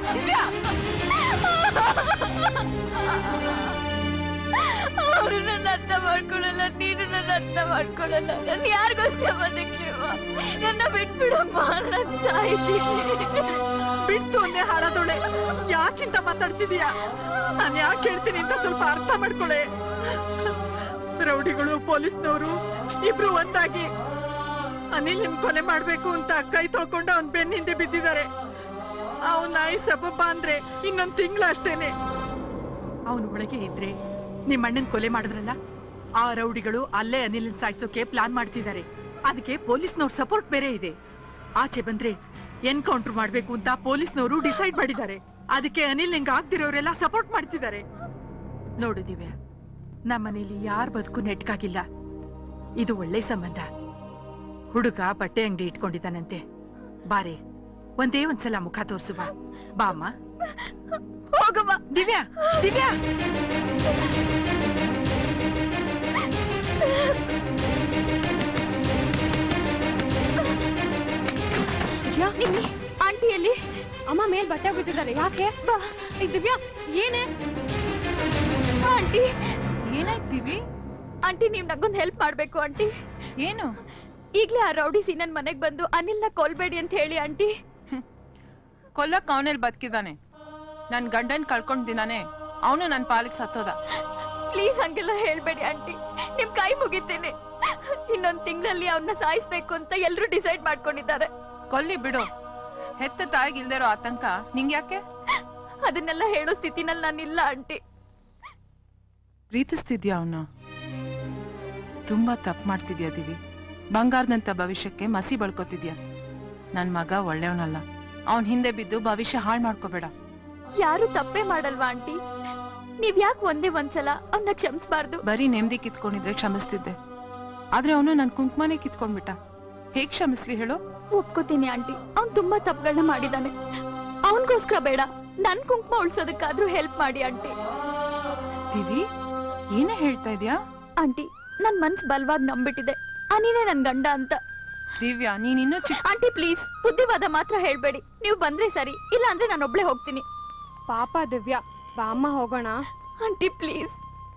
ಅವರು ನನ್ನ ಅರ್ಥ ಮಾಡ್ಕೊಳಲ್ಲ ನೀನು ನನ್ನ ಅರ್ಥ ಮಾಡ್ಕೊಳಲ್ಲ ನಾನು ಯಾರಿಗೋಸ್ಕರ ಬದುಕ್ಲಿವ ನನ್ನ ಬಿಟ್ಬಿಡಮ್ಮ ನಾನು ಸಾಯ್ತೀನಿ ಬಿಡ್ತು ಒಂದೇ ಹಾಳಾದೋಳೆ ಯಾಕಿಂತ ಮಾತಾಡ್ತಿದೀಯಾ ನಾನ್ ಯಾಕೆ ಹೇಳ್ತೀನಿ ಅಂತ ಸ್ವಲ್ಪ ಅರ್ಥ ಮಾಡ್ಕೊಳೆ ರೌಡಿಗಳು ಪೊಲೀಸ್ನವರು ಇಬ್ರು ಒಂದಾಗಿ ಅನಿಲ್ ನಿಮ್ ಕೊಲೆ ಮಾಡ್ಬೇಕು ಅಂತ ಕೈ ತೊಳ್ಕೊಂಡು ಅವ್ನ್ ಬೆನ್ನ ಹಿಂದೆ ಬಿದ್ದಿದ್ದಾರೆ ಅವನ್ ನಾಯಿ ಸಬಬ್ಬ ಅಂದ್ರೆ ಇನ್ನೊಂದ್ ತಿಂಗಳ ಅಷ್ಟೇನೆ ಅವನು ಒಳಗೆ ಇದ್ರೆ ನಿಮ್ ಅಣ್ಣನ್ ಕೊಲೆ ಮಾಡಿದ್ರಲ್ಲ ಆ ರೌಡಿಗಳು ಅಲ್ಲೇ ಅನಿಲ್ ಸಾಯಿಸೋಕೆ ಪ್ಲಾನ್ ಮಾಡ್ತಿದ್ದಾರೆ ಅದಕ್ಕೆ ಪೊಲೀಸ್ನವ್ರ ಸಪೋರ್ಟ್ ಬೇರೆ ಇದೆ ಆಚೆ ಬಂದ್ರೆ ಎನ್ಕೌಂಟರ್ ಮಾಡ್ಬೇಕು ಅಂತ ಪೊಲೀಸ್ನವರು ಡಿಸೈಡ್ ಮಾಡಿದ್ದಾರೆ ಅದಕ್ಕೆ ಅನಿಲ್ ನಿಂಗೆ ಆಗ್ದಿರೋರೆಲ್ಲ ಸಪೋರ್ಟ್ ಮಾಡ್ತಿದ್ದಾರೆ ನೋಡು ದಿವ್ಯ ನಮ್ಮನೇಲಿ ಯಾರ ಬದುಕು ನೆಟ್ಕಾಗಿಲ್ಲ ಇದು ಒಳ್ಳೆ ಸಂಬಂಧ ಹುಡುಗ ಬಟ್ಟೆ ಅಂಗಡಿ ಇಟ್ಕೊಂಡಿದ್ದಾನಂತೆ ಬಾರೆ ಒಂದೇ ಒಂದ್ಸಲ ಮುಖ ತೋರ್ಸು ಬಾ ಬಾ ಅಮ್ಮ ಹೋಗಮ್ಮ ದಿವ್ಯಾ ದಿವ್ಯಾ ದಿವ್ಯಾ ನಿಮ್ಮಿ ಆಂಟಿ ಎಲ್ಲಿ ಅಮ್ಮ ಮೇಲ್ ಬಟ್ಟೆ ಒಗಿತಿದ್ದಾರೆ ಯಾಕೆ ಬಾ ಏ, ದಿವ್ಯಾ ಏನೇ ಆಂಟಿ ಏನಾಯ್ತೀವಿ ಆಂಟಿ ನೀವ್ ನಂಗೊಂದ್ ಹೆಲ್ಪ್ ಮಾಡ್ಬೇಕು ಆಂಟಿ ಏನು ಈಗ್ಲೇ ಆ ರೌಡಿ ನನ್ ಮನೆಗ್ ಬಂದು ಅನಿಲ್ನ ಕೊಲ್ಬೇಡಿ ಅಂತ ಹೇಳಿ ಆಂಟಿ ಕೊಲ್ಲಕ್ ಅವನಲ್ಲಿ ಬದುಕಿದಾನೆ ನನ್ ಗಂಡನ್ ಕಳ್ಕೊಂಡ್ ದಿನಾನೆ ಅವನು ನನ್ ಪಾಲಿಗೆ ಸತ್ತೋದ ಪ್ಲೀಸ್ ಹಂಗೆಲ್ಲ ಹೇಳ್ಬೇಡಿ ಆಂಟಿ ನಿಮ್ ಕೈ ಮುಗಿತೀನಿ ಇನ್ನೊಂದ್ ತಿಂಗಳಲ್ಲಿ ಅವನ್ನ ಸಾಯಿಸ್ಬೇಕು ಅಂತ ಎಲ್ರು ಡಿಸೈಡ್ ಮಾಡ್ಕೊಂಡಿದ್ದಾರೆ ಕೊಲ್ಲಿ ಬಿಡು ಹೆತ್ತ ತಾಯಿಗೆ ಇಲ್ದಿರೋ ಆತಂಕ ನಿಂಗ್ಯಾಕೆ ಅದನ್ನೆಲ್ಲ ಹೇಳೋ ಸ್ಥಿತಿನಲ್ಲಿ ನಾನಿಲ್ಲ ಆಂಟಿ ಪ್ರೀತಿಸ್ತಿದ್ಯಾ ಅವನ ತುಂಬಾ ತಪ್ಪು ಮಾಡ್ತಿದ್ಯಾ ದಿವಿ ಬಂಗಾರದಂತ ಭವಿಷ್ಯಕ್ಕೆ ಮಸಿ ಬಳ್ಕೊತಿದ್ಯಾ ನನ್ ಮಗ ಒಳ್ಳೆಯವನಲ್ಲ ಅವನ್ ಹಿಂದೆ ಬಿದ್ದು ಭವಿಷ್ಯ ಹಾಳು ಮಾಡ್ಕೋಬೇಡ ಯಾರು ತಪ್ಪೇ ಮಾಡಲ್ವಾ ಆಂಟಿ ನೀವ್ ಯಾಕೆ ಒಂದೇ ಒಂದ್ಸಲ ಅವನ್ನ ಕ್ಷಮಿಸ್ಬಾರ್ದು ಬರೀ ನೆಮ್ಮದಿ ಕಿತ್ಕೊಂಡಿದ್ರೆ ಕ್ಷಮಿಸ್ತಿದ್ದೆ ಆದ್ರೆ ಅವನು ನನ್ ಕುಂಕುಮನೇ ಕಿತ್ಕೊಂಡ್ಬಿಟ್ಟ ಹೇಗ್ ಕ್ಷಮಿಸ್ಲಿ ಹೇಳು ಒಪ್ಕೋತೀನಿ ಆಂಟಿ ಅವ್ನ್ ತುಂಬಾ ತಪ್ಪುಗಳನ್ನ ಮಾಡಿದಾನೆ ಅವನ್ಗೋಸ್ಕರ ಬೇಡ ನನ್ ಕುಂಕುಮ ಉಳ್ಸೋದಕ್ಕಾದ್ರೂ ಹೆಲ್ಪ್ ಮಾಡಿ ಆಂಟಿ ದಿವಿ ಏನೇ ಹೇಳ್ತಾ ಇದ್ಯಾ ಆಂಟಿ ನನ್ ಮನ್ಸ್ ಬಲವಾಗಿ ನಂಬಿಟ್ಟಿದೆ ಅನಿನೇ ನನ್ ಗಂಡ ಅಂತ ದಿವ್ಯಾ ನೀನ್ ಇನ್ನೂ ಚಿಕ್ಕ ಆಂಟಿ ಪ್ಲೀಸ್ ಬುದ್ಧಿವಾದ ಮಾತ್ರ ಹೇಳ್ಬೇಡಿ ನೀವು ಬಂದ್ರೆ ಸರಿ ಇಲ್ಲ ಅಂದ್ರೆ ನಾನು ಒಬ್ಳೆ ಹೋಗ್ತೀನಿ ಪಾಪ ದಿವ್ಯಾ ಬಾಮ್ಮ ಹೋಗೋಣ ಆಂಟಿ ಪ್ಲೀಸ್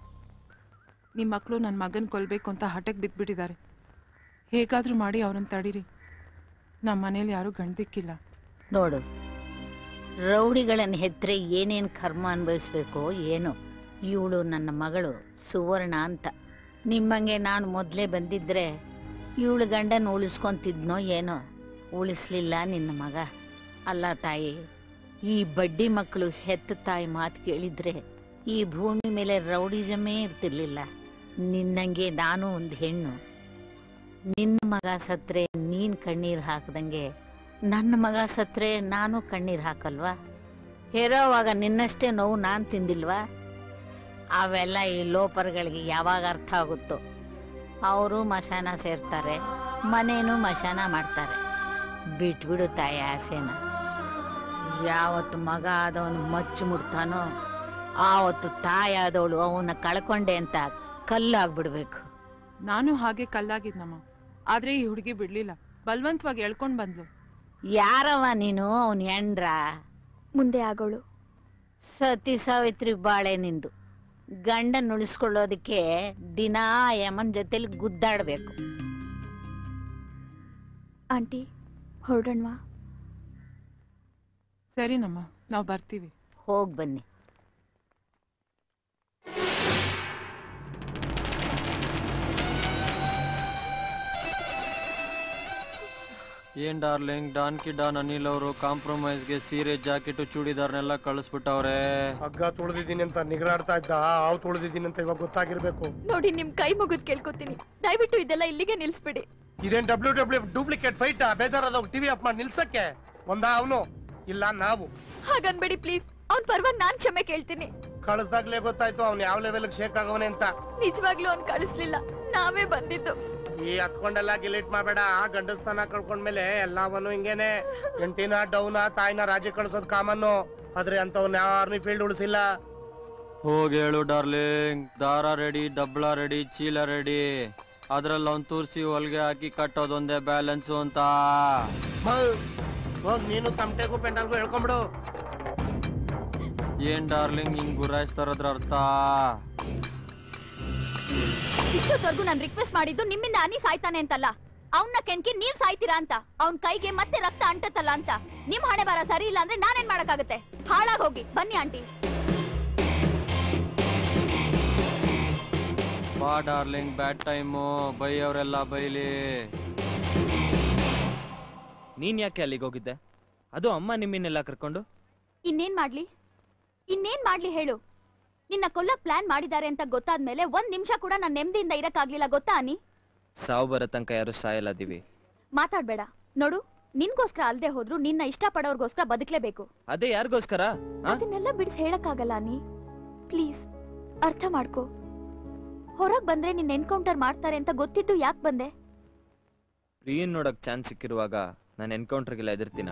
ನಿಮ್ ಮಕ್ಳು ನನ್ ಮಗನ್ ಕೊಲ್ಬೇಕು ಅಂತ ಹಠಕ್ ಬಿದ್ಬಿಟ್ಟಿದ್ದಾರೆ ಹೇಗಾದ್ರೂ ಮಾಡಿ ಅವ್ರನ್ನ ತಡೀರಿ ನಮ್ಮ ಮನೇಲಿ ಯಾರು ಗಂಡದಿಕ್ಕಿಲ್ಲ ನೋಡು ರೌಡಿಗಳನ್ನು ಹೆತ್ತರೆ ಏನೇನು ಕರ್ಮ ಅನುಭವಿಸ್ಬೇಕೋ ಏನೋ ಇವಳು ನನ್ನ ಮಗಳು ಸುವರ್ಣ ಅಂತ ನಿಮ್ಮಂಗೆ ನಾನು ಮೊದಲೇ ಬಂದಿದ್ರೆ ಇವಳು ಗಂಡನ ಉಳಿಸ್ಕೊಂತಿದ್ನೋ ಏನೋ ಉಳಿಸ್ಲಿಲ್ಲ ನಿನ್ನ ಮಗ ಅಲ್ಲ ತಾಯಿ ಈ ಬಡ್ಡಿ ಮಕ್ಕಳು ಹೆತ್ತ ತಾಯಿ ಮಾತು ಕೇಳಿದ್ರೆ ಈ ಭೂಮಿ ಮೇಲೆ ರೌಡಿಸಮೇ ಇರ್ತಿರ್ಲಿಲ್ಲ ನಿನ್ನಂಗೆ ನಾನು ಒಂದು ಹೆಣ್ಣು ನಿನ್ನ ಮಗ ಸತ್ರೆ ನೀನ್ ಕಣ್ಣೀರ್ ಹಾಕ್ದಂಗೆ ನನ್ನ ಮಗ ಸತ್ರೆ ನಾನು ಕಣ್ಣೀರ್ ಹಾಕಲ್ವಾ ಹೇರೋವಾಗ ನಿನ್ನಷ್ಟೇ ನೋವು ನಾನು ತಿಂದಿಲ್ವಾ ಅವೆಲ್ಲ ಈ ಲೋಪರ್ಗಳಿಗೆ ಯಾವಾಗ ಅರ್ಥ ಆಗುತ್ತೋ ಅವರು ಮಶಾನ ಸೇರ್ತಾರೆ ಮನೇನು ಮಶಾನ ಮಾಡ್ತಾರೆ ಬಿಟ್ಬಿಡು ತಾಯಿ ಆಸೆನ ಯಾವತ್ತು ಮಗ ಆದವನು ಮಚ್ಚು ಮುಡ್ತಾನೋ ಆವತ್ತು ತಾಯಿ ಆದವಳು ಅವನ್ನ ಕಳ್ಕೊಂಡೆ ಅಂತ ಕಲ್ಲಾಗ್ಬಿಡ್ಬೇಕು ನಾನು ಹಾಗೆ ಕಲ್ಲಾಗಿದ್ನಮ್ಮ ಆದ್ರೆ ಈ ಹುಡುಗಿ ಬಿಡ್ಲಿಲ್ಲ ಬಲ್ವಂತವಾಗಿ ಎಳ್ಕೊಂಡ್ ಬಂದ್ಲು ಯಾರವ ನೀನು ಅವನ್ ಎಂಡ್ರ ಮುಂದೆ ಆಗೋಳು ಸತಿ ಸಾವಿತ್ರಿ ಬಾಳೆ ನಿಂದು ಗಂಡನ್ ಉಳಿಸ್ಕೊಳ್ಳೋದಕ್ಕೆ ದಿನಾ ಯಮನ್ ಜೊತೆಲಿ ಗುದ್ದಾಡ್ಬೇಕು ಆಂಟಿ ಹೊರಡೋಣವಾ ಸರಿನಮ್ಮ ನಾವು ಬರ್ತೀವಿ ಹೋಗ್ ಬನ್ನಿ ಏನ್ ಡಾರ್ಲಿಂಗ್ ಡಾನ್ ಕಿ ಡಾನ್ ಅನಿಲ್ ಅವರು ಕಾಂಪ್ರಮೈಸ್ಗೆ ಸೀರೆ ಜಾಕೆಟ್ ಚೂಡಿದಾರ್ನೆಲ್ಲ ಕಳಿಸ್ಬಿಟ್ಟವ್ರೆ ಹಗ್ಗ ತುಳಿದಿದ್ದೀನಿ ಅಂತ ನಿಗರಾಡ್ತಾ ಇದ್ದ ಹಾವು ತುಳಿದಿದ್ದೀನಿ ಅಂತ ಇವಾಗ ಗೊತ್ತಾಗಿರ್ಬೇಕು ನೋಡಿ ನಿಮ್ ಕೈ ಮುಗಿದ್ ಕೇಳ್ಕೊತೀನಿ ದಯವಿಟ್ಟು ಇದೆಲ್ಲ ಇಲ್ಲಿಗೆ ನಿಲ್ಸ್ಬಿಡಿ ಇದೇನ್ ಡಬ್ಲ್ಯೂ ಡಬ್ಲ್ಯೂ ಡೂಪ್ಲಿಕೇಟ್ ಫೈಟ್ ಬೇಜಾರಾದವ್ ಟಿವಿ ಆಫ್ ಮಾಡಿ ನಿಲ್ಸಕ್ಕೆ ಒಂದ ಅವನು ಇಲ್ಲ ನಾವು ಹಾಗನ್ಬೇಡಿ ಪ್ಲೀಸ್ ಅವ್ನ್ ಪರವಾಗಿ ನಾನ್ ಕ್ಷಮೆ ಕೇಳ್ತೀನಿ ಕಳಿಸ್ದಾಗ್ಲೇ ಗೊತ್ತಾಯ್ತು ಅವ್ನು ಯಾವ ಲೆವೆಲ್ ಶೇಕ್ ಆಗವನೆ ಅಂತ ನಿಜವಾಗ್ಲೂ ಅವ್ನ್ ಕಳಿಸ್ಲಿಲ್ಲ ನಾವೇ ಬಂದಿದ್ದು ಈ ಹತ್ಕೊಂಡೆಲ್ಲ ಗಿಲೇಟ್ ಮಾಡಬೇಡ ಗಂಡಸ್ತಾನ ಕಳ್ಕೊಂಡ್ಮೇಲೆ ಎಲ್ಲವನು ಹಿಂಗೇನೆ ಹೆಂಡತಿನ ಡೌನ ತಾಯಿನ ರಾಜ್ಯ ಕಳ್ಸೋದ್ ಕಾಮನ್ನು ಆದ್ರೆ ಅಂತವ್ನ ಯಾರನ್ನೂ ಫೀಲ್ಡ್ ಉಳಿಸಿಲ್ಲ ಹೋಗಿ ಹೇಳು ಡಾರ್ಲಿಂಗ್ ದಾರ ರೆಡಿ ದಬ್ಳ ರೆಡಿ ಚೀಲ ರೆಡಿ ಅದ್ರಲ್ಲಿ ಅವ್ನ್ ತೂರ್ಸಿ ಹೊಲ್ಗೆ ಹಾಕಿ ಕಟ್ಟೋದೊಂದೇ ಬ್ಯಾಲೆನ್ಸು ಅಂತ ಹೋಗ್ ನೀನು ತಮಟೆಗೂ ಪೆಂಡಲ್ಗೂ ಹೇಳ್ಕೊಂಬಿಡು ಏನ್ ಡಾರ್ಲಿಂಗ್ ಹಿಂಗ್ ಗುರಾಯಿಸ್ತಾರದ್ರ ಅರ್ಥ ಇಷ್ಟೊತ್ತವರೆಗೂ ನಾನ್ ರಿಕ್ವೆಸ್ಟ್ ಮಾಡಿದ್ದು ನಿಮ್ಮಿಂದ ಅನಿ ಸಾಯ್ತಾನೆ ಅಂತಲ್ಲ ಅವನ್ನ ಕೆಣ್ಕಿ ನೀವ್ ಸಾಯ್ತೀರಾ ಅಂತ ಅವ್ನ್ ಕೈಗೆ ಮತ್ತೆ ರಕ್ತ ಅಂಟತ್ತಲ್ಲ ಅಂತ ನಿಮ್ ಹಣೆ ಬರ ಸರಿ ಇಲ್ಲ ಅಂದ್ರೆ ನಾನೇನ್ ಮಾಡಕ್ಕಾಗತ್ತೆ ಹಾಳಾಗ್ ಹೋಗಿ ಬನ್ನಿ ಆಂಟಿ ಬಾ ಡಾರ್ಲಿಂಗ್ ಬ್ಯಾಡ್ ಟೈಮು ಬೈಯವ್ರೆಲ್ಲ ಬೈಲಿ ನೀನ್ ಯಾಕೆ ಅಲ್ಲಿಗೆ ಹೋಗಿದ್ದೆ ಅದು ಅಮ್ಮ ನಿಮ್ಮನ್ನೆಲ್ಲ ಕರ್ಕೊಂಡು ಇನ್ನೇನ್ ಮಾಡ್ಲಿ ಇನ್ನೇನ್ ಮಾಡ್ಲಿ ಹೇಳು ನಿನ್ನ ಕೊಲ್ಲಕ್ ಪ್ಲಾನ್ ಮಾಡಿದ್ದಾರೆ ಅಂತ ಗೊತ್ತಾದ್ಮೇಲೆ ಒಂದ್ ನಿಮಿಷ ಕೂಡ ನಾನ್ ನೆಮ್ಮದಿಯಿಂದ ಇರಕ್ಕಾಗ್ಲಿಲ್ಲ ಗೊತ್ತಾ ಅನಿ ಸಾವು ಬರೋ ತನಕ ಯಾರು ಸಾಯಲ್ಲ ದಿವಿ ಮಾತಾಡ್ಬೇಡ ನೋಡು ನಿನ್ಗೋಸ್ಕರ ಅಲ್ದೆ ಹೋದ್ರು ನಿನ್ನ ಇಷ್ಟಪಡೋರ್ಗೋಸ್ಕರ ಬದುಕ್ಲೇಬೇಕು ಅದೇ ಯಾರಿಗೋಸ್ಕರ ಅದನ್ನೆಲ್ಲ ಬಿಡಿಸಿ ಹೇಳಕ್ಕಾಗಲ್ಲ ಅನಿ ಪ್ಲೀಸ್ ಅರ್ಥ ಮಾಡ್ಕೋ ಹೊರಗ್ ಬಂದ್ರೆ ನಿನ್ ಎನ್ಕೌಂಟರ್ ಮಾಡ್ತಾರೆ ಅಂತ ಗೊತ್ತಿದ್ದು ಯಾಕೆ ಬಂದೆ ಪ್ರಿಯನ್ ನೋಡಕ್ ಚಾನ್ಸ್ ಸಿಕ್ಕಿರುವಾಗ ನಾನು ಎನ್ಕೌಂಟರ್ಗೆಲ್ಲ ಎದುರ್ತೀನ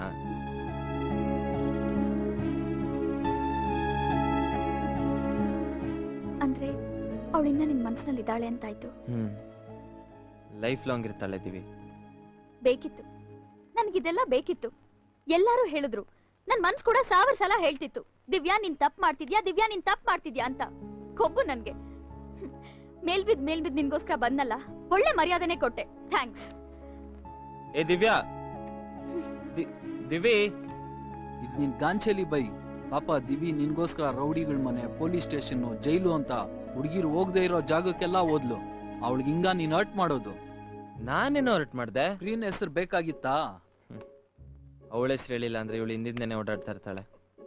ಅಂದ್ರೆ ಅವಳಿನ್ನ ನಿನ್ ಮನ್ಸಿನಲ್ಲಿ ಇದ್ದಾಳೆ ಅಂತಾಯ್ತು ಹ್ಮ್ ಲೈಫ್ ಲಾಂಗ್ ಇರ್ತಾಳೆ ದಿವಿ ಬೇಕಿತ್ತು ನನ್ಗಿದೆಲ್ಲ ಬೇಕಿತ್ತು ಎಲ್ಲರೂ ಹೇಳಿದ್ರು ನನ್ ಮನ್ಸ್ ಕೂಡ ಸಾವಿರ ಸಲ ಹೇಳ್ತಿತ್ತು ದಿವ್ಯಾ ನೀನ್ ತಪ್ಪು ಮಾಡ್ತಿದ್ಯಾ ದಿವ್ಯಾ ನೀನ್ ತಪ್ಪು ಮಾಡ್ತಿದ್ಯಾ ಅಂತ ಕೊಬ್ಬು ನನ್ಗೆ ಹ್ಮ್. ಮೇಲ್ಬಿದ್ ಮೇಲ್ಬಿದ್ ನಿನ್ಗೋಸ್ಕರ ಬಂದಲ್ಲ ಒಳ್ಳೆ ಮರ್ಯಾದೆನೆ ಕೊಟ್ಟೆ ಥ್ಯಾಂಕ್ಸ್ ಏ ದಿವ್ಯಾ ದಿ- ದಿವಿ ಇದ್ ನಿನ್ ಗಾಂಚಲಿ ಬೈ ಪಾಪ ದಿವಿ ನಿನ್ಗೋಸ್ಕರ ರೌಡಿಗಳ ಮನೆ ಪೊಲೀಸ್ ಸ್ಟೇಷನ್ ಜೈಲು ಅಂತ ಹುಡುಗಿರು ಹೋಗದೆ ಇರೋ ಜಾಗಕ್ಕೆಲ್ಲ ಓದ್ಲು ಅವಳಿಗೆ ಹಿಂಗ ನೀನ್ ಹರ್ಟ್ ಮಾಡೋದು ನಾನೇನೋ ಹರ್ಟ್ ಮಾಡ್ದೆ ಪ್ರೀನ್ ಹೆಸರು ಬೇಕಾಗಿತ್ತಾ ಅವಳ ಹೆಸರು ಹೇಳಿಲ್ಲ ಅಂದ್ರೆ ಇವಳು ಹಿಂದಿಂದನೇ ಓಡಾಡ್ತಾ ಇರ್ತಾಳೆ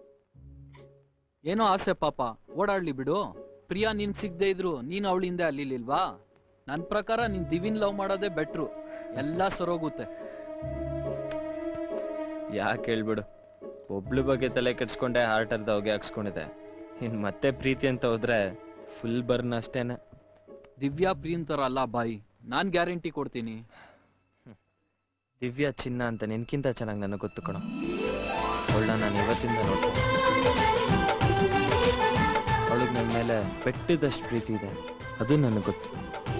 ಏನೋ ಆಸೆ ಪಾಪ ಓಡಾಡ್ಲಿ ಬಿಡು ಪ್ರಿಯಾ ನಿನ್ ಸಿಗದೆ ಇದ್ರು ನೀನ್ ಅವಳಿಂದ ಅಲ್ಲಿಲಿಲ್ವಾ ನನ್ ಪ್ರಕಾರ ನೀನ್ ದಿವಿನ್ ಲವ್ ಮಾಡೋದೇ ಬೆಟ್ರು ಎಲ್ಲ ಸರೋಗುತ್ತೆ ಯಾಕೆ ಹೇಳ್ಬಿಡು ಒಬ್ಳು ಬಗ್ಗೆ ತಲೆ ಕೆಡ್ಸ್ಕೊಂಡೆ ಹಾರ್ಟ್ ಅರ್ಧ ಹೊಗೆ ಹಾಕ್ಸ್ಕೊಂಡಿದೆ ಇನ್ ಮತ್ತೆ ಪ್ರೀತಿ ಅಂತ ಹೋದ್ರೆ ಫುಲ್ ಬರ್ನ್ ಅಷ್ಟೇನೆ ದಿವ್ಯಾ ಪ್ರೀನ್ ತರ ಅಲ್ಲ ಬಾಯಿ ನಾನ್ ಗ್ಯಾರಂಟಿ ಕೊಡ್ತೀನಿ ದಿವ್ಯಾ ಚಿನ್ನ ಅಂತ ನಿನ್ಕಿಂತ ಚೆನ್ನಾಗಿ ನನಗೆ ಗೊತ್ತು ಕಣೋ ಅವಳನ್ನ ನಾನು ಇವತ್ತಿಂದ ನೋಡ್ತೀನಿ ಅವಳಿಗೆ ನನ್ನ ಮೇಲೆ ಬೆಟ್ಟದಷ್ಟು ಪ್ರೀತಿ ಇದೆ ಅದು ನನಗೆ ಗೊತ್ತು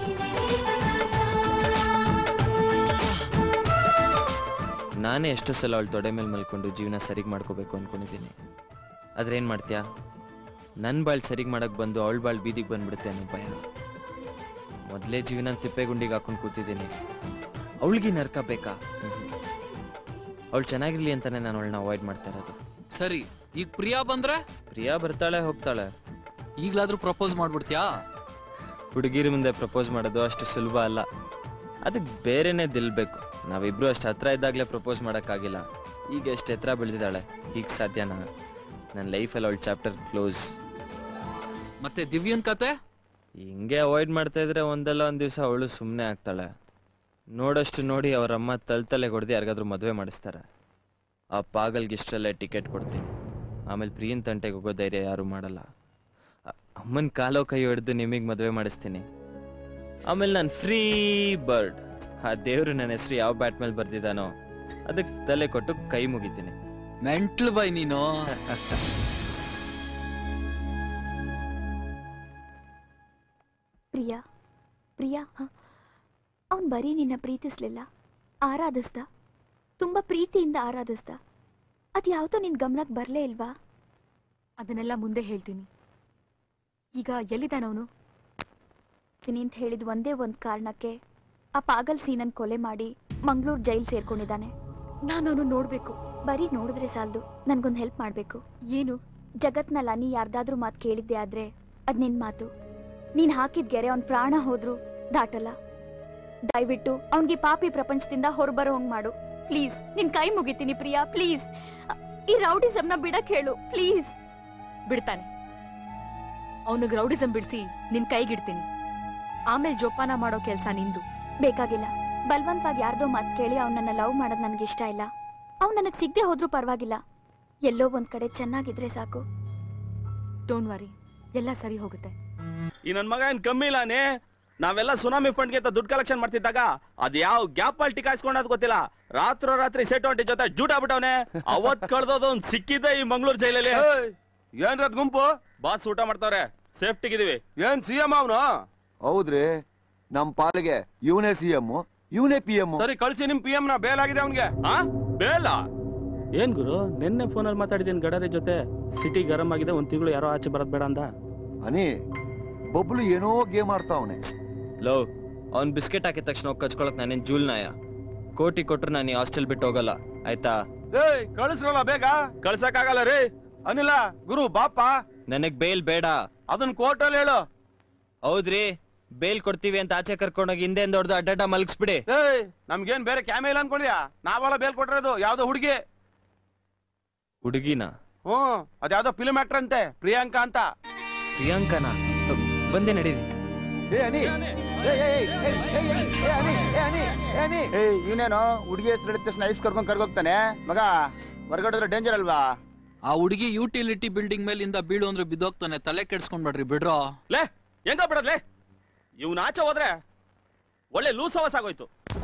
ನಾನೇ ಎಷ್ಟೋ ಸಲ ಅವಳು ತೊಡೆ ಮೇಲೆ ಮಲ್ಕೊಂಡು ಜೀವನ ಸರಿಗೆ ಮಾಡ್ಕೋಬೇಕು ಅನ್ಕೊಂಡಿದ್ದೀನಿ ಆದ್ರೆ ಏನು ಮಾಡ್ತೀಯಾ ನನ್ನ ಬಾಳ್ ಸರಿಗೆ ಮಾಡಕ್ಕೆ ಬಂದು ಅವಳ ಬಾಳ್ ಬೀದಿಗೆ ಬಂದ್ಬಿಡುತ್ತೆ ಅನ್ನೋ ಭಯ ಮೊದಲೇ ಜೀವನ ತಿಪ್ಪೆಗುಂಡಿಗೆ ಹಾಕೊಂಡು ಕೂತಿದ್ದೀನಿ ಅವಳಿಗೆ ನರ್ಕ ಬೇಕಾ ಅವಳು ಚೆನ್ನಾಗಿರ್ಲಿ ಅಂತಾನೆ ನಾನು ಅವಳನ್ನ ಅವಾಯ್ಡ್ ಮಾಡ್ತಾ ಇರೋದು ಸರಿ ಈಗ ಪ್ರಿಯಾ ಬಂದ್ರೆ ಪ್ರಿಯಾ ಬರ್ತಾಳೆ ಹೋಗ್ತಾಳೆ ಈಗ್ಲಾದ್ರೂ ಪ್ರಪೋಸ್ ಮಾಡ್ಬಿಡ್ತ್ಯಾ ಹುಡುಗಿರ ಮುಂದೆ ಪ್ರಪೋಸ್ ಮಾಡೋದು ಅಷ್ಟು ಸುಲಭ ಅಲ್ಲ ಅದಕ್ಕೆ ಬೇರೆನೇ ದಿಲ್ಬೇಕು ನಾವಿಬ್ರು ಅಷ್ಟು ಹತ್ರ ಇದ್ದಾಗಲೇ ಪ್ರಪೋಸ್ ಮಾಡೋಕ್ಕಾಗಿಲ್ಲ ಈಗ ಎಷ್ಟು ಎತ್ತರ ಬೆಳೆದಿದ್ದಾಳೆ ಈಗ ಸಾಧ್ಯನಾ ನನ್ನ ಲೈಫಲ್ಲಿ ಅವಳ ಚಾಪ್ಟರ್ ಕ್ಲೋಸ್ ಮತ್ತೆ ದಿವ್ಯನ್ ಕತೆ ಹಿಂಗೆ ಅವಾಯ್ಡ್ ಮಾಡ್ತಾ ಇದ್ರೆ ಒಂದಲ್ಲ ಒಂದು ದಿವಸ ಅವಳು ಸುಮ್ಮನೆ ಆಗ್ತಾಳೆ ನೋಡಷ್ಟು ನೋಡಿ ಅವ್ರ ಅಮ್ಮ ತಲೆ ತಲೆ ಹೊಡೆದು ಯಾರಿಗಾದ್ರೂ ಮದುವೆ ಮಾಡಿಸ್ತಾರೆ ಆ ಪಾಗಲ್ಗೆ ಇಷ್ಟರಲ್ಲೇ ಟಿಕೆಟ್ ಕೊಡ್ತೀನಿ ಆಮೇಲೆ ಪ್ರಿಯನ್ ತಂಟೆಗೆ ಹೋಗೋ ಧೈರ್ಯ ಯಾರು ಮಾಡಲ್ಲ ಅ- ಅಮ್ಮನ್ ಕಾಲೋ ಕೈ ಹಿಡ್ದು ನಿಮಗೆ ಮದುವೆ ಮಾಡಿಸ್ತೀನಿ ಆಮೇಲೆ ನಾನು ಫ್ರೀ ಬರ್ಡ್ ಆ ದೇವ್ರು ನನ್ನ ಹೆಸರು ಯಾವ ಬ್ಯಾಟ್ ಮೇಲೆ ಬರ್ದಿದ್ದಾನೋ ಅದಕ್ಕೆ ತಲೆ ಕೊಟ್ಟು ಕೈ ಮುಗಿತೀನಿ ಮೆಂಟ್ಲ್ ಬೈ ನೀನು ಪ್ರಿಯಾ ಪ್ರಿಯಾ ಅವನ್ ಬರೀ ನಿನ್ನ ಪ್ರೀತಿಸ್ಲಿಲ್ಲ ಆರಾಧಿಸ್ದ ತುಂಬಾ ಪ್ರೀತಿಯಿಂದ ಆರಾಧಿಸ್ದ ಅದ್ ಯಾವತ್ತೂ ನಿನ್ ಗಮನಕ್ಕೆ ಬರ್ಲೇ ಇಲ್ವಾ ಅದನ್ನೆಲ್ಲ ಮುಂದೆ ಹೇಳ್ತೀನಿ ಈಗ ಎಲ್ಲಿದ್ದಾನವನು ಅಂತ ಹೇಳಿದ ಒಂದೇ ಒಂದ್ ಕಾರಣಕ್ಕೆ ಆ ಪಾಗಲ್ ಸೀನನ್ ಕೊಲೆ ಮಾಡಿ ಮಂಗಳೂರು ಜೈಲ್ ಸೇರ್ಕೊಂಡಿದ್ದಾನೆ ನಾನು ಅವನು ನೋಡ್ಬೇಕು ಬರೀ ನೋಡಿದ್ರೆ ಸಾಲದು ನನ್ಗೊಂದ್ ಹೆಲ್ಪ್ ಮಾಡ್ಬೇಕು ಏನು ಜಗತ್ನಲ್ಲಿ ನೀ ಯಾರ್ದಾದ್ರೂ ಮಾತು ಕೇಳಿದ್ದೆ ಆದ್ರೆ ಅದ್ ನಿನ್ ಮಾತು ನೀನ್ ಹಾಕಿದ್ ಗೆರೆ ಅವ್ನ್ ಪ್ರಾಣ ಹೋದ್ರು ದಾಟಲ್ಲ ದಯವಿಟ್ಟು ಅವ್ನ್ಗೆ ಪಾಪಿ ಪ್ರಪಂಚದಿಂದ ಹೊರಬರೋ ಹಂಗ್ ಮಾಡು ಪ್ಲೀಸ್ ನಿನ್ ಕೈ ಮುಗಿತೀನಿ ಪ್ರಿಯಾ ಪ್ಲೀಸ್ ಈ ರೌಡಿಸಮ್ನ ಬಿಡಕ್ ಹೇಳು ಪ್ಲೀಸ್ ಬಿಡ್ತಾನೆ ಅವನಿಗೆ ರೌಡಿಸಂ ಬಿಡಿಸಿ ನಿನ್ ಕೈಗಿಡ್ತೀನಿ ಆಮೇಲೆ ಜೋಪಾನ ಮಾಡೋ ಕೆಲ್ಸ ನಿಂದು ಬೇಕಾಗಿಲ್ಲ ಬಲ್ವಂತವಾಗಿ ಯಾರ್ದೋ ಮಾತು ಕೇಳಿ ಅವ್ನನ್ನ ಲವ್ ಮಾಡೋದ್ ನನ್ಗೆ ಇಷ್ಟ ಇಲ್ಲ ಅವ್ನು ನನಗ್ ಸಿಗದೆ ಹೋದ್ರೂ ಪರವಾಗಿಲ್ಲ ಎಲ್ಲೋ ಒಂದ್ ಕಡೆ ಚೆನ್ನಾಗಿದ್ರೆ ಸಾಕು ಡೋಂಟ್ ವರಿ ಎಲ್ಲ ಸರಿ ಹೋಗುತ್ತೆ ಈ ನನ್ ಮಗ ಏನ್ ಕಮ್ಮಿ ಇಲ್ಲಾನೆ ನಾವೆಲ್ಲ ಸುನಾಮಿ ಫಂಡ್ಗೆ ಅಂತ ದುಡ್ಡು ಕಲೆಕ್ಷನ್ ಮಾಡ್ತಿದ್ದಾಗ ಅದ್ ಯಾವ ಗ್ಯಾಪ್ ಅಲ್ಲಿ ಟಿಕಾಯಿಸ್ಕೊಂಡದ್ ಗೊತ್ತಿಲ್ಲ ರಾತ್ರೋ ರಾತ್ರಿ ಸೆಟ್ ಹೊಂಟಿ ಜೊತೆ ಜೂಟ್ ಆಗ್ಬಿಟ್ಟವನೆ ಅವತ್ ಕಳ್ದೋದು ಒಂದ್ ಸಿಕ್ಕಿದ್ದೆ ಈ ಮಂಗಳೂರು ಜೈಲಲ್ಲಿ ಏನ್ರದ್ ಗುಂಪು ಬಾಸ್ ಊಟ ಮಾಡ್ತಾವ್ರೆ ಸೇಫ್ಟಿಗಿದೀವಿ ಏನ್ ಸಿ ಎಂ ಅವನು ಹೌದ್ರಿ ನಮ್ ಪಾಲಿಗೆ ಇವನೇ ಸಿ ಎಂ ಇವನೇ ಪಿ ಎಂ ಸರಿ ಕಳ್ಸಿ ನಿಮ್ ಪಿ ಎಂ ನ ಬೇಲಾಗಿದೆ ಅವನ್ಗೆ ಆ ಬೇಲ ಏನ್ ಗುರು ನಿನ್ನೆ ಫೋನಲ್ಲಿ ಮಾತಾಡಿದ್ದೀನಿ ಗಡರಿ ಜೊತೆ ಸಿಟಿ ಗರಂ ಆಗಿದೆ ಒಂದ್ ತಿಂಗಳು ಯಾರೋ ಆಚೆ ಬರೋದ್ ಬೇಡ ಅಂದ ಅನಿ ಬಬ್ಲು ಏನೋ ಗೇಮ್ ಆಡ್ತಾವನೆ ಲೋ ಅವ್ನ್ ಬಿಸ್ಕೆಟ್ ಹಾಕಿದ ತಕ್ಷಣ ಹೋಗ್ ಕಚ್ಕೊಳಕ್ ನಾನೇನ್ ಜೂಲ್ ನಾಯ ಕೋಟಿ ಕೊಟ್ರು ನಾನು ಈ ಹಾಸ್ಟೆಲ್ ಬಿಟ್ಟು ಹೋಗಲ್ಲ ಆಯ್ತಾ ಏಯ್ ಕಳಿಸ್ರಲ್ಲ ಬೇಗ ಕಳ್ಸಕ್ ಆಗಲ್ಲ ರೀ ಅನಿಲ ಗುರು ಬಾಪ ನನಗ್ ಬೇಲ್ ಬೇಡ ಅದನ್ನ ಕೋರ್ಟಲ್ಲಿ ಹೇಳು ಹೌದ್ರಿ ಬೇಲ್ ಕೊಡ್ತೀವಿ ಅಂತ ಆಚೆ ಕರ್ಕೊಂಡೋಗಿ ಹಿಂದೆ ದೊಡ್ಡದು ಅಡ್ಡಡ್ಡ ಮಲಗಿಸ್ಬಿಡಿ ಏಯ್ ನಮ್ಗೇನ್ ಬೇರೆ ಕ್ಯಾಮೆ ಇಲ್ಲ ಅನ್ಕೊಂಡ್ಯಾ ನಾವೆಲ್ಲ ಬೇಲ್ ಕೊಟ್ಟಿರೋದು ಯಾವ್ದೋ ಹುಡುಗಿ ಹುಡುಗಿನ ಹ್ಮ್ ಅದ್ಯಾವ್ದೋ ಫಿಲ್ಮ್ ಆಕ್ಟರ್ ಅಂತೆ ಪ್ರಿಯಾಂಕಾ ಅಂತ ಪ್ರಿಯಾಂಕನ ಬಂದೆ ನಡೀರಿ ಏ ಅನಿ ಇವನೇನೋ ಹುಡುಗಿ ಹೆಸರು ಹೇಳಿದ ತಕ್ಷಣ ಐಸ್ ಕರ್ಕೊಂಡ್ ಕರ್ಗೋಗ್ತಾನೆ ಮಗ ಹೊರಗಡೆ ಡೇಂಜರ್ ಅಲ್ವಾ ಆ ಹುಡುಗಿ ಯುಟಿಲಿಟಿ ಬಿಲ್ಡಿಂಗ್ ಮೇಲಿಂದ ಬೀಳು ಅಂದ್ರೆ ಬಿದ್ದೋಗ್ತಾನೆ ತಲೆ ಕೆಡ್ಸ್ಕೊಂಡ್ಬೇಡ್ರಿ ಬಿಡ್ರೋ ಲೇ ಹೆಂಗ ಬಿಡದ್ಲೆ ಇವ್ನ ಆಚೆ ಹೋದ್ರೆ ಒಳ್ಳೆ ಲೂಸ್ ಹವಸ್ ಆಗೋಯ್ತು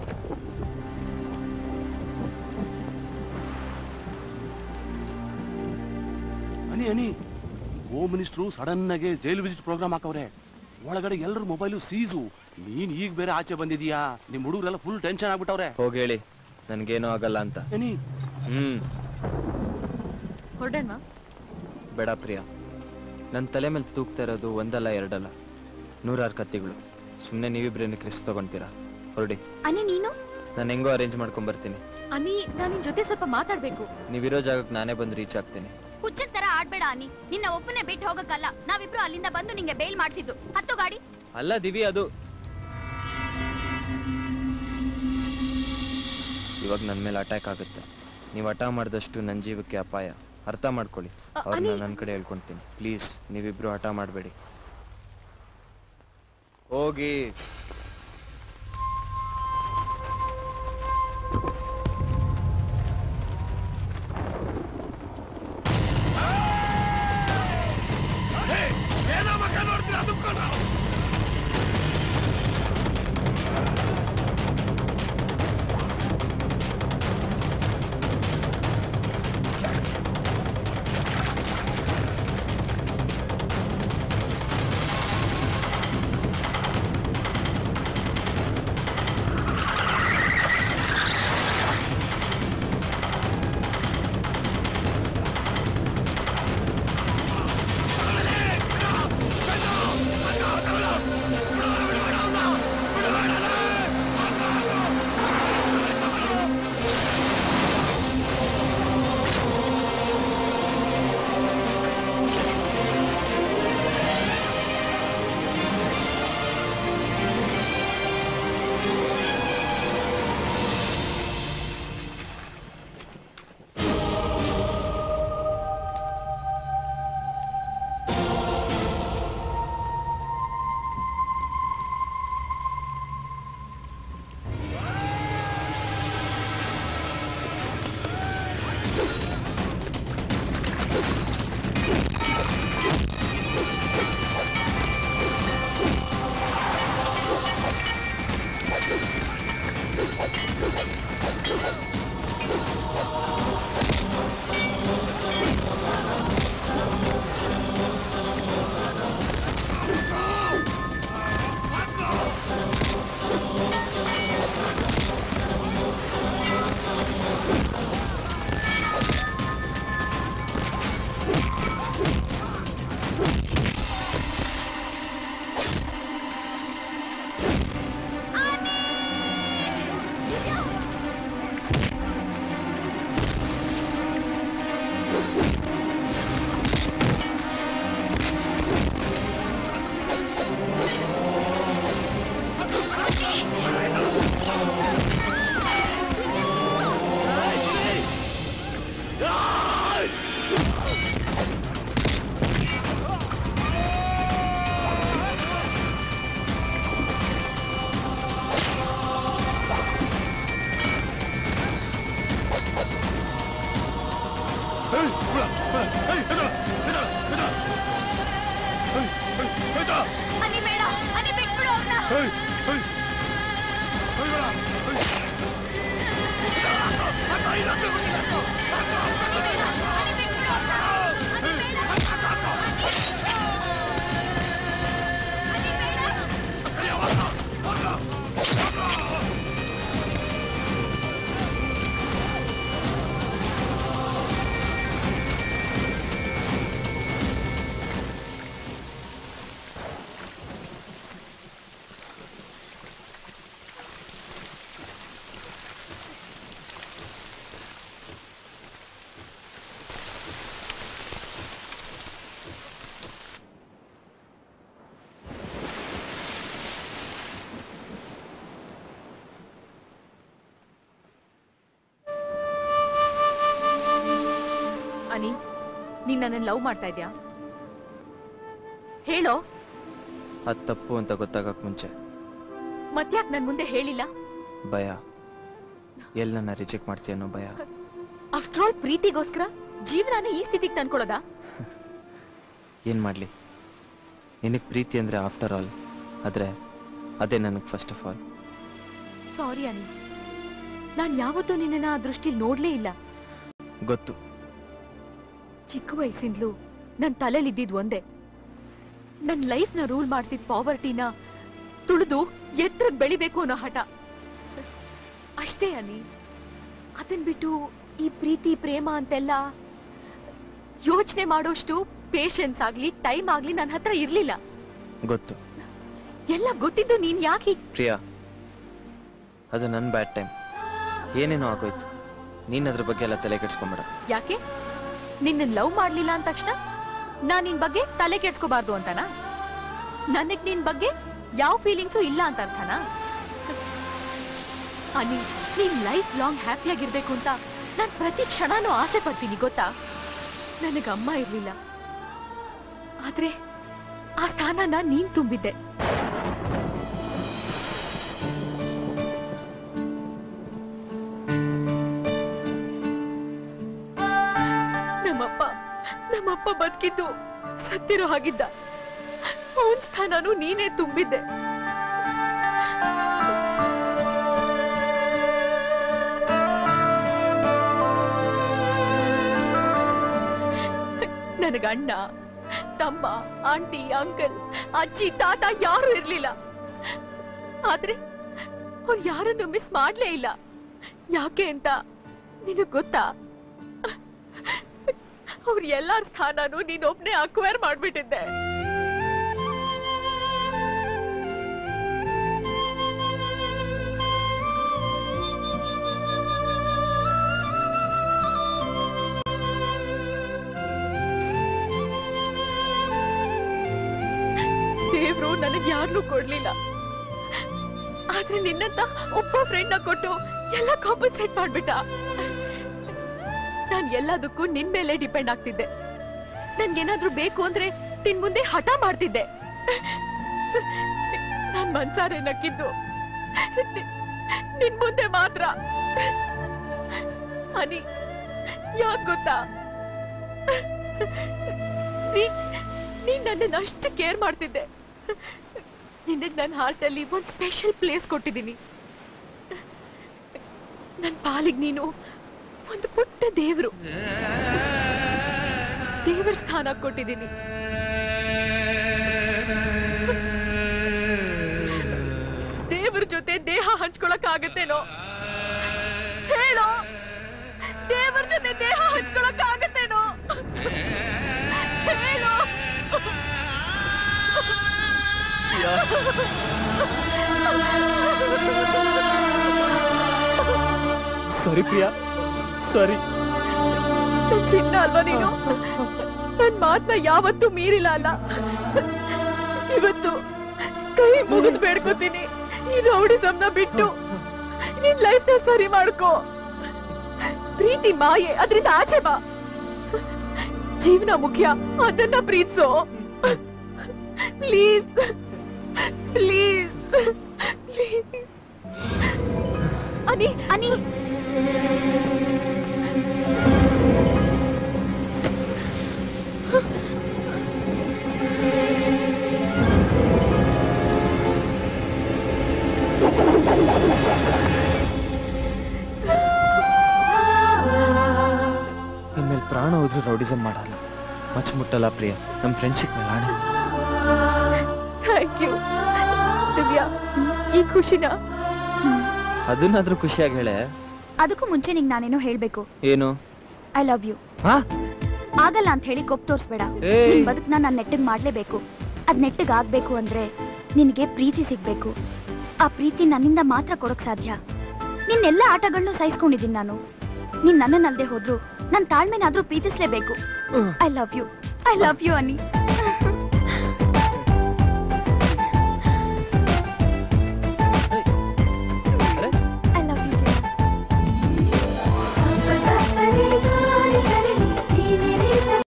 Ani Ani home minister sudden ಆಗಿ ಜೈಲು ವಿಸಿಟ್ ಪ್ರೋಗ್ರಾಮ್ ಹಾಕವ್ರೆ ಒಳಗಡೆ ಎಲ್ಲರ ಮೊಬೈಲು ಸೀಸು ನೀನ್ ಈಗ ಬೇರೆ ಆಚೆ ಬಂದಿದೀಯಾ ನಿಮ್ ಹುಡುಗರೆಲ್ಲ ಫುಲ್ ಟೆನ್ಷನ್ ಆಗ್ಬಿಟ್ಟವ್ರೆ ಹೋಗಿ ಹೇಳಿ ನನ್ಗೇನೂ ಆಗಲ್ಲ ಅಂತ ಅನಿ ಹ್ಮ್ ಹೊರಡೋಣ ಬೇಡ ಪ್ರಿಯ ನನ್ನ ತಲೆ ಮೇಲೆ ತೂಗ್ತಾ ಇರೋದು ಒಂದಲ್ಲ ಎರಡಲ್ಲ ನೂರಾರು ಕತ್ತಿಗಳು ಸುಮ್ಮನೆ ನೀವಿಬ್ರೇನಕ್ಕೆ ರಿಸ್ಕ್ ತಗೊಂತೀರಾ ಹೊರಡಿ ಅನಿ ನೀನು ನಾನು ಹೆಂಗೋ ಅರೇಂಜ್ ಮಾಡ್ಕೊಂಡ್ ಬರ್ತೀನಿ ಅನಿ ನಾನು ನಿನ್ ಜೊತೆ ಸ್ವಲ್ಪ ಮಾತಾಡ್ಬೇಕು ನೀವಿರೋ ಜಾಗಕ್ಕೆ ನಾನೇ ಬಂದು ರೀಚ್ ಆಗ್ತೀನಿ ಹುಚ್ಚನ್ ತರ ಆಡ್ಬೇಡ ಅನಿ ನಿನ್ನ ಒಬ್ಬನೇ ಬಿಟ್ಟು ಹೋಗಕ್ಕಲ್ಲ ನಾವಿಬ್ರು ಅಲ್ಲಿಂದ ಬಂದು ನಿಂಗೆ ಬೇಲ್ ಮಾಡ್ಸಿದ್ದು ಹತ್ತು ಗಾಡಿ ಅಲ್ಲ ದಿವಿ ಅದು ಇವಾಗ ನನ್ನ ಮೇಲೆ ಅಟ್ಯಾಕ್ ಆಗುತ್ತೆ ನೀವು ಹಠ ಮಾಡಿದಷ್ಟು ನನ್ನ ಜೀವಕ್ಕೆ ಅಪಾಯ ಅರ್ಥ ಮಾಡ್ಕೊಳ್ಳಿ ಅವ್ರನ್ನ ಅನಿ- ನನ್ನ ಕಡೆ ಹೇಳ್ಕೊಂತೀನಿ ಪ್ಲೀಸ್ ನೀವಿಬ್ರು ಹಠ ಮಾಡಬೇಡಿ ಹೋಗಿ ಏ ಅನಿ ನೀನ್ ನನ್ನ ಲವ್ ಮಾಡ್ತಾ ಇದ್ಯಾ ಹೇಳೋ ಅದು ತಪ್ಪು ಅಂತ ಗೊತ್ತಾಗಕ್ ಮುಂಚೆ ಮತ್ಯಾಕ್ ನನ್ ಮುಂದೆ ಹೇಳಿಲ್ಲ ಭಯ ಎಲ್ಲಿ ನನ್ನ ರಿಜೆಕ್ಟ್ ಮಾಡ್ತೀಯ ಅನ್ನೋ ಭಯ ಆಫ್ಟರ್ ಆಲ್ ಪ್ರೀತಿಗೋಸ್ಕರ ಜೀವನಾನೇ ಈ ಸ್ಥಿತಿಗೆ ತಂದ್ಕೊಡೋದಾ ಏನು ಮಾಡಲಿ ನಿನಗೆ ಪ್ರೀತಿ ಅಂದರೆ ಆಫ್ಟರ್ ಆಲ್ ಆದರೆ ಅದೇ ನನಗೆ first of all sorry Ani ನಾನ್ ಯಾವತ್ತೂ ನಿನ್ನ ಆ ದೃಷ್ಟಿಲಿ ನೋಡ್ಲೇ ಇಲ್ಲ ಗೊತ್ತು ಚಿಕ್ಕ ವಯಸ್ಸಿಂದ್ಲು ನನ್ ತಲೆಲಿ ಇದ್ದಿದ್ ಒಂದೇ ನನ್ ಲೈಫ್ ನ ರೂಲ್ ಮಾಡ್ತಿದ್ ಪಾವರ್ಟಿನ ತುಳಿದು ಎತ್ತರಕ್ ಬೆಳಿಬೇಕು ಅನ್ನೋ ಹಠ ಅಷ್ಟೇ ಅನಿ ಅದನ್ ಬಿಟ್ಟು ಈ ಪ್ರೀತಿ ಪ್ರೇಮ ಅಂತೆಲ್ಲ ಯೋಚನೆ ಮಾಡೋಷ್ಟು ಪೇಷನ್ಸ್ ಆಗ್ಲಿ ಟೈಮ್ ಆಗ್ಲಿ ನನ್ನ ಹತ್ರ ಇರ್ಲಿಲ್ಲ ಗೊತ್ತು ಎಲ್ಲ ಗೊತ್ತಿದ್ದು ನೀನ್ ಯಾಕೆ ಹೀಗ್ ಪ್ರಿಯಾ ಅದು ನನ್ನ ಬ್ಯಾಡ್ ಟೈಮ್ ಏನೇನೋ ಆಗೋಯ್ತು ನೀನ್ ಅದ್ರ ಬಗ್ಗೆ ಎಲ್ಲ ತಲೆ ಕೆಡ್ಸ್ಕೊಂಬೇಡ ಯಾಕೆ ನಿನ್ನ ಲವ್ ಮಾಡ್ಲಿಲ್ಲ ಅಂದ ತಕ್ಷಣ ನಾನ್ ನಿನ್ ಬಗ್ಗೆ ತಲೆ ಕೆಡ್ಸ್ಕೋಬಾರ್ದು ಅಂತನಾ ನನಗ್ ನಿನ್ ಬಗ್ಗೆ ಯಾವ ಫೀಲಿಂಗ್ಸು ಇಲ್ಲ ಅಂತ ಅರ್ಥನಾ ಅನಿ ನೀನ್ ಲೈಫ್ ಲಾಂಗ್ ಹ್ಯಾಪಿಯಾಗಿರ್ಬೇಕು ಅಂತ ನಾನ್ ಪ್ರತಿ ಕ್ಷಣನೂ ಆಸೆ ಪಡ್ತೀನಿ ಗೊತ್ತಾ ನನಗ ಅಮ್ಮ ಇರ್ಲಿಲ್ಲ ಆದ್ರೆ ಆ ಸ್ಥಾನನ ನೀನ್ ತುಂಬಿದ್ದೆ ನಮ್ಮಪ್ಪ ನಮ್ಮಪ್ಪ ಬದುಕಿದ್ದು ಸತ್ತಿರೋ ಹಾಗಿದ್ದ ಅವನ್ ಸ್ಥಾನನು ನೀನೇ ತುಂಬಿದ್ದೆ ನನಗ ಅಣ್ಣ ತಮ್ಮ ಆಂಟಿ ಅಂಕಲ್ ಅಜ್ಜಿ ತಾತ ಯಾರು ಇರ್ಲಿಲ್ಲ ಆದ್ರೆ ಅವ್ರು ಯಾರನ್ನು ಮಿಸ್ ಮಾಡ್ಲೇ ಇಲ್ಲ ಯಾಕೆ ಅಂತ ನಿನಗ್ ಗೊತ್ತಾ ಅವ್ರ ಎಲ್ಲಾರ ಸ್ಥಾನನು ನೀನೊಬ್ನೇ ಅಕ್ವೈರ್ ಮಾಡ್ಬಿಟ್ಟಿದ್ದೆ ದೇವ್ರು ನನಗ್ ಯಾರನ್ನೂ ಕೊಡ್ಲಿಲ್ಲ ಆದ್ರೆ ನಿನ್ನಂತ ಒಬ್ಬ ಫ್ರೆಂಡ್ ನ ಕೊಟ್ಟು ಎಲ್ಲ ಕಾಂಪನ್ಸೇಟ್ ಮಾಡ್ಬಿಟ್ಟ ನಾನ್ ಎಲ್ಲದಕ್ಕೂ ನಿನ್ ಮೇಲೆ ಡಿಪೆಂಡ್ ಆಗ್ತಿದ್ದೆ ನನ್ಗೇನಾದ್ರೂ ಬೇಕು ಅಂದ್ರೆ ನಿನ್ ಮುಂದೆ ಹಠ ಮಾಡ್ತಿದ್ದೆ ನಾನ್ ಮನ್ಸಾರೆ ನಕ್ಕಿದ್ದು ನಿ- ನಿನ್ ಮುಂದೆ ಮಾತ್ರ ಅನಿ ಯಾಕ್ ಗೊತ್ತಾ ನೀನ್ ನೀನ್ ನನ್ನನ್ನ ಅಷ್ಟು ಕೇರ್ ಮಾಡ್ತಿದ್ದೆ ನಿನಗ್ ನನ್ನ ಹಾರ್ಟ್ ಅಲ್ಲಿ ಒಂದ್ ಸ್ಪೆಷಲ್ ಪ್ಲೇಸ್ ಕೊಟ್ಟಿದ್ದೀನಿ ನನ್ ಪಾಲಿಗ್ ನೀನು ಒಂದು ಪುಟ್ಟ ದೇವ್ರು ದೇವರ ಸ್ಥಾನ ಕೊಟ್ಟಿದ್ದೀನಿ ದೇವ್ರ ಜೊತೆ ದೇಹ ಹಂಚ್ಕೊಳಕ್ ಆಗತ್ತೇನೋ ಹೇಳೋ ದೇವ್ರ ಜೊತೆ ದೇಹ ಹಂಚ್ಕೊಳಕ್ ಆಗತ್ತೇನೋ ಹೇಳೋ ಸರಿ ಪ್ರಿಯಾ ಸರಿ ನನ್ ಚಿನ್ನ ಅಲ್ವಾ ನೀನು ನನ್ ಮಾತ್ನ ಯಾವತ್ತೂ ಮೀರಿಲ್ಲ ಅಲ್ಲ ಇವತ್ತು ಕೈ ಮುಗಿದು ಬೇಡ್ಕೋತೀನಿ ಈ ರೌಡಿಸಮ್ನ ಬಿಟ್ಟು ನಿನ್ ಲೈಫ್ ನ ಸರಿ ಮಾಡ್ಕೋ ಪ್ರೀತಿ ಮಾಯೆ ಅದ್ರಿಂದ ಆಚೆ ಬಾ ಜೀವನ ಮುಖ್ಯ ಅದನ್ನ ಪ್ರೀತಿಸೋ please please please Ani Ani ಯಾವಾಗಲೂ ರೌಡಿಸಮ್ ಮಾಡಲ್ಲ ಮಚ್ಚ ಮುಟ್ಟಲ್ಲ ಪ್ರಿಯ ನಮ್ಮ ಫ್ರೆಂಡ್ಶಿಪ್ ಮೇಲೆ ಆಣೆ ಥ್ಯಾಂಕ್ ಯು ದಿವ್ಯಾ ಈ ಖುಷಿನ ಅದನ್ನಾದ್ರೂ ಖುಷಿಯಾಗಿ ಹೇಳೆ ಅದಕ್ಕೂ ಮುಂಚೆ ನಿಂಗೆ ನಾನೇನೋ ಹೇಳ್ಬೇಕು ಏನು ಐ ಲವ್ ಯು ಹಾ ಆಗಲ್ಲ ಅಂತ ಹೇಳಿ ಕೊಪ್ ತೋರ್ಸ್ಬೇಡ ಏಯ್. ನಿನ್ ಬದುಕ್ನ ನಾನ್ ನೆಟ್ಟಗ್ ಮಾಡ್ಲೇಬೇಕು ಅದ್ ನೆಟ್ಟಗ್ ಆಗ್ಬೇಕು ಅಂದ್ರೆ ನಿನಗೆ ಪ್ರೀತಿ ಸಿಗ್ಬೇಕು ಆ ಪ್ರೀತಿ ನನ್ನಿಂದ ಮಾತ್ರ ಕೊಡಕ್ ಸಾಧ್ಯ ನಿನ್ನೆಲ್ಲ ಆಟಗಳನ್ನೂ ಸಹಿಸ್ಕೊಂಡಿದ್ದೀನಿ ನಾನು ನೀನ್ ನನ್ನನ್ನಲ್ದೆ ಹೋದ್ರು ನನ್ ತಾಳ್ಮೆನಾದ್ರೂ ಪ್ರೀತಿಸ್ಲೇಬೇಕು I love you I love you any